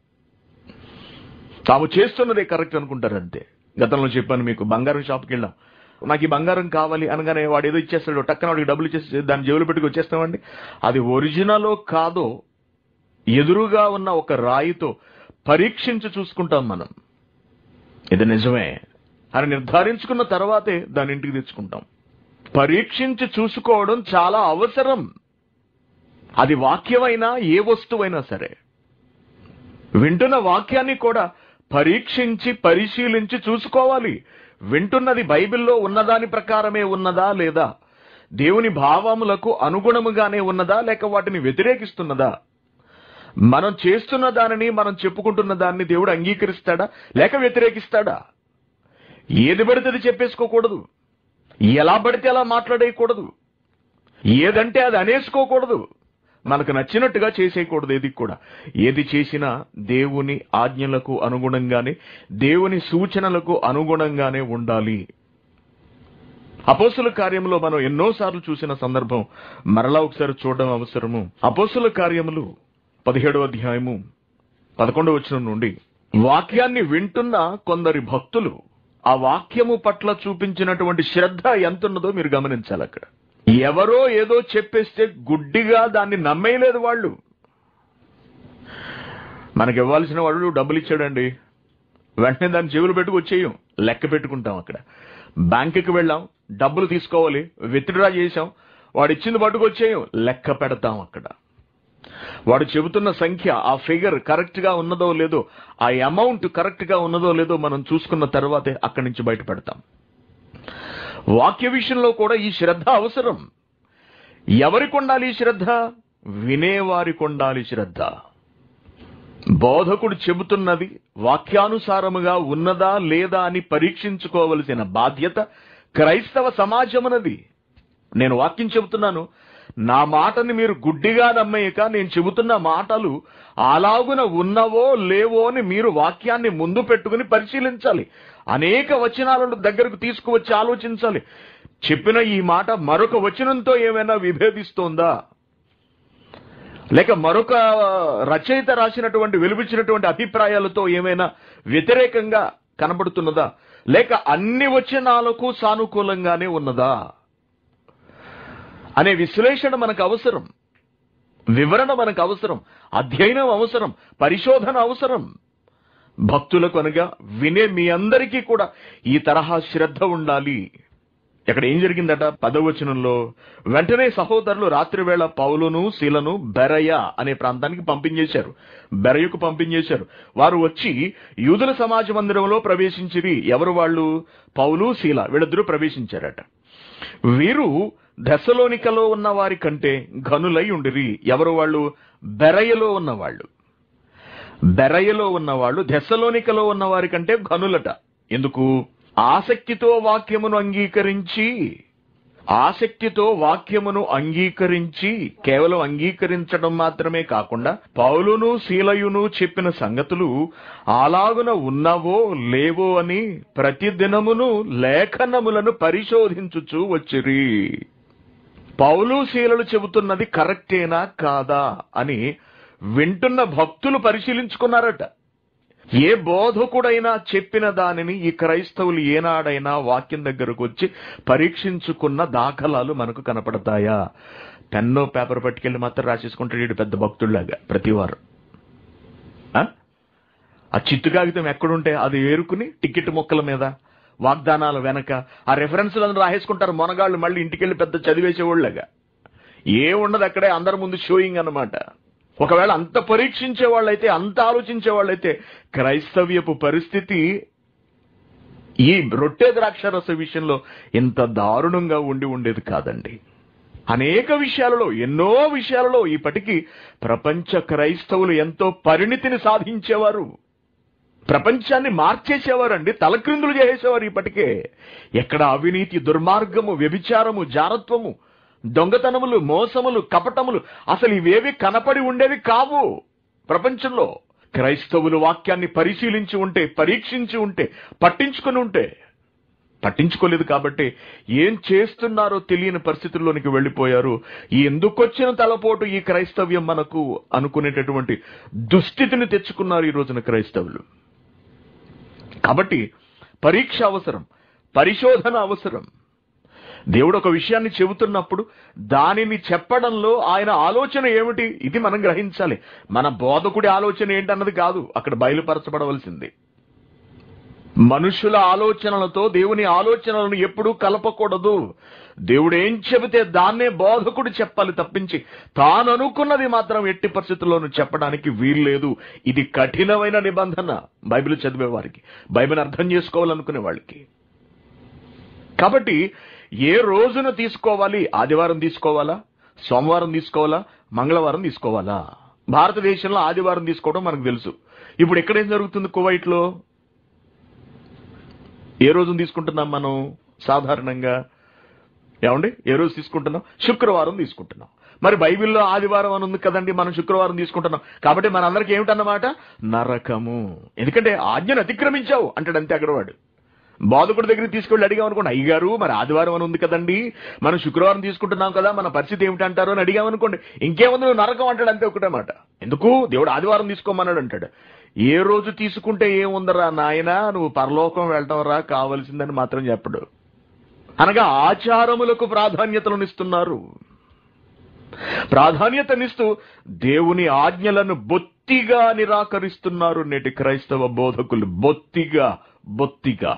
తాము చేస్తున్నదే కరెక్ట్ అనుకుంటారు అంతే గతంలో చెప్పాను మీకు బంగారం షాప్కి వెళ్ళాం నాకు ఈ బంగారం కావాలి అనగానే వాడు ఏదో ఇచ్చేస్తాడు టక్కన వాడికి డబ్బులు ఇచ్చేసి దాన్ని జేబులు పెట్టుకు వచ్చేస్తామండి అది ఒరిజినలో కాదో ఎదురుగా ఉన్న ఒక రాయితో పరీక్షించి చూసుకుంటాం మనం ఇది నిజమే అని నిర్ధారించుకున్న తర్వాతే దాని ఇంటికి తెచ్చుకుంటాం పరీక్షించి చూసుకోవడం చాలా అవసరం అది వాక్యమైనా ఏ వస్తువైనా సరే వింటున్న వాక్యాన్ని కూడా పరీక్షించి పరిశీలించి చూసుకోవాలి వింటున్నది బైబిల్లో ఉన్నదాని ప్రకారమే ఉన్నదా లేదా దేవుని భావములకు అనుగుణముగానే ఉన్నదా లేక వాటిని వ్యతిరేకిస్తున్నదా మనం చేస్తున్న దానిని మనం చెప్పుకుంటున్న దాన్ని దేవుడు అంగీకరిస్తాడా లేక వ్యతిరేకిస్తాడా ఏది పడితే అది చెప్పేసుకోకూడదు ఎలా పడితే అలా మాట్లాడేయకూడదు ఏదంటే అది అనేసుకోకూడదు మనకు నచ్చినట్టుగా చేసేయకూడదు ఏది కూడా ఏది చేసినా దేవుని ఆజ్ఞలకు అనుగుణంగానే దేవుని సూచనలకు అనుగుణంగానే ఉండాలి అపోసుల కార్యంలో మనం ఎన్నోసార్లు చూసిన సందర్భం మరలా ఒకసారి చూడడం అవసరము అపోసుల కార్యములు పదిహేడవ అధ్యాయము పదకొండవ వచనం నుండి వాక్యాన్ని వింటున్న కొందరి భక్తులు ఆ వాక్యము పట్ల చూపించినటువంటి శ్రద్ధ ఎంతున్నదో మీరు గమనించాలి అక్కడ ఎవరో ఏదో చెప్పేస్తే గుడ్డిగా దాన్ని నమ్మేయలేదు వాళ్ళు మనకి ఇవ్వాల్సిన వాడు డబ్బులు ఇచ్చాడండి వెంటనే దాన్ని చెవులు పెట్టుకు వచ్చేయం లెక్క పెట్టుకుంటాం అక్కడ బ్యాంకుకి వెళ్ళాం డబ్బులు తీసుకోవాలి విత్డ్రా చేసాం వాడు ఇచ్చింది పట్టుకొచ్చేయం లెక్క పెడతాం అక్కడ వాడు చెబుతున్న సంఖ్య ఆ ఫిగర్ కరెక్ట్ గా ఉన్నదో లేదో ఆ అమౌంట్ కరెక్ట్ గా ఉన్నదో లేదో మనం చూసుకున్న తర్వాతే అక్కడి నుంచి బయట పెడతాం వాక్య విషయంలో కూడా ఈ శ్రద్ధ అవసరం ఎవరికి ఉండాలి ఈ శ్రద్ధ వినేవారికి ఉండాలి శ్రద్ధ బోధకుడు చెబుతున్నది వాక్యానుసారముగా ఉన్నదా లేదా అని పరీక్షించుకోవలసిన బాధ్యత క్రైస్తవ సమాజమునది నేను వాక్యం చెబుతున్నాను నా మాటని మీరు గుడ్డిగా నమ్మేయక నేను చెబుతున్న మాటలు అలాగున ఉన్నవో లేవో అని మీరు వాక్యాన్ని ముందు పెట్టుకుని పరిశీలించాలి అనేక వచనాలను దగ్గరకు తీసుకువచ్చి ఆలోచించాలి చెప్పిన ఈ మాట మరొక వచనంతో ఏమైనా విభేదిస్తోందా లేక మరొక రచయిత రాసినటువంటి వెలువిచ్చినటువంటి అభిప్రాయాలతో ఏమైనా వ్యతిరేకంగా కనబడుతున్నదా లేక అన్ని వచనాలకు సానుకూలంగానే ఉన్నదా అనే విశ్లేషణ మనకు అవసరం వివరణ మనకు అవసరం అధ్యయనం అవసరం పరిశోధన అవసరం భక్తులకు అనగా వినే మీ అందరికీ కూడా ఈ తరహా శ్రద్ధ ఉండాలి ఇక్కడ ఏం జరిగిందట పదవచనంలో వెంటనే సహోదరులు రాత్రివేళ పౌలును శీలను బెరయ అనే ప్రాంతానికి పంపించేశారు బెరయకు పంపించేశారు వారు వచ్చి యూదుల సమాజ మందిరంలో ప్రవేశించిరి ఎవరు వాళ్ళు పౌలు శీల వీళ్ళిద్దరూ ప్రవేశించారట వీరు దశలోనికలో ఉన్న వారి కంటే ఘనులై ఉండిరి ఎవరు వాళ్ళు బెరయలో ఉన్నవాళ్ళు బెరయలో ఉన్నవాళ్ళు దశలోనికలో ఉన్న వారి కంటే ఘనులట ఎందుకు ఆసక్తితో వాక్యమును అంగీకరించి ఆసక్తితో వాక్యమును అంగీకరించి కేవలం అంగీకరించడం మాత్రమే కాకుండా పౌలును శీలయును చెప్పిన సంగతులు అలాగున ఉన్నవో లేవో అని ప్రతి దినమును లేఖనములను పరిశోధించుచూ వచ్చిరి పౌలు శీలలు చెబుతున్నది కరెక్టేనా కాదా అని వింటున్న భక్తులు పరిశీలించుకున్నారట ఏ బోధకుడైనా చెప్పిన దానిని ఈ క్రైస్తవులు ఏనాడైనా వాక్యం దగ్గరకు వచ్చి పరీక్షించుకున్న దాఖలాలు మనకు కనపడతాయా పెన్నో పేపర్ పట్టుకెళ్ళి మాత్రం రాసేసుకుంటాడు వీడు పెద్ద భక్తుల్లాగా ప్రతివారం ఆ? ఆ చిత్తు కాగితం ఎక్కడుంటే అది ఏరుకుని టికెట్ మొక్కల మీద వాగ్దానాల వెనక ఆ రెఫరెన్స్లను రాసేసుకుంటారు మొనగాళ్ళు మళ్ళీ ఇంటికెళ్ళి పెద్ద చదివేసేవాళ్ళగా ఏ ఉండదు అక్కడే అందరి ముందు షోయింగ్ అన్నమాట ఒకవేళ అంత పరీక్షించే వాళ్ళైతే అంత ఆలోచించే వాళ్ళైతే క్రైస్తవ్యపు పరిస్థితి ఈ రొట్టె ద్రాక్షరస విషయంలో ఇంత దారుణంగా ఉండి ఉండేది కాదండి అనేక విషయాలలో ఎన్నో విషయాలలో ఇప్పటికీ ప్రపంచ క్రైస్తవులు ఎంతో పరిణితిని సాధించేవారు ప్రపంచాన్ని మార్చేసేవారండి తలక్రిందులు చేసేవారు ఇప్పటికే ఎక్కడ అవినీతి దుర్మార్గము వ్యభిచారము జారత్వము దొంగతనములు మోసములు కపటములు అసలు ఇవేవి కనపడి ఉండేవి కావు ప్రపంచంలో క్రైస్తవులు వాక్యాన్ని పరిశీలించి ఉంటే పరీక్షించి ఉంటే పట్టించుకుని ఉంటే పట్టించుకోలేదు కాబట్టి ఏం చేస్తున్నారో తెలియని పరిస్థితుల్లోనికి వెళ్ళిపోయారు ఈ ఎందుకొచ్చిన తలపోటు ఈ క్రైస్తవ్యం మనకు అనుకునేటటువంటి దుస్థితిని తెచ్చుకున్నారు ఈ రోజున క్రైస్తవులు కాబట్టి పరీక్ష అవసరం పరిశోధన అవసరం దేవుడు ఒక విషయాన్ని చెబుతున్నప్పుడు దానిని చెప్పడంలో ఆయన ఆలోచన ఏమిటి ఇది మనం గ్రహించాలి మన బోధకుడి ఆలోచన ఏంటన్నది కాదు అక్కడ బయలుపరచబడవలసింది మనుషుల ఆలోచనలతో దేవుని ఆలోచనలను ఎప్పుడూ కలపకూడదు దేవుడు ఏం చెబితే దాన్నే బోధకుడు చెప్పాలి తప్పించి తాను అనుకున్నది మాత్రం ఎట్టి పరిస్థితుల్లోనూ చెప్పడానికి వీల్లేదు ఇది కఠినమైన నిబంధన బైబిల్ చదివే వారికి బైబిల్ అర్థం చేసుకోవాలనుకునే వాళ్ళకి కాబట్టి ఏ రోజున తీసుకోవాలి ఆదివారం తీసుకోవాలా సోమవారం తీసుకోవాలా మంగళవారం తీసుకోవాలా భారతదేశంలో ఆదివారం తీసుకోవడం మనకు తెలుసు ఇప్పుడు ఎక్కడేం జరుగుతుంది కువైట్లో ఏ రోజున తీసుకుంటున్నాం మనం సాధారణంగా ఏమండి ఏ రోజు తీసుకుంటున్నాం శుక్రవారం తీసుకుంటున్నాం మరి బైబిల్లో ఆదివారం అని ఉంది కదండి మనం శుక్రవారం తీసుకుంటున్నాం కాబట్టి మనందరికి ఏమిటన్నమాట నరకము ఎందుకంటే ఆజ్ఞను అతిక్రమించావు అంటాడు అంతే అక్కడ వాడు బాధకుడి దగ్గరికి తీసుకెళ్ళి అడిగాం అనుకోండి అయ్యగారు మరి ఆదివారం అని ఉంది కదండి మనం శుక్రవారం తీసుకుంటున్నాం కదా మన పరిస్థితి ఏమిటి అంటారు అని అడిగాం అనుకోండి ఇంకేముంది నువ్వు నరకం అంటాడు అంతే ఒకటే మాట ఎందుకు దేవుడు ఆదివారం తీసుకోమన్నాడు అంటాడు ఏ రోజు తీసుకుంటే ఏముందరా నాయనా నువ్వు పరలోకం వెళ్ళటం రా కావలసిందని మాత్రం చెప్పడు అనగా ఆచారములకు ప్రాధాన్యతలనిస్తున్నారు ప్రాధాన్యతనిస్తూ దేవుని ఆజ్ఞలను బొత్తిగా నిరాకరిస్తున్నారు నేటి క్రైస్తవ బోధకులు బొత్తిగా బొత్తిగా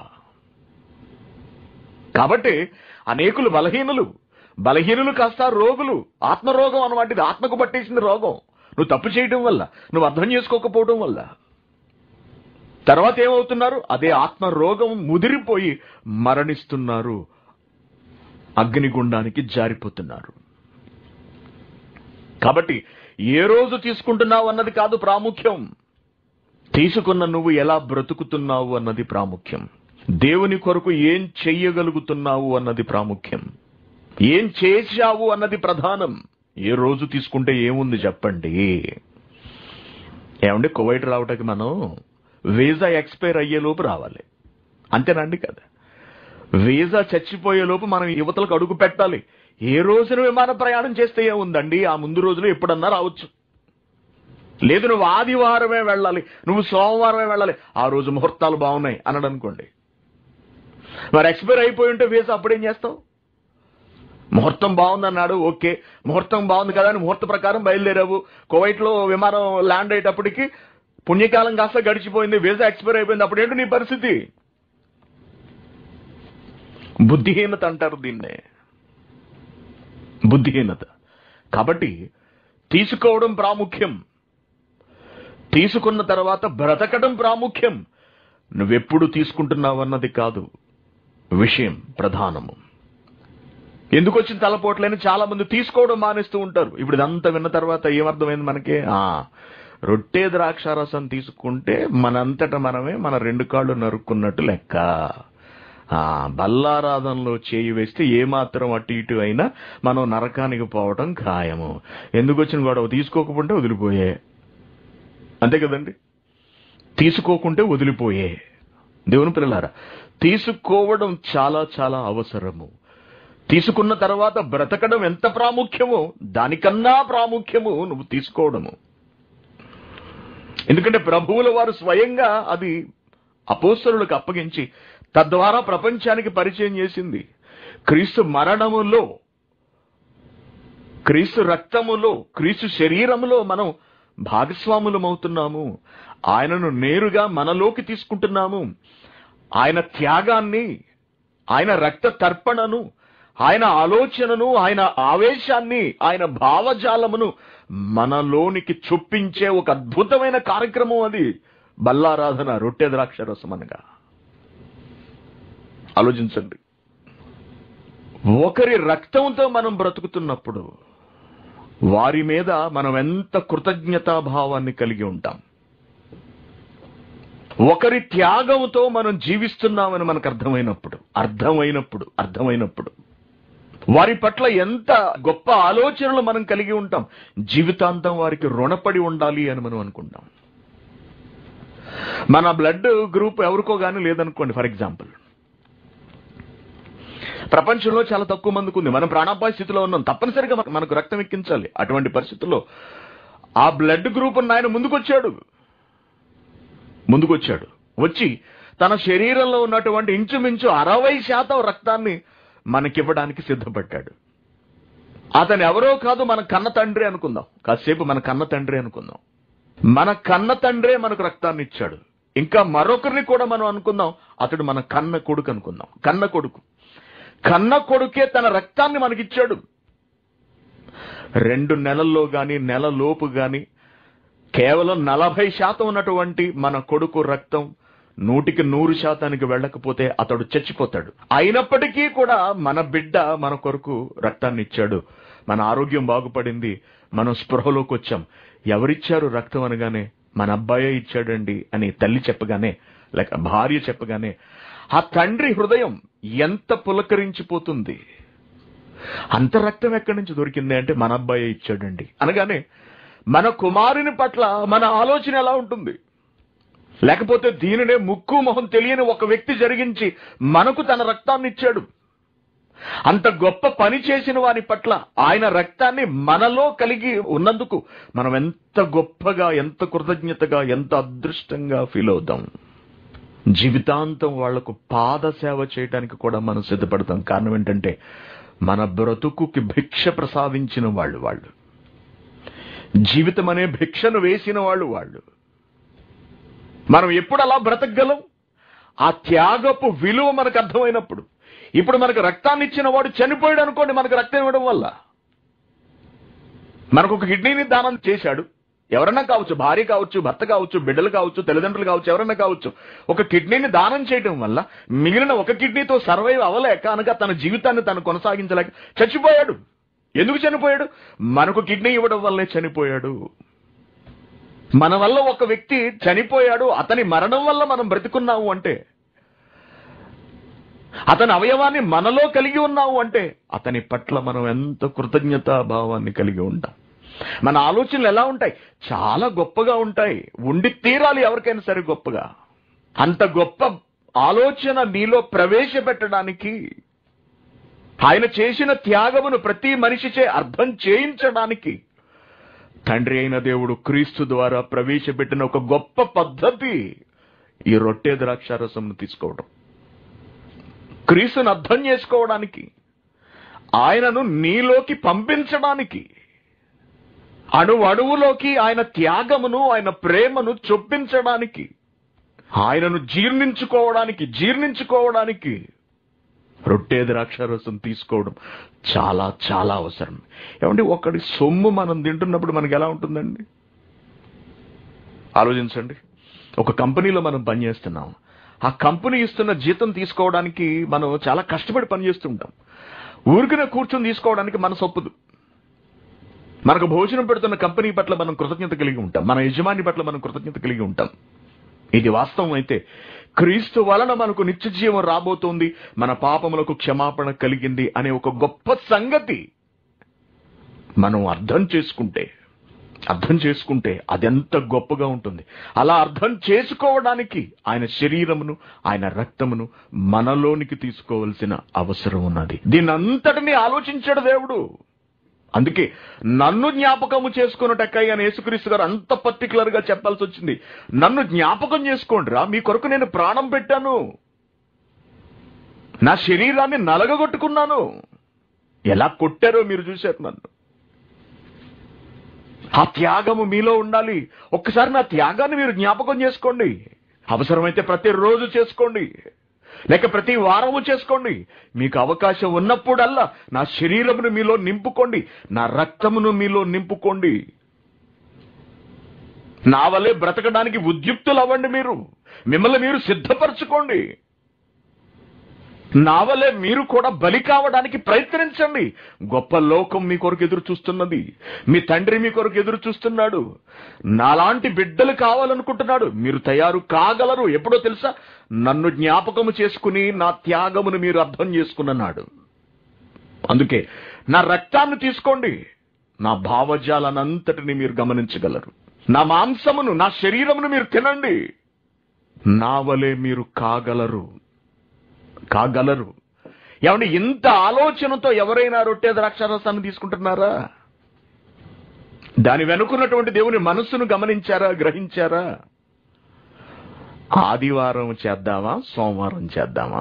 కాబట్టి అనేకులు బలహీనులు బలహీనులు కాస్త రోగులు ఆత్మరోగం అనవాటిది ఆత్మకు పట్టేసింది రోగం నువ్వు తప్పు చేయడం వల్ల నువ్వు అర్థం చేసుకోకపోవడం వల్ల తర్వాత ఏమవుతున్నారు అదే ఆత్మ రోగం ముదిరిపోయి మరణిస్తున్నారు అగ్నిగుండానికి జారిపోతున్నారు కాబట్టి ఏ రోజు తీసుకుంటున్నావు అన్నది కాదు ప్రాముఖ్యం తీసుకున్న నువ్వు ఎలా బ్రతుకుతున్నావు అన్నది ప్రాముఖ్యం దేవుని కొరకు ఏం చెయ్యగలుగుతున్నావు అన్నది ప్రాముఖ్యం ఏం చేశావు అన్నది ప్రధానం ఏ రోజు తీసుకుంటే ఏముంది చెప్పండి ఏమండి కువైట్ రావటానికి మనం వీసా ఎక్స్పైర్ అయ్యేలోపు రావాలి అంతేనండి కదా వీసా చచ్చిపోయేలోపు మనం యువతలకు అడుగు పెట్టాలి ఏ రోజున విమాన ప్రయాణం చేస్తే ఏముందండి ఆ ముందు రోజులు ఎప్పుడన్నా రావచ్చు లేదు నువ్వు ఆదివారమే వెళ్ళాలి నువ్వు సోమవారమే వెళ్ళాలి ఆ రోజు ముహూర్తాలు బాగున్నాయి అన్నాడు అనుకోండి మరి ఎక్స్పైర్ అయిపోయి ఉంటే వీసా అప్పుడేం చేస్తావు ముహూర్తం బాగుందన్నాడు ఓకే ముహూర్తం బాగుంది కదా అని ముహూర్త ప్రకారం బయలుదేరావు కువైట్ లో విమానం ల్యాండ్ అయ్యేటప్పటికి పుణ్యకాలం కాస్త గడిచిపోయింది వీసా ఎక్స్పైర్ అయిపోయింది అప్పుడేంటి నీ పరిస్థితి బుద్ధిహీనత అంటారు దీన్నే బుద్ధిహీనత కాబట్టి తీసుకోవడం ప్రాముఖ్యం తీసుకున్న తర్వాత బ్రతకడం ప్రాముఖ్యం నువ్వెప్పుడు తీసుకుంటున్నావు అన్నది కాదు విషయం ప్రధానము ఎందుకు వచ్చిన తలపోట్లని చాలా మంది తీసుకోవడం మానేస్తూ ఉంటారు ఇప్పుడు ఇదంతా విన్న తర్వాత ఏమర్థమైంది మనకి ఆ రొట్టె ద్రాక్షారసం తీసుకుంటే మనంతట మనమే మన రెండు కాళ్ళు నరుక్కున్నట్టు లెక్క ఆ బల్లారాధనలో చేయి వేస్తే ఏమాత్రం అటు ఇటు అయినా మనం నరకానికి పోవటం ఖాయము ఎందుకు వచ్చిన గొడవ తీసుకోకపోతే వదిలిపోయే అంతే కదండి తీసుకోకుంటే వదిలిపోయే దేవుని పిల్లలారా తీసుకోవడం చాలా చాలా అవసరము తీసుకున్న తర్వాత బ్రతకడం ఎంత ప్రాముఖ్యమో దానికన్నా ప్రాముఖ్యము నువ్వు తీసుకోవడము ఎందుకంటే ప్రభువుల వారు స్వయంగా అది అపోస్తరులకు అప్పగించి తద్వారా ప్రపంచానికి పరిచయం చేసింది క్రీస్తు మరణములో క్రీస్తు రక్తములో క్రీస్తు శరీరములో మనం భాగస్వాములమవుతున్నాము ఆయనను నేరుగా మనలోకి తీసుకుంటున్నాము ఆయన త్యాగాన్ని ఆయన రక్త తర్పణను ఆయన ఆలోచనను ఆయన ఆవేశాన్ని ఆయన భావజాలమును మనలోనికి చొప్పించే ఒక అద్భుతమైన కార్యక్రమం అది బల్లారాధన రొట్టె ద్రాక్ష రసం అనగా ఆలోచించండి ఒకరి రక్తంతో మనం బ్రతుకుతున్నప్పుడు వారి మీద మనం ఎంత కృతజ్ఞతాభావాన్ని కలిగి ఉంటాం ఒకరి త్యాగంతో మనం జీవిస్తున్నామని మనకు అర్థమైనప్పుడు అర్థమైనప్పుడు అర్థమైనప్పుడు వారి పట్ల ఎంత గొప్ప ఆలోచనలు మనం కలిగి ఉంటాం జీవితాంతం వారికి రుణపడి ఉండాలి అని మనం అనుకుంటాం మన బ్లడ్ గ్రూప్ ఎవరికో కానీ లేదనుకోండి ఫర్ ఎగ్జాంపుల్ ప్రపంచంలో చాలా తక్కువ మందికి ఉంది మనం ప్రాణాపాయ స్థితిలో ఉన్నాం తప్పనిసరిగా మన- మనకు రక్తం ఎక్కించాలి అటువంటి పరిస్థితుల్లో ఆ బ్లడ్ గ్రూప్ ఉన్న ఆయన ముందుకొచ్చాడు ముందుకొచ్చాడు వచ్చి తన శరీరంలో ఉన్నటువంటి ఇంచుమించు అరవై శాతం రక్తాన్ని మనకివ్వడానికి సిద్ధపడ్డాడు అతను ఎవరో కాదు మన కన్న తండ్రి అనుకుందాం కాసేపు మన కన్న తండ్రి అనుకుందాం మన కన్న తండ్రే మనకు రక్తాన్ని ఇచ్చాడు ఇంకా మరొకరిని కూడా మనం అనుకుందాం అతడు మన కన్న కొడుకు అనుకుందాం కన్న కొడుకు కన్న కొడుకే తన రక్తాన్ని మనకిచ్చాడు రెండు నెలల్లో గాని నెల లోపు గాని కేవలం నలభై శాతం ఉన్నటువంటి మన కొడుకు రక్తం నూటికి నూరు శాతానికి వెళ్ళకపోతే అతడు చచ్చిపోతాడు అయినప్పటికీ కూడా మన బిడ్డ మన కొరకు రక్తాన్ని ఇచ్చాడు మన ఆరోగ్యం బాగుపడింది మనం స్పృహలోకి వచ్చాం ఎవరిచ్చారు రక్తం అనగానే మన అబ్బాయే ఇచ్చాడండి అని తల్లి చెప్పగానే లేక భార్య చెప్పగానే ఆ తండ్రి హృదయం ఎంత పులకరించిపోతుంది అంత రక్తం ఎక్కడి నుంచి దొరికింది అంటే మన అబ్బాయే ఇచ్చాడండి అనగానే మన కుమారుని పట్ల మన ఆలోచన ఎలా ఉంటుంది లేకపోతే దీనినే ముక్కు మొహం తెలియని ఒక వ్యక్తి జరిగించి మనకు తన రక్తాన్ని ఇచ్చాడు అంత గొప్ప పని చేసిన వారి పట్ల ఆయన రక్తాన్ని మనలో కలిగి ఉన్నందుకు మనం ఎంత గొప్పగా ఎంత కృతజ్ఞతగా ఎంత అదృష్టంగా ఫీల్ అవుతాం జీవితాంతం వాళ్లకు పాద సేవ చేయడానికి కూడా మనం సిద్ధపడతాం కారణం ఏంటంటే మన బ్రతుకుకి భిక్ష ప్రసాదించిన వాళ్ళు వాళ్ళు జీవితం అనే భిక్షను వేసిన వాళ్ళు వాళ్ళు మనం ఎప్పుడు అలా బ్రతకగలం ఆ త్యాగపు విలువ మనకు అర్థమైనప్పుడు ఇప్పుడు మనకు రక్తాన్ని ఇచ్చిన వాడు చనిపోయాడు అనుకోండి మనకు రక్తం ఇవ్వడం వల్ల మనకు ఒక కిడ్నీని దానం చేశాడు ఎవరన్నా కావచ్చు భార్య కావచ్చు భర్త కావచ్చు బిడ్డలు కావచ్చు తల్లిదండ్రులు కావచ్చు ఎవరన్నా కావచ్చు ఒక కిడ్నీని దానం చేయడం వల్ల మిగిలిన ఒక కిడ్నీతో సర్వైవ్ అవ్వలేక అనగా తన జీవితాన్ని తను కొనసాగించలేక చచ్చిపోయాడు ఎందుకు చనిపోయాడు మనకు కిడ్నీ ఇవ్వడం వల్లే చనిపోయాడు మన వల్ల ఒక వ్యక్తి చనిపోయాడు అతని మరణం వల్ల మనం బ్రతికున్నాము అంటే అతని అవయవాన్ని మనలో కలిగి ఉన్నాము అంటే అతని పట్ల మనం ఎంత కృతజ్ఞతా భావాన్ని కలిగి ఉంటాం మన ఆలోచనలు ఎలా ఉంటాయి చాలా గొప్పగా ఉంటాయి ఉండి తీరాలి ఎవరికైనా సరే గొప్పగా అంత గొప్ప ఆలోచన నీలో ప్రవేశపెట్టడానికి ఆయన చేసిన త్యాగమును ప్రతి మనిషిచే అర్థం చేయించడానికి తండ్రి అయిన దేవుడు క్రీస్తు ద్వారా ప్రవేశపెట్టిన ఒక గొప్ప పద్ధతి ఈ రొట్టె ద్రాక్షారసంను తీసుకోవడం క్రీస్తును అర్థం చేసుకోవడానికి ఆయనను నీలోకి పంపించడానికి అణు అణువులోకి ఆయన త్యాగమును ఆయన ప్రేమను చొప్పించడానికి ఆయనను జీర్ణించుకోవడానికి జీర్ణించుకోవడానికి రొట్టె ద్రాక్షారసం తీసుకోవడం చాలా చాలా అవసరం ఏమంటే ఒకటి సొమ్ము మనం తింటున్నప్పుడు మనకి ఎలా ఉంటుందండి ఆలోచించండి ఒక కంపెనీలో మనం పనిచేస్తున్నాం ఆ కంపెనీ ఇస్తున్న జీతం తీసుకోవడానికి మనం చాలా కష్టపడి పనిచేస్తుంటాం ఊరికనే కూర్చొని తీసుకోవడానికి మన సొప్పుదు మనకు భోజనం పెడుతున్న కంపెనీ పట్ల మనం కృతజ్ఞత కలిగి ఉంటాం మన యజమాని పట్ల మనం కృతజ్ఞత కలిగి ఉంటాం ఇది వాస్తవం అయితే క్రీస్తు వలన మనకు నిత్య జీవం రాబోతోంది మన పాపములకు క్షమాపణ కలిగింది అనే ఒక గొప్ప సంగతి మనం అర్థం చేసుకుంటే అర్థం చేసుకుంటే అదెంత గొప్పగా ఉంటుంది అలా అర్థం చేసుకోవడానికి ఆయన శరీరమును ఆయన రక్తమును మనలోనికి తీసుకోవలసిన అవసరం ఉన్నది దీని అంతటినీ ఆలోచించాడు దేవుడు అందుకే నన్ను జ్ఞాపకము చేసుకున్నటక్కయ్య అని యేసుక్రీస్తు గారు అంత పర్టికులర్ గా చెప్పాల్సి వచ్చింది నన్ను జ్ఞాపకం చేసుకోండిరా మీ కొరకు నేను ప్రాణం పెట్టాను నా శరీరాన్ని నలగగొట్టుకున్నాను ఎలా కొట్టారో మీరు చూశారు నన్ను ఆ త్యాగము మీలో ఉండాలి ఒక్కసారి నా త్యాగాన్ని మీరు జ్ఞాపకం చేసుకోండి అవసరమైతే ప్రతిరోజు చేసుకోండి లేక ప్రతి వారము చేసుకోండి మీకు అవకాశం ఉన్నప్పుడల్లా నా శరీరమును మీలో నింపుకోండి నా రక్తమును మీలో నింపుకోండి నా వల్లే బ్రతకడానికి ఉద్యుక్తులు అవ్వండి మీరు మిమ్మల్ని మీరు సిద్ధపరచుకోండి నా వల్లే మీరు కూడా బలి కావడానికి ప్రయత్నించండి గొప్ప లోకం మీ కొరకు ఎదురు చూస్తున్నది మీ తండ్రి మీ కొరకు ఎదురు చూస్తున్నాడు నాలాంటి బిడ్డలు కావాలనుకుంటున్నాడు మీరు తయారు కాగలరు ఎప్పుడో తెలుసా నన్ను జ్ఞాపకము చేసుకుని నా త్యాగమును మీరు అర్థం చేసుకున్నాడు అందుకే నా రక్తాన్ని తీసుకోండి నా భావజాలనంతటిని మీరు గమనించగలరు నా మాంసమును నా శరీరమును మీరు తినండి నా వలె మీరు కాగలరు కాగలరు ఏమండి ఇంత ఆలోచనతో ఎవరైనా రొట్టె ద్రాక్షారసాన్ని తీసుకుంటున్నారా దాని వెనుకున్నటువంటి దేవుని మనస్సును గమనించారా గ్రహించారా ఆదివారం చేద్దామా సోమవారం చేద్దామా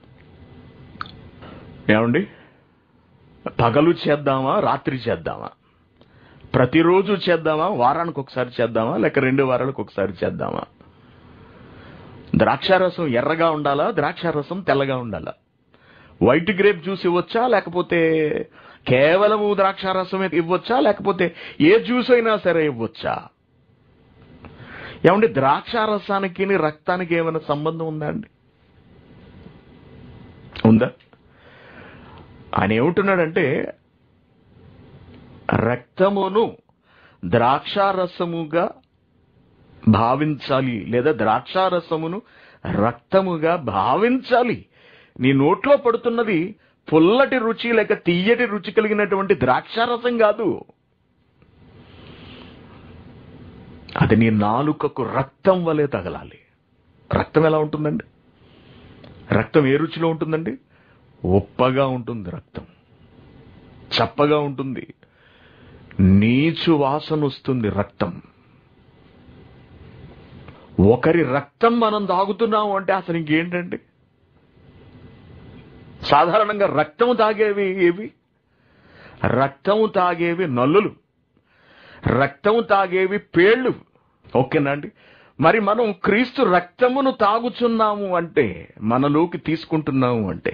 ఏమండి పగలు చేద్దామా రాత్రి చేద్దామా ప్రతిరోజు చేద్దామా వారానికి ఒకసారి చేద్దామా లేక రెండు వారాలకు ఒకసారి చేద్దామా ద్రాక్షారసం ఎర్రగా ఉండాలా ద్రాక్షారసం తెల్లగా ఉండాలా వైట్ గ్రేప్ జ్యూస్ ఇవ్వచ్చా లేకపోతే కేవలము ద్రాక్షారసమే ఇవ్వచ్చా లేకపోతే ఏ జ్యూస్ అయినా సరే ఇవ్వచ్చా ఏమండి ద్రాక్షారసానికి రక్తానికి ఏమైనా సంబంధం ఉందా అండి ఉందా ఆయన ఏమంటున్నాడంటే రక్తమును ద్రాక్షారసముగా భావించాలి లేదా ద్రాక్షారసమును రక్తముగా భావించాలి నీ నోట్లో పడుతున్నది పుల్లటి రుచి లేక తీయటి రుచి కలిగినటువంటి ద్రాక్షారసం కాదు అది నీ నాలుకకు రక్తం వలె తగలాలి రక్తం ఎలా ఉంటుందండి రక్తం ఏ రుచిలో ఉంటుందండి ఉప్పగా ఉంటుంది రక్తం చప్పగా ఉంటుంది నీచు వాసన వస్తుంది రక్తం ఒకరి రక్తం మనం తాగుతున్నాము అంటే అసలు ఇంకేంటండి సాధారణంగా రక్తం తాగేవి ఏవి రక్తం తాగేవి నల్లులు రక్తం తాగేవి పేళ్ళు ఓకేనండి మరి మనం క్రీస్తు రక్తమును తాగుచున్నాము అంటే మనలోకి తీసుకుంటున్నాము అంటే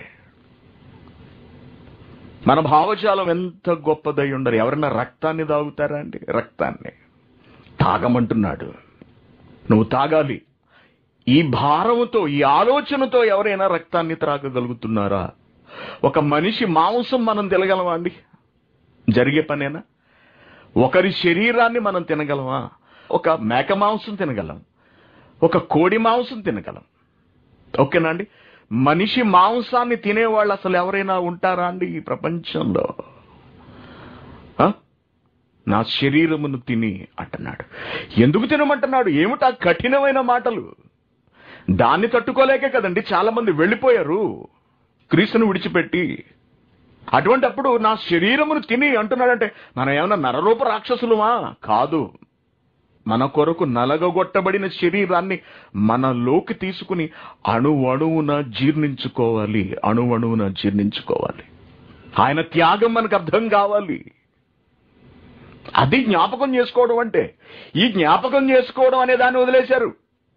మన భావజాలం ఎంత గొప్పదై ఉండరు ఎవరైనా రక్తాన్ని తాగుతారా అండి రక్తాన్ని తాగమంటున్నాడు నువ్వు తాగాలి ఈ భారముతో ఈ ఆలోచనతో ఎవరైనా రక్తాన్ని త్రాగగలుగుతున్నారా ఒక మనిషి మాంసం మనం తినగలమా అండి జరిగే పనేనా ఒకరి శరీరాన్ని మనం తినగలమా ఒక మేక మాంసం తినగలం ఒక కోడి మాంసం తినగలం ఓకేనా అండి మనిషి మాంసాన్ని తినేవాళ్ళు అసలు ఎవరైనా ఉంటారా అండి ఈ ప్రపంచంలో ఆ? నా శరీరమును తిని అంటున్నాడు ఎందుకు తినమంటున్నాడు ఏమిటా కఠినమైన మాటలు దాన్ని తట్టుకోలేకే కదండి చాలా మంది వెళ్ళిపోయారు క్రీస్తును విడిచిపెట్టి అటువంటప్పుడు నా శరీరమును తిని అంటున్నాడంటే మనం ఏమైనా నరరూప రాక్షసులమా కాదు మన కొరకు నలగగొట్టబడిన శరీరాన్ని మనలోకి తీసుకుని అణువణువున జీర్ణించుకోవాలి అణువణువున జీర్ణించుకోవాలి ఆయన త్యాగం మనకు అర్థం కావాలి అది జ్ఞాపకం చేసుకోవడం అంటే ఈ జ్ఞాపకం చేసుకోవడం అనే దాన్ని వదిలేశారు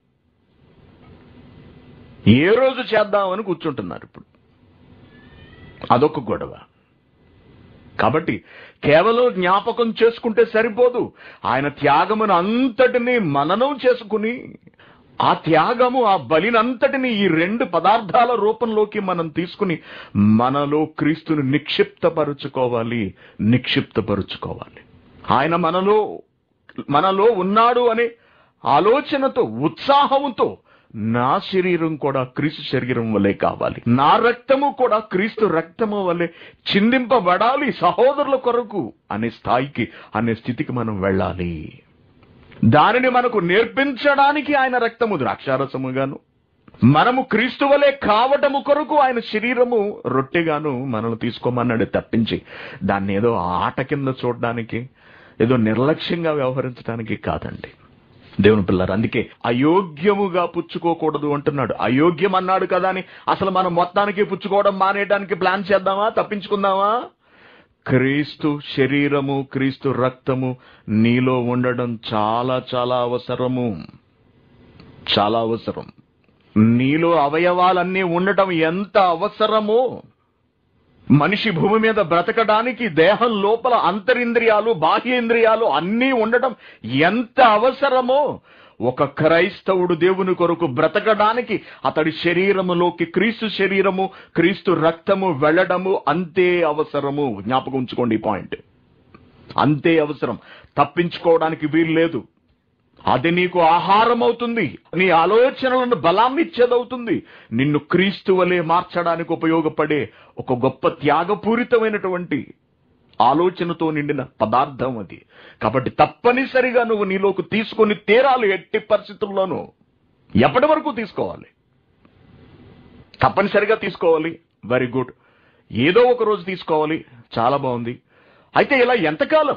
ఏ రోజు చేద్దామని కూర్చుంటున్నారు ఇప్పుడు అదొక గొడవ కాబట్టి కేవలం జ్ఞాపకం చేసుకుంటే సరిపోదు ఆయన త్యాగమును అంతటిని మననం చేసుకుని ఆ త్యాగము ఆ బలినంతటిని ఈ రెండు పదార్థాల రూపంలోకి మనం తీసుకుని మనలో క్రీస్తుని నిక్షిప్తపరుచుకోవాలి నిక్షిప్తపరుచుకోవాలి ఆయన మనలో మనలో ఉన్నాడు అనే ఆలోచనతో ఉత్సాహంతో నా శరీరం కూడా క్రీస్తు శరీరం వలె కావాలి నా రక్తము కూడా క్రీస్తు రక్తము వలె చిందింపబడాలి సహోదరుల కొరకు అనే స్థాయికి అనే స్థితికి మనం వెళ్ళాలి దానిని మనకు నేర్పించడానికి ఆయన రక్తము ద్రాక్షారసముగాను మనము క్రీస్తు వలె కావటము కొరకు ఆయన శరీరము రొట్టెగాను మనల్ని తీసుకోమన్నాడు తప్పించి దాన్ని ఏదో ఆట కింద చూడడానికి ఏదో నిర్లక్ష్యంగా వ్యవహరించడానికి కాదండి దేవుని పిల్లలు అందుకే అయోగ్యముగా పుచ్చుకోకూడదు అంటున్నాడు అయోగ్యం అన్నాడు కదా అని అసలు మనం మొత్తానికి పుచ్చుకోవడం మానేయడానికి ప్లాన్ చేద్దామా తప్పించుకుందామా క్రీస్తు శరీరము క్రీస్తు రక్తము నీలో ఉండడం చాలా చాలా అవసరము చాలా అవసరం నీలో అవయవాలన్నీ ఉండటం ఎంత అవసరమో మనిషి భూమి మీద బ్రతకడానికి దేహం లోపల అంతరింద్రియాలు బాహ్యేంద్రియాలు అన్నీ ఉండటం ఎంత అవసరమో ఒక క్రైస్తవుడు దేవుని కొరకు బ్రతకడానికి అతడి శరీరములోకి క్రీస్తు శరీరము క్రీస్తు రక్తము వెళ్ళడము అంతే అవసరము జ్ఞాపకం ఉంచుకోండి ఈ పాయింట్ అంతే అవసరం తప్పించుకోవడానికి వీలు లేదు అది నీకు ఆహారం అవుతుంది నీ ఆలోచనలను బలాన్ని ఇచ్చేదవుతుంది నిన్ను క్రీస్తు వలె మార్చడానికి ఉపయోగపడే ఒక గొప్ప త్యాగపూరితమైనటువంటి ఆలోచనతో నిండిన పదార్థం అది కాబట్టి తప్పనిసరిగా నువ్వు నీలోకి తీసుకొని తీరాలి ఎట్టి పరిస్థితుల్లోనూ ఎప్పటి వరకు తీసుకోవాలి తప్పనిసరిగా తీసుకోవాలి వెరీ గుడ్ ఏదో ఒక రోజు తీసుకోవాలి చాలా బాగుంది అయితే ఇలా ఎంతకాలం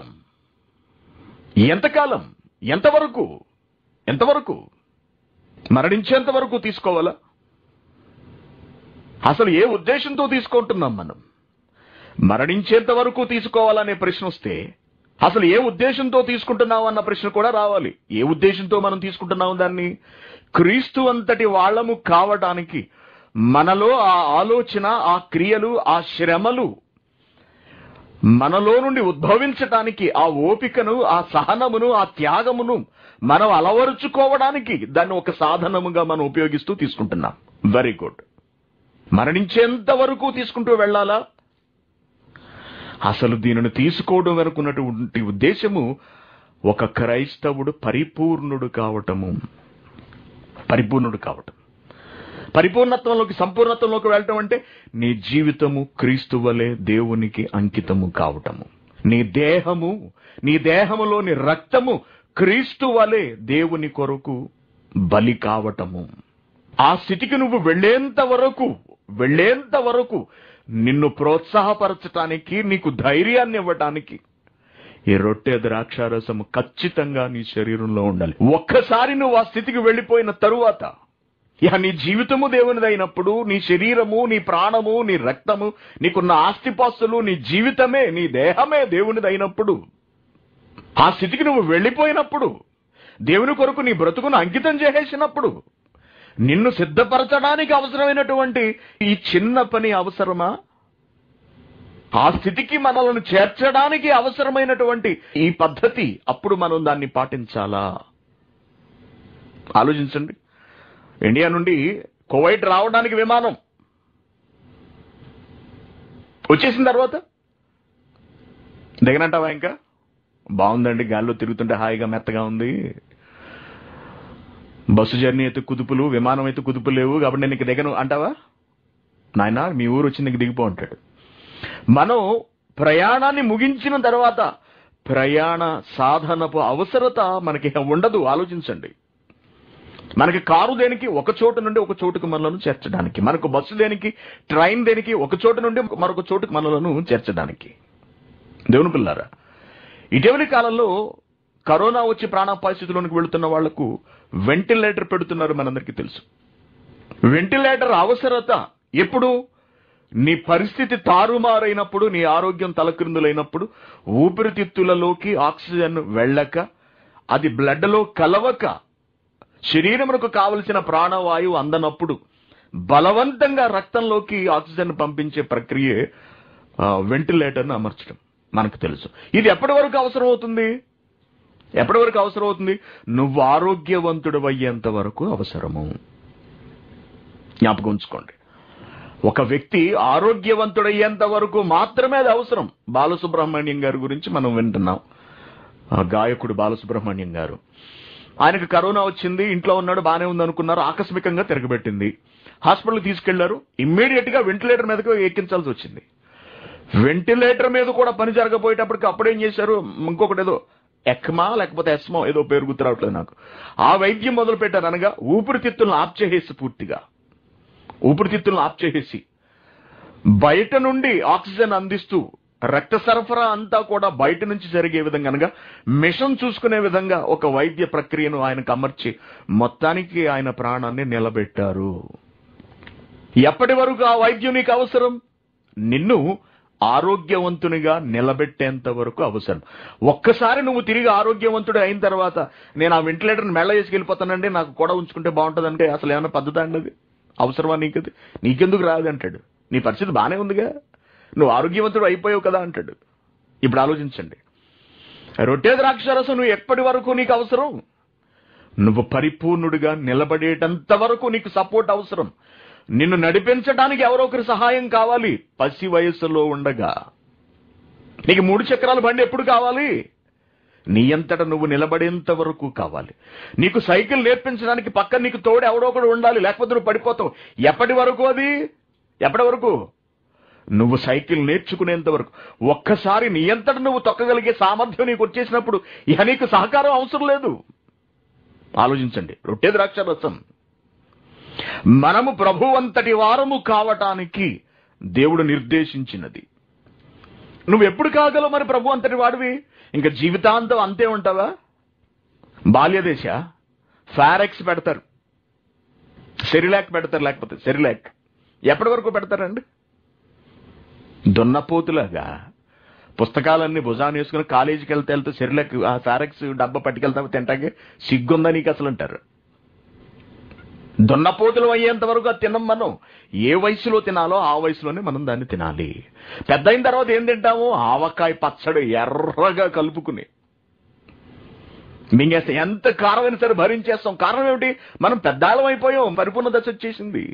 ఎంతకాలం ఎంతవరకు ఎంతవరకు మరణించేంత వరకు తీసుకోవాలా అసలు ఏ ఉద్దేశంతో తీసుకుంటున్నాం మనం మరణించేంత వరకు తీసుకోవాలనే ప్రశ్న వస్తే అసలు ఏ ఉద్దేశంతో తీసుకుంటున్నావు అన్న ప్రశ్న కూడా రావాలి ఏ ఉద్దేశంతో మనం తీసుకుంటున్నాము దాన్ని క్రీస్తు అంతటి వాళ్ళము కావడానికి మనలో ఆ ఆలోచన ఆ క్రియలు ఆ శ్రమలు మనలో నుండి ఉద్భవించటానికి ఆ ఓపికను ఆ సహనమును ఆ త్యాగమును మనం అలవరుచుకోవడానికి దాన్ని ఒక సాధనముగా మనం ఉపయోగిస్తూ తీసుకుంటున్నాం వెరీ గుడ్ మరణించేంత వరకు తీసుకుంటూ వెళ్ళాలా అసలు దీనిని తీసుకోవడం వెనుకున్నటువంటి ఉద్దేశము ఒక క్రైస్తవుడు పరిపూర్ణుడు కావటము పరిపూర్ణుడు కావటం పరిపూర్ణత్వంలోకి సంపూర్ణత్వంలోకి వెళ్ళటం అంటే నీ జీవితము క్రీస్తు వలె దేవునికి అంకితము కావటము నీ దేహము నీ దేహములోని రక్తము క్రీస్తు వలె దేవుని కొరకు బలి కావటము ఆ స్థితికి నువ్వు వెళ్ళేంత వరకు వెళ్ళేంత వరకు నిన్ను ప్రోత్సాహపరచటానికి నీకు ధైర్యాన్ని ఇవ్వటానికి ఈ రొట్టె ద్రాక్షారసం ఖచ్చితంగా నీ శరీరంలో ఉండాలి ఒక్కసారి నువ్వు ఆ స్థితికి వెళ్ళిపోయిన తరువాత ఇక నీ జీవితము దేవునిదైనప్పుడు నీ శరీరము నీ ప్రాణము నీ రక్తము నీకున్న ఆస్తిపాస్తులు నీ జీవితమే నీ దేహమే దేవునిదైనప్పుడు ఆ స్థితికి నువ్వు వెళ్ళిపోయినప్పుడు దేవుని కొరకు నీ బ్రతుకును అంకితం చేసేసినప్పుడు నిన్ను సిద్ధపరచడానికి అవసరమైనటువంటి ఈ చిన్న పని అవసరమా ఆ స్థితికి మనలను చేర్చడానికి అవసరమైనటువంటి ఈ పద్ధతి అప్పుడు మనం దాన్ని పాటించాలా ఆలోచించండి ఇండియా నుండి కువైట్ రావడానికి విమానం వచ్చేసిన తర్వాత దిగనంటావా ఇంకా బాగుందండి గాల్లో తిరుగుతుంటే హాయిగా మెత్తగా ఉంది బస్సు జర్నీ అయితే కుదుపులు విమానం అయితే కుదుపులు లేవు కాబట్టి నేను ఇక దిగను అంటావా నాయన మీ ఊరు వచ్చి నీకు దిగిపో అంటాడు మనం ప్రయాణాన్ని ముగించిన తర్వాత ప్రయాణ సాధనపు అవసరత మనకి ఉండదు ఆలోచించండి మనకి కారు దేనికి ఒక చోటు నుండి ఒక చోటుకు మనలను చేర్చడానికి మనకు బస్సు దేనికి ట్రైన్ దేనికి ఒక చోటు నుండి మరొక చోటుకు మనలను చేర్చడానికి దేవుని పిల్లారా ఇటీవలి కాలంలో కరోనా వచ్చి ప్రాణాపాయ స్థితిలోనికి వెళుతున్న వాళ్లకు వెంటిలేటర్ పెడుతున్నారు మనందరికీ తెలుసు వెంటిలేటర్ అవసరత ఎప్పుడు నీ పరిస్థితి తారుమారైనప్పుడు నీ ఆరోగ్యం తలక్రిందులైనప్పుడు ఊపిరితిత్తులలోకి ఆక్సిజన్ వెళ్ళక అది బ్లడ్లో కలవక శరీరమునకు కావలసిన ప్రాణవాయువు అందనప్పుడు బలవంతంగా రక్తంలోకి ఆక్సిజన్ పంపించే ప్రక్రియే ఆ, వెంటిలేటర్ను అమర్చడం మనకు తెలుసు ఇది ఎప్పటి వరకు అవసరం అవుతుంది ఎప్పటి వరకు అవసరం అవుతుంది నువ్వు ఆరోగ్యవంతుడు అయ్యేంత వరకు అవసరము జ్ఞాపకం ఉంచుకోండి ఒక వ్యక్తి ఆరోగ్యవంతుడయ్యేంత వరకు మాత్రమే అది అవసరం బాలసుబ్రహ్మణ్యం గారి గురించి మనం వింటున్నాం ఆ గాయకుడు బాలసుబ్రహ్మణ్యం గారు ఆయనకు కరోనా వచ్చింది ఇంట్లో ఉన్నాడు బానే ఉంది అనుకున్నారు ఆకస్మికంగా తిరగబెట్టింది హాస్పిటల్ తీసుకెళ్లారు ఇమ్మీడియట్ గా వెంటిలేటర్ మీదకు ఎక్కించాల్సి వచ్చింది వెంటిలేటర్ మీద కూడా పని జరగబోయేటప్పటికి అప్పుడేం చేశారు ఇంకొకటి ఏదో ఎక్మా లేకపోతే ఎస్మో ఏదో పేరు గుర్తు రావట్లేదు నాకు ఆ వైద్యం మొదలు పెట్టారు అనగా ఊపిరితిత్తులను ఆప్ చేసేసి పూర్తిగా ఊపిరితిత్తులను ఆప్ చేసేసి బయట నుండి ఆక్సిజన్ అందిస్తూ రక్త సరఫరా అంతా కూడా బయట నుంచి జరిగే విధంగా అనగా మిషన్ చూసుకునే విధంగా ఒక వైద్య ప్రక్రియను ఆయనకు అమర్చి మొత్తానికి ఆయన ప్రాణాన్ని నిలబెట్టారు ఎప్పటి వరకు ఆ వైద్యం నీకు అవసరం నిన్ను ఆరోగ్యవంతునిగా నిలబెట్టేంత వరకు అవసరం ఒక్కసారి నువ్వు తిరిగి ఆరోగ్యవంతుడు అయిన తర్వాత నేను ఆ వెంటిలేటర్ని మెళ్ళ వేసుకెళ్ళిపోతానండి నాకు కూడా ఉంచుకుంటే బాగుంటుందంటే అసలు ఏమైనా పద్ధతి అండి అది అవసరమా నీకు అది నీకెందుకు రాదు అంటాడు నీ పరిస్థితి బానే ఉందిగా నువ్వు ఆరోగ్యవంతుడు అయిపోయావు కదా అంటాడు ఇప్పుడు ఆలోచించండి రొట్టె ద్రాక్షరసం నువ్వు ఎప్పటి వరకు నీకు అవసరం నువ్వు పరిపూర్ణుడిగా నిలబడేటంత వరకు నీకు సపోర్ట్ అవసరం నిన్ను నడిపించడానికి ఎవరో ఒకరి సహాయం కావాలి పసి వయస్సులో ఉండగా నీకు మూడు చక్రాల బండి ఎప్పుడు కావాలి నీ అంతట నువ్వు నిలబడేంత వరకు కావాలి నీకు సైకిల్ నేర్పించడానికి పక్కన నీకు తోడు ఎవడో ఒకడు ఉండాలి లేకపోతే నువ్వు పడిపోతావు ఎప్పటి వరకు అది ఎప్పటి వరకు నువ్వు సైకిల్ నేర్చుకునేంత వరకు ఒక్కసారి నీ అంతట నువ్వు తొక్కగలిగే సామర్థ్యం నీకు వచ్చేసినప్పుడు ఇక నీకు సహకారం అవసరం లేదు ఆలోచించండి రొట్టె ద్రాక్ష రసం మనము ప్రభువంతటి వారము కావటానికి దేవుడు నిర్దేశించినది నువ్వు ఎప్పుడు కాగలవు మరి ప్రభు అంతటి వాడివి ఇంకా జీవితాంతం అంతే ఉంటావా బాల్యదేశ ఫారెక్స్ పెడతారు సెరిలాక్ పెడతారు లేకపోతే సెరిలాక్ ఎప్పటి వరకు పెడతారండి దున్నపోతులాగా పుస్తకాలన్నీ భుజాన్ని వేసుకుని కాలేజీకి వెళ్తే వెళ్తే సెరిలాక్ ఆ ఫారెక్స్ డబ్బా పట్టుకెళ్తావు తింటాకే సిగ్గుందా నీకు అసలు అంటారు దున్నపోతులు అయ్యేంత వరకు అది తినం మనం ఏ వయసులో తినాలో ఆ వయసులోనే మనం దాన్ని తినాలి పెద్ద అయిన తర్వాత ఏం తింటాము ఆవకాయ పచ్చడి ఎర్రగా కలుపుకుని మింగేస్తే ఎంత కారమైనా సరే భరించేస్తాం కారణం ఏమిటి మనం పెద్దాళం అయిపోయాం పరిపూర్ణ దశ వచ్చేసింది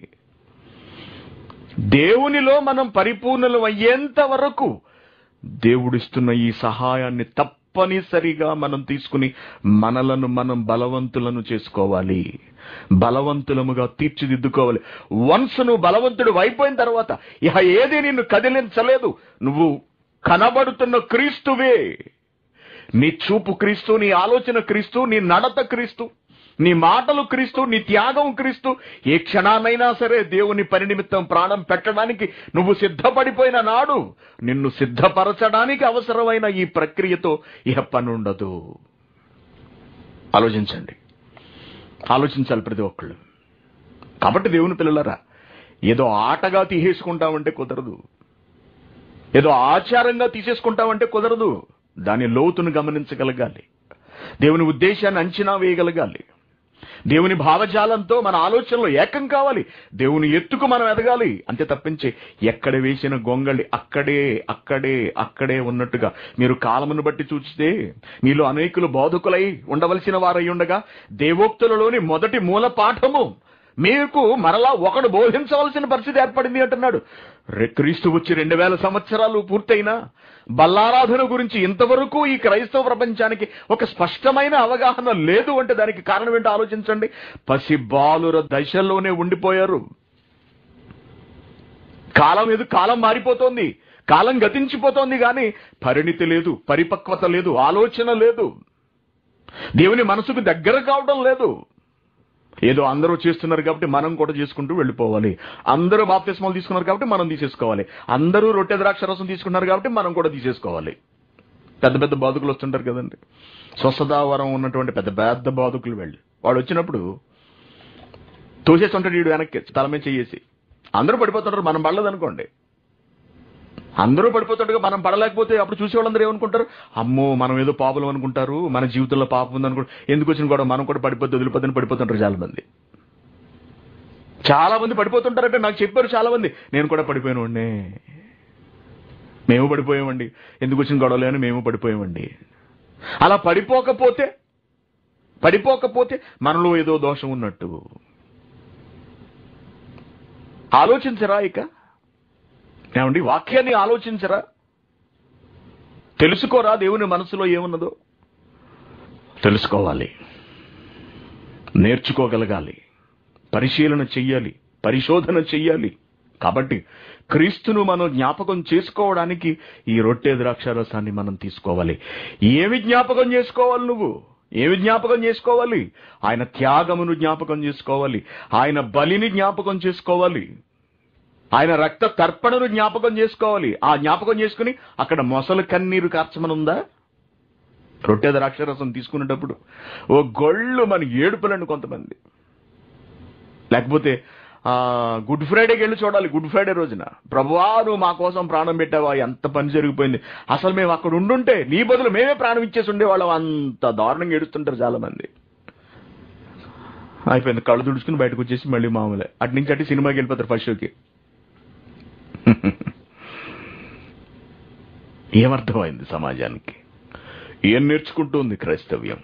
దేవునిలో మనం పరిపూర్ణలు అయ్యేంత వరకు దేవుడిస్తున్న ఈ సహాయాన్ని తప్పనిసరిగా మనం తీసుకుని మనలను మనం బలవంతులను చేసుకోవాలి బలవంతులముగా తీర్చిదిద్దుకోవాలి వన్స్ నువ్వు బలవంతుడు అయిపోయిన తర్వాత ఇహ ఏది నిన్ను కదిలించలేదు నువ్వు కనబడుతున్న క్రీస్తువే నీ చూపు క్రీస్తు నీ ఆలోచన క్రీస్తు నీ నడత క్రీస్తు నీ మాటలు క్రీస్తు నీ త్యాగం క్రీస్తు ఏ క్షణానైనా సరే దేవుని పని నిమిత్తం ప్రాణం పెట్టడానికి నువ్వు సిద్ధపడిపోయిన నాడు నిన్ను సిద్ధపరచడానికి అవసరమైన ఈ ప్రక్రియతో ఇహ పనుండదు ఆలోచించండి ఆలోచించాలి ప్రతి ఒక్కళ్ళు కాబట్టి దేవుని పిల్లలరా ఏదో ఆటగా తీసేసుకుంటామంటే కుదరదు ఏదో ఆచారంగా తీసేసుకుంటామంటే కుదరదు దాని లోతును గమనించగలగాలి దేవుని ఉద్దేశాన్ని అంచనా వేయగలగాలి దేవుని భావజాలంతో మన ఆలోచనలో ఏకం కావాలి దేవుని ఎత్తుకు మనం ఎదగాలి అంతే తప్పించి ఎక్కడ వేసిన గొంగళి అక్కడే అక్కడే అక్కడే ఉన్నట్టుగా మీరు కాలమును బట్టి చూస్తే మీలో అనేకులు బోధకులై ఉండవలసిన వారై ఉండగా దేవోక్తులలోని మొదటి మూల పాఠము మీకు మరలా ఒకడు బోధించవలసిన పరిస్థితి ఏర్పడింది అంటున్నాడు రె- క్రీస్తు వచ్చి రెండు వేల సంవత్సరాలు పూర్తయినా బల్లారాధన గురించి ఇంతవరకు ఈ క్రైస్తవ ప్రపంచానికి ఒక స్పష్టమైన అవగాహన లేదు అంటే దానికి కారణం ఏంటో ఆలోచించండి పసి బాలుర దశలోనే ఉండిపోయారు కాలం ఏదో కాలం మారిపోతోంది కాలం గతించిపోతోంది కానీ పరిణితి లేదు పరిపక్వత లేదు ఆలోచన లేదు దేవుని మనసుకు దగ్గర కావడం లేదు ఏదో అందరూ చేస్తున్నారు కాబట్టి మనం కూడా చేసుకుంటూ వెళ్ళిపోవాలి అందరూ బాప్తిస్మాలు తీసుకున్నారు కాబట్టి మనం తీసేసుకోవాలి అందరూ రొట్టె ద్రాక్ష రసం తీసుకున్నారు కాబట్టి మనం కూడా తీసేసుకోవాలి పెద్ద పెద్ద బాధకులు వస్తుంటారు కదండి స్వస్థతావరం ఉన్నటువంటి పెద్ద పెద్ద బాధకులు వెళ్ళి వాడు వచ్చినప్పుడు తోసేస్తుంటాడు వీడు వెనక్కి తల మీద చెయ్యేసి అందరూ పడిపోతుంటారు మనం పడలేదనుకోండి అందరూ పడిపోతుండగా మనం పడలేకపోతే అప్పుడు చూసే వాళ్ళందరూ ఏమనుకుంటారు అమ్మో మనం ఏదో పాపం అనుకుంటారు మన జీవితంలో పాపం ఉందనుకుంటారు ఎందుకు వచ్చిన కూడా మనం కూడా పడిపోతే వదిలిపోతే పడిపోతుంటారు చాలా మంది చాలా మంది పడిపోతుంటారంటే నాకు చెప్పారు చాలా మంది నేను కూడా పడిపోయాను అండి మేము పడిపోయామండి ఎందుకు వచ్చిన గొడవలే అని మేము పడిపోయామండి అలా పడిపోకపోతే పడిపోకపోతే మనలో ఏదో దోషం ఉన్నట్టు ఆలోచించరా ఇక ఏమండి వాక్యాన్ని ఆలోచించరా తెలుసుకోరా దేవుని మనసులో ఏమున్నదో తెలుసుకోవాలి నేర్చుకోగలగాలి పరిశీలన చెయ్యాలి పరిశోధన చెయ్యాలి కాబట్టి క్రీస్తును మనం జ్ఞాపకం చేసుకోవడానికి ఈ రొట్టె ద్రాక్షారసాన్ని మనం తీసుకోవాలి ఏమి జ్ఞాపకం చేసుకోవాలి నువ్వు ఏమి జ్ఞాపకం చేసుకోవాలి ఆయన త్యాగమును జ్ఞాపకం చేసుకోవాలి ఆయన బలిని జ్ఞాపకం చేసుకోవాలి ఆయన రక్త తర్పణను జ్ఞాపకం చేసుకోవాలి ఆ జ్ఞాపకం చేసుకుని అక్కడ మొసలు కన్నీరు కార్చమనుందా రొట్టె ద్రాక్షరసం తీసుకునేటప్పుడు ఓ గొళ్ళు మన ఏడుపులండి కొంతమంది లేకపోతే ఆ గుడ్ ఫ్రైడేకి వెళ్ళి చూడాలి గుడ్ ఫ్రైడే రోజున ప్రభువా నువ్వు మా కోసం ప్రాణం పెట్టావా ఎంత పని జరిగిపోయింది అసలు మేము అక్కడ ఉండుంటే నీ బదులు మేమే ప్రాణం ఇచ్చేసి ఉండేవాళ్ళం అంత దారుణంగా ఏడుస్తుంటారు చాలా మంది అయిపోయింది కళ్ళు తుడుచుకుని బయటకు వచ్చేసి మళ్ళీ మామూలే అటు నుంచి అటు సినిమాకి వెళ్ళిపోతారు ఫస్ట్ షోకి ఏమర్థమైంది సమాజానికి ఏం నేర్చుకుంటుంది క్రైస్తవ్యం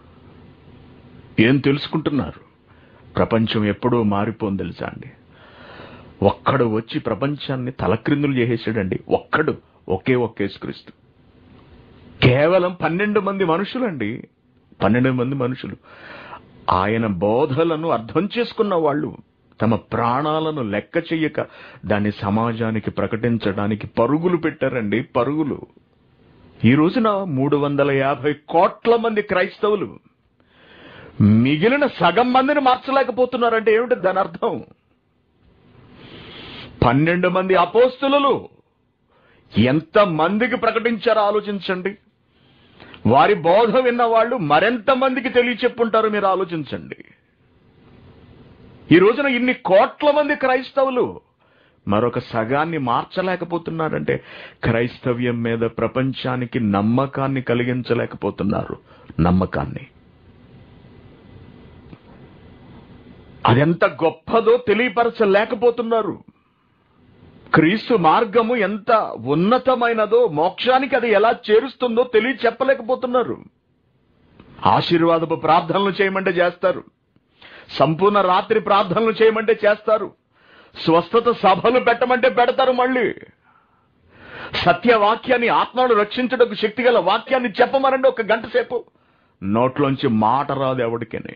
ఏం తెలుసుకుంటున్నారు ప్రపంచం ఎప్పుడూ మారిపోని తెలుసా అండి ఒక్కడు వచ్చి ప్రపంచాన్ని తలక్రిందులు చేసేసాడండి ఒక్కడు ఒకే ఒకే క్రీస్తు కేవలం పన్నెండు మంది మనుషులండి పన్నెండు మంది మనుషులు ఆయన బోధలను అర్థం చేసుకున్న వాళ్ళు తమ ప్రాణాలను లెక్క చెయ్యక దాన్ని సమాజానికి ప్రకటించడానికి పరుగులు పెట్టారండి పరుగులు ఈ రోజున మూడు వందల యాభై కోట్ల మంది క్రైస్తవులు మిగిలిన సగం మందిని మార్చలేకపోతున్నారంటే ఏమిటి దాని అర్థం పన్నెండు మంది అపోస్తులు ఎంత మందికి ప్రకటించారో ఆలోచించండి వారి బోధ విన్న వాళ్ళు మరెంత మందికి తెలియచెప్పుంటారో మీరు ఆలోచించండి ఈ రోజున ఇన్ని కోట్ల మంది క్రైస్తవులు మరొక సగాన్ని మార్చలేకపోతున్నారంటే క్రైస్తవ్యం మీద ప్రపంచానికి నమ్మకాన్ని కలిగించలేకపోతున్నారు నమ్మకాన్ని అదెంత గొప్పదో తెలియపరచలేకపోతున్నారు క్రీస్తు మార్గము ఎంత ఉన్నతమైనదో మోక్షానికి అది ఎలా చేరుస్తుందో తెలియ చెప్పలేకపోతున్నారు ఆశీర్వాదపు ప్రార్థనలు చేయమంటే చేస్తారు సంపూర్ణ రాత్రి ప్రార్థనలు చేయమంటే చేస్తారు స్వస్థత సభలు పెట్టమంటే పెడతారు మళ్ళీ సత్యవాక్యాన్ని ఆత్మను రక్షించడానికి శక్తిగల వాక్యాన్ని చెప్పమనండి ఒక గంట సేపు నోట్లోంచి మాట రాదు ఎవరికని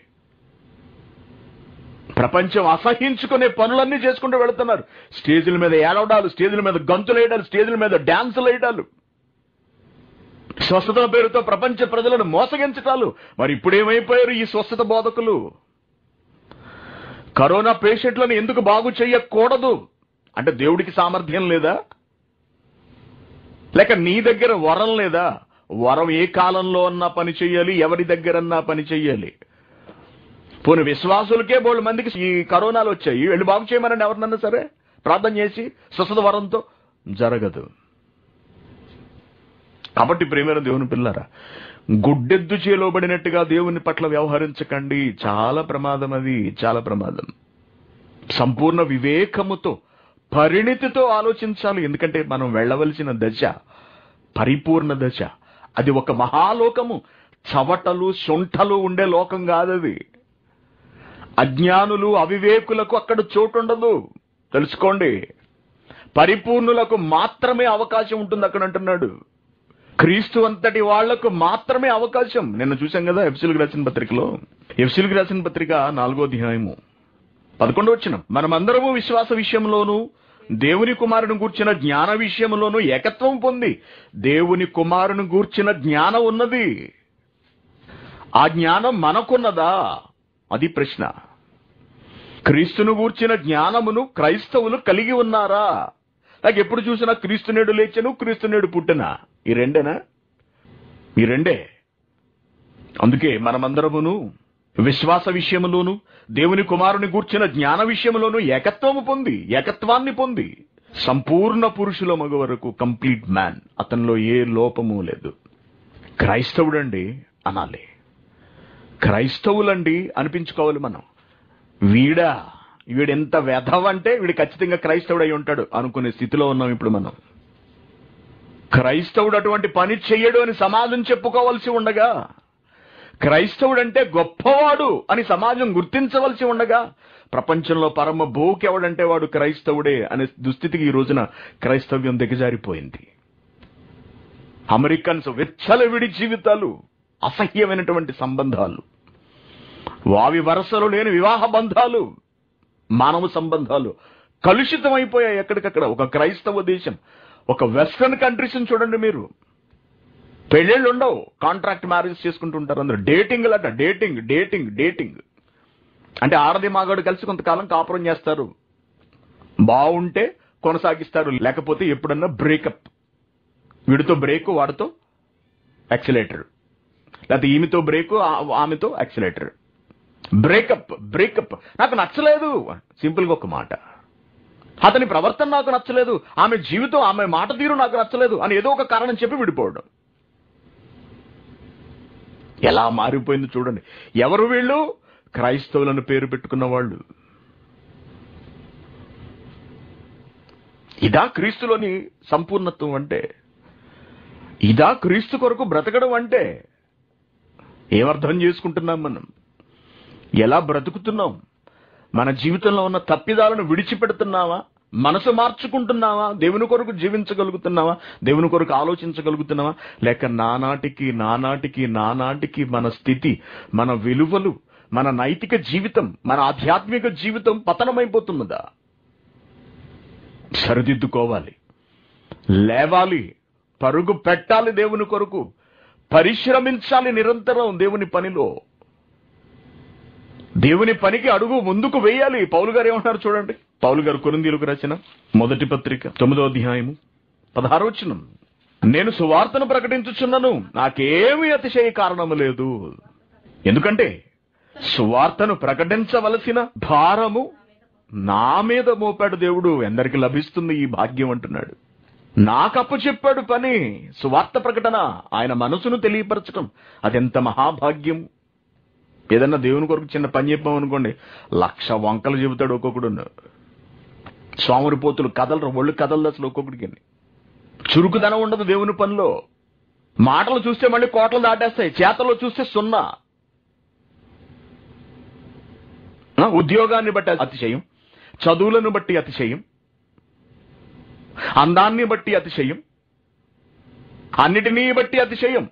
ప్రపంచం అసహించుకునే పనులన్నీ చేసుకుంటూ వెళుతున్నారు స్టేజీల మీద ఏడవడాలు స్టేజీల మీద గంతులు వేయడాలు స్టేజీల మీద డాన్సులు వేయడాలు స్వస్థత పేరుతో ప్రపంచ ప్రజలను మోసగించటాలు మరి ఇప్పుడేమైపోయారు ఈ స్వస్థత బోధకులు కరోనా పేషెంట్లను ఎందుకు బాగు చేయకూడదు అంటే దేవుడికి సామర్థ్యం లేదా లేక నీ దగ్గర వరం లేదా వరం ఏ కాలంలో అన్నా పని చెయ్యాలి ఎవరి దగ్గరన్నా పని చెయ్యాలి పోనీ విశ్వాసులకే బోళ్ళు మందికి ఈ కరోనాలు వచ్చాయి వెళ్ళి బాగు చేయమనండి ఎవరినన్నా సరే ప్రార్థన చేసి స్వస్థత వరంతో జరగదు కాబట్టి ప్రేమైన దేవుని పిల్లరా గుడ్డెద్దు చేలోబడినట్టుగా దేవుని పట్ల వ్యవహరించకండి చాలా ప్రమాదం అది చాలా ప్రమాదం సంపూర్ణ వివేకముతో పరిణితితో ఆలోచించాలి ఎందుకంటే మనం వెళ్ళవలసిన దశ పరిపూర్ణ దశ అది ఒక మహాలోకము చవటలు శొంఠలు ఉండే లోకం కాదది అజ్ఞానులు అవివేకులకు అక్కడ చోటుండదు తెలుసుకోండి పరిపూర్ణులకు మాత్రమే అవకాశం ఉంటుంది అక్కడ అంటున్నాడు క్రీస్తు అంతటి వాళ్లకు మాత్రమే అవకాశం నిన్న చూశాం కదా ఎఫ్సిల్కి రాసిన పత్రికలో ఎఫ్సిల్కి రాసిన పత్రిక నాలుగో అధ్యాయము పదకొండు వచ్చిన మనమందరము విశ్వాస విషయంలోనూ దేవుని కుమారుని గూర్చిన జ్ఞాన విషయంలోనూ ఏకత్వం పొంది దేవుని కుమారుని గూర్చిన జ్ఞానం ఉన్నది ఆ జ్ఞానం మనకున్నదా అది ప్రశ్న క్రీస్తును గూర్చిన జ్ఞానమును క్రైస్తవులు కలిగి ఉన్నారా నాకు ఎప్పుడు చూసినా క్రీస్తు నేడు లేచను క్రీస్తు నేడు పుట్టిన ఈ రెండేనా ఈ రెండే అందుకే మనమందరమును విశ్వాస విషయములోను దేవుని కుమారుని గూర్చిన జ్ఞాన విషయములోను ఏకత్వము పొంది ఏకత్వాన్ని పొంది సంపూర్ణ పురుషుల మగ వరకు కంప్లీట్ మ్యాన్ అతనిలో ఏ లోపము లేదు క్రైస్తవుడండి అనాలి క్రైస్తవులండి అనిపించుకోవాలి మనం వీడా వీడెంత వెధవ అంటే వీడు ఖచ్చితంగా క్రైస్తవుడు అయి ఉంటాడు అనుకునే స్థితిలో ఉన్నాం ఇప్పుడు మనం క్రైస్తవుడు అటువంటి పని చెయ్యడు అని సమాజం చెప్పుకోవలసి ఉండగా క్రైస్తవుడు అంటే గొప్పవాడు అని సమాజం గుర్తించవలసి ఉండగా ప్రపంచంలో పరమ బోకెవడంటే వాడు క్రైస్తవుడే అనే దుస్థితికి ఈ రోజున క్రైస్తవ్యం దిగజారిపోయింది అమెరికన్స్ విచ్చలవిడి జీవితాలు అసహ్యమైనటువంటి సంబంధాలు వావి వరసలు లేని వివాహ బంధాలు మానవ సంబంధాలు కలుషితమైపోయాయి ఎక్కడికక్కడ ఒక క్రైస్తవ దేశం ఒక వెస్ట్రన్ కంట్రీస్ చూడండి మీరు పెళ్ళిళ్ళు ఉండవు కాంట్రాక్ట్ మ్యారేజ్ చేసుకుంటుంటారు అందరు డేటింగ్ అట డేటింగ్ డేటింగ్ డేటింగ్ అంటే ఆడది మాగాడు కలిసి కొంతకాలం కాపురం చేస్తారు బాగుంటే కొనసాగిస్తారు లేకపోతే ఎప్పుడన్నా బ్రేకప్ వీడితో బ్రేక్ వాడితో యాక్సిలేటర్ లేకపోతే ఈమెతో బ్రేక్ ఆమెతో యాక్సిలేటర్ బ్రేకప్ బ్రేకప్ నాకు నచ్చలేదు సింపుల్ గా ఒక మాట అతని ప్రవర్తన నాకు నచ్చలేదు ఆమె జీవితం ఆమె మాట తీరు నాకు నచ్చలేదు అని ఏదో ఒక కారణం చెప్పి విడిపోవడం ఎలా మారిపోయింది చూడండి ఎవరు వీళ్ళు క్రైస్తవులను పేరు పెట్టుకున్న వాళ్ళు ఇదా క్రీస్తులోని సంపూర్ణత్వం అంటే ఇదా క్రీస్తు కొరకు బ్రతకడం అంటే ఏమర్థం చేసుకుంటున్నాం మనం ఎలా బ్రతుకుతున్నాం మన జీవితంలో ఉన్న తప్పిదాలను విడిచిపెడుతున్నావా మనసు మార్చుకుంటున్నావా దేవుని కొరకు జీవించగలుగుతున్నావా దేవుని కొరకు ఆలోచించగలుగుతున్నావా లేక నానాటికి నానాటికి నానాటికి మన స్థితి మన విలువలు మన నైతిక జీవితం మన ఆధ్యాత్మిక జీవితం పతనమైపోతున్నదా సరిదిద్దుకోవాలి లేవాలి పరుగు పెట్టాలి దేవుని కొరకు పరిశ్రమించాలి నిరంతరం దేవుని పనిలో దేవుని పనికి అడుగు ముందుకు వేయాలి పౌలు గారు ఏమంటారు చూడండి పౌలు గారు కొరిందీలకు రచన మొదటి పత్రిక తొమ్మిదో అధ్యాయము పదహారు వచ్చిన నేను సువార్తను ప్రకటించుచున్నను నాకేమీ అతిశయ కారణము లేదు ఎందుకంటే సువార్తను ప్రకటించవలసిన భారము నా మీద మోపాడు దేవుడు ఎందరికి లభిస్తుంది ఈ భాగ్యం అంటున్నాడు నాకప్పు చెప్పాడు పని సువార్త ప్రకటన ఆయన మనసును తెలియపరచడం అదెంత మహాభాగ్యం ఏదన్నా దేవుని కొరకు చిన్న పని చెప్పామనుకోండి లక్ష వంకలు చెబుతాడు ఒక్కొక్కడు స్వామిరిపోతులు కథలు ఒళ్ళు కథలు అసలు ఒక్కొక్కడికి చురుకుదనం ఉండదు దేవుని పనిలో మాటలు చూస్తే మళ్ళీ కోటలు దాటేస్తాయి చేతల్లో చూస్తే సున్నా ఆ, ఉద్యోగాన్ని బట్టి అతిశయం చదువులను బట్టి అతిశయం అందాన్ని బట్టి అతిశయం అన్నిటినీ బట్టి అతిశయం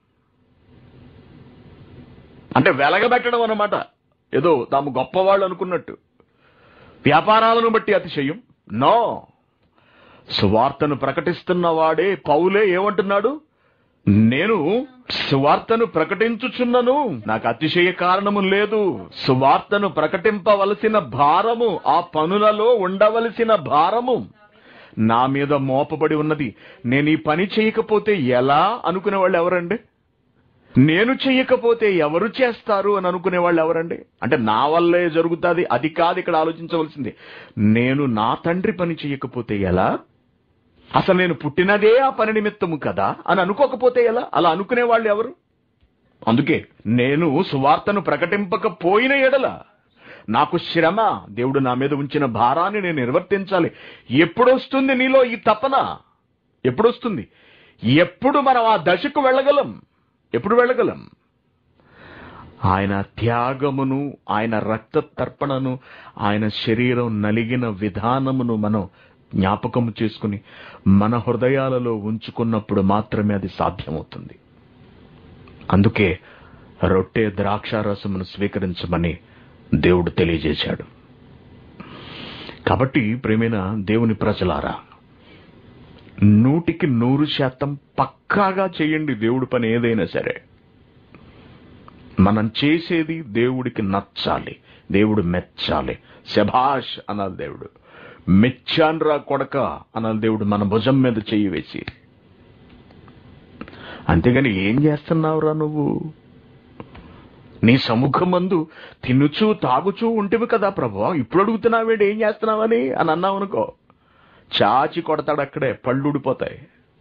అంటే వెలగబెట్టడం అన్నమాట ఏదో తాము గొప్పవాళ్ళు అనుకున్నట్టు వ్యాపారాలను బట్టి అతిశయం నో సువార్తను ప్రకటిస్తున్న వాడే పౌలే ఏమంటున్నాడు నేను సువార్తను ప్రకటించుచున్నను నాకు అతిశయ కారణము లేదు సువార్తను ప్రకటింపవలసిన భారము ఆ పనులలో ఉండవలసిన భారము నా మీద మోపబడి ఉన్నది నేను ఈ పని చేయకపోతే ఎలా అనుకునే వాళ్ళు ఎవరండి నేను చెయ్యకపోతే ఎవరు చేస్తారు అని అనుకునే వాళ్ళు ఎవరండి అంటే నా వల్లే జరుగుతుంది అది కాదు ఇక్కడ ఆలోచించవలసింది నేను నా తండ్రి పని చేయకపోతే ఎలా అసలు నేను పుట్టినదే ఆ పని నిమిత్తము కదా అని అనుకోకపోతే ఎలా అలా అనుకునే వాళ్ళు ఎవరు అందుకే నేను సువార్తను ప్రకటింపకపోయిన ఎడల నాకు శ్రమ దేవుడు నా మీద ఉంచిన భారాన్ని నేను నిర్వర్తించాలి ఎప్పుడొస్తుంది నీలో ఈ తపన ఎప్పుడొస్తుంది ఎప్పుడు మనం ఆ దశకు వెళ్ళగలం ఎప్పుడు వెళ్ళగలం ఆయన త్యాగమును ఆయన రక్త తర్పణను ఆయన శరీరం నలిగిన విధానమును మనం జ్ఞాపకము చేసుకుని మన హృదయాలలో ఉంచుకున్నప్పుడు మాత్రమే అది సాధ్యమవుతుంది అందుకే రొట్టె ద్రాక్షారసమును స్వీకరించమని దేవుడు తెలియజేశాడు కాబట్టి ప్రేమైన దేవుని ప్రజలారా నూటికి నూరు శాతం పక్కాగా చేయండి దేవుడి పని ఏదైనా సరే మనం చేసేది దేవుడికి నచ్చాలి దేవుడు మెచ్చాలి శభాష్ అనాలి దేవుడు మెచ్చాన్రా కొడక అనాలి దేవుడు మన భుజం మీద చెయ్యి వేసి అంతేగాని ఏం చేస్తున్నావురా నువ్వు నీ సముఖమందు తినుచూ తాగుచూ ఉంటివి కదా ప్రభు ఇప్పుడు అడుగుతున్నావేంటి ఏం చేస్తున్నావని అని అన్నావు అనుకో చాచి కొడతాడు అక్కడే పళ్ళు ఊడిపోతాయి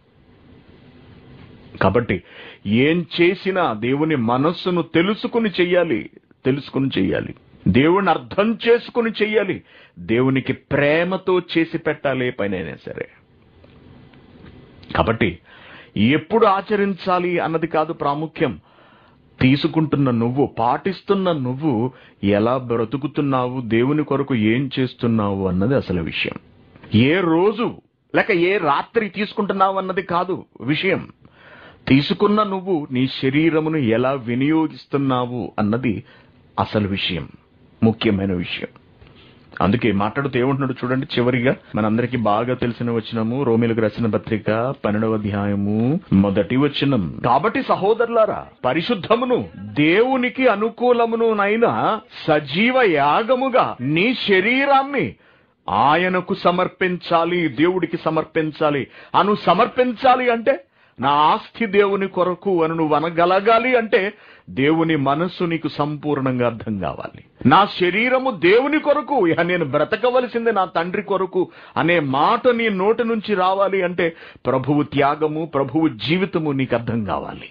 కాబట్టి ఏం చేసినా దేవుని మనస్సును తెలుసుకుని చెయ్యాలి తెలుసుకుని చెయ్యాలి దేవుని అర్థం చేసుకుని చెయ్యాలి దేవునికి ప్రేమతో చేసి పెట్టాలి ఏ పనైనా సరే కాబట్టి ఎప్పుడు ఆచరించాలి అన్నది కాదు ప్రాముఖ్యం తీసుకుంటున్న నువ్వు పాటిస్తున్న నువ్వు ఎలా బ్రతుకుతున్నావు దేవుని కొరకు ఏం చేస్తున్నావు అన్నది అసలు విషయం ఏ రోజు లేక ఏ రాత్రి తీసుకుంటున్నావు అన్నది కాదు విషయం తీసుకున్న నువ్వు నీ శరీరమును ఎలా వినియోగిస్తున్నావు అన్నది అసలు విషయం ముఖ్యమైన విషయం అందుకే మాట్లాడుతూ ఏమంటున్నాడు చూడండి చివరిగా మనందరికీ బాగా తెలిసిన వచనము రోమిలకు రాసిన పత్రిక పన్నెండవ అధ్యాయము మొదటి వచనం కాబట్టి సహోదరులారా పరిశుద్ధమును దేవునికి అనుకూలమును నైనా సజీవ యాగముగా నీ శరీరాన్ని ఆయనకు సమర్పించాలి దేవుడికి సమర్పించాలి అను సమర్పించాలి అంటే నా ఆస్తి దేవుని కొరకు అని నువ్వు అనగలగాలి అంటే దేవుని మనస్సు నీకు సంపూర్ణంగా అర్థం కావాలి నా శరీరము దేవుని కొరకు ఇహ నేను బ్రతకవలసింది నా తండ్రి కొరకు అనే మాట నీ నోటి నుంచి రావాలి అంటే ప్రభువు త్యాగము ప్రభువు జీవితము నీకు అర్థం కావాలి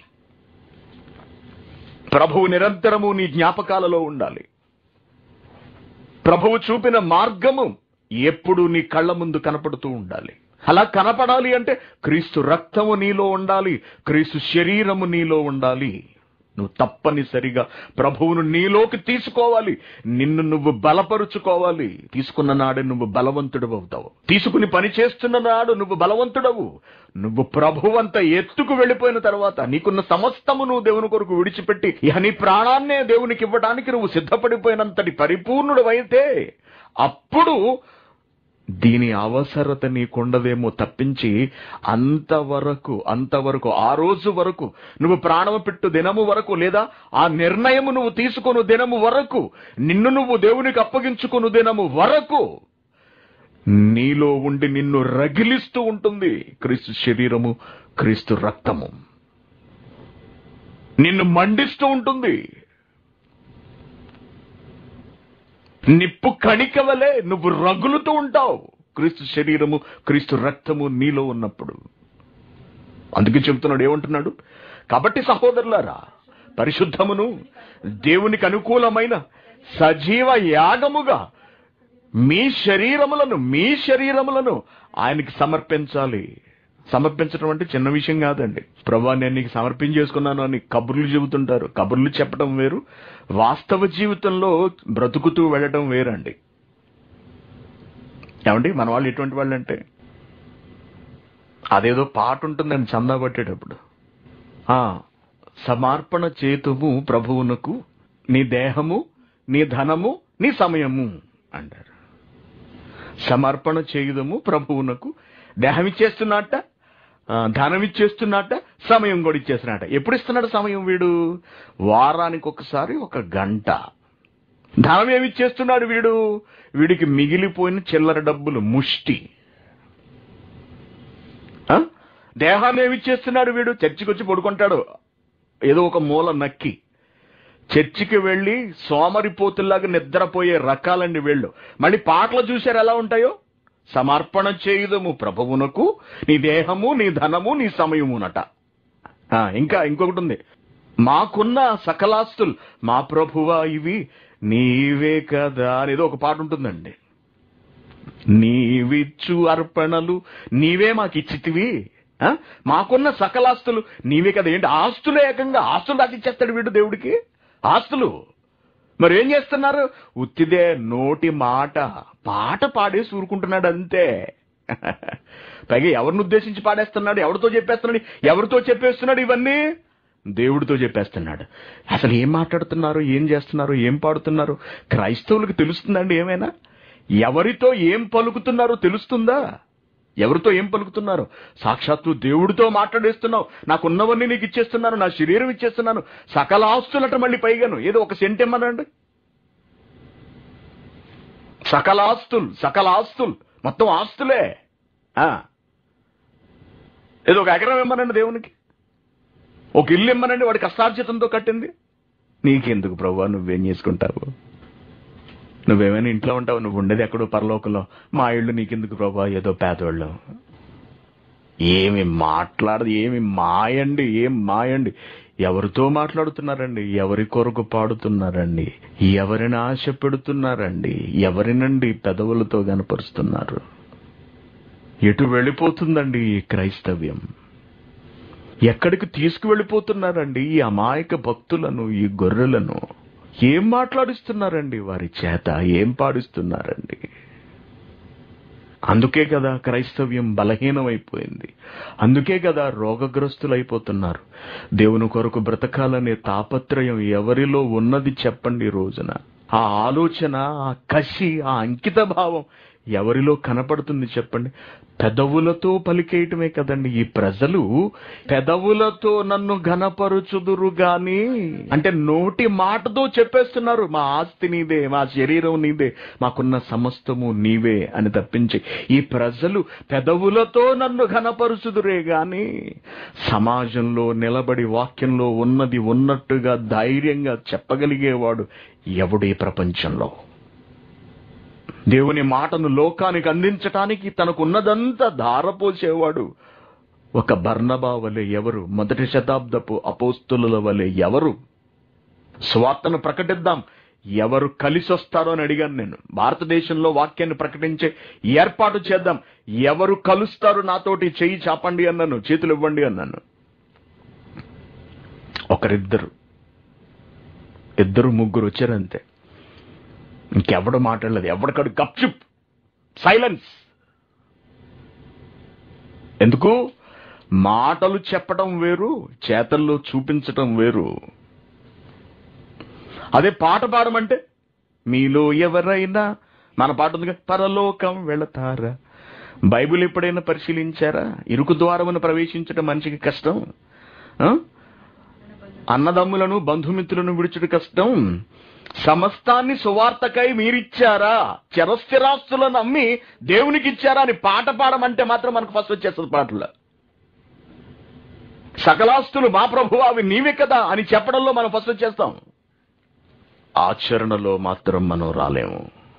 ప్రభువు నిరంతరము నీ జ్ఞాపకాలలో ఉండాలి ప్రభువు చూపిన మార్గము ఎప్పుడు నీ కళ్ళ ముందు కనపడుతూ ఉండాలి అలా కనపడాలి అంటే క్రీస్తు రక్తము నీలో ఉండాలి క్రీస్తు శరీరము నీలో ఉండాలి నువ్వు తప్పనిసరిగా ప్రభువును నీలోకి తీసుకోవాలి నిన్ను నువ్వు బలపరుచుకోవాలి తీసుకున్న నాడే నువ్వు బలవంతుడు అవుతావు తీసుకుని పని చేస్తున్న నాడు నువ్వు బలవంతుడవు నువ్వు ప్రభువంత ఎత్తుకు వెళ్ళిపోయిన తర్వాత నీకున్న సమస్తము నువ్వు దేవుని కొరకు విడిచిపెట్టి ఇహ నీ ప్రాణాన్నే దేవునికి ఇవ్వడానికి నువ్వు సిద్ధపడిపోయినంతటి పరిపూర్ణుడు అయితే అప్పుడు దీని అవసరత నీకుండదేమో తప్పించి అంతవరకు అంతవరకు ఆ రోజు వరకు నువ్వు ప్రాణము పెట్టు దినము వరకు లేదా ఆ నిర్ణయము నువ్వు తీసుకొను దినము వరకు నిన్ను నువ్వు దేవునికి అప్పగించుకును దినము వరకు నీలో ఉండి నిన్ను రగిలిస్తూ ఉంటుంది క్రీస్తు శరీరము క్రీస్తు రక్తము నిన్ను మండిస్తూ ఉంటుంది నిప్పు కణిక వలె నువ్వు రగులుతూ ఉంటావు క్రీస్తు శరీరము క్రీస్తు రక్తము నీలో ఉన్నప్పుడు అందుకే చెబుతున్నాడు ఏమంటున్నాడు కాబట్టి సహోదరులారా పరిశుద్ధమును దేవునికి అనుకూలమైన సజీవ యాగముగా మీ శరీరములను మీ శరీరములను ఆయనకి సమర్పించాలి సమర్పించడం అంటే చిన్న విషయం కాదండి ప్రభా నేను నీకు సమర్పించేసుకున్నాను అని కబుర్లు చెబుతుంటారు కబుర్లు చెప్పడం వేరు వాస్తవ జీవితంలో బ్రతుకుతూ వెళ్ళడం వేరండి ఏమండి మన వాళ్ళు ఎటువంటి వాళ్ళు అంటే అదేదో పాట ఉంటుందండి చందా పట్టేటప్పుడు ఆ సమర్పణ చేతుము ప్రభువునకు నీ దేహము నీ ధనము నీ సమయము అంటారు సమర్పణ చేయుదము ప్రభువునకు దేహం ఇచ్చేస్తున్నట్ట ఆ, ధనం ఇచ్చేస్తున్నట్ట సమయం కూడా ఇచ్చేసినట ఎప్పుడు ఇస్తున్నాడు సమయం వీడు వారానికి ఒకసారి ఒక గంట ధనం ఏమి ఇచ్చేస్తున్నాడు వీడు వీడికి మిగిలిపోయిన చిల్లర డబ్బులు ముష్టి ఆ? దేహాన్ని ఏమి ఇచ్చేస్తున్నాడు వీడు చర్చికి వచ్చి పడుకుంటాడు ఏదో ఒక మూల నక్కి చర్చికి వెళ్ళి సోమరిపోతుల్లాగా నిద్రపోయే రకాలండి వీళ్ళు మళ్ళీ పాటలు చూశారు ఎలా ఉంటాయో సమర్పణ చేయుదము ప్రభువునకు నీ దేహము నీ ధనము నీ సమయమునట ఆ, ఇంకా ఇంకొకటి ఉంది మాకున్న సకలాస్తులు మా ప్రభువా ఇవి నీవే కదా అనేదో ఒక పాట ఉంటుందండి నీవిచ్చు అర్పణలు నీవే మాకు ఇచ్చితివి ఆ? మాకున్న సకలాస్తులు నీవే కదా ఏంటి ఆస్తులు ఏకంగా ఆస్తులు దాకా ఇచ్చేస్తాడు వీడు దేవుడికి ఆస్తులు మరి ఏం చేస్తున్నారు ఉత్తిదే నోటి మాట పాట పాడేసి ఊరుకుంటున్నాడు అంతే పైగా ఎవరిని ఉద్దేశించి పాడేస్తున్నాడు ఎవరితో చెప్పేస్తున్నాడు ఎవరితో చెప్పేస్తున్నాడు ఇవన్నీ దేవుడితో చెప్పేస్తున్నాడు అసలు ఏం మాట్లాడుతున్నారు ఏం చేస్తున్నారు ఏం పాడుతున్నారు క్రైస్తవులకు తెలుస్తుందండి ఏమైనా ఎవరితో ఏం పలుకుతున్నారో తెలుస్తుందా ఎవరితో ఏం పలుకుతున్నారు సాక్షాత్తు దేవుడితో మాట్లాడేస్తున్నావు నాకున్నవన్నీ నీకు ఇచ్చేస్తున్నాను నా శరీరం ఇచ్చేస్తున్నాను సకల ఆస్తులట మళ్ళీ పైగాను ఏదో ఒక సెంట్ ఇమ్మనండి సకల ఆస్తులు సకల ఆస్తులు మొత్తం ఆస్తులే ఆ. ఏదో ఒక ఎకరం ఇమ్మనండి దేవునికి ఒక ఇల్లు ఇమ్మనండి వాడి కష్టార్జితంతో కట్టింది నీకెందుకు ప్రభు నువ్వేం చేసుకుంటావు నువ్వేమైనా ఇంట్లో ఉంటావు నువ్వు ఉండేది ఎక్కడో పరలోకంలో మా ఇళ్ళు నీకెందుకు ప్రభా ఏదో పేదవాళ్ళు ఏమి మాట్లాడదు ఏమి మాయండి ఏం మాయండి ఎవరితో మాట్లాడుతున్నారండి ఎవరి కొరకు పాడుతున్నారండి ఎవరిని ఆశ పెడుతున్నారండి ఎవరినండి పెదవులతో కనపరుస్తున్నారు ఎటు వెళ్ళిపోతుందండి ఈ క్రైస్తవ్యం ఎక్కడికి తీసుకువెళ్ళిపోతున్నారండి ఈ అమాయక భక్తులను ఈ గొర్రెలను ఏం మాట్లాడిస్తున్నారండి వారి చేత ఏం పాడిస్తున్నారండి అందుకే కదా క్రైస్తవ్యం బలహీనమైపోయింది అందుకే కదా రోగగ్రస్తులైపోతున్నారు దేవుని కొరకు బ్రతకాలనే తాపత్రయం ఎవరిలో ఉన్నది చెప్పండి ఈ రోజున ఆ ఆలోచన ఆ కసి ఆ అంకిత భావం ఎవరిలో కనపడుతుంది చెప్పండి పెదవులతో పలికేయటమే కదండి ఈ ప్రజలు పెదవులతో నన్ను ఘనపరుచుదురు గాని అంటే నోటి మాటతో చెప్పేస్తున్నారు మా ఆస్తి నీదే మా శరీరం నీదే మాకున్న సమస్తము నీవే అని తప్పించి ఈ ప్రజలు పెదవులతో నన్ను ఘనపరుచుదురే గాని సమాజంలో నిలబడి వాక్యంలో ఉన్నది ఉన్నట్టుగా ధైర్యంగా చెప్పగలిగేవాడు ఎవడు ఈ ప్రపంచంలో దేవుని మాటను లోకానికి అందించటానికి తనకున్నదంతా ధారపోసేవాడు ఒక బర్ణబా వలె ఎవరు మొదటి శతాబ్దపు అపోస్తుల వలె ఎవరు స్వార్థను ప్రకటిద్దాం ఎవరు కలిసి వస్తారో అని అడిగాను నేను భారతదేశంలో వాక్యాన్ని ప్రకటించే ఏర్పాటు చేద్దాం ఎవరు కలుస్తారు నాతోటి చెయ్యి చాపండి అన్నాను చేతులు ఇవ్వండి అన్నాను ఒకరిద్దరు ఇద్దరు ముగ్గురు వచ్చారంతే ఇంకెవడు మాట్లాడలేదు ఎవడికడు గప్చుప్ సైలెన్స్ ఎందుకు మాటలు చెప్పడం వేరు చేతల్లో చూపించటం వేరు అదే పాట పాడమంటే మీలో ఎవరైనా మన పాట ఉంది కదా, పరలోకం వెళతారా బైబిల్ ఎప్పుడైనా పరిశీలించారా ఇరుకు ద్వారమును ప్రవేశించడం మనిషికి కష్టం ఆ? అన్నదమ్ములను బంధుమిత్రులను విడుచుడు కష్టం సమస్తాన్ని సువార్తకై మీరిచ్చారా చరస్థిరాస్తులను అమ్మి దేవునికి ఇచ్చారా అని పాట పాడమంటే మాత్రం మనకు ఫస్ట్ వచ్చేస్తుంది పాటలు సకలాస్తులు మా ప్రభు అవి నీవే కదా అని చెప్పడంలో మనం ఫస్ట్ వచ్చేస్తాం ఆచరణలో మాత్రం మనం రాలేము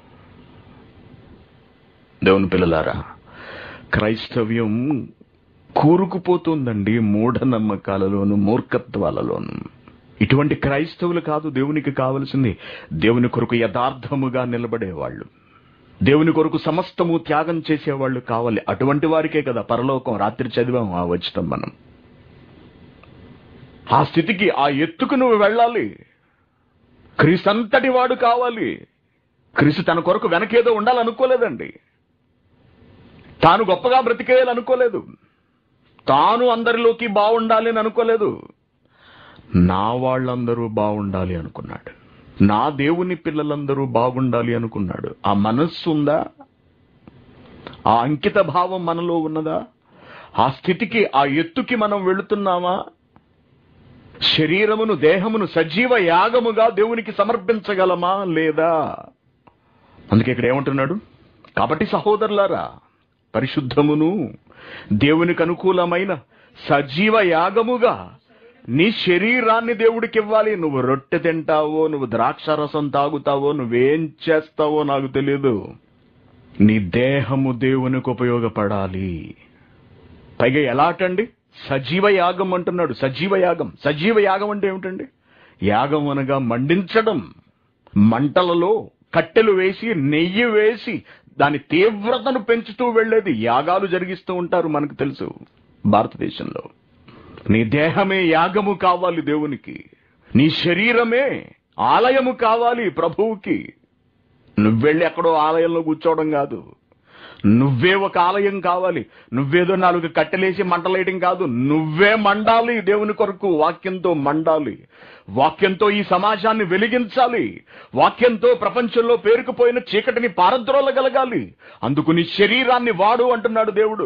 దేవుని పిల్లలారా క్రైస్తవ్యం కూరుకుపోతుందండి మూఢనమ్మకాలలోను మూర్ఖత్వాలలోను ఇటువంటి క్రైస్తవులు కాదు దేవునికి కావలసింది దేవుని కొరకు యథార్థముగా నిలబడేవాళ్ళు దేవుని కొరకు సమస్తము త్యాగం చేసేవాళ్ళు కావాలి అటువంటి వారికే కదా పరలోకం రాత్రి చదివాం ఆ వచ్చితం మనం ఆ స్థితికి ఆ ఎత్తుకు నువ్వు వెళ్ళాలి క్రీస్తంతటి వాడు కావాలి క్రీస్తు తన కొరకు వెనకేదో ఉండాలనుకోలేదండి తాను గొప్పగా బ్రతికేయాలనుకోలేదు తాను అందరిలోకి బాగుండాలి అని అనుకోలేదు నా వాళ్ళందరూ బాగుండాలి అనుకున్నాడు నా దేవుని పిల్లలందరూ బాగుండాలి అనుకున్నాడు ఆ మనస్సు ఉందా ఆ అంకిత భావం మనలో ఉన్నదా ఆ స్థితికి ఆ ఎత్తుకి మనం వెళుతున్నామా శరీరమును దేహమును సజీవ యాగముగా దేవునికి సమర్పించగలమా లేదా అందుకే ఇక్కడ ఏమంటున్నాడు కాబట్టి సహోదరులారా పరిశుద్ధమును దేవునికి అనుకూలమైన సజీవ యాగముగా నీ శరీరాన్ని దేవుడికి ఇవ్వాలి నువ్వు రొట్టె తింటావో నువ్వు ద్రాక్ష రసం తాగుతావో నువ్వేం చేస్తావో నాకు తెలియదు నీ దేహము దేవునికి ఉపయోగపడాలి పైగా ఎలాటండి సజీవ యాగం అంటున్నాడు సజీవ యాగం సజీవ యాగం అంటే ఏమిటండి యాగం అనగా మండించడం మంటలలో కట్టెలు వేసి నెయ్యి వేసి దాని తీవ్రతను పెంచుతూ వెళ్ళేది యాగాలు జరిగిస్తూ ఉంటారు మనకు తెలుసు భారతదేశంలో నీ దేహమే యాగము కావాలి దేవునికి నీ శరీరమే ఆలయము కావాలి ప్రభువుకి నువ్వెళ్ళి ఎక్కడో ఆలయంలో కూర్చోవడం కాదు నువ్వే ఒక ఆలయం కావాలి నువ్వేదో నాలుగు కట్టెలేసి మంటలేయడం కాదు నువ్వే మండాలి దేవుని కొరకు వాక్యంతో మండాలి వాక్యంతో ఈ సమాజాన్ని వెలిగించాలి వాక్యంతో ప్రపంచంలో పేరుకుపోయిన చీకటిని పారద్రోలగలగాలి అందుకు నీ శరీరాన్ని వాడు అంటున్నాడు దేవుడు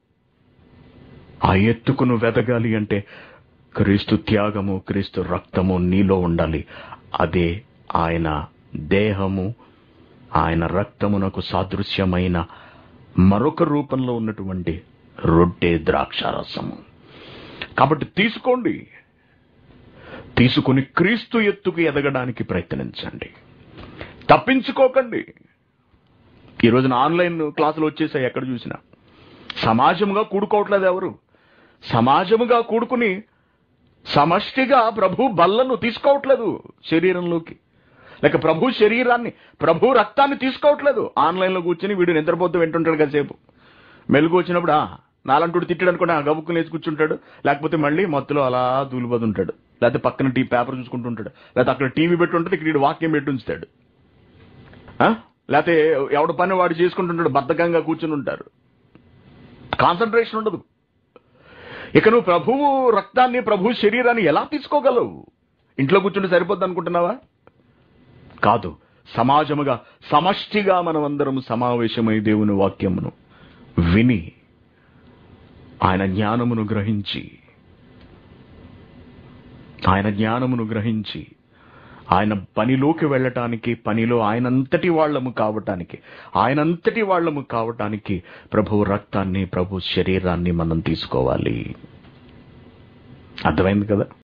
ఆ ఎత్తుకు నువ్వు వెదగాలి అంటే క్రీస్తు త్యాగము క్రీస్తు రక్తము నీలో ఉండాలి అదే ఆయన దేహము ఆయన రక్తమునకు సాదృశ్యమైన మరొక రూపంలో ఉన్నటువంటి రొట్టె ద్రాక్షారసము కాబట్టి తీసుకోండి తీసుకుని క్రీస్తు ఎత్తుకు ఎదగడానికి ప్రయత్నించండి తప్పించుకోకండి ఈ రోజున ఆన్లైన్ క్లాసులు వచ్చేసాయి ఎక్కడ చూసినా సమాజముగా కూడుకోవట్లేదు ఎవరు సమాజముగా కూడుకుని సమష్టిగా ప్రభు బల్లను తీసుకోవట్లేదు శరీరంలోకి లేక ప్రభు శరీరాన్ని ప్రభు రక్తాన్ని తీసుకోవట్లేదు ఆన్లైన్లో కూర్చుని వీడు నిద్రపోతూ వింటుంటాడు కాసేపు మెలుగు వచ్చినప్పుడు ఆ నాలంటుడు తిట్టాడు అనుకోండి ఆ గబుక్కుని వేసి కూర్చుంటాడు లేకపోతే మళ్ళీ మత్తులో అలా దూలిపోతుంటాడు లేకపోతే పక్కన టీ పేపర్ చూసుకుంటూ ఉంటాడు లేకపోతే అక్కడ టీవీ పెట్టి ఉంటుంది ఇక్కడ ఈడు వాక్యం పెట్టి ఉంచుతాడు ఆ? లేకపోతే ఎవడ పని వాడు చేసుకుంటుంటాడు బద్ధకంగా కూర్చుని ఉంటారు కాన్సన్ట్రేషన్ ఉండదు ఇక నువ్వు ప్రభువు రక్తాన్ని ప్రభు శరీరాన్ని ఎలా తీసుకోగలవు ఇంట్లో కూర్చుంటే సరిపోద్ది అనుకుంటున్నావా కాదు సమాజముగా సమష్టిగా మనమందరం సమావేశమై దేవుని వాక్యమును విని ఆయన జ్ఞానమును గ్రహించి ఆయన జ్ఞానమును గ్రహించి ఆయన పనిలోకి వెళ్ళటానికి పనిలో ఆయనంతటి వాళ్ళము కావటానికి ఆయనంతటి వాళ్ళము కావటానికి ప్రభు రక్తాన్ని ప్రభు శరీరాన్ని మనం తీసుకోవాలి అర్థమైంది కదా